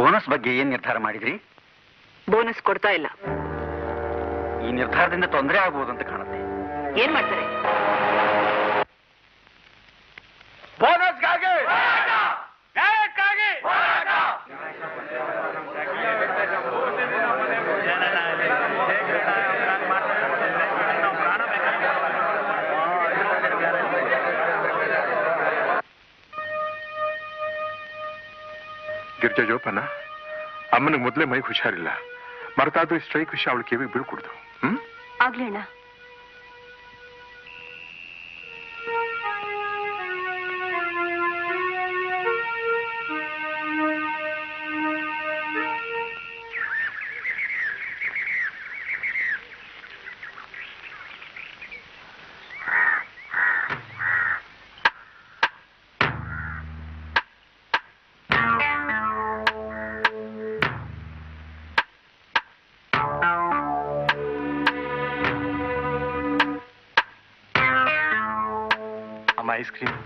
ಬೋನಸ್ ಬಗ್ಗೆ ಏನ್ ನಿರ್ಧಾರ ಮಾಡಿದ್ರಿ ಬೋನಸ್ ಕೊಡ್ತಾ ಇಲ್ಲ ಈ ನಿರ್ಧಾರದಿಂದ ತೊಂದರೆ ಆಗ್ಬೋದು ಅಂತ ಕಾಣುತ್ತೆ ಏನ್ ಮಾಡ್ತಾರೆ ಬೋನಸ್ಗಾಗಿ ನ್ಯಾಯಕ್ಕಾಗಿ ಗಿರ್ಜಾ ಜೋಪನ ಅಮ್ಮನಿಗೆ ಮೊದಲೇ ಮೈಗೆ ಹುಷಾರಿಲ್ಲ ಮರೆತಾದ್ರೂ ಈ ಸ್ಟ್ರೈಕ್ ವಿಷಯ ಅವಳು ಕಿವಿಗೆ ಬೀಳ್ಕೊಡ್ದು ಹ್ಮ್ ಆಗ್ಲಿ ಅಣ್ಣ ಅಮ್ಮ ಐಸ್ ಕ್ರೀಮ್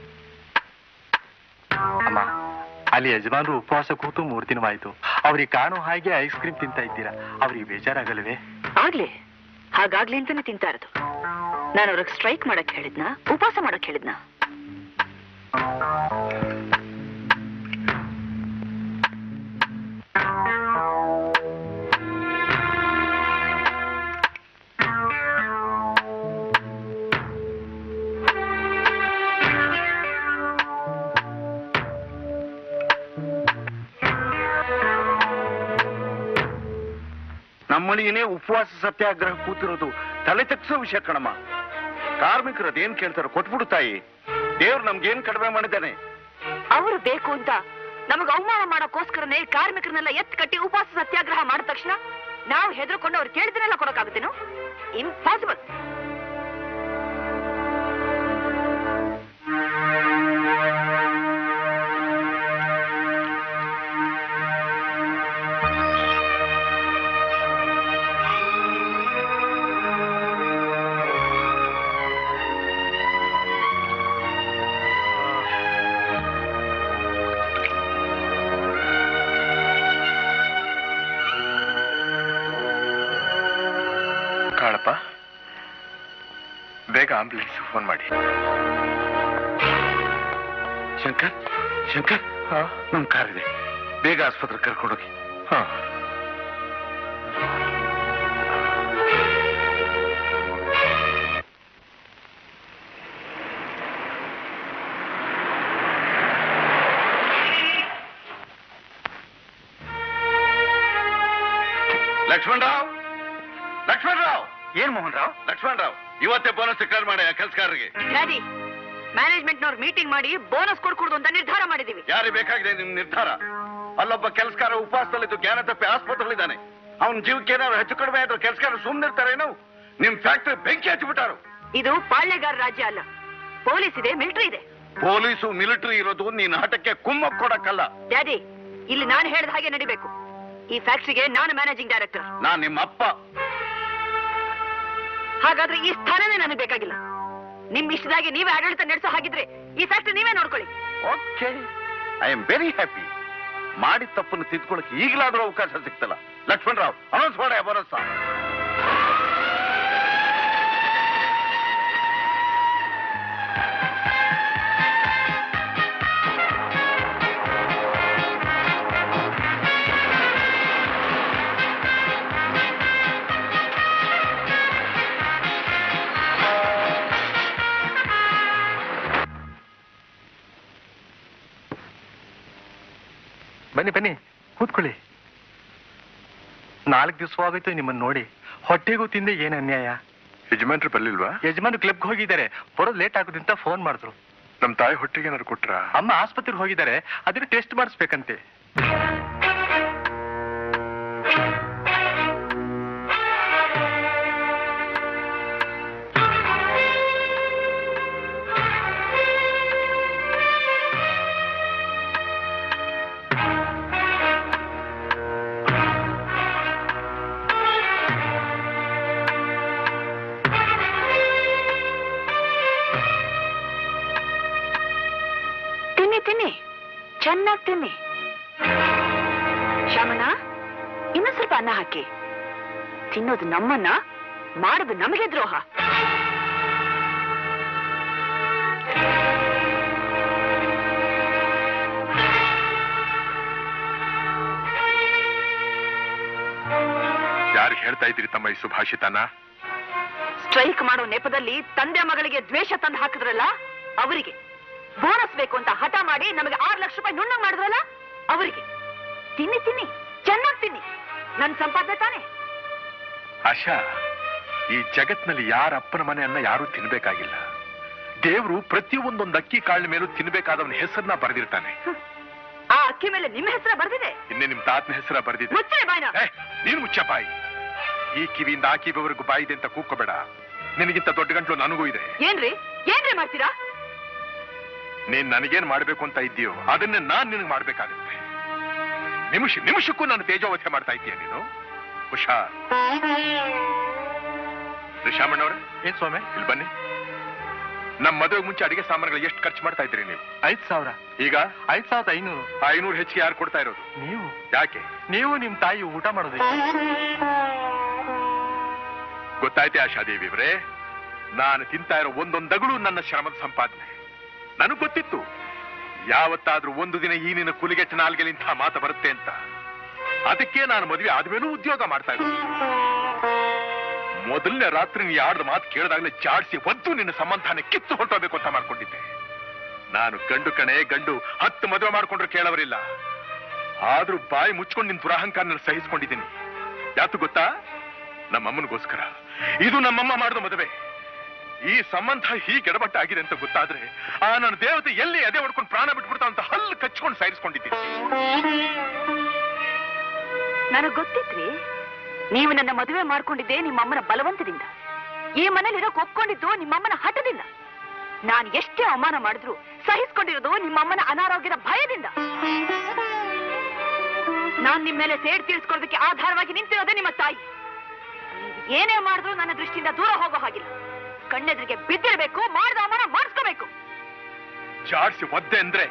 ಅಮ್ಮ ಅಲ್ಲಿ ಯಜಮಾನರು ಉಪವಾಸ ಕೂತು ಮೂರು ದಿನವಾಯ್ತು ಅವ್ರಿಗೆ ಕಾಣೋ ಹಾಗೆ ಐಸ್ ಕ್ರೀಮ್ ತಿಂತಾ ಇದ್ದೀರಾ ಅವ್ರಿಗೆ ಬೇಜಾರಾಗಲ್ವೇ ಆಗ್ಲಿ ಹಾಗಾಗ್ಲಿ ಅಂತಾನೆ ತಿಂತಾ ಇರೋದು ನಾನು ಅವ್ರಿಗೆ ಸ್ಟ್ರೈಕ್ ಮಾಡಕ್ ಹೇಳಿದ್ನಾ ಉಪವಾಸ ಮಾಡಕ್ ಹೇಳಿದ್ನಾ ನಮ್ಮಳಿಯೇ ಉಪವಾಸ ಸತ್ಯಾಗ್ರಹ ಕೂತಿರೋದು ತಲೆ ತಗ್ಸೋ ವಿಷಯ ಕಣಮ್ಮ ಕಾರ್ಮಿಕರು ಅದೇನ್ ಕೇಳ್ತಾರೋ ಕೊಟ್ಬಿಡು ತಾಯಿ ದೇವ್ರು ನಮ್ಗೇನ್ ಕಡಿಮೆ ಮಾಡಿದ್ದಾನೆ ಅವರು ಬೇಕು ಅಂತ ನಮಗ್ ಅವಮಾನ ಮಾಡೋಕ್ಕೋಸ್ಕರನೇ ಕಾರ್ಮಿಕರನ್ನೆಲ್ಲ ಎತ್ ಕಟ್ಟಿ ಉಪವಾಸ ಸತ್ಯಾಗ್ರಹ ಮಾಡಿದ ತಕ್ಷಣ ನಾವು ಹೆದರ್ಕೊಂಡು ಅವ್ರು ಕೇಳಿದನ್ನೆಲ್ಲ ಕೊಡಕ್ಕಾಗುತ್ತೇನು ಇಂಪಾಸಿಬಲ್ ಕಾಳಪ್ಪ ಬೇಗ ಆಂಬುಲೆನ್ಸ್ ಫೋನ್ ಮಾಡಿ ಶಂಕರ್ ಶಂಕರ್ ನಮ್ ಕಾರ್ ಇದೆ ಬೇಗ ಆಸ್ಪತ್ರೆ ಕರ್ಕೊಂಡೋಗಿ ಹಾ ಲಕ್ಷ್ಮಣರಾವ್ ಲಕ್ಷ್ಮಣರಾವ್ ಏನ್ ಮೋಹನ್ ರಾವ್ ಲಕ್ಷ್ಮಣರಾವ್ ಇವತ್ತೇ ಬೋನಸ್ ಡಿಕ್ಲೇರ್ ಮಾಡಿ ಆ ಕೆಲಸಗಾರರಿಗೆ ಡ್ಯಾಡಿ ಮ್ಯಾನೇಜ್ಮೆಂಟ್ನವ್ರು ಮೀಟಿಂಗ್ ಮಾಡಿ ಬೋನಸ್ ಕೊಡ್ಕೊಡುದು ಅಂತ ನಿರ್ಧಾರ ಮಾಡಿದೀವಿ ಯಾರಿಗೆ ಬೇಕಾಗಿದೆ ನಿಮ್ ನಿರ್ಧಾರ ಅಲ್ಲೊಬ್ಬ ಕೆಲಸಗಾರ ಉಪವಾಸದಲ್ಲಿದ್ದು ಜ್ಞಾನ ತಪ್ಪಿ ಆಸ್ಪತ್ರೆಲಿದ್ದಾನೆ ಅವನ ಜೀವಕ್ಕೆ ಏನಾದ್ರು ಹೆಚ್ಚು ಕಡಿಮೆ ಆದ್ರೂ ಕೆಲಸಗಾರ ಸುಮ್ಮನಿರ್ತಾರೇನು ನಿಮ್ ಫ್ಯಾಕ್ಟ್ರಿ ಬೆಂಕಿ ಹಚ್ಚಿಬಿಟ್ಟಾರು ಇದು ಪಾಳ್ಯಗಾರ ರಾಜ್ಯ ಅಲ್ಲ ಪೊಲೀಸ್ ಇದೆ ಮಿಲಿಟರಿ ಇದೆ ಪೊಲೀಸು ಮಿಲಿಟರಿ ಇರೋದು ನೀನ್ ಆಟಕ್ಕೆ ಕುಮ್ಮಕ್ ಕೊಡಕ್ಕಲ್ಲ ಡ್ಯಾಡಿ ಇಲ್ಲಿ ನಾನು ಹೇಳಿದ ಹಾಗೆ ನಡಿಬೇಕು ಈ ಫ್ಯಾಕ್ಟ್ರಿಗೆ ನಾನು ಮ್ಯಾನೇಜಿಂಗ್ ಡೈರೆಕ್ಟರ್ ನಾನ್ ನಿಮ್ಮ ಅಪ್ಪ ಹಾಗಾದ್ರೆ ಈ ಸ್ಥಾನನೇ ನನಗೆ ಬೇಕಾಗಿಲ್ಲ ನಿಮ್ ಇಷ್ಟದಾಗಿ ನೀವೇ ಆಡಳಿತ ನಡೆಸೋ ಹಾಗಿದ್ರೆ ಈ ಫ್ಯಾಕ್ಟ್ರಿ ನೀವೇ ನೋಡ್ಕೊಳ್ಳಿ okay I am very happy ಮಾಡಿದ ತಪ್ಪನ್ನು ತಿದ್ಕೊಳ್ಳಕ್ಕೆ ಈಗಲಾದ್ರೂ ಅವಕಾಶ ಸಿಗ್ತಲ್ಲ ಲಕ್ಷ್ಮಣರಾವ್ ಅನೌನ್ಸ್ ಮಾಡ ಬರಸ ಬನ್ನಿ ಬನ್ನಿ ಕೂತ್ಕೊಳ್ಳಿ ನಾಲ್ಕು ದಿವಸವಾಗೋಯ್ತು ನಿಮ್ಮನ್ನ ನೋಡಿ ಹೊಟ್ಟೆಗೂ ತಿಂದೆ ಏನ್ ಅನ್ಯಾಯ ಯಜಮಾನ್ರು ಬರ್ಲಿಲ್ವಾ ಯಜಮಾನ್ ಕ್ಲಬ್ಗೆ ಹೋಗಿದ್ದಾರೆ ಬರೋದು ಲೇಟ್ ಆಗೋದಂತ ಫೋನ್ ಮಾಡಿದ್ರು ನಮ್ ತಾಯಿ ಹೊಟ್ಟೆಗೆ ಏನಾರು ಕೊಟ್ರಾ ಅಮ್ಮ ಆಸ್ಪತ್ರೆಗೆ ಹೋಗಿದ್ದಾರೆ ಅದನ್ನ ಟೆಸ್ಟ್ ಮಾಡಿಸ್ಬೇಕಂತೆ ತಿನ್ನಿ ತಿನ್ನಿ ಚೆನ್ನಾಗಿ ತಿನ್ನಿ ಶ್ಯಾಮಣ್ಣ ಇನ್ನು ಸ್ವಲ್ಪ ಅನ್ನ ಹಾಕಿ ತಿನ್ನೋದು ನಮ್ಮನ್ನ ಮಾಡೋದು ನಮಗೆ ದ್ರೋಹ ಯಾರು ಹೇಳ್ತಾ ಇದ್ರಿ ತಮ್ಮ ಈ ಸುಭಾಷಿತನ ಸ್ಟ್ರೈಕ್ ಮಾಡೋ ನೆಪದಲ್ಲಿ ತಂದೆ ಮಗಳಿಗೆ ದ್ವೇಷ ತಂದು ಹಾಕಿದ್ರಲ್ಲ ಅವರಿಗೆ ಬೋನಸ್ ಬೇಕು ಅಂತ ಹಠ ಮಾಡಿ ನಮಗೆ ಆರು ಲಕ್ಷ ರೂಪಾಯಿ ನುಣ್ಣ ಮಾಡಿದ್ರಲ್ಲ ಅವರಿಗೆ ತಿನ್ನಿ ತಿನ್ನಿ ಚೆನ್ನಾಗಿ ತಿನ್ನಿ ನನ್ ಸಂಪಾದನೆ ತಾನೆ ಆಶಾ ಈ ಜಗತ್ನಲ್ಲಿ ಯಾರ ಅಪ್ಪನ ಮನೆಯನ್ನ ಯಾರೂ ತಿನ್ಬೇಕಾಗಿಲ್ಲ ದೇವರು ಪ್ರತಿಯೊಂದೊಂದು ಅಕ್ಕಿ ಕಾಳಿನ ಮೇಲೂ ತಿನ್ಬೇಕಾದವನ ಹೆಸರನ್ನ ಬರೆದಿರ್ತಾನೆ ಆ ಅಕ್ಕಿ ಮೇಲೆ ನಿಮ್ಮ ಹೆಸರ ಬರ್ದಿದೆ ಇನ್ನೇ ನಿಮ್ ತಾತನ ಹೆಸರ ಬರೆದಿದೆ ಮುಚ್ಚೆ ಬಾಯ್ನ ಏ, ನೀನು ಮುಚ್ಚ ಬಾಯಿ ಈ ಕಿವಿಯಿಂದ ಆ ಕಿವಿವರೆಗೂ ಬಾಯಿ ಇದೆ ಅಂತ ಕೂಕೋಬೇಡ ನಿನಗಿಂತ ದೊಡ್ಡ ಗಂಟ್ಲು ನನಗೂ ಇದೆ ಏನ್ರಿ ಏನ್ರಿ ಮಾಡ್ತೀರಾ ನೀನ್ ನನಗೇನ್ ಮಾಡ್ಬೇಕು ಅಂತ ಇದ್ದೀಯೋ ಅದನ್ನೇ ನಾನ್ ನಿನಗೆ ಮಾಡ್ಬೇಕಾಗತ್ತೆ ನಿಮಿಷ ನಿಮಿಷಕ್ಕೂ ನಾನು ತೇಜೋವಧೆ ಮಾಡ್ತಾ ಇದ್ದೀಯ ನೀನು ಹುಷಾರ್ ಶ್ಯಾಮಣ್ಣವ್ರೆ ಏನ್ ಸ್ವಾಮಿ ಇಲ್ಲಿ ಬನ್ನಿ ನಮ್ ಮದುವೆಗೆ ಮುಂಚೆ ಅಡಿಗೆ ಸಾಮಾನುಗಳು ಎಷ್ಟು ಖರ್ಚು ಮಾಡ್ತಾ ಇದ್ರಿ ನೀವು ಐದ್ ಸಾವಿರ ಈಗ ಐದ್ ಸಾವಿರದ ಐನೂರು ಐನೂರು ಹೆಚ್ಚಿಗೆ ಯಾರು ಕೊಡ್ತಾ ಇರೋದು ನೀವು ಯಾಕೆ ನೀವು ನಿಮ್ ತಾಯಿ ಊಟ ಮಾಡೋದಕ್ಕೆ ಗೊತ್ತಾಯ್ತೆ ಆಶಾದೇವಿ ಅವರೇ ನಾನು ತಿಂತಾ ಇರೋ ಒಂದೊಂದಗಳು ನನ್ನ ಶ್ರಮದ ಸಂಪಾದನೆ ನನಗ್ ಗೊತ್ತಿತ್ತು ಯಾವತ್ತಾದ್ರೂ ಒಂದು ದಿನ ಈ ನಿನ್ನ ಕುಲಿಗೆಟ್ಟ ನಾಲ್ಗೆಲಿಂಥ ಮಾತು ಬರುತ್ತೆ ಅಂತ ಅದಕ್ಕೆ ನಾನು ಮದುವೆ ಆದ್ಮೇಲೂ ಉದ್ಯೋಗ ಮಾಡ್ತಾ ಇದ್ದೆ ಮೊದಲನೇ ರಾತ್ರಿ ನೀ ಆಡ್ದ ಮಾತು ಕೇಳಿದಾಗಲೇ ಜಾಡಿಸಿ ಒದ್ದು ನಿನ್ನ ಸಂಬಂಧನ ಕಿತ್ತು ಹೊರಟೋಗ್ಬೇಕು ಅಂತ ಮಾಡ್ಕೊಂಡಿದ್ದೆ ನಾನು ಗಂಡು ಕಣೆ ಗಂಡು ಹತ್ತು ಮದುವೆ ಮಾಡ್ಕೊಂಡ್ರು ಕೇಳವರಿಲ್ಲ ಆದ್ರೂ ಬಾಯಿ ಮುಚ್ಕೊಂಡು ನಿನ್ ದುರಹಂಕಾರ ಸಹಿಸ್ಕೊಂಡಿದ್ದೀನಿ ಯಾತು ಗೊತ್ತಾ ನಮ್ಮಮ್ಮನಿಗೋಸ್ಕರ ಇದು ನಮ್ಮಮ್ಮ ಮಾಡಿದ ಮದುವೆ ಈ ಸಂಬಂಧ ಹೀಗೆ ಎಡಬಟ್ಟ ಆಗಿದೆ ಅಂತ ಗೊತ್ತಾದ್ರೆ ಆ ನನ್ನ ದೇವತೆ ಎಲ್ಲಿ ಎದೆ ಹೊಡ್ಕೊಂಡು ಪ್ರಾಣ ಬಿಟ್ಬಿಡ್ತಾ ಅಂತ ಹಲ್ಲು ಕಚ್ಕೊಂಡು ಸಾಯಿಸ್ಕೊಂಡಿದ್ದೀನಿ ನನಗ್ ಗೊತ್ತಿತ್ರಿ ನೀವು ನನ್ನ ಮದುವೆ ಮಾಡ್ಕೊಂಡಿದ್ದೆ ನಿಮ್ಮಮ್ಮನ ಬಲವಂತದಿಂದ ಈ ಮನೇಲಿರೋಕ್ ಒಪ್ಕೊಂಡಿದ್ದು ನಿಮ್ಮಮ್ಮನ ಹಠದಿಂದ ನಾನು ಎಷ್ಟೇ ಅವಮಾನ ಮಾಡಿದ್ರು ಸಹಿಸ್ಕೊಂಡಿರೋದು ನಿಮ್ಮಮ್ಮನ ಅನಾರೋಗ್ಯದ ಭಯದಿಂದ ನಾನ್ ನಿಮ್ ಮೇಲೆ ಸೇಡ್ ತೀರಿಸ್ಕೊಳ್ಳೋದಕ್ಕೆ ಆಧಾರವಾಗಿ ನಿಂತಿರೋದೇ ನಿಮ್ಮ ತಾಯಿ ನೀವು ಏನೇ ಮಾಡಿದ್ರು ನನ್ನ ದೃಷ್ಟಿಯಿಂದ ದೂರ ಹೋಗೋ ಹಾಗಿಲ್ಲ ಕಣ್ಣೆದ್ರಿಗೆ ಬಿದ್ದಿರಬೇಕು ಮಾಡ್ದ ಅವಮಾನ ಮಾಡಿಸ್ಕೋಬೇಕು ಜಾಡ್ಸಿ ಒದ್ದೆ ಅಂದ್ರೆ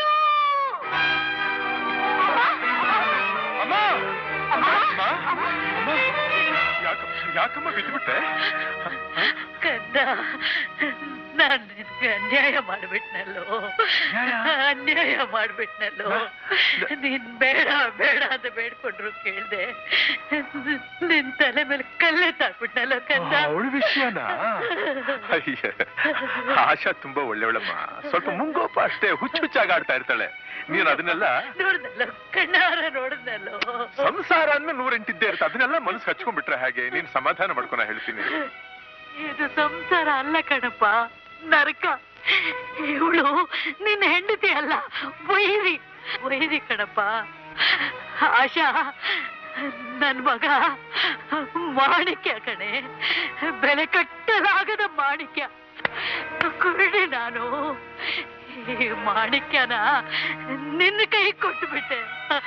ಅಮ್ಮ ಅಮ್ಮ ಅಮ್ಮ ಯಾಕಮ್ಮ ಯಾಕಮ್ಮ ಬಿದ್ದುಬಿಟ್ಟೆ ಕಂದ ನಾನ್ ನಿನ್ಗೆ ಅನ್ಯಾಯ ಮಾಡ್ಬಿಟ್ನಲ್ಲೋ ಅನ್ಯಾಯ ಮಾಡ್ಬಿಟ್ನಲ್ಲೋ ನೀನ್ ಬೇಡ ಬೇಡ ಅಂತ ಬೇಡ್ಕೊಂಡ್ರು ಕೇಳ್ದೆ ನಿನ್ ತಲೆ ಮೇಲೆ ಕಲ್ಲೇ ತಾಕ್ಬಿಟ್ನಲ್ಲೋ ಕಂದ ಅವಳ ವಿಷಯನ ಅಯ್ಯ ಆಶಾ ತುಂಬಾ ಒಳ್ಳೆಯವಳಮ್ಮ ಸ್ವಲ್ಪ ಮುಂಗೋಪ ಅಷ್ಟೇ ಹುಚ್ಚು ಹುಚ್ಚಾಗಿ ಆಡ್ತಾ ಇರ್ತಾಳೆ ನೀನು ಅದನ್ನೆಲ್ಲ ನೋಡ್ದಲ್ಲೋ ಕಣ್ಣಾರ ನೋಡಿದ್ನಲ್ಲೋ ಸಂಸಾರ ಅಂದ್ಮೇಲೆ ನೂರೆಂಟಿದ್ದೇ ಇರುತ್ತೆ ಅದನ್ನೆಲ್ಲ ಮನಸ್ಸು ಹಚ್ಕೊಂಡ್ಬಿಟ್ರೆ ಹಾಗೆ ನೀನ್ ಸಮಾಧಾನ ಮಾಡ್ಕೊನ ಹೇಳ್ತೀನಿ ಇದು ಸಂಸಾರ ಅಲ್ಲ ಕಣಪ್ಪ ನರಕ ಇವಳು ನಿನ್ನ ಹೆಂಡತಿ ಅಲ್ಲ ವೈರಿ ವೈರಿ ಕಣಪ್ಪ ಆಶಾ ನನ್ ಮಗ ಮಾಣಿಕ್ಯ ಕಣೆ ಬೆಲೆ ಕಟ್ಟಲಾಗದ ಮಾಣಿಕ್ಯ ಕುರುಡಿ ನಾನು ಈ ಮಾಣಿಕ್ಯನ ನಿನ್ನ ಕೈ ಕೊಟ್ಟುಬಿಟ್ಟೆ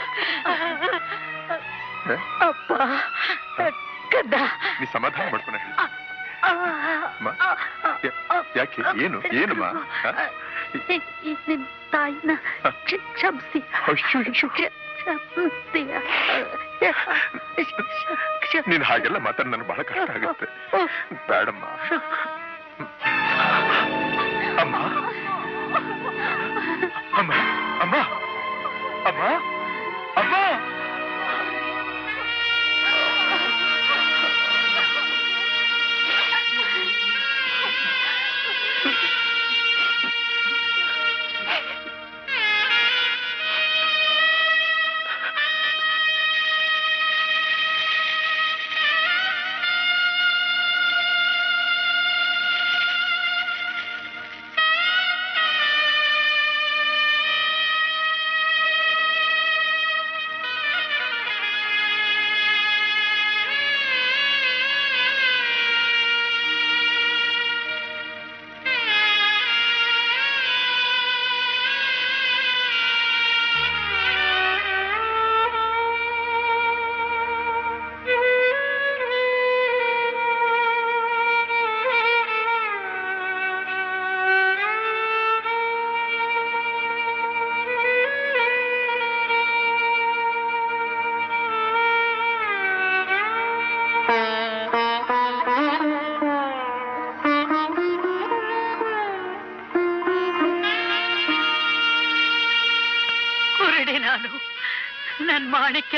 ಅಪ್ಪ ಕದ್ದ ನೀ ಸಮಾಧಾನ ಮಾಡ್ಕೊನ ಹೇಳಿ ಅಮ್ಮ, ಯಾ- ಯಾಕೆ ಏನು ಏನಮ್ಮ ಹ? ನಿನ್ ತಾಯಿನ ಕ್ಷ- ಕ್ಷಮಿಸಿ ಅಯ್ಯೋ, ಅಯ್ಯೋ. ಕ್ಷಮಿಸ್ತೀಯ ನೀನ್ ಹಾಗೆಲ್ಲ ಮಾತಾಡ ನನಗೆ ಬಹಳ ಕಷ್ಟ ಆಗುತ್ತೆ ಬೇಡಮ್ಮ ಅಮ್ಮ ಅಮ್ಮ ಅಮ್ಮ ಅಮ್ಮ ಅಮ್ಮ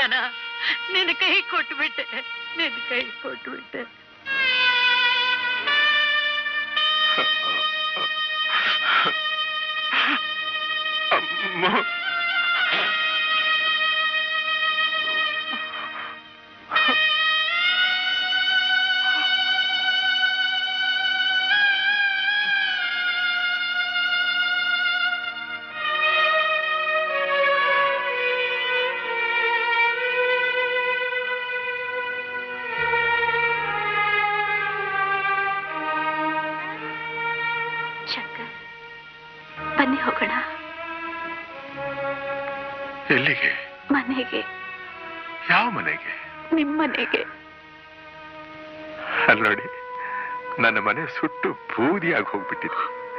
ಭಾಗ್ಯನ ನಿನ್ನ ಕೈ ಕೊಟ್ಬಿಟ್ಟೆ ನಿನ್ನ ಕೈ ಕೊಟ್ಬಿಟ್ಟೆ ಅಮ್ಮ ಶಂಕರ್ ಬನ್ನಿ ಹೋಗೋಣ ಎಲ್ಲಿಗೆ ಮನೆಗೆ ಯಾವ ಮನೆಗೆ ನಿಮ್ಮನೆಗೆ ಅಲ್ಲಿ ನೋಡಿ ನನ್ನ ಮನೆ ಸುಟ್ಟು ಬೂದಿಯಾಗಿ ಹೋಗ್ಬಿಟ್ಟಿದೆ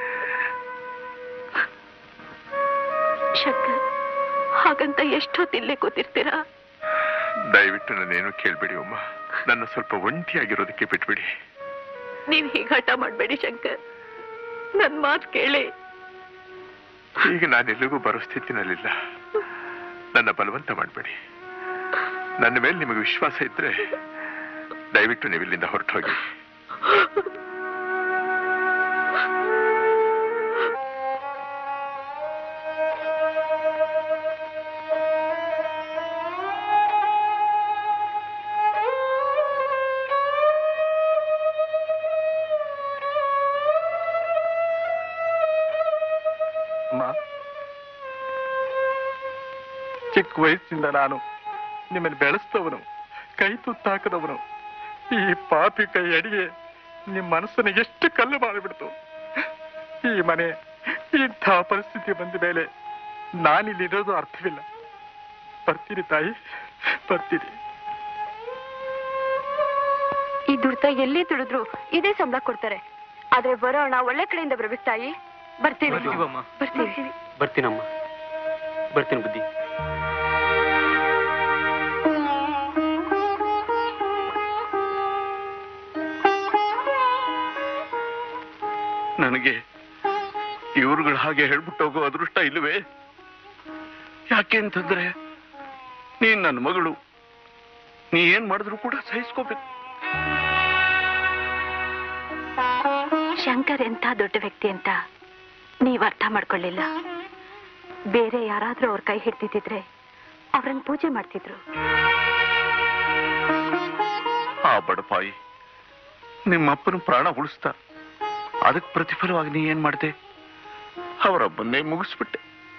ಶಂಕರ್ ಹಾಗಂತ ಎಷ್ಟೊತ್ತು ಇಲ್ಲೇ ಕೂತಿರ್ತೀರಾ ದಯವಿಟ್ಟು ನಾನೇನು ಕೇಳ್ಬೇಡಿ ಅಮ್ಮ ನನ್ನ ಸ್ವಲ್ಪ ಒಂಟಿಯಾಗಿರೋದಕ್ಕೆ ಬಿಟ್ಬಿಡಿ ನೀವ್ ಹೀಗೆ ಹಠ ಮಾಡ್ಬೇಡಿ ಶಂಕರ್ ನನ್ ಮಾತು ಕೇಳಿ ಈಗ ನಾನೆಲ್ಲಿಗೂ ಬರೋ ಸ್ಥಿತಿನಲ್ಲಿಲ್ಲ ನನ್ನ ಬಲವಂತ ಮಾಡಬೇಡಿ ನನ್ನ ಮೇಲೆ ನಿಮಗೆ ವಿಶ್ವಾಸ ಇದ್ರೆ ದಯವಿಟ್ಟು ನೀವು ಇಲ್ಲಿಂದ ಹೊರಟು ಹೋಗಿ ಅಮ್ಮ ಚಿಕ್ಕ ವಯಸ್ಸಿನಿಂದ ನಾನು ನಿಮ್ಮನ್ನು ಬೆಳೆಸ್ತವನು ಕೈ ತುತ್ತಾಕದವನು ಈ ಪಾಪಿ ಕೈ ಅಡಿಗೆ ನಿಮ್ಮ ಮನಸ್ಸನ್ನು ಎಷ್ಟು ಕಲ್ಲು ಮಾಡಿಬಿಡ್ತು ಈ ಮನೆ ಇಂಥ ಪರಿಸ್ಥಿತಿ ಬಂದ ಮೇಲೆ ನಾನಿಲ್ಲಿರೋದು ಅರ್ಥವಿಲ್ಲ ಬರ್ತೀರಿ ತಾಯಿ ಬರ್ತೀರಿ ಈ ದುಡ್ತ ಎಲ್ಲಿ ದುಡಿದ್ರು ಇದೇ ಸಂಬಳ ಕೊಡ್ತಾರೆ ಆದ್ರೆ ಬರೋ ಹಣ ಒಳ್ಳೆ ಕಡೆಯಿಂದ ಬರ್ಬೇಕು ತಾಯಿ ಬರ್ತೀವಿ ಬರ್ತೀವಮ್ಮ. ಬರ್ತೀವಿ ಬರ್ತೀನಮ್ಮ ಬರ್ತೀನಿ ಬುದ್ಧಿ ನನಗೆ ಇವ್ರುಗಳ ಹಾಗೆ ಹೇಳ್ಬಿಟ್ಟು ಹೋಗೋ ಅದೃಷ್ಟ ಇಲ್ಲವೇ ಯಾಕೆ ಅಂತಂದ್ರೆ ನೀನ್ ನನ್ನ ಮಗಳು ನೀ ಏನ್ ಮಾಡಿದ್ರು ಕೂಡ ಸಹಿಸ್ಕೋಬೇಕು ಶಂಕರ್ ಎಂಥ ದೊಡ್ಡ ವ್ಯಕ್ತಿ ಅಂತ ನೀವ್ ಅರ್ಥ ಮಾಡ್ಕೊಳ್ಳಿಲ್ಲ ಬೇರೆ ಯಾರಾದ್ರೂ ಅವ್ರ ಕೈ ಹಿಡ್ತಿದ್ರೆ ಅವ್ರನ್ನ ಪೂಜೆ ಮಾಡ್ತಿದ್ರು ಆ ಬಡಪಾಯಿ ನಿಮ್ಮ ಅಪ್ಪನ ಪ್ರಾಣ ಉಳಿಸ್ತಾ ಅದಕ್ಕೆ ಪ್ರತಿಫಲವಾಗಿ ನೀ ಏನ್ ಮಾಡ್ದೆ ಅವರಬ್ಬನ್ನೇ ಮುಗಿಸ್ಬಿಟ್ಟೆ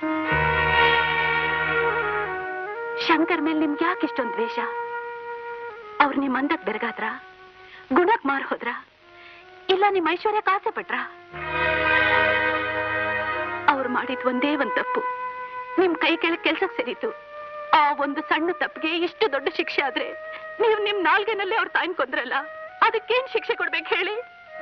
ಶಂಕರ್ ಮೇಲೆ ನಿಮ್ಗೆ ಯಾಕೆ ಇಷ್ಟೊಂದು ದ್ವೇಷ ಅವ್ರು ನಿಮ್ ಅಂದಕ್ ಬೆರಗಾದ್ರ ಗುಣಕ್ ಮಾರ್ ಹೋದ್ರ ಇಲ್ಲ ನಿಮ್ ಐಶ್ವರ್ಯಕ್ಕೆ ಆಸೆ ಪಟ್ರ ಅವ್ರು ಮಾಡಿದ್ ಒಂದೇ ಒಂದ್ ತಪ್ಪು ನಿಮ್ ಕೈ ಕೆಳಗ್ ಕೆಲ್ಸಕ್ ಸೇರಿತು ಆ ಒಂದು ಸಣ್ಣ ತಪ್ಪಿಗೆ ಇಷ್ಟು ದೊಡ್ಡ ಶಿಕ್ಷೆ ಆದ್ರೆ ನೀವು ನಿಮ್ ನಾಲ್ಗೆನಲ್ಲಿ ಅವ್ರ ತಾಯಿನ್ ಕೊಂದ್ರಲ್ಲ ಅದಕ್ಕೇನ್ ಶಿಕ್ಷೆ ಕೊಡ್ಬೇಕು ಹೇಳಿ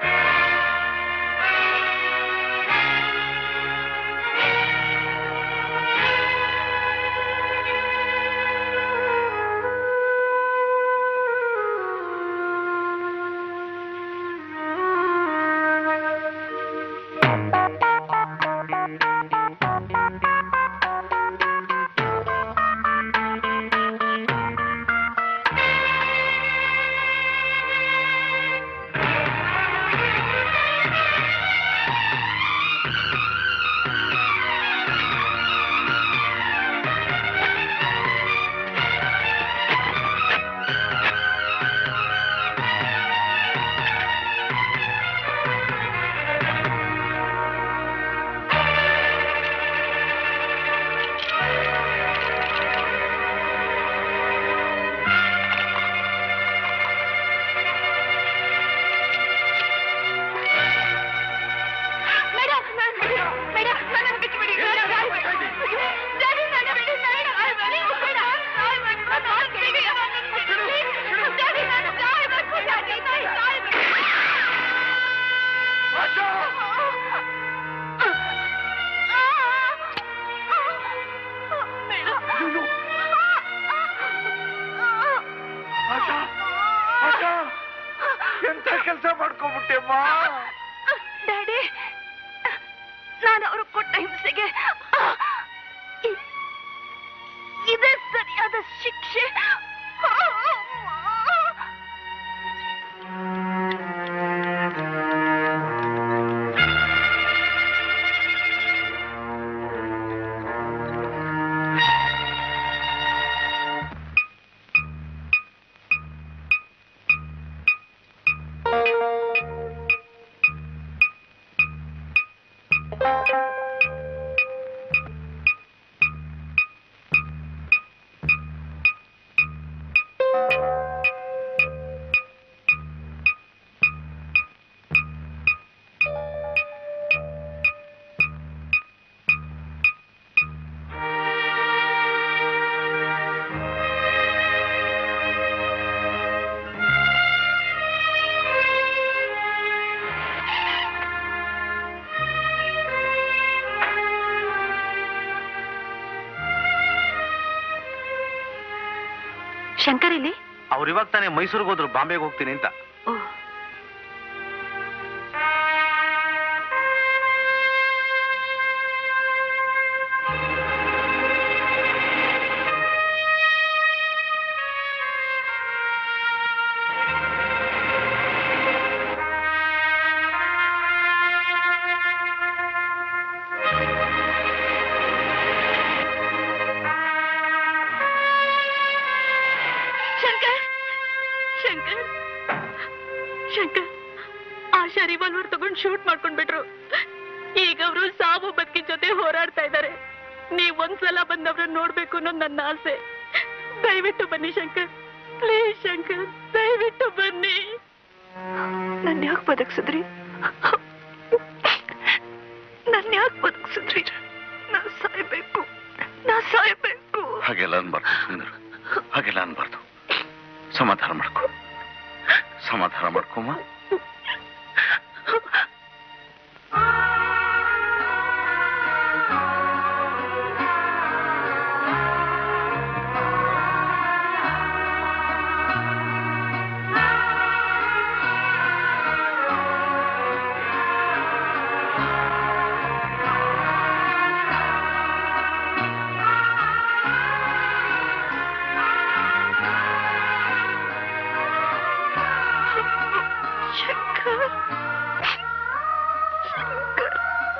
ಎಂತ ಕೆಲಸ ಮಾಡ್ಕೊಂಡ್ಬಿಟ್ಟೆಮ್ಮ ಡ್ಯಾಡಿ ನಾನು ಅವ್ರು ಕೊಟ್ಟ ಹಿಂಸೆಗೆ ಇ- ಇದೇ ಸರಿಯಾದ ಶಿಕ್ಷೆ ಶಂಕರ್ ಇಲ್ಲಿ ಅವ್ರು ಇವಾಗ ತಾನೇ ಮೈಸೂರಿಗೆ ಹೋದ್ರು ಬಾಂಬೆಗೆ ಹೋಗ್ತೀನಿ ಅಂತ ಓ ಶಂಕರ್ ಶಂಕರ್ ಶಂಕರ್ ಆಶಾ ರಿವಾಲ್ವರ್ ತಗೊಂಡು ಶೂಟ್ ಮಾಡ್ಕೊಂಡ್ಬಿಟ್ರು ಈಗ ಅವರು ಸಾವು ಬದುಕಿನ ಜೊತೆ ಹೋರಾಡ್ತಾ ಇದ್ದಾರೆ ನೀವ್ ಒಂದ್ಸಲ ಬಂದವ್ರನ್ನ ನೋಡ್ಬೇಕು ಅನ್ನೋದು ನನ್ನ ಆಸೆ ದಯವಿಟ್ಟು ಬನ್ನಿ ಶಂಕರ್ ಪ್ಲೀಸ್ ಶಂಕರ್ ದಯವಿಟ್ಟು ಬನ್ನಿ ನನ್ನ ಯಾಕೆ ಬದುಕ್ಸಿದ್ರಿ ನನ್ನ ಯಾಕೆ ಬದುಕ್ಸಿದ್ರಿ ನಾ ಸಾಯ್ಬೇಕು ನಾ ಸಾಯ್ಬೇಕು ಹಾಗೆಲ್ಲ ಅನ್ಬಾರ್ದು ಸುಂದರ ಹಾಗೆಲ್ಲ ಅನ್ಬಾರ್ದು ಸಮಾಧಾನ ಮಾಡ್ಕೊ ಸಮಾಧಾನ ಮಾಡ್ಕೊಮ್ಮ ಶಂಕರ್ ಶಂಕರ್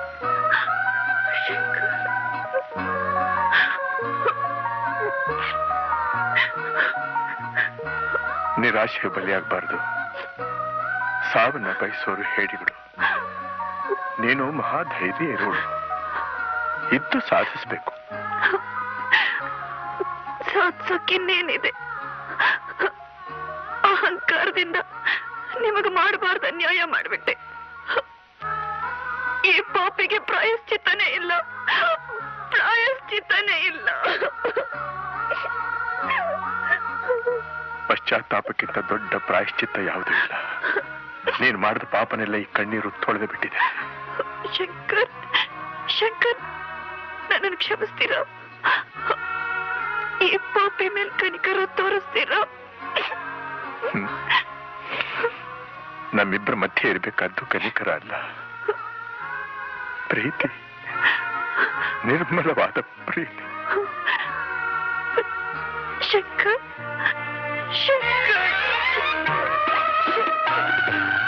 ನಿರಾಶೆ ಬಲಿಯಾಗಬಾರ್ದು ಸಾವನ್ನ ಬಯಸೋರು ಹೇಡಿಗಳು ನೀನು ಮಹಾಧೈರ್ಯ ಇರೋಳು ಇದ್ದು ಸಾಧಿಸ್ಬೇಕು ಸಾಧಿಸೋಕಿನ್ನೇನಿದೆ ಅಹಂಕಾರದಿಂದ ನಿಮಗೆ ಮಾಡಬಾರ್ದ ಅನ್ಯಾಯ ಮಾಡ್ಬಿಟ್ಟೆ ಈ ಪಾಪಿಗೆ ಪ್ರಾಯಶ್ಚಿತ್ತನೇ ಇಲ್ಲ ಪ್ರಾಯಶ್ಚಿತ್ತನೇ ಇಲ್ಲ ಪಶ್ಚಾತ್ತಾಪಕ್ಕಿಂತ ದೊಡ್ಡ ಪ್ರಾಯಶ್ಚಿತ್ತ ಯಾವುದೂ ಇಲ್ಲ ನೀನು ಮಾಡಿದ ಪಾಪನೆಲ್ಲ ಈ ಕಣ್ಣೀರು ತೊಳೆದು ಬಿಟ್ಟಿದೆ ಶಂಕರ್ ಶಂಕರ್ ನನ್ನನ್ನು ಕ್ಷಮಿಸ್ತೀರಾ ಈ ಪಾಪಿ ಮೇಲೆ ಕನಿಕರ ತೋರಿಸ್ತೀರಾ ಹ್ಮ್. ನಮ್ಮಿಬ್ಬರ ಮಧ್ಯೆ ಇರಬೇಕಾದ್ದು ಕನಿಕರ ಅಲ್ಲ ಪ್ರೀತಿ ನಿರ್ಮಲವಾದ ಪ್ರೀತಿ ಶಂಕರ್ ಶಂಕರ್